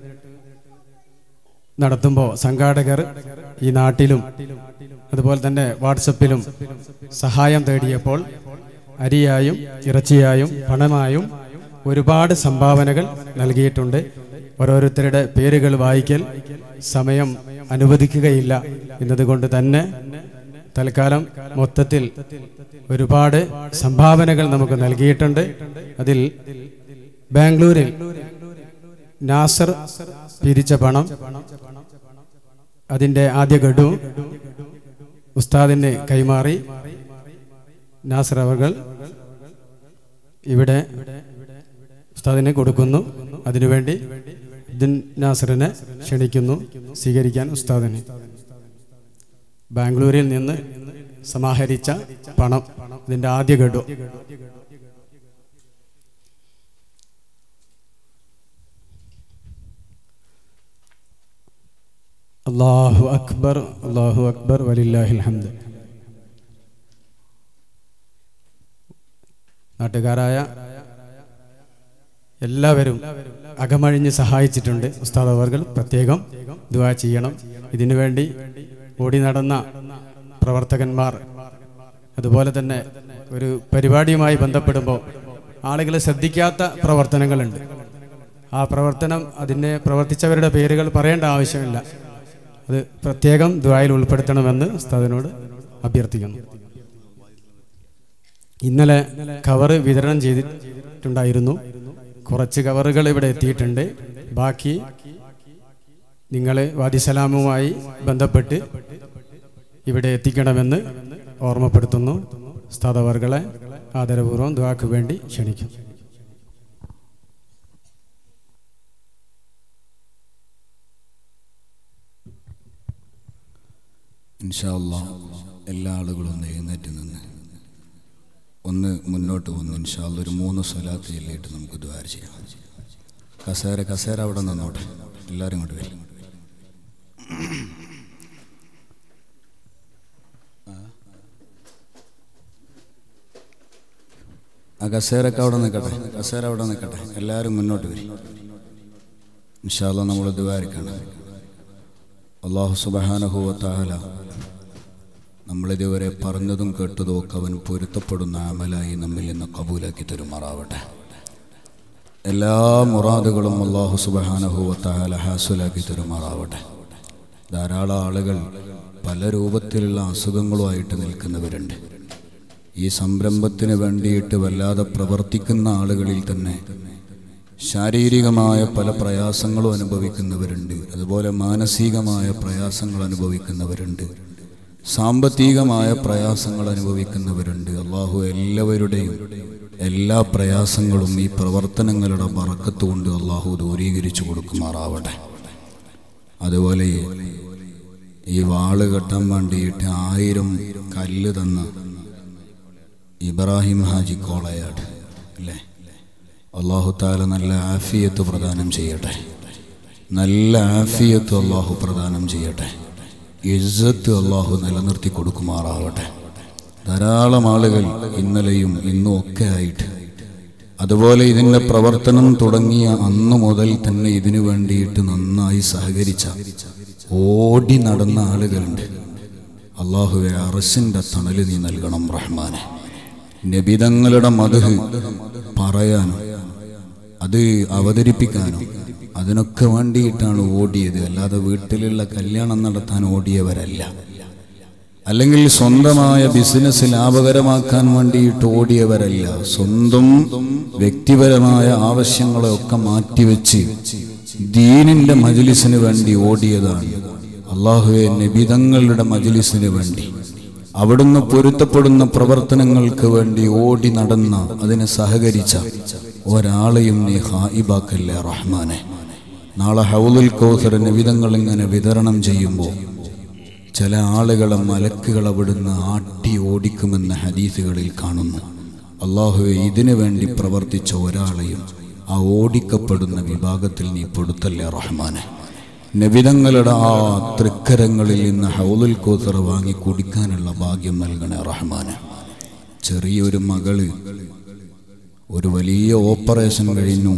നടത്തുമ്പോൾ സംഘാടകർ ഈ നാട്ടിലും അതുപോലെ തന്നെ വാട്സപ്പിലും സഹായം തേടിയപ്പോൾ അരിയായും ഇറച്ചിയായും പണമായും ഒരുപാട് സംഭാവനകൾ നൽകിയിട്ടുണ്ട് ഓരോരുത്തരുടെ പേരുകൾ വായിക്കൽ സമയം അനുവദിക്കുകയില്ല എന്നതുകൊണ്ട് തന്നെ തൽക്കാലം മൊത്തത്തിൽ ഒരുപാട് സംഭാവനകൾ നമുക്ക് നൽകിയിട്ടുണ്ട് അതിൽ ബാംഗ്ലൂരിൽ നാസർ പിരിച്ച പണം അതിന്റെ ആദ്യ ഗഡു ഉസ്താദിന് കൈമാറി നാസർ അവർ ഇവിടെ ഉസ്താദിന് കൊടുക്കുന്നു അതിനുവേണ്ടി ദിൻ നാസറിനെ ക്ഷണിക്കുന്നു സ്വീകരിക്കാൻ ഉസ്താദിനെ ബാംഗ്ലൂരിൽ നിന്ന് സമാഹരിച്ച പണം ഇതിൻ്റെ ആദ്യ ഗഡു അള്ളാഹു അക്ബർ അള്ളാഹു അക്ബർ വലില്ലാഹിൽ ഹംദ് നാട്ടുകാരായ എല്ലാവരും അകമഴിഞ്ഞ് സഹായിച്ചിട്ടുണ്ട് ഉസ്താദ് അവർകൾ പ്രത്യേകം ദുവാ ചെയ്യണം ഇതിനു വേണ്ടി ഓടി നടന്ന പ്രവർത്തകന്മാർ അതുപോലെ തന്നെ ഒരു പരിപാടിയുമായി ബന്ധപ്പെടുമ്പോൾ ആളുകൾ ശ്രദ്ധിക്കാത്ത പ്രവർത്തനങ്ങളുണ്ട് ആ പ്രവർത്തനം അതിനെ പ്രവർത്തിച്ചവരുടെ പേരുകൾ പറയേണ്ട ആവശ്യമില്ല അത് പ്രത്യേകം ദ്വായിൽ ഉൾപ്പെടുത്തണമെന്ന് ഉസ്താദിനോട് അഭ്യർത്ഥിക്കുന്നു ഇന്നലെ കവർ വിതരണം ചെയ്തിട്ടുണ്ടായിരുന്നു കുറച്ച് കവറുകൾ ഇവിടെ എത്തിയിട്ടുണ്ട് ബാക്കി നിങ്ങൾ വാദിസലാമുമായി ബന്ധപ്പെട്ട് ഇവിടെ എത്തിക്കണമെന്ന് ഓർമ്മപ്പെടുത്തുന്നു ഉസ്താദവർകളെ ആദരപൂർവ്വം ദ്വാക്ക് വേണ്ടി ക്ഷണിക്കും ഇൻഷാല്ല എല്ലാ ആളുകളും ഒന്ന് എഴുന്നേറ്റ് നിന്ന് ഒന്ന് മുന്നോട്ട് വന്ന് ഇൻഷാല്ല ഒരു മൂന്ന് സ്വലാത്ത് ചൊല്ലിയിട്ട് നമുക്ക് ദ്വാര ചെയ്യാം കസേര കസേര അവിടെ നിന്നോട്ടെ എല്ലാവരും ഇങ്ങോട്ട് വരും ആ കസേരൊക്കെ അവിടെ നിൽക്കട്ടെ കസേര അവിടെ നിൽക്കട്ടെ എല്ലാവരും മുന്നോട്ട് വരും ഇൻഷാല്ല നമ്മൾ ദ്വാരിക്കണം അള്ളാഹു സുബഹാനഹുവത്താല നമ്മളിതുവരെ പറഞ്ഞതും കേട്ടതും ഒക്കെ അവൻ പൊരുത്തപ്പെടുന്ന അമലായി നമ്മിൽ നിന്ന് കബൂലാക്കി തരുമാറാവട്ടെ എല്ലാ മുറാദുകളും അള്ളാഹു സുബഹാനഹുവത്താല ഹാസുലാക്കി തരുമാറാവട്ടെ ധാരാളം ആളുകൾ പല രൂപത്തിലുള്ള അസുഖങ്ങളുമായിട്ട് നിൽക്കുന്നവരുണ്ട് ഈ സംരംഭത്തിന് വേണ്ടിയിട്ട് വല്ലാതെ പ്രവർത്തിക്കുന്ന ആളുകളിൽ തന്നെ ശാരീരികമായ പല പ്രയാസങ്ങളും അനുഭവിക്കുന്നവരുണ്ട് അതുപോലെ മാനസികമായ പ്രയാസങ്ങൾ അനുഭവിക്കുന്നവരുണ്ട് സാമ്പത്തികമായ പ്രയാസങ്ങൾ അനുഭവിക്കുന്നവരുണ്ട് അള്ളാഹു എല്ലാവരുടെയും എല്ലാ പ്രയാസങ്ങളും ഈ പ്രവർത്തനങ്ങളുടെ വറക്കത്ത് കൊണ്ട് അള്ളാഹു ദൂരീകരിച്ചു കൊടുക്കുമാറാവട്ടെ അതുപോലെ ഈ വാള് കെട്ടാൻ വേണ്ടിയിട്ട് ആയിരം കല്ല് തന്ന ഇബ്രാഹിം ഹാജി കോളയാട് അല്ലേ അള്ളാഹു താല നല്ല ആഫിയത്ത് പ്രദാനം ചെയ്യട്ടെ നല്ല ആഫിയത്ത് അള്ളാഹു പ്രദാനം ചെയ്യട്ടെ ഇജ്ജത്ത് അള്ളാഹു നിലനിർത്തി കൊടുക്കുമാറാവട്ടെ ധാരാളം ആളുകൾ ഇന്നലെയും ഇന്നും ഒക്കെ ആയിട്ട് അതുപോലെ ഇതിൻ്റെ പ്രവർത്തനം തുടങ്ങിയ അന്നു മുതൽ തന്നെ ഇതിനു വേണ്ടിയിട്ട് നന്നായി സഹകരിച്ച ഓടി നടന്ന ആളുകളുണ്ട് അള്ളാഹുവെ അറസിൻ്റെ തണല് നീ നൽകണം റഹ്മാനെ നബിതങ്ങളുടെ മധു പറയാനും അത് അവതരിപ്പിക്കാനും അതിനൊക്കെ വേണ്ടിയിട്ടാണ് ഓടിയത് അല്ലാതെ വീട്ടിലുള്ള കല്യാണം നടത്താൻ ഓടിയവരല്ല അല്ലെങ്കിൽ സ്വന്തമായ ബിസിനസ് ലാഭകരമാക്കാൻ വേണ്ടിയിട്ട് ഓടിയവരല്ല സ്വന്തം വ്യക്തിപരമായ ആവശ്യങ്ങളെയൊക്കെ മാറ്റിവെച്ച് ദീനിന്റെ മജലിസിന് വേണ്ടി ഓടിയതാണ് അള്ളാഹുവെ നബിതങ്ങളുടെ മജലിസിന് വേണ്ടി അവിടുന്ന് പൊരുത്തപ്പെടുന്ന പ്രവർത്തനങ്ങൾക്ക് വേണ്ടി ഓടി നടന്ന അതിനെ സഹകരിച്ച ഒരാളെയും നീ ഹായിബാക്കല്ലേ റഹ്മാനെ നാളെ ഹൗലുൽ കൗസർ നിവിധങ്ങൾ ഇങ്ങനെ വിതരണം ചെയ്യുമ്പോൾ ചില ആളുകളെ മലക്കുകൾ അവിടുന്ന് ആട്ടി ഓടിക്കുമെന്ന ഹദീസുകളിൽ കാണുന്നു അള്ളാഹുവെ ഇതിനു വേണ്ടി പ്രവർത്തിച്ച ഒരാളെയും ആ ഓടിക്കപ്പെടുന്ന വിഭാഗത്തിൽ നീ പെടുത്തല്ലേ റഹ്മാനെ നബിതങ്ങളുടെ ആ തൃക്കരങ്ങളിൽ നിന്ന് ഹൗലുൽ കോത്തർ വാങ്ങി കുടിക്കാനുള്ള ഭാഗ്യം നൽകണേ റഹ്മാന് ചെറിയൊരു മകള് ഒരു വലിയ ഓപ്പറേഷൻ കഴിഞ്ഞു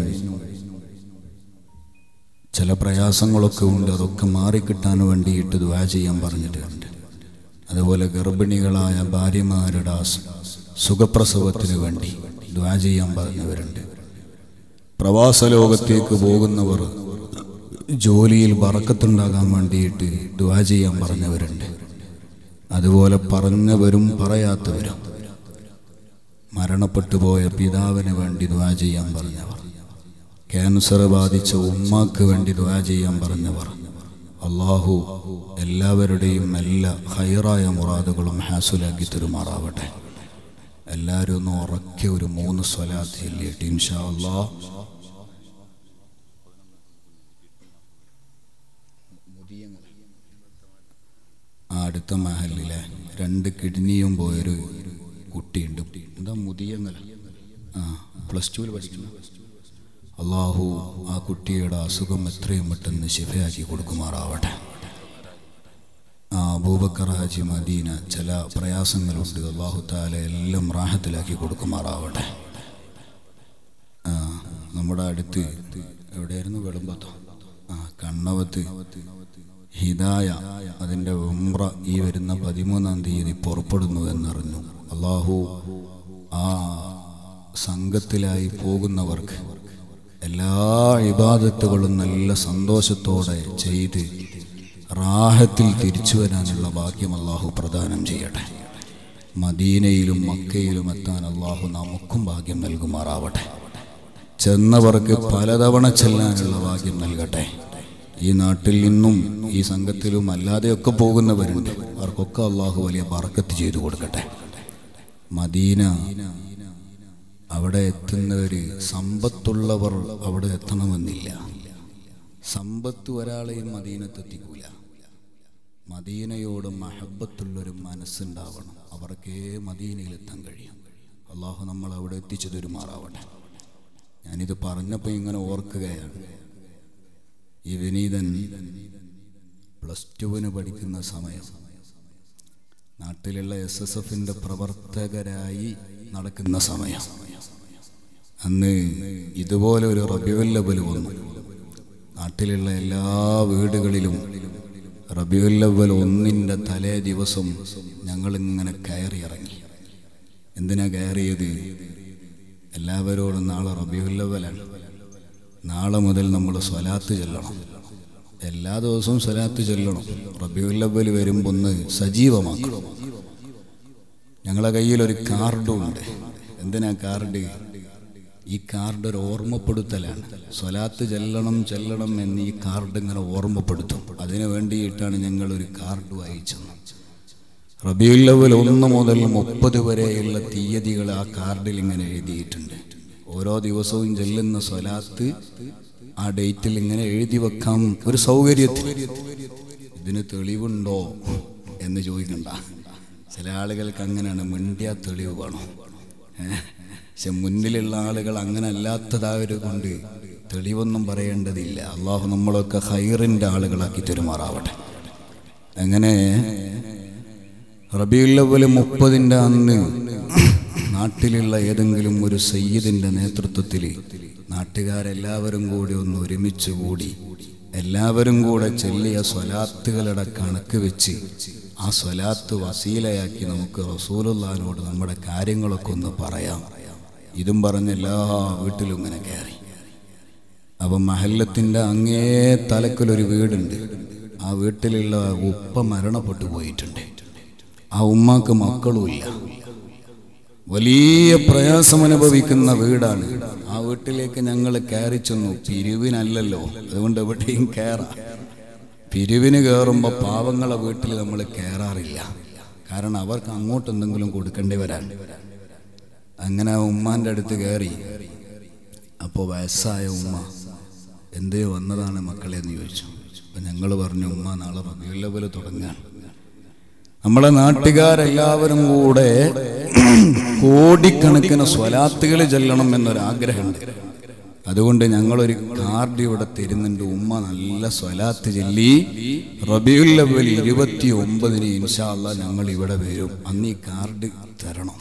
ചില പ്രയാസങ്ങളൊക്കെ ഉണ്ട് അതൊക്കെ മാറിക്കിട്ടാൻ വേണ്ടിയിട്ട് ദ്വാ ചെയ്യാൻ പറഞ്ഞിട്ടുണ്ട് അതുപോലെ ഗർഭിണികളായ ഭാര്യമാരുടെ ആ സു- സുഖപ്രസവത്തിന് വേണ്ടി ദ്വാ ചെയ്യാൻ പറഞ്ഞവരുണ്ട് പ്രവാസ ലോകത്തേക്ക് പോകുന്നവർ ജോലിയിൽ വറക്കത്തുണ്ടാകാൻ വേണ്ടിയിട്ട് ദ്വാ ചെയ്യാൻ പറഞ്ഞവരുണ്ട് അതുപോലെ പറഞ്ഞവരും പറയാത്തവരും മരണപ്പെട്ടു പോയ പിതാവിന് വേണ്ടി ദ്വാ ചെയ്യാൻ പറഞ്ഞവർ ക്യാൻസർ ബാധിച്ച ഉമ്മാക്ക് വേണ്ടി ദ്വാ ചെയ്യാൻ പറഞ്ഞവർ അള്ളാഹു എല്ലാവരുടെയും എല്ലാ ഹൈറായ മുറാദുകളും ഹാസുലാക്കി തരുമാറാവട്ടെ എല്ലാവരും ഒന്ന് ഉറക്കെ ഒരു മൂന്ന് സ്വലാത്ത് ചൊല്ലിയിട്ട് ഇൻഷാ അള്ളാഹ് ആ അടുത്ത മഹലിലെ രണ്ട് കിഡ്നിയും പോയൊരു കുട്ടിയുണ്ട് എന്താ മുതിയങ്ങല ആ പ്ലസ് ടുവിൽ പഠിക്കുന്നു അള്ളാഹു ആ കുട്ടിയുടെ അസുഖം എത്രയും പെട്ടെന്ന് ശിഫയാക്കി കൊടുക്കുമാറാവട്ടെ ആ അബൂബക്കർ ഹാജി മദീന ചില പ്രയാസങ്ങളുണ്ട് അള്ളാഹു താല എല്ലാം റാഹത്തിലാക്കി കൊടുക്കുമാറാവട്ടെ ആ നമ്മുടെ അടുത്ത് എവിടെയായിരുന്നു വെളുമ്പത്തോ ആ കണ്ണവത്ത് ഹിദായ അതിൻ്റെ ഉംറ ഈ വരുന്ന പതിമൂന്നാം തീയതി പുറപ്പെടുന്നു എന്നറിഞ്ഞു അള്ളാഹു ആ സംഘത്തിലായി പോകുന്നവർക്ക് എല്ലാ ഇബാദത്തുകളും നല്ല സന്തോഷത്തോടെ ചെയ്ത് റാഹത്തിൽ തിരിച്ചു വരാനുള്ള ഭാഗ്യം അള്ളാഹു പ്രദാനം ചെയ്യട്ടെ മദീനയിലും മക്കയിലും എത്താൻ അള്ളാഹു നമുക്കും ഭാഗ്യം നൽകുമാറാവട്ടെ ചെന്നവർക്ക് പലതവണ ചെല്ലാനുള്ള ഭാഗ്യം നൽകട്ടെ ഈ നാട്ടിൽ നിന്നും ഈ സംഘത്തിലും അല്ലാതെയൊക്കെ പോകുന്നവരുണ്ട് അവർക്കൊക്കെ അള്ളാഹു വലിയ പറക്കത്ത് ചെയ്തു കൊടുക്കട്ടെ മദീന അവിടെ എത്തുന്നവർ സമ്പത്തുള്ളവർ അവിടെ എത്തണമെന്നില്ല സമ്പത്ത് ഒരാളെയും മദീനത്തെത്തിക്കൂല മദീനയോട് മഹബത്തുള്ളൊരു മനസ്സുണ്ടാവണം അവർക്കേ മദീനയിലെത്താൻ കഴിയും അള്ളാഹു നമ്മൾ അവിടെ എത്തിച്ചു തരുമാറാവട്ടെ ഞാനിത് പറഞ്ഞപ്പോൾ ഇങ്ങനെ ഓർക്കുകയാണ് ഈ വിനീതൻ പ്ലസ് ടുവിന് പഠിക്കുന്ന സമയം നാട്ടിലുള്ള എസ് എസ് എഫിൻ്റെ പ്രവർത്തകരായി നടക്കുന്ന സമയം അന്ന് ഇതുപോലെ ഒരു റബിയുല്ലബൽ വന്നു നാട്ടിലുള്ള എല്ലാ വീടുകളിലും റബിയുല്ലവൽ ഒന്നിൻ്റെ തലേ ദിവസം ഞങ്ങളിങ്ങനെ കയറി ഇറങ്ങി എന്തിനാ കയറിയത് എല്ലാവരോടും നാളെ റബിയുല്ലവലാണ് നാളെ മുതൽ നമ്മൾ സ്വലാത്ത് ചെല്ലണം എല്ലാ ദിവസവും സ്വലാത്ത് ചെല്ലണം റബിയുല്ലവൽ വരുമ്പോൾ ഒന്ന് സജീവമാക്കണം ഞങ്ങളെ കയ്യിൽ ഒരു കാർഡും ഉണ്ട് എന്തിനാ കാർഡ് ഈ കാർഡ് ഒരു ഓർമ്മപ്പെടുത്തലാണ് സ്വലാത്ത് ചെല്ലണം ചെല്ലണം എന്ന് ഈ കാർഡ് ഇങ്ങനെ ഓർമ്മപ്പെടുത്തും അതിനു വേണ്ടിയിട്ടാണ് ഞങ്ങൾ ഒരു കാർഡ് വായിച്ചത് റബിയുല്ലവൽ ഒന്ന് മുതൽ മുപ്പത് വരെയുള്ള തീയതികൾ ആ കാർഡിൽ ഇങ്ങനെ എഴുതിയിട്ടുണ്ട് ഓരോ ദിവസവും ചെല്ലുന്ന സ്വലാത്ത് ആ ഡേറ്റിൽ ഇങ്ങനെ എഴുതി വെക്കാം ഒരു സൗകര്യത്തിൽ ഇതിന് തെളിവുണ്ടോ എന്ന് ചോദിക്കണ്ട ചില ആളുകൾക്ക് അങ്ങനെയാണ് മിണ്ടിയ തെളിവ് വേണം ഏഹ്? പക്ഷെ മുന്നിലുള്ള ആളുകൾ അങ്ങനെ അല്ലാത്തതായത് കൊണ്ട് തെളിവൊന്നും പറയേണ്ടതില്ല അള്ളാഹു നമ്മളൊക്കെ ഹൈറിൻ്റെ ആളുകളാക്കി തെരുമാറാവട്ടെ അങ്ങനെ റബിയുല്ലവല് മുപ്പതിൻ്റെ അന്ന് നാട്ടിലുള്ള ഏതെങ്കിലും ഒരു സയ്യിദിൻ്റെ നേതൃത്വത്തിൽ നാട്ടുകാരെല്ലാവരും കൂടി ഒന്ന് ഒരുമിച്ച് കൂടി എല്ലാവരും കൂടെ ചെല്ലിയ സ്വലാത്തുകളുടെ കണക്ക് വെച്ച് ആ സ്വലാത്ത് വസീലയാക്കി നമുക്ക് റസൂലുള്ളാനോട് നമ്മുടെ കാര്യങ്ങളൊക്കെ ഒന്ന് പറയാം ഇതും പറഞ്ഞ് എല്ലാ വീട്ടിലും ഇങ്ങനെ കയറി അപ്പം മഹല്ലത്തിൻ്റെ അങ്ങേ തലക്കിലൊരു വീടുണ്ട് ആ വീട്ടിലുള്ള ഉപ്പ മരണപ്പെട്ടു പോയിട്ടുണ്ട് ആ ഉമ്മാക്ക് മക്കളുമില്ല വലിയ പ്രയാസം അനുഭവിക്കുന്ന വീടാണ് ആ വീട്ടിലേക്ക് ഞങ്ങൾ കയറി ചെന്നു പിരിവിനല്ലല്ലോ അതുകൊണ്ട് എവിടെയും കയറാം പിരിവിന് കയറുമ്പോൾ പാവങ്ങളെ വീട്ടിൽ നമ്മൾ കയറാറില്ല കാരണം അവർക്ക് അങ്ങോട്ട് എന്തെങ്കിലും കൊടുക്കേണ്ടി വരാൻ അങ്ങനെ ആ ഉമ്മാൻ്റെ അടുത്ത് കയറി അപ്പോൾ വയസ്സായ ഉമ്മ എന്തേ വന്നതാണ് മക്കളെ എന്ന് ചോദിച്ചു അപ്പം ഞങ്ങൾ പറഞ്ഞു ഉമ്മ നാളെ റബിയുല്ലവല് തുടങ്ങാൻ നമ്മളെ നാട്ടുകാരെല്ലാവരും കൂടെ കോടിക്കണക്കിന് സ്വലാത്തുകൾ ചെല്ലണം എന്നൊരാഗ്രഹമുണ്ട് അതുകൊണ്ട് ഞങ്ങളൊരു കാർഡ് ഇവിടെ തരുന്നുണ്ട് ഉമ്മ നല്ല സ്വലാത്ത് ചൊല്ലി റബിയുല്ലവൽ ഇരുപത്തി ഒമ്പതിന് ഇൻഷാല്ല ഞങ്ങൾ ഇവിടെ വരും അന്ന് ഈ കാർഡ് തരണം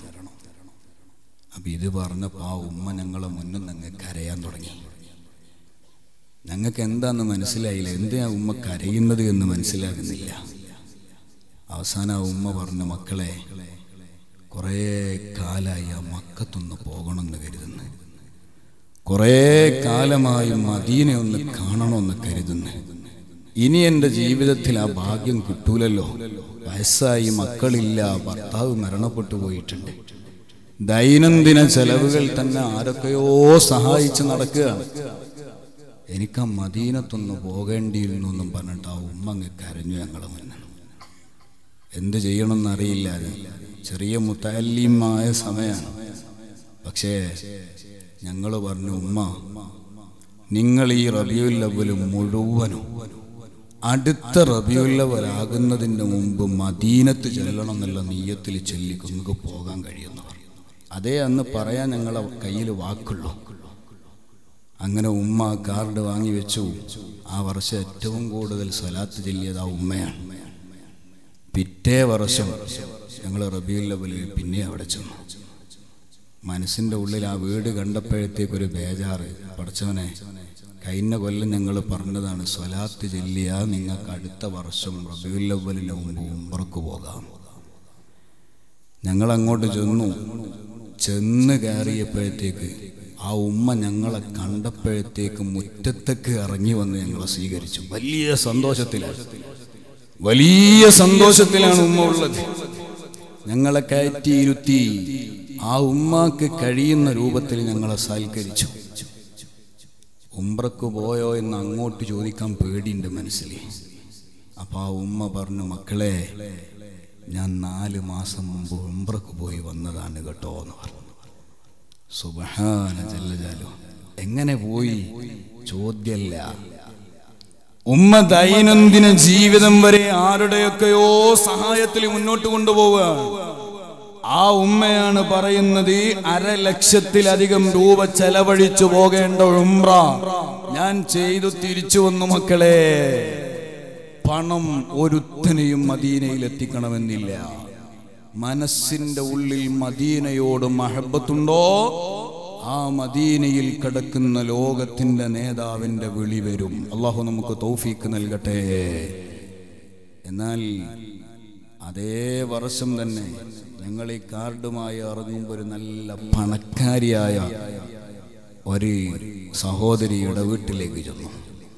അപ്പൊ ഇത് പറഞ്ഞപ്പോൾ ആ ഉമ്മ ഞങ്ങളെ മുന്നിൽ നിന്ന് കരയാൻ തുടങ്ങി ഞങ്ങൾക്ക് എന്താന്ന് മനസ്സിലായില്ല എന്തിനാ ഉമ്മ കരയുന്നത് എന്ന് മനസ്സിലാകുന്നില്ല അവസാനം ആ ഉമ്മ പറഞ്ഞു മക്കളെ കുറേ കാലായി ആ മക്കത്തൊന്ന് പോകണമെന്ന് കരുതുന്നു കുറേ കാലമായി മദീനെ ഒന്ന് കാണണമെന്ന് കരുതുന്നു ഇനി എൻ്റെ ജീവിതത്തിൽ ആ ഭാഗ്യം കിട്ടൂലല്ലോ വയസ്സായി മക്കളില്ല ഭർത്താവ് മരണപ്പെട്ടു പോയിട്ടുണ്ട് ദൈനംദിന ചെലവുകൾ തന്നെ ആരൊക്കെയോ സഹായിച്ച് നടക്കുകയാണ് എനിക്ക് ആ മദീനത്തൊന്ന് പോകേണ്ടിയിരുന്നു എന്നും പറഞ്ഞിട്ട് ആ ഉമ്മ അങ്ങ് കരഞ്ഞു ഞങ്ങളെ മുന്നിൽ എന്ത് ചെയ്യണമെന്ന് അറിയില്ല ചെറിയ മുത്തല്യമായ സമയമാണ് പക്ഷേ ഞങ്ങൾ പറഞ്ഞു ഉമ്മ നിങ്ങൾ ഈ റബിയുൽ അവല് മുഴുവനും അടുത്ത റബിയുള്ളവരാകുന്നതിൻ്റെ മുമ്പ് മദീനത്ത് ചെല്ലണം എന്നുള്ള നീയത്തിൽ ചൊല്ലി നിങ്ങൾക്ക് പോകാൻ കഴിയുന്നവർ അതേ അന്ന് പറയാൻ ഞങ്ങളെ കയ്യിൽ വാക്കുള്ളൂ അങ്ങനെ ഉമ്മ കാർഡ് വാങ്ങി വെച്ചു ആ വർഷം ഏറ്റവും കൂടുതൽ സ്വലാത്ത് ചൊല്ലിയത് ആ ഉമ്മയാണ് പിറ്റേ വർഷം ഞങ്ങൾ റബിയുൽ ലവലിൽ പിന്നെ അവിടെ ചെന്നു മനസ്സിൻ്റെ ഉള്ളിൽ ആ വീട് കണ്ടപ്പോഴത്തേക്കൊരു ബേജാറ് പഠിച്ചവനെ കഴിഞ്ഞ കൊല്ലം ഞങ്ങൾ പറഞ്ഞതാണ് സ്വലാത്ത് ചെല്ലിയ നിങ്ങൾക്ക് അടുത്ത വർഷം റബിയുൽ ലവലിന് മുമ്പ് ഉമ്പറക്ക് പോകാം ഞങ്ങൾ അങ്ങോട്ട് ചെന്നു ചെന്ന് കയറിയപ്പോഴത്തേക്ക് ആ ഉമ്മ ഞങ്ങളെ കണ്ടപ്പോഴത്തേക്ക് മുറ്റത്തേക്ക് ഇറങ്ങി വന്ന് ഞങ്ങളെ സ്വീകരിച്ചു വലിയ സന്തോഷത്തിലാണ് വലിയ സന്തോഷത്തിലാണ് ഉമ്മ ഉള്ളത് ഞങ്ങളെ കയറ്റി ഇരുത്തി ആ ഉമ്മാക്ക് കഴിയുന്ന രൂപത്തിൽ ഞങ്ങളെ സൽക്കരിച്ചു ഉംറക്ക് പോയോ എന്ന് അങ്ങോട്ട് ചോദിക്കാൻ പേടിയുണ്ട് മനസ്സിൽ അപ്പൊ ആ ഉമ്മ പറഞ്ഞു മക്കളെ ഞാൻ നാല് മാസം മുമ്പ് ഉംറക്ക് പോയി വന്നതാണ് കേട്ടോ എന്ന് പറഞ്ഞു സുബഹാന ജല്ലജാലോ എങ്ങനെ പോയി ചോദ്യല്ല ഉമ്മ ദൈനംദിന ജീവിതം വരെ ആരുടെയൊക്കെയോ സഹായത്തിൽ മുന്നോട്ട് കൊണ്ടുപോവുക ആ ഉമ്മയാണ് പറയുന്നത് അരലക്ഷത്തിലധികം രൂപ ചെലവഴിച്ചു പോകേണ്ട ഉംറ ഞാൻ ചെയ്തു തിരിച്ചു വന്നു മക്കളെ പണം ഒരുത്തനെയും മദീനയിൽ എത്തിക്കണമെന്നില്ല മനസ്സിന്റെ ഉള്ളിൽ മദീനയോട് മഹബത്തുണ്ടോ ആ മദീനയിൽ കിടക്കുന്ന ലോകത്തിന്റെ നേതാവിന്റെ വിളി വരും അള്ളാഹു നമുക്ക് തൗഫീക്ക് നൽകട്ടെ എന്നാൽ അതേ വർഷം തന്നെ ഞങ്ങൾ ഈ കാർഡുമായി ഇറങ്ങുമ്പോൾ ഒരു നല്ല പണക്കാരിയായ ഒരു സഹോദരിയുടെ വീട്ടിലേക്ക് ചെന്നു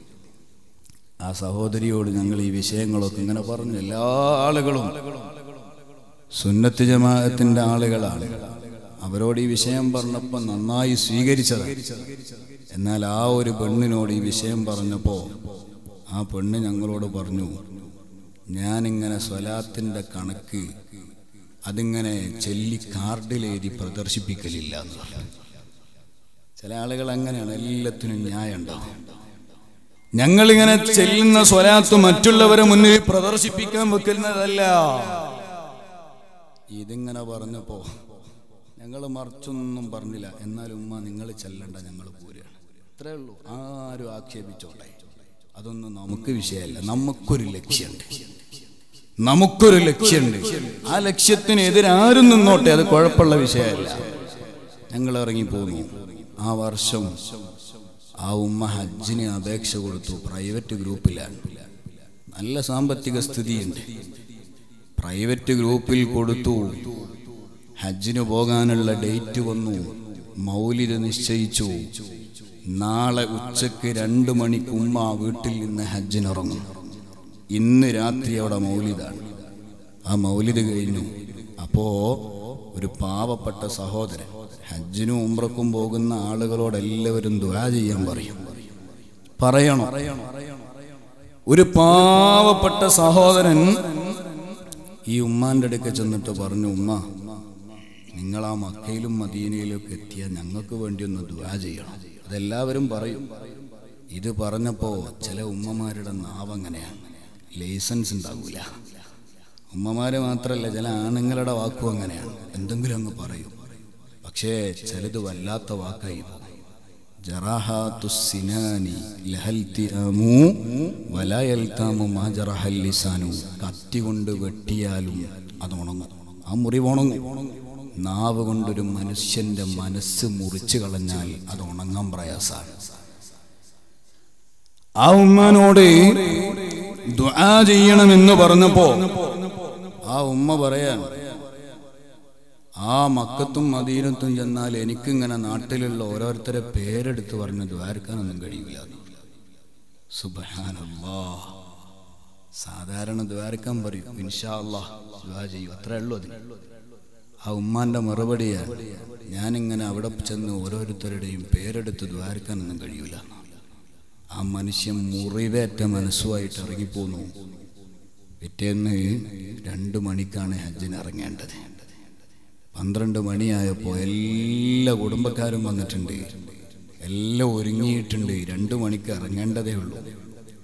ആ സഹോദരിയോട് ഞങ്ങൾ ഈ വിഷയങ്ങളൊക്കെ ഇങ്ങനെ പറഞ്ഞു എല്ലാ ആളുകളും സുന്നത്ത് ജമാഅത്തിന്റെ ആളുകളാണ് അവരോട് ഈ വിഷയം പറഞ്ഞപ്പോൾ നന്നായി സ്വീകരിച്ചത് എന്നാൽ ആ ഒരു പെണ്ണിനോട് ഈ വിഷയം പറഞ്ഞപ്പോൾ ആ പെണ്ണ് ഞങ്ങളോട് പറഞ്ഞു ഞാനിങ്ങനെ സ്വലാത്തിന്റെ കണക്ക് അതിങ്ങനെ ചെല്ലി കാർഡിലെഴുതി പ്രദർശിപ്പിക്കലില്ല എന്ന് പറഞ്ഞു ചില ആളുകൾ അങ്ങനെയാണ് എല്ലാത്തിനും ന്യായം ഉണ്ടാവും ഞങ്ങളിങ്ങനെ ചെല്ലുന്ന സ്വലാത്ത് മറ്റുള്ളവരെ മുന്നിൽ പ്രദർശിപ്പിക്കാൻ വെക്കുന്നതല്ല ഇതിങ്ങനെ പറഞ്ഞപ്പോ ഞങ്ങൾ മറിച്ചൊന്നും പറഞ്ഞില്ല എന്നാലും ഉമ്മ നിങ്ങൾ ചെല്ലണ്ട ഞങ്ങൾ പോരുകയാണ് അത്രേ ഉള്ളൂ ആരും ആക്ഷേപിച്ചോട്ടെ അതൊന്നും നമുക്ക് വിഷയമല്ല നമുക്കൊരു ലക്ഷ്യമുണ്ട് നമുക്കൊരു ലക്ഷ്യമുണ്ട് ആ ലക്ഷ്യത്തിന് എതിരാരും നിന്നോട്ടെ അത് കുഴപ്പമുള്ള വിഷയമല്ല ഞങ്ങൾ ഇറങ്ങി പോന്നു ആ വർഷം ആ ഉമ്മ ഹജ്ജിന് അപേക്ഷ കൊടുത്തു പ്രൈവറ്റ് ഗ്രൂപ്പിലാണ് നല്ല സാമ്പത്തിക സ്ഥിതിയുണ്ട് പ്രൈവറ്റ് ഗ്രൂപ്പിൽ കൊടുത്തു ഹജ്ജിന് പോകാനുള്ള ഡേറ്റ് വന്നു മൗലിത് നിശ്ചയിച്ചു നാളെ ഉച്ചക്ക് രണ്ട് മണിക്ക് ഉമ്മ വീട്ടിൽ നിന്ന് ഹജ്ജിനിറങ്ങും ഇന്ന് രാത്രി അവിടെ മൗലിതാണ് ആ മൗലിദ് കഴിഞ്ഞു അപ്പോ ഒരു പാവപ്പെട്ട സഹോദരൻ ഹജ്ജിനും ഉംറക്കും പോകുന്ന ആളുകളോട് എല്ലാവരും ദുആ ചെയ്യാൻ പറയും പറയണം ഒരു പാവപ്പെട്ട സഹോദരൻ ഈ ഉമ്മാന്റെ അടുക്ക ചെന്നിട്ട് പറഞ്ഞു ഉമ്മ നിങ്ങൾ ആ മക്കയിലും മദീനയിലും ഒക്കെ എത്തിയാൽ ഞങ്ങൾക്ക് വേണ്ടി ഒന്ന് ദുആ ചെയ്യണം അതെല്ലാവരും പറയും ഇത് പറഞ്ഞപ്പോ ചില ഉമ്മമാരുടെ നാവങ്ങനെയാണ് ലൈസൻസ് ഉണ്ടാകൂല ഉമ്മമാര് മാത്രല്ല ചില ആണുങ്ങളുടെ വാക്കും അങ്ങനെയാണ് എന്തെങ്കിലും അങ്ങ് പറയും പക്ഷേ ചിലത് വല്ലാത്ത വാക്കായി പോകും ജറാഹാത്തു സിനാനി ലഹൽ തിരാമു വലയൽത്താമു മാ ജറഹൽ ലിസാനു കത്തി കൊണ്ട് വെട്ടിയാലും അത് ഉണങ്ങും ആ മുറിവ് ഉണങ്ങും നാവ് കൊണ്ടൊരു മനുഷ്യന്റെ മനസ്സ് മുറിച്ചു കളഞ്ഞാൽ അത് ഉണങ്ങാൻ പ്രയാസാണ് ആ ഉമ്മാനോട് ദുആ ചെയ്യണമെന്ന് പറഞ്ഞപ്പോ ആ ഉമ്മ പറയാൻ ആ മക്കത്തും മദീനത്തും ചെന്നാൽ എനിക്കിങ്ങനെ നാട്ടിലുള്ള ഓരോരുത്തരെ പേരെടുത്ത് പറഞ്ഞ് ദ്വാരക്കാനൊന്നും കഴിയില്ല സുബഹാനല്ലാ സാധാരണ ദ്വാരക്കാൻ പറയും ഇൻഷാ അല്ലാഹ് ദ്വാ ചെയ്യും അത്രേ ഉള്ളൂ അതിന് ആ ഉമ്മാന്റെ മറുപടിയാണ് ഞാനിങ്ങനെ അവിടെ ചെന്ന് ഓരോരുത്തരുടെയും പേരെടുത്ത് ദ്വാരക്കാനൊന്നും കഴിയൂല ആ മനുഷ്യൻ മുറിവേറ്റ മനസ്സുമായിട്ട് ഇറങ്ങിപ്പോന്നു പിറ്റേന്ന് രണ്ട് മണിക്കാണ് ഹജ്ജിന് ഇറങ്ങേണ്ടത് പന്ത്രണ്ട് മണിയായപ്പോൾ എല്ലാ കുടുംബക്കാരും വന്നിട്ടുണ്ട് എല്ലാം ഒരുങ്ങിയിട്ടുണ്ട് രണ്ട് മണിക്ക് ഇറങ്ങേണ്ടതേ ഉള്ളൂ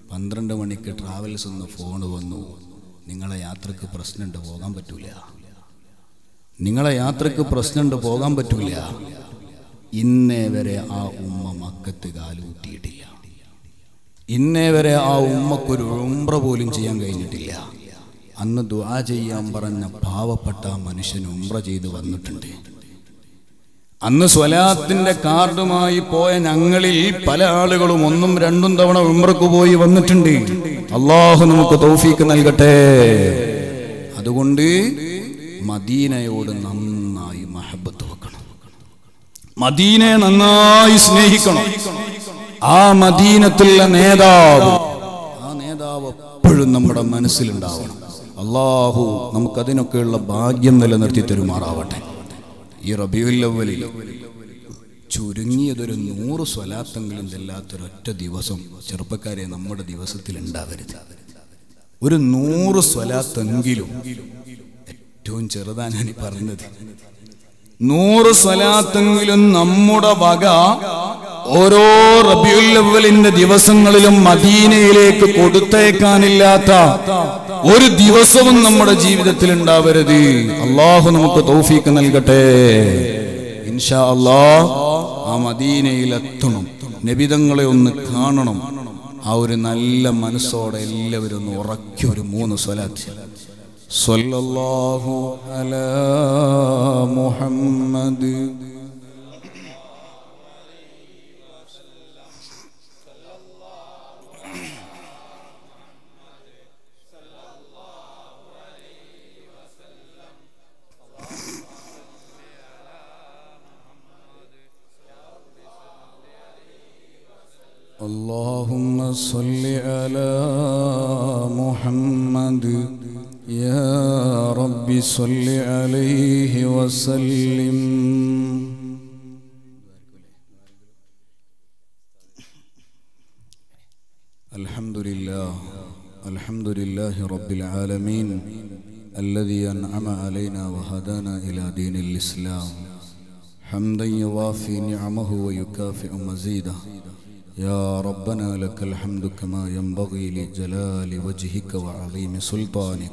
പന്ത്രണ്ട് മണിക്ക് ട്രാവൽസ് നിന്ന് ഫോൺ വന്നു നിങ്ങളെ യാത്രക്ക് പ്രശ്നമുണ്ട് പോകാൻ പറ്റൂല നിങ്ങളെ യാത്രക്ക് പ്രശ്നമുണ്ട് പോകാൻ പറ്റൂല ഇന്നേ വരെ ആ ഉമ്മ മക്കത്ത് കാലൂട്ടിയിട്ടില്ല ഇന്നേ വരെ ആ ഉമ്മക്കൊരു ഉംറ പോലും ചെയ്യാൻ കഴിഞ്ഞിട്ടില്ല അന്ന് ദുആ ചെയ്യാൻ പറഞ്ഞ പാവപ്പെട്ട ആ മനുഷ്യൻ ഉംറ ചെയ്ത് വന്നിട്ടുണ്ട് അന്ന് സ്വലാത്തിന്റെ കാർഡുമായി പോയ ഞങ്ങളിൽ പല ആളുകളും ഒന്നും രണ്ടും തവണ ഉംറക്ക് പോയി വന്നിട്ടുണ്ട് അള്ളാഹു നമുക്ക് തൗഫീക്ക് നൽകട്ടെ അതുകൊണ്ട് മദീനയോട് നന്നായി മഹബത്ത് വെക്കണം മദീനയെ നന്നായി സ്നേഹിക്കണം ആ മദീനത്തിലുള്ള നേതാവ് ആ നേതാവ് എപ്പോഴും നമ്മുടെ മനസ്സിലുണ്ടാവണം അള്ളാഹു നമുക്കതിനൊക്കെയുള്ള ഭാഗ്യം നിലനിർത്തി തരുമാറാവട്ടെ ഈ റബിയുല്ലവലിൽ ചുരുങ്ങിയതൊരു നൂറ് സ്വലാത്തെങ്കിലും ചെല്ലാത്തൊരൊറ്റ ദിവസം ചെറുപ്പക്കാരെ നമ്മുടെ ദിവസത്തിൽ ഉണ്ടാവരുത് ഒരു നൂറ് സ്വലാത്തെങ്കിലും ഏറ്റവും ചെറുതാണ് ഞാൻ ഈ പറഞ്ഞത് നൂറ് സ്വലാത്തെങ്കിലും നമ്മുടെ വക ഓരോ റബിയുല്ലവലിന്റെ ദിവസങ്ങളിലും മദീനയിലേക്ക് കൊടുത്തേക്കാനില്ലാത്ത ഒരു ദിവസവും നമ്മുടെ ജീവിതത്തിൽ ഉണ്ടാവരുത് അള്ളാഹു നമുക്ക് തൗഫീക്ക് നൽകട്ടെ ഇൻഷാ അള്ളാ ആ മദീനയിൽ എത്തണം നബിതങ്ങളെ ഒന്ന് കാണണം ആ ഒരു നല്ല മനസ്സോടെ എല്ലാവരും ഒന്ന് ഉറക്കി ഒരു മൂന്ന് സ്വലാത്ത് സ്വല്ലല്ലാഹു അലാ മുഹമ്മദ് اللهم صل على محمد يا رب صل عليه وسلم الحمد لله الحمد لله رب العالمين الذي أنعم علينا وهدانا إلى دين الإسلام حمدا يوافي نعمه ويكافئ مزيده يا ربنا لك الحمد كما ينبغي لجلال وجهك وعظيم سلطانك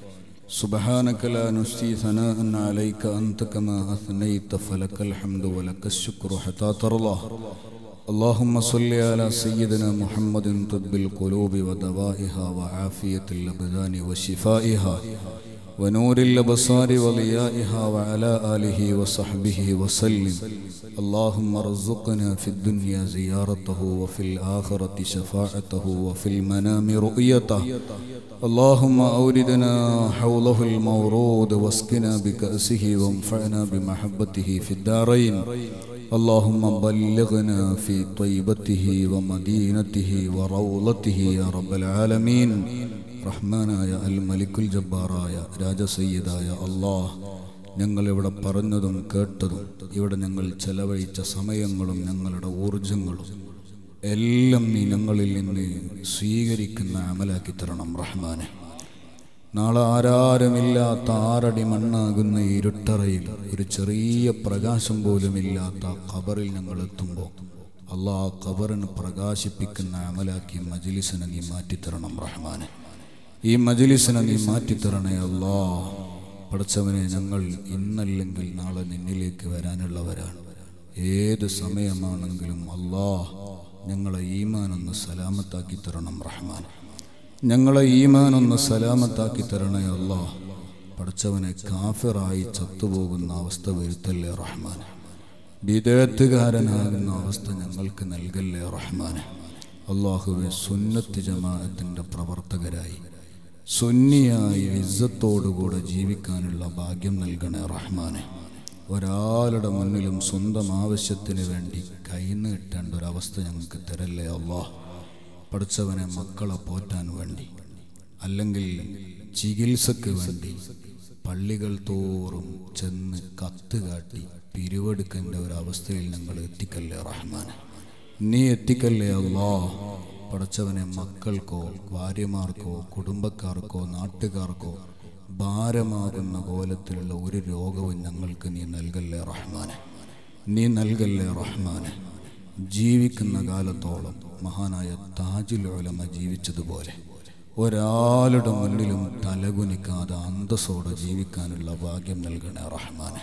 سبحانك لا نسي ثناء عليك أنت كما أثنيت فلك الحمد ولك الشكر حتى ترضى اللهم صل على سيدنا محمد طب القلوب ودوائها وعافية الأبدان وشفائها ونور الأبصار وضيائها وعلى آله وصحبه وسلم اللهم ارزقنا في الدنيا زيارته وفي الآخرة شفاعته وفي المنام رؤيته اللهم أوردنا حوله المورود واسقنا بكأسه وانفعنا بمحبته في الدارين اللهم بلغنا في طيبته ومدينته وروضته يا رب العالمين റഹ്മാനായ അൽ മലിക്കുൽ ജബ്ബാറായ രാജസയ്യിദായ അള്ളാഹ് ഞങ്ങൾ ഇവിടെ പറഞ്ഞതും കേട്ടതും ഇവിടെ ഞങ്ങൾ ചെലവഴിച്ച സമയങ്ങളും ഞങ്ങളുടെ ഊർജങ്ങളും എല്ലാം നീ ഞങ്ങളിൽ നിന്ന് സ്വീകരിക്കുന്ന അമലാക്കി തരണം റഹ്മാനെ നാളെ ആരാരുമില്ലാത്ത ആറടി മണ്ണാകുന്ന ഈ ഇരുട്ടറയിൽ ഒരു ചെറിയ പ്രകാശം പോലുമില്ലാത്ത ഖബറിൽ ഞങ്ങൾ എത്തുമ്പോൾ അള്ളാഹ് ഖബറിന് പ്രകാശിപ്പിക്കുന്ന അമലാക്കി മജിലിസിനെ നീ മാറ്റിത്തരണം റഹ്മാനെ ഈ മജിലിസിനെ നീ മാറ്റിത്തരണേ അല്ലാ പഠിച്ചവനെ ഞങ്ങൾ ഇന്നല്ലെങ്കിൽ നാളെ നിന്നിലേക്ക് വരാനുള്ളവരാണ് ഏത് സമയമാണെങ്കിലും അല്ലാ ഞങ്ങളെ ഈമാനൊന്ന് സലാമത്താക്കി തരണം റഹ്മാൻ ഞങ്ങളെ ഈമാനൊന്ന് സലാമത്താക്കി തരണേ അല്ലാ പഠിച്ചവനെ കാഫിറായി ചത്തുപോകുന്ന അവസ്ഥ വരുത്തല്ലേ റഹ്മാൻ വിദേത്തുകാരനാകുന്ന അവസ്ഥ ഞങ്ങൾക്ക് നൽകല്ലേ റഹ്മാനെ അള്ളാഹുവെ സുന്നത്ത് ജമാഅത്തിൻ്റെ പ്രവർത്തകരായി സുന്നിയായി ഇസ്സത്തോടുകൂടെ ജീവിക്കാനുള്ള ഭാഗ്യം നൽകണേ റഹ്മാനെ ഒരാളുടെ മുന്നിലും സ്വന്തം ആവശ്യത്തിന് വേണ്ടി കൈനീട്ടേണ്ട ഒരവസ്ഥ ഞങ്ങൾക്ക് തരല്ലേ അള്ളാഹ് പഠിച്ചവനെ മക്കളെ പോറ്റാൻ വേണ്ടി അല്ലെങ്കിൽ ചികിത്സക്ക് വേണ്ടി പള്ളികൾ തോറും ചെന്ന് കത്ത് കാട്ടി പിരിവെടുക്കേണ്ട ഒരവസ്ഥയിൽ ഞങ്ങൾ എത്തിക്കല്ലേ റഹ്മാൻ നീ എത്തിക്കല്ലേ അള്ളാ പഠിച്ചവനെ മക്കൾക്കോ ഭാര്യമാർക്കോ കുടുംബക്കാർക്കോ നാട്ടുകാർക്കോ ഭാരമാകുന്ന കോലത്തിലുള്ള ഒരു രോഗവും ഞങ്ങൾക്ക് നീ നൽകല്ലേ റഹ്മാനെ നീ നൽകല്ലേ റഹ്മാനെ ജീവിക്കുന്ന കാലത്തോളം മഹാനായ താജുൽ ഉലമ ജീവിച്ചതുപോലെ ഒരാളുടെ മുന്നിലും തലകുനിക്കാതെ അന്തസ്സോടെ ജീവിക്കാനുള്ള ഭാഗ്യം നൽകണേ റഹ്മാനെ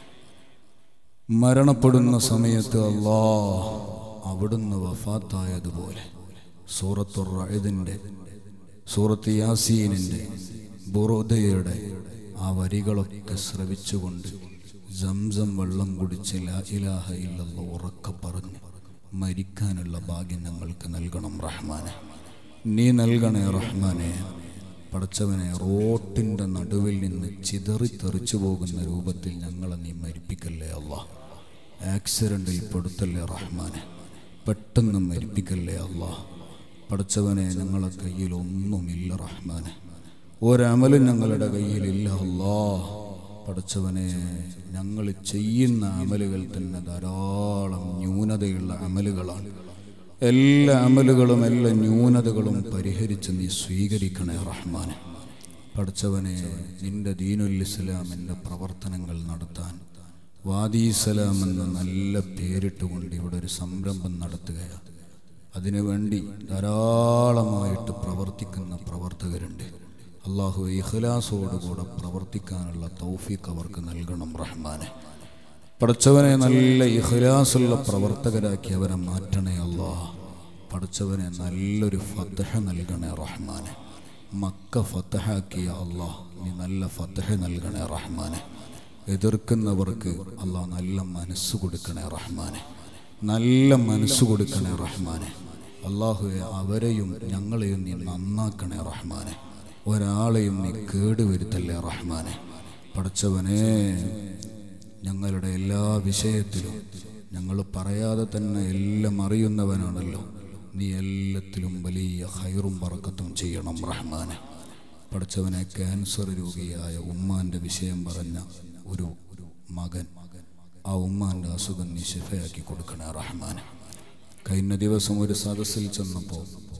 മരണപ്പെടുന്ന സമയത്ത് അല്ലാ അവിടുന്ന് വഫാത്തായതുപോലെ സൂറത്തുർ റഅദിന്റെ സൂറത്ത് യാസീനിന്റെ ബുറുദയുടെ ആ വരികളൊക്കെ ശ്രവിച്ചുകൊണ്ട് സംസം വെള്ളം കുടിച്ച് ലാ ഇലാഹ ഇല്ലല്ല ഉറക്കെ പറഞ്ഞ് മരിക്കാനുള്ള ഭാഗ്യം ഞങ്ങൾക്ക് നൽകണം റഹ്മാനെ നീ നൽകണേ റഹ്മാനെ പടച്ചവനെ റോട്ടിൻ്റെ നടുവിൽ നിന്ന് ചിതറി തെറിച്ചു പോകുന്ന രൂപത്തിൽ ഞങ്ങളെ നീ മരിപ്പിക്കല്ലേ അല്ല ആക്സിഡൻറ്റിൽ പെടുത്തല്ലേ റഹ്മാനെ പെട്ടെന്ന് മരിപ്പിക്കല്ലേ അല്ല പടച്ചവനെ ഞങ്ങളെ കയ്യിൽ ഒന്നുമില്ല റഹ്മാനെ ഒരമലും ഞങ്ങളുടെ കയ്യിലില്ല അല്ലാ പടച്ചവനെ ഞങ്ങൾ ചെയ്യുന്ന അമലുകൾ തന്നെ ധാരാളം ന്യൂനതയുള്ള അമലുകളാണ് എല്ലാ അമലുകളും എല്ലാ ന്യൂനതകളും പരിഹരിച്ച് നീ സ്വീകരിക്കണേ റഹ്മാനെ പഠിച്ചവനെ നിന്റെ ദീനുൽ ഇസ്ലാമിൻ്റെ പ്രവർത്തനങ്ങൾ നടത്താൻ വാദീസലാം എന്ന നല്ല പേരിട്ടുകൊണ്ട് ഇവിടെ ഒരു സംരംഭം നടത്തുകയാണ് അതിനുവേണ്ടി ധാരാളമായിട്ട് പ്രവർത്തിക്കുന്ന പ്രവർത്തകരുണ്ട് അള്ളാഹു ഇഖ്ലാസോടുകൂടെ പ്രവർത്തിക്കാനുള്ള തൗഫീഖ് അവർക്ക് നൽകണം റഹ്മാനെ പഠിച്ചവനെ നല്ല ഇഖ്ലാസുള്ള പ്രവർത്തകരാക്കി അവരെ മാറ്റണേ അല്ലാ പഠിച്ചവനെ നല്ലൊരു ഫതഹ നൽകണേ റഹ്മാനെ മക്ക ഫതഹാക്കിയ അല്ലാ നീ നല്ല ഫതഹ നൽകണേ റഹ്മാനെ എതിർക്കുന്നവർക്ക് അല്ലാ നല്ല മനസ്സ് കൊടുക്കണേ റഹ്മാനെ നല്ല മനസ്സ് കൊടുക്കണേ റഹ്മാനെ അള്ളാഹുവെ അവരെയും ഞങ്ങളെയും നീ നന്നാക്കണേ റഹ്മാനെ ഒരാളെയും നീ കേടുവരുത്തല്ലേ റഹ്മാനെ പഠിച്ചവനെ ഞങ്ങളുടെ എല്ലാ വിഷയത്തിലും ഞങ്ങൾ പറയാതെ തന്നെ എല്ലാം അറിയുന്നവനാണല്ലോ നീ എല്ലാത്തിലും വലിയ ഹൈറും പറക്കത്തും ചെയ്യണം റഹ്മാനെ പഠിച്ചവനെ ക്യാൻസർ രോഗിയായ ഉമ്മാന്റെ വിഷയം പറഞ്ഞ ഒരു മകൻ ആ ഉമ്മാന്റെ അസുഖം നീ ശിഫയാക്കി കൊടുക്കണേ റഹ്മാനെ കഴിഞ്ഞ ദിവസം ഒരു സദസ്സിൽ ചെന്നപ്പോൾ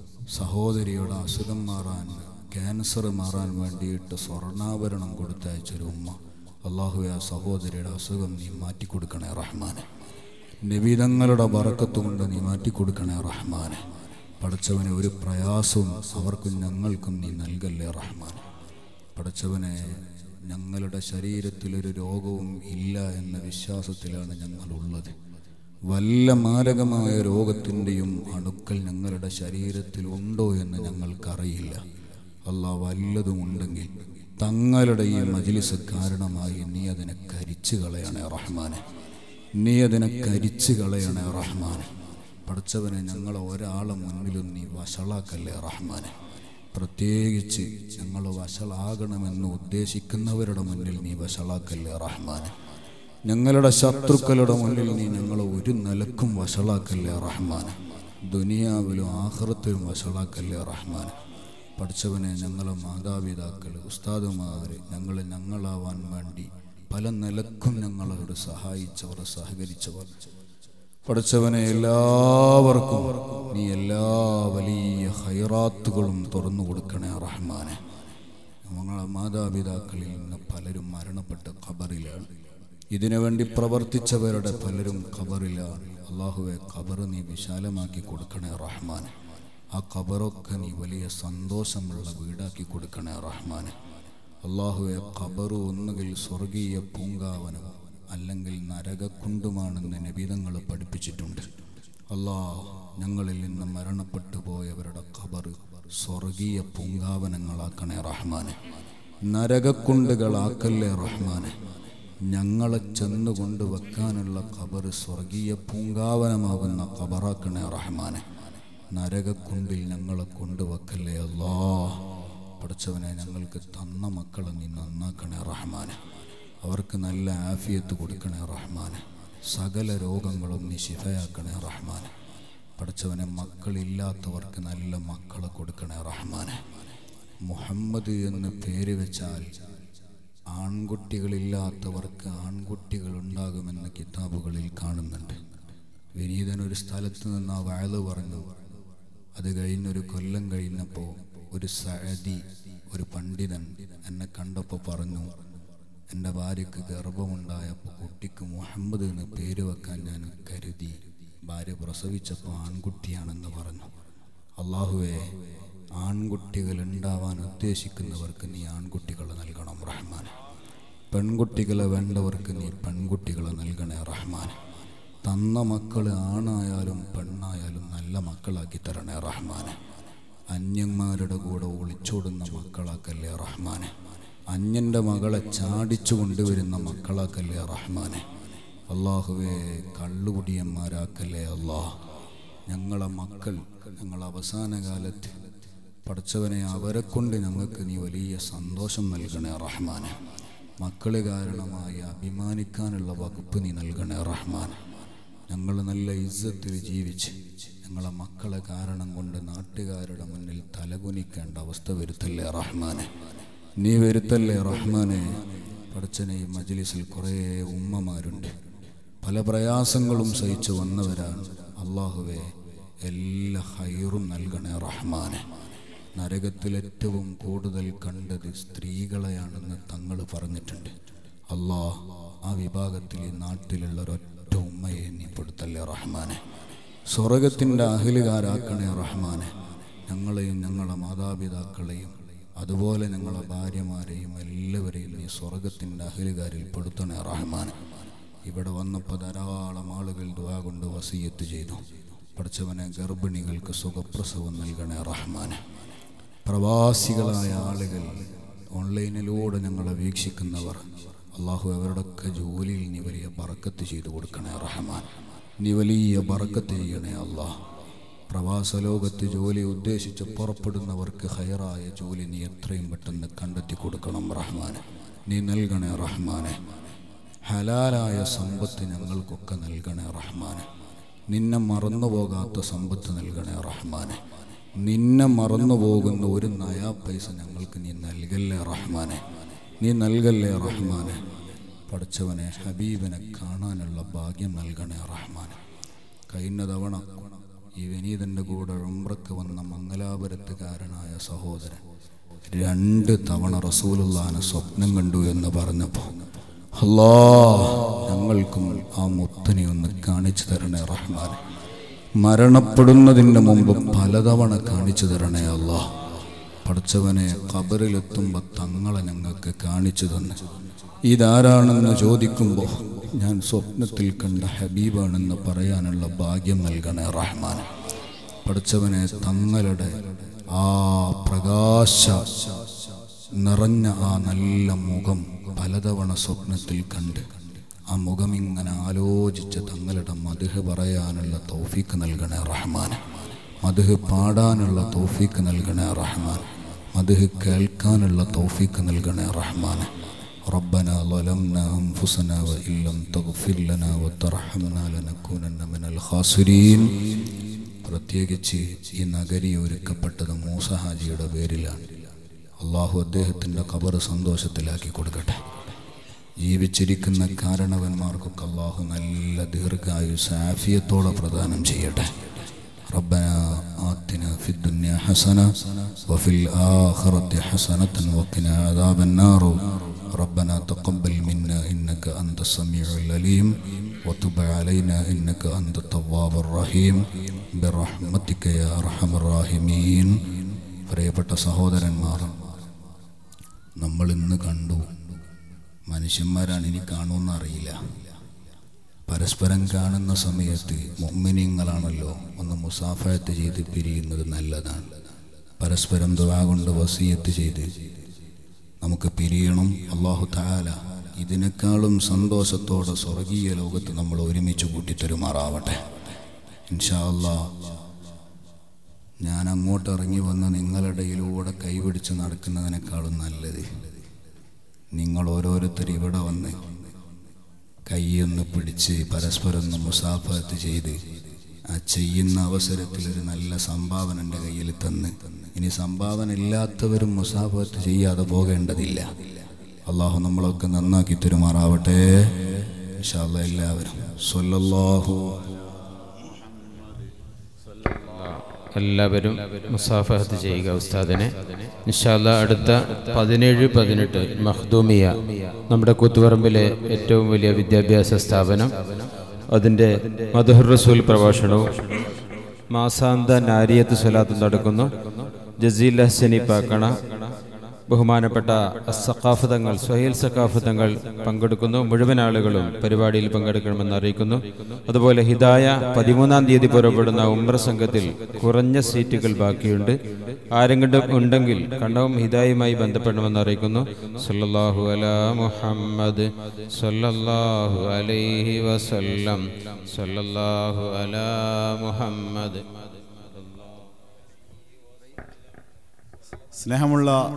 സഹോദരിയുടെ അസുഖം മാറാൻ ക്യാൻസർ മാറാൻ വേണ്ടിയിട്ട് സ്വർണ്ണാഭരണം കൊടുത്തയച്ചൊരു ഉമ്മ അള്ളാഹുവെ ആ സഹോദരിയുടെ അസുഖം നീ മാറ്റിക്കൊടുക്കണേ റഹ്മാനെ നിബിതങ്ങളുടെ ബറക്കത്തുകൊണ്ട് നീ മാറ്റിക്കൊടുക്കണേ റഹ്മാനെ പഠിച്ചവനെ ഒരു പ്രയാസവും അവർക്കും ഞങ്ങൾക്കും നീ നൽകല്ലേ റഹ്മാനെ പഠിച്ചവനെ ഞങ്ങളുടെ ശരീരത്തിലൊരു രോഗവും ഇല്ല എന്ന വിശ്വാസത്തിലാണ് ഞങ്ങളുള്ളത് വല്ല മാരകമായ രോഗത്തിൻ്റെയും അണുക്കൾ ഞങ്ങളുടെ ശരീരത്തിൽ ഉണ്ടോ എന്ന് ഞങ്ങൾക്കറിയില്ല അല്ല വല്ലതും ഉണ്ടെങ്കിൽ തങ്ങളുടെ ഈ മജിലിസ് കാരണമായി നീ അതിനെ കരിച്ചു കളയണേ റഹ്മാനെ നീ അതിനെ കരിച്ചു കളയണേ റഹ്മാനെ പഠിച്ചവനെ ഞങ്ങളെ ഒരാളെ മുന്നിലും നീ വഷളാക്കല്ലേ റഹ്മാനെ പ്രത്യേകിച്ച് ഞങ്ങൾ വഷളാകണമെന്ന് ഉദ്ദേശിക്കുന്നവരുടെ മുന്നിൽ നീ വഷളാക്കല്ലേ റഹ്മാനെ ഞങ്ങളുടെ ശത്രുക്കളുടെ മുന്നിൽ നീ ഞങ്ങളെ ഒരു നിലക്കും വഷളാക്കല്ലേ റഹ്മാനെ ദുനിയാവിലും ആഹ്റത്തിലും വഷളാക്കല്ലേ റഹ്മാനെ പഠിച്ചവനെ ഞങ്ങളെ മാതാപിതാക്കൾ ഉസ്താദുമാർ ഞങ്ങൾ ഞങ്ങളാവാൻ വേണ്ടി പല നിലക്കും ഞങ്ങളോട് സഹായിച്ചവർ സഹകരിച്ചവർ പഠിച്ചവനെ എല്ലാവർക്കും നീ എല്ലാ വലിയ ഹൈറാത്തുകളും തുറന്നു കൊടുക്കണേ റഹ്മാനെ ഞങ്ങളെ മാതാപിതാക്കളിൽ നിന്ന് പലരും മരണപ്പെട്ട് ഖബറിലാണ് ഇതിനു വേണ്ടി പ്രവർത്തിച്ചവരുടെ പലരും ഖബറിലാണ് അള്ളാഹുവെ ഖബർ നീ വിശാലമാക്കി കൊടുക്കണേ റഹ്മാനെ ആ ഖബറൊക്കെ നീ വലിയ സന്തോഷമുള്ള വീടാക്കി കൊടുക്കണേ റഹ്മാനെ അള്ളാഹുവെ ഖബർ ഒന്നുകിൽ സ്വർഗീയ പൂങ്കാവനം അല്ലെങ്കിൽ നരകക്കുണ്ടുമാണെന്ന് നബീതങ്ങൾ പഠിപ്പിച്ചിട്ടുണ്ട് അള്ളാഹ് ഞങ്ങളിൽ നിന്ന് മരണപ്പെട്ടു പോയവരുടെ ഖബർ സ്വർഗീയ പൂങ്കാവനങ്ങളാക്കണേ റഹ്മാനെ നരകക്കുണ്ടുകളാക്കല്ലേ റഹ്മാനെ ഞങ്ങളെ ചെന്നുകൊണ്ട് വെക്കാനുള്ള ഖബർ സ്വർഗീയ പൂങ്കാവനമാകുന്ന ഖബറാക്കണേ റഹ്മാനെ നരകക്കുണ്ടിൽ ഞങ്ങളെ കൊണ്ടുവെക്കല്ലേ അല്ലാ പഠിച്ചവനെ ഞങ്ങൾക്ക് തന്ന മക്കളെ നീ നന്നാക്കണേ റഹ്മാനെ അവർക്ക് നല്ല ആഫിയത്ത് കൊടുക്കണേ റഹ്മാനെ സകല രോഗങ്ങളും നീ ശിഫയാക്കണേ റഹ്മാനെ പഠിച്ചവനെ മക്കളില്ലാത്തവർക്ക് നല്ല മക്കളെ കൊടുക്കണേ റഹ്മാനെ മുഹമ്മദ് എന്ന് പേര് വെച്ചാൽ ആൺകുട്ടികളില്ലാത്തവർക്ക് ആൺകുട്ടികൾ ഉണ്ടാകുമെന്ന് കിതാബുകളിൽ കാണുന്നുണ്ട് വിനീതൻ ഒരു സ്ഥലത്ത് നിന്ന് ആ വയല് പറഞ്ഞു അത് കഴിഞ്ഞൊരു കൊല്ലം കഴിഞ്ഞപ്പോൾ ഒരു സഅദി ഒരു പണ്ഡിതൻ എന്നെ കണ്ടപ്പോൾ പറഞ്ഞു എൻ്റെ ഭാര്യയ്ക്ക് ഗർഭമുണ്ടായപ്പോൾ കുട്ടിക്ക് മുഹമ്മദ് എന്ന് പേര് വെക്കാൻ ഞാൻ കരുതി ഭാര്യ പ്രസവിച്ചപ്പോൾ ആൺകുട്ടിയാണെന്ന് പറഞ്ഞു അള്ളാഹുവെ ആൺകുട്ടികൾ ഉണ്ടാവാൻ ഉദ്ദേശിക്കുന്നവർക്ക് നീ ആൺകുട്ടികളെ നൽകണം റഹ്മാൻ പെൺകുട്ടികളെ വേണ്ടവർക്ക് നീ പെൺകുട്ടികളെ നൽകണേ റഹ്മാൻ തന്ന മക്കൾ ആണായാലും പെണ്ണായാലും നല്ല മക്കളാക്കി തരണേ റഹ്മാനെ അന്യന്മാരുടെ കൂടെ ഒളിച്ചോടുന്ന മക്കളാക്കല്ലേ റഹ്മാനെ അന്യൻ്റെ മകളെ ചാടിച്ചു കൊണ്ടുവരുന്ന മക്കളാക്കല്ലേ റഹ്മാനെ അള്ളാഹുവേ കള്ളുകുടിയന്മാരാക്കല്ലേ അള്ളാഹ് ഞങ്ങളെ മക്കൾ ഞങ്ങൾ അവസാന കാലത്ത് പഠിച്ചവനെ അവരെ കൊണ്ട് ഞങ്ങൾക്ക് നീ വലിയ സന്തോഷം നൽകണേ റഹ്മാനെ മക്കള് കാരണമായി അഭിമാനിക്കാനുള്ള വകുപ്പ് നീ നൽകണേ റഹ്മാൻ ഞങ്ങൾ നല്ല ഇജ്ജത്തിൽ ജീവിച്ച് ഞങ്ങളെ മക്കളെ കാരണം കൊണ്ട് നാട്ടുകാരുടെ മുന്നിൽ തലകുനിക്കേണ്ട അവസ്ഥ വരുത്തല്ലേ റഹ്മാനെ നീ വരുത്തല്ലേ റഹ്മാനെ പഠിച്ചനെ ഈ മജ്ലിസിൽ കുറേ ഉമ്മമാരുണ്ട് പല പ്രയാസങ്ങളും സഹിച്ചു വന്നവരാണ് അള്ളാഹുവെ എല്ലാ ഹൈറും നൽകണേ റഹ്മാനെ നരകത്തിൽ ഏറ്റവും കൂടുതൽ കണ്ടത് സ്ത്രീകളെയാണെന്ന് തങ്ങൾ പറഞ്ഞിട്ടുണ്ട് അള്ളാ ആ വിഭാഗത്തിൽ ഈ നാട്ടിലുള്ള ഒരൊറ്റ ഉമ്മയെ നീ പെടുത്തല്ലേ റഹ്മാനെ സ്വർഗത്തിൻ്റെ അഹിലുകാരാക്കണേ റഹ്മാനെ ഞങ്ങളെയും ഞങ്ങളെ മാതാപിതാക്കളെയും അതുപോലെ ഞങ്ങളെ ഭാര്യമാരെയും എല്ലാവരെയും നീ സ്വർഗത്തിൻ്റെ അഹിലുകാരിൽ പെടുത്തണേ റഹ്മാനെ ഇവിടെ വന്നപ്പോൾ ധാരാളം ആളുകൾ ദുവാ കൊണ്ട് വസീയത്ത് ചെയ്തു പഠിച്ചവനെ ഗർഭിണികൾക്ക് സുഖപ്രസവം നൽകണേ റഹ്മാനെ പ്രവാസികളായ ആളുകൾ ഓൺലൈനിലൂടെ ഞങ്ങളെ വീക്ഷിക്കുന്നവർ അള്ളാഹു അവരുടെയൊക്കെ ജോലിയിൽ നീ വലിയ ബറക്കത്ത് ചെയ്തു കൊടുക്കണേ റഹ്മാൻ നീ വലിയ ബറക്കത്ത് ചെയ്യണേ അള്ളാഹ് പ്രവാസ ലോകത്ത് ജോലി ഉദ്ദേശിച്ച് പുറപ്പെടുന്നവർക്ക് ഹയറായ ജോലി നീ എത്രയും പെട്ടെന്ന് കണ്ടെത്തി കൊടുക്കണം റഹ്മാനെ നീ നൽകണേ റഹ്മാനെ ഹലാലായ സമ്പത്ത് ഞങ്ങൾക്കൊക്കെ നൽകണേ റഹ്മാനെ നിന്നെ മറന്നു പോകാത്ത സമ്പത്ത് നൽകണേ റഹ്മാനെ നിന്നെ മറന്നു പോകുന്ന ഒരു നയാ പൈസ ഞങ്ങൾക്ക് നീ നൽകല്ലേ റഹ്മാനെ നീ നൽകല്ലേ റഹ്മാനെ പഠിച്ചവനെ ഹബീബിനെ കാണാനുള്ള ഭാഗ്യം നൽകണേ റഹ്മാനെ കഴിഞ്ഞ തവണ ഈ വിനീതൻ്റെ കൂടെ ഉംറക്ക് വന്ന മംഗലാപുരത്തുകാരനായ സഹോദരൻ രണ്ട് തവണ റസൂലുള്ളാനെ സ്വപ്നം കണ്ടു എന്ന് പറഞ്ഞപ്പോൾ അല്ലാ ഞങ്ങൾക്കും ആ മുത്തനെ ഒന്ന് കാണിച്ചു തരണേ റഹ്മാനെ മരണപ്പെടുന്നതിന് മുമ്പ് പലതവണ കാണിച്ചു തരണേ അല്ലാ പഠിച്ചവനെ ഖബറിലെത്തുമ്പോൾ തങ്ങളെ ഞങ്ങൾക്ക് കാണിച്ചു തന്ന് ഇതാരാണെന്ന് ചോദിക്കുമ്പോൾ ഞാൻ സ്വപ്നത്തിൽ കണ്ട ഹബീബാണെന്ന് പറയാനുള്ള ഭാഗ്യം നൽകണേ റഹ്മാൻ പഠിച്ചവനെ തങ്ങളുടെ ആ പ്രകാശ നിറഞ്ഞ ആ നല്ല മുഖം പലതവണ സ്വപ്നത്തിൽ കണ്ട് ആ മുഖം ഇങ്ങനെ ആലോചിച്ച് തങ്ങളുടെ മധുഹ് പറയാനുള്ള തൗഫീക്ക് നൽകണേ റഹ്മാൻ മധുഹ് പാടാനുള്ള തൗഫീക്ക് നൽകണേ റഹ്മാൻ മധുഹ് കേൾക്കാനുള്ള തൗഫീക്ക് നൽകണേ റഹ്മാൻ ربنا ظلمنا أنفسنا وإن لم تغفر لنا وترحمنا لنكونن من الخاسرين പ്രത്യേകിച്ച് ഈ നഗരി ഒരുക്കപ്പെട്ടത് മൂസ ഹാജിയുടെ പേരിലാണ് അള്ളാഹു അദ്ദേഹത്തിൻ്റെ ഖബർ സന്തോഷത്തിലാക്കി കൊടുക്കട്ടെ ജീവിച്ചിരിക്കുന്ന കാരണവന്മാർക്കൊക്കെ അള്ളാഹു നല്ല ദീർഘായുസ് ആഫിയത്തോടെ പ്രദാനം ചെയ്യട്ടെ ربنا آتنا في الدنيا حسنة وفي الآخرة حسنة وقنا عذاب النار ربنا تقبل منا إنك أنت السميع العليم وتب علينا إنك أنت التواب الرحيم برحمتك يا أرحم الراحمين പ്രിയപ്പെട്ട സഹോദരന്മാർ നമ്മൾ ഇന്ന് കണ്ടു മനുഷ്യന്മാരാണ് ഇനി കാണുമെന്ന് അറിയില്ല പരസ്പരം കാണുന്ന സമയത്ത് മുമ്മിനിങ്ങളാണല്ലോ ഒന്ന് മുസാഫയത്ത് ചെയ്ത് പിരിയുന്നത് നല്ലതാണ് പരസ്പരം ദുആ കൊണ്ട് വസീയത്ത് ചെയ്ത് നമുക്ക് പിരിയണം അള്ളാഹു താല ഇതിനേക്കാളും സന്തോഷത്തോടെ സ്വർഗീയ ലോകത്ത് നമ്മൾ ഒരുമിച്ച് കൂട്ടിത്തരുമാറാവട്ടെ ഇൻഷാ അല്ലാ ഞാൻ അങ്ങോട്ട് ഇറങ്ങി വന്ന് നിങ്ങളുടെ ഇടയിലൂടെ കൈപിടിച്ച് നടക്കുന്നതിനേക്കാളും നല്ലത് നിങ്ങൾ ഓരോരുത്തർ ഇവിടെ വന്ന് കൈയൊന്ന് പിടിച്ച് പരസ്പരം ഒന്ന് മുസാഫത്ത് ചെയ്ത് ആ ചെയ്യുന്ന അവസരത്തിൽ ഒരു നല്ല സംഭാവന എൻ്റെ കയ്യിൽ തന്ന് ഇനി സംഭാവന ഇല്ലാത്തവരും മുസാഫത്ത് ചെയ്യാതെ പോകേണ്ടതില്ല അള്ളാഹു നമ്മളൊക്കെ നന്നാക്കി തരുമാറാവട്ടെ ഇൻഷാ അല്ലാ എല്ലാവരും സ്വല്ലല്ലാഹു എല്ലാവരും മുസാഫഹത്ത് ചെയ്യുക ഉസ്താദിനെ ഇൻഷാല്ല അടുത്ത പതിനേഴ് പതിനെട്ട് മഖ്ദൂമിയ നമ്മുടെ കൂത്തുപറമ്പിലെ ഏറ്റവും വലിയ വിദ്യാഭ്യാസ സ്ഥാപനം അതിൻ്റെ മധുഹർ റസൂൽ പ്രഭാഷണവും മാസാന്ത നാരിയത്ത് സ്വലാത്തും നടക്കുന്നു ജസീൽ ഹസനി പാക്കണ ബഹുമാനപ്പെട്ട സഖാഫതങ്ങൾ സ്വഹീൽ സഖാഫതങ്ങൾ പങ്കെടുക്കുന്നു മുഴുവൻ ആളുകളും പരിപാടിയിൽ പങ്കെടുക്കണമെന്ന് അറിയിക്കുന്നു അതുപോലെ ഹിദായ പതിമൂന്നാം തീയതി പുറപ്പെടുന്ന ഉമ്ര സംഘത്തിൽ കുറഞ്ഞ സീറ്റുകൾ ബാക്കിയുണ്ട് ആരെങ്കിലും ഉണ്ടെങ്കിൽ കണ്ടവും ഹിദായുമായി ബന്ധപ്പെടണമെന്ന് അറിയിക്കുന്നു സല്ലല്ലാഹു അലാ മുഹമ്മദ് സല്ലല്ലാഹു അലൈഹി വസല്ലം സല്ലല്ലാഹു അലാ മുഹമ്മദ് സ്നേഹമുള്ള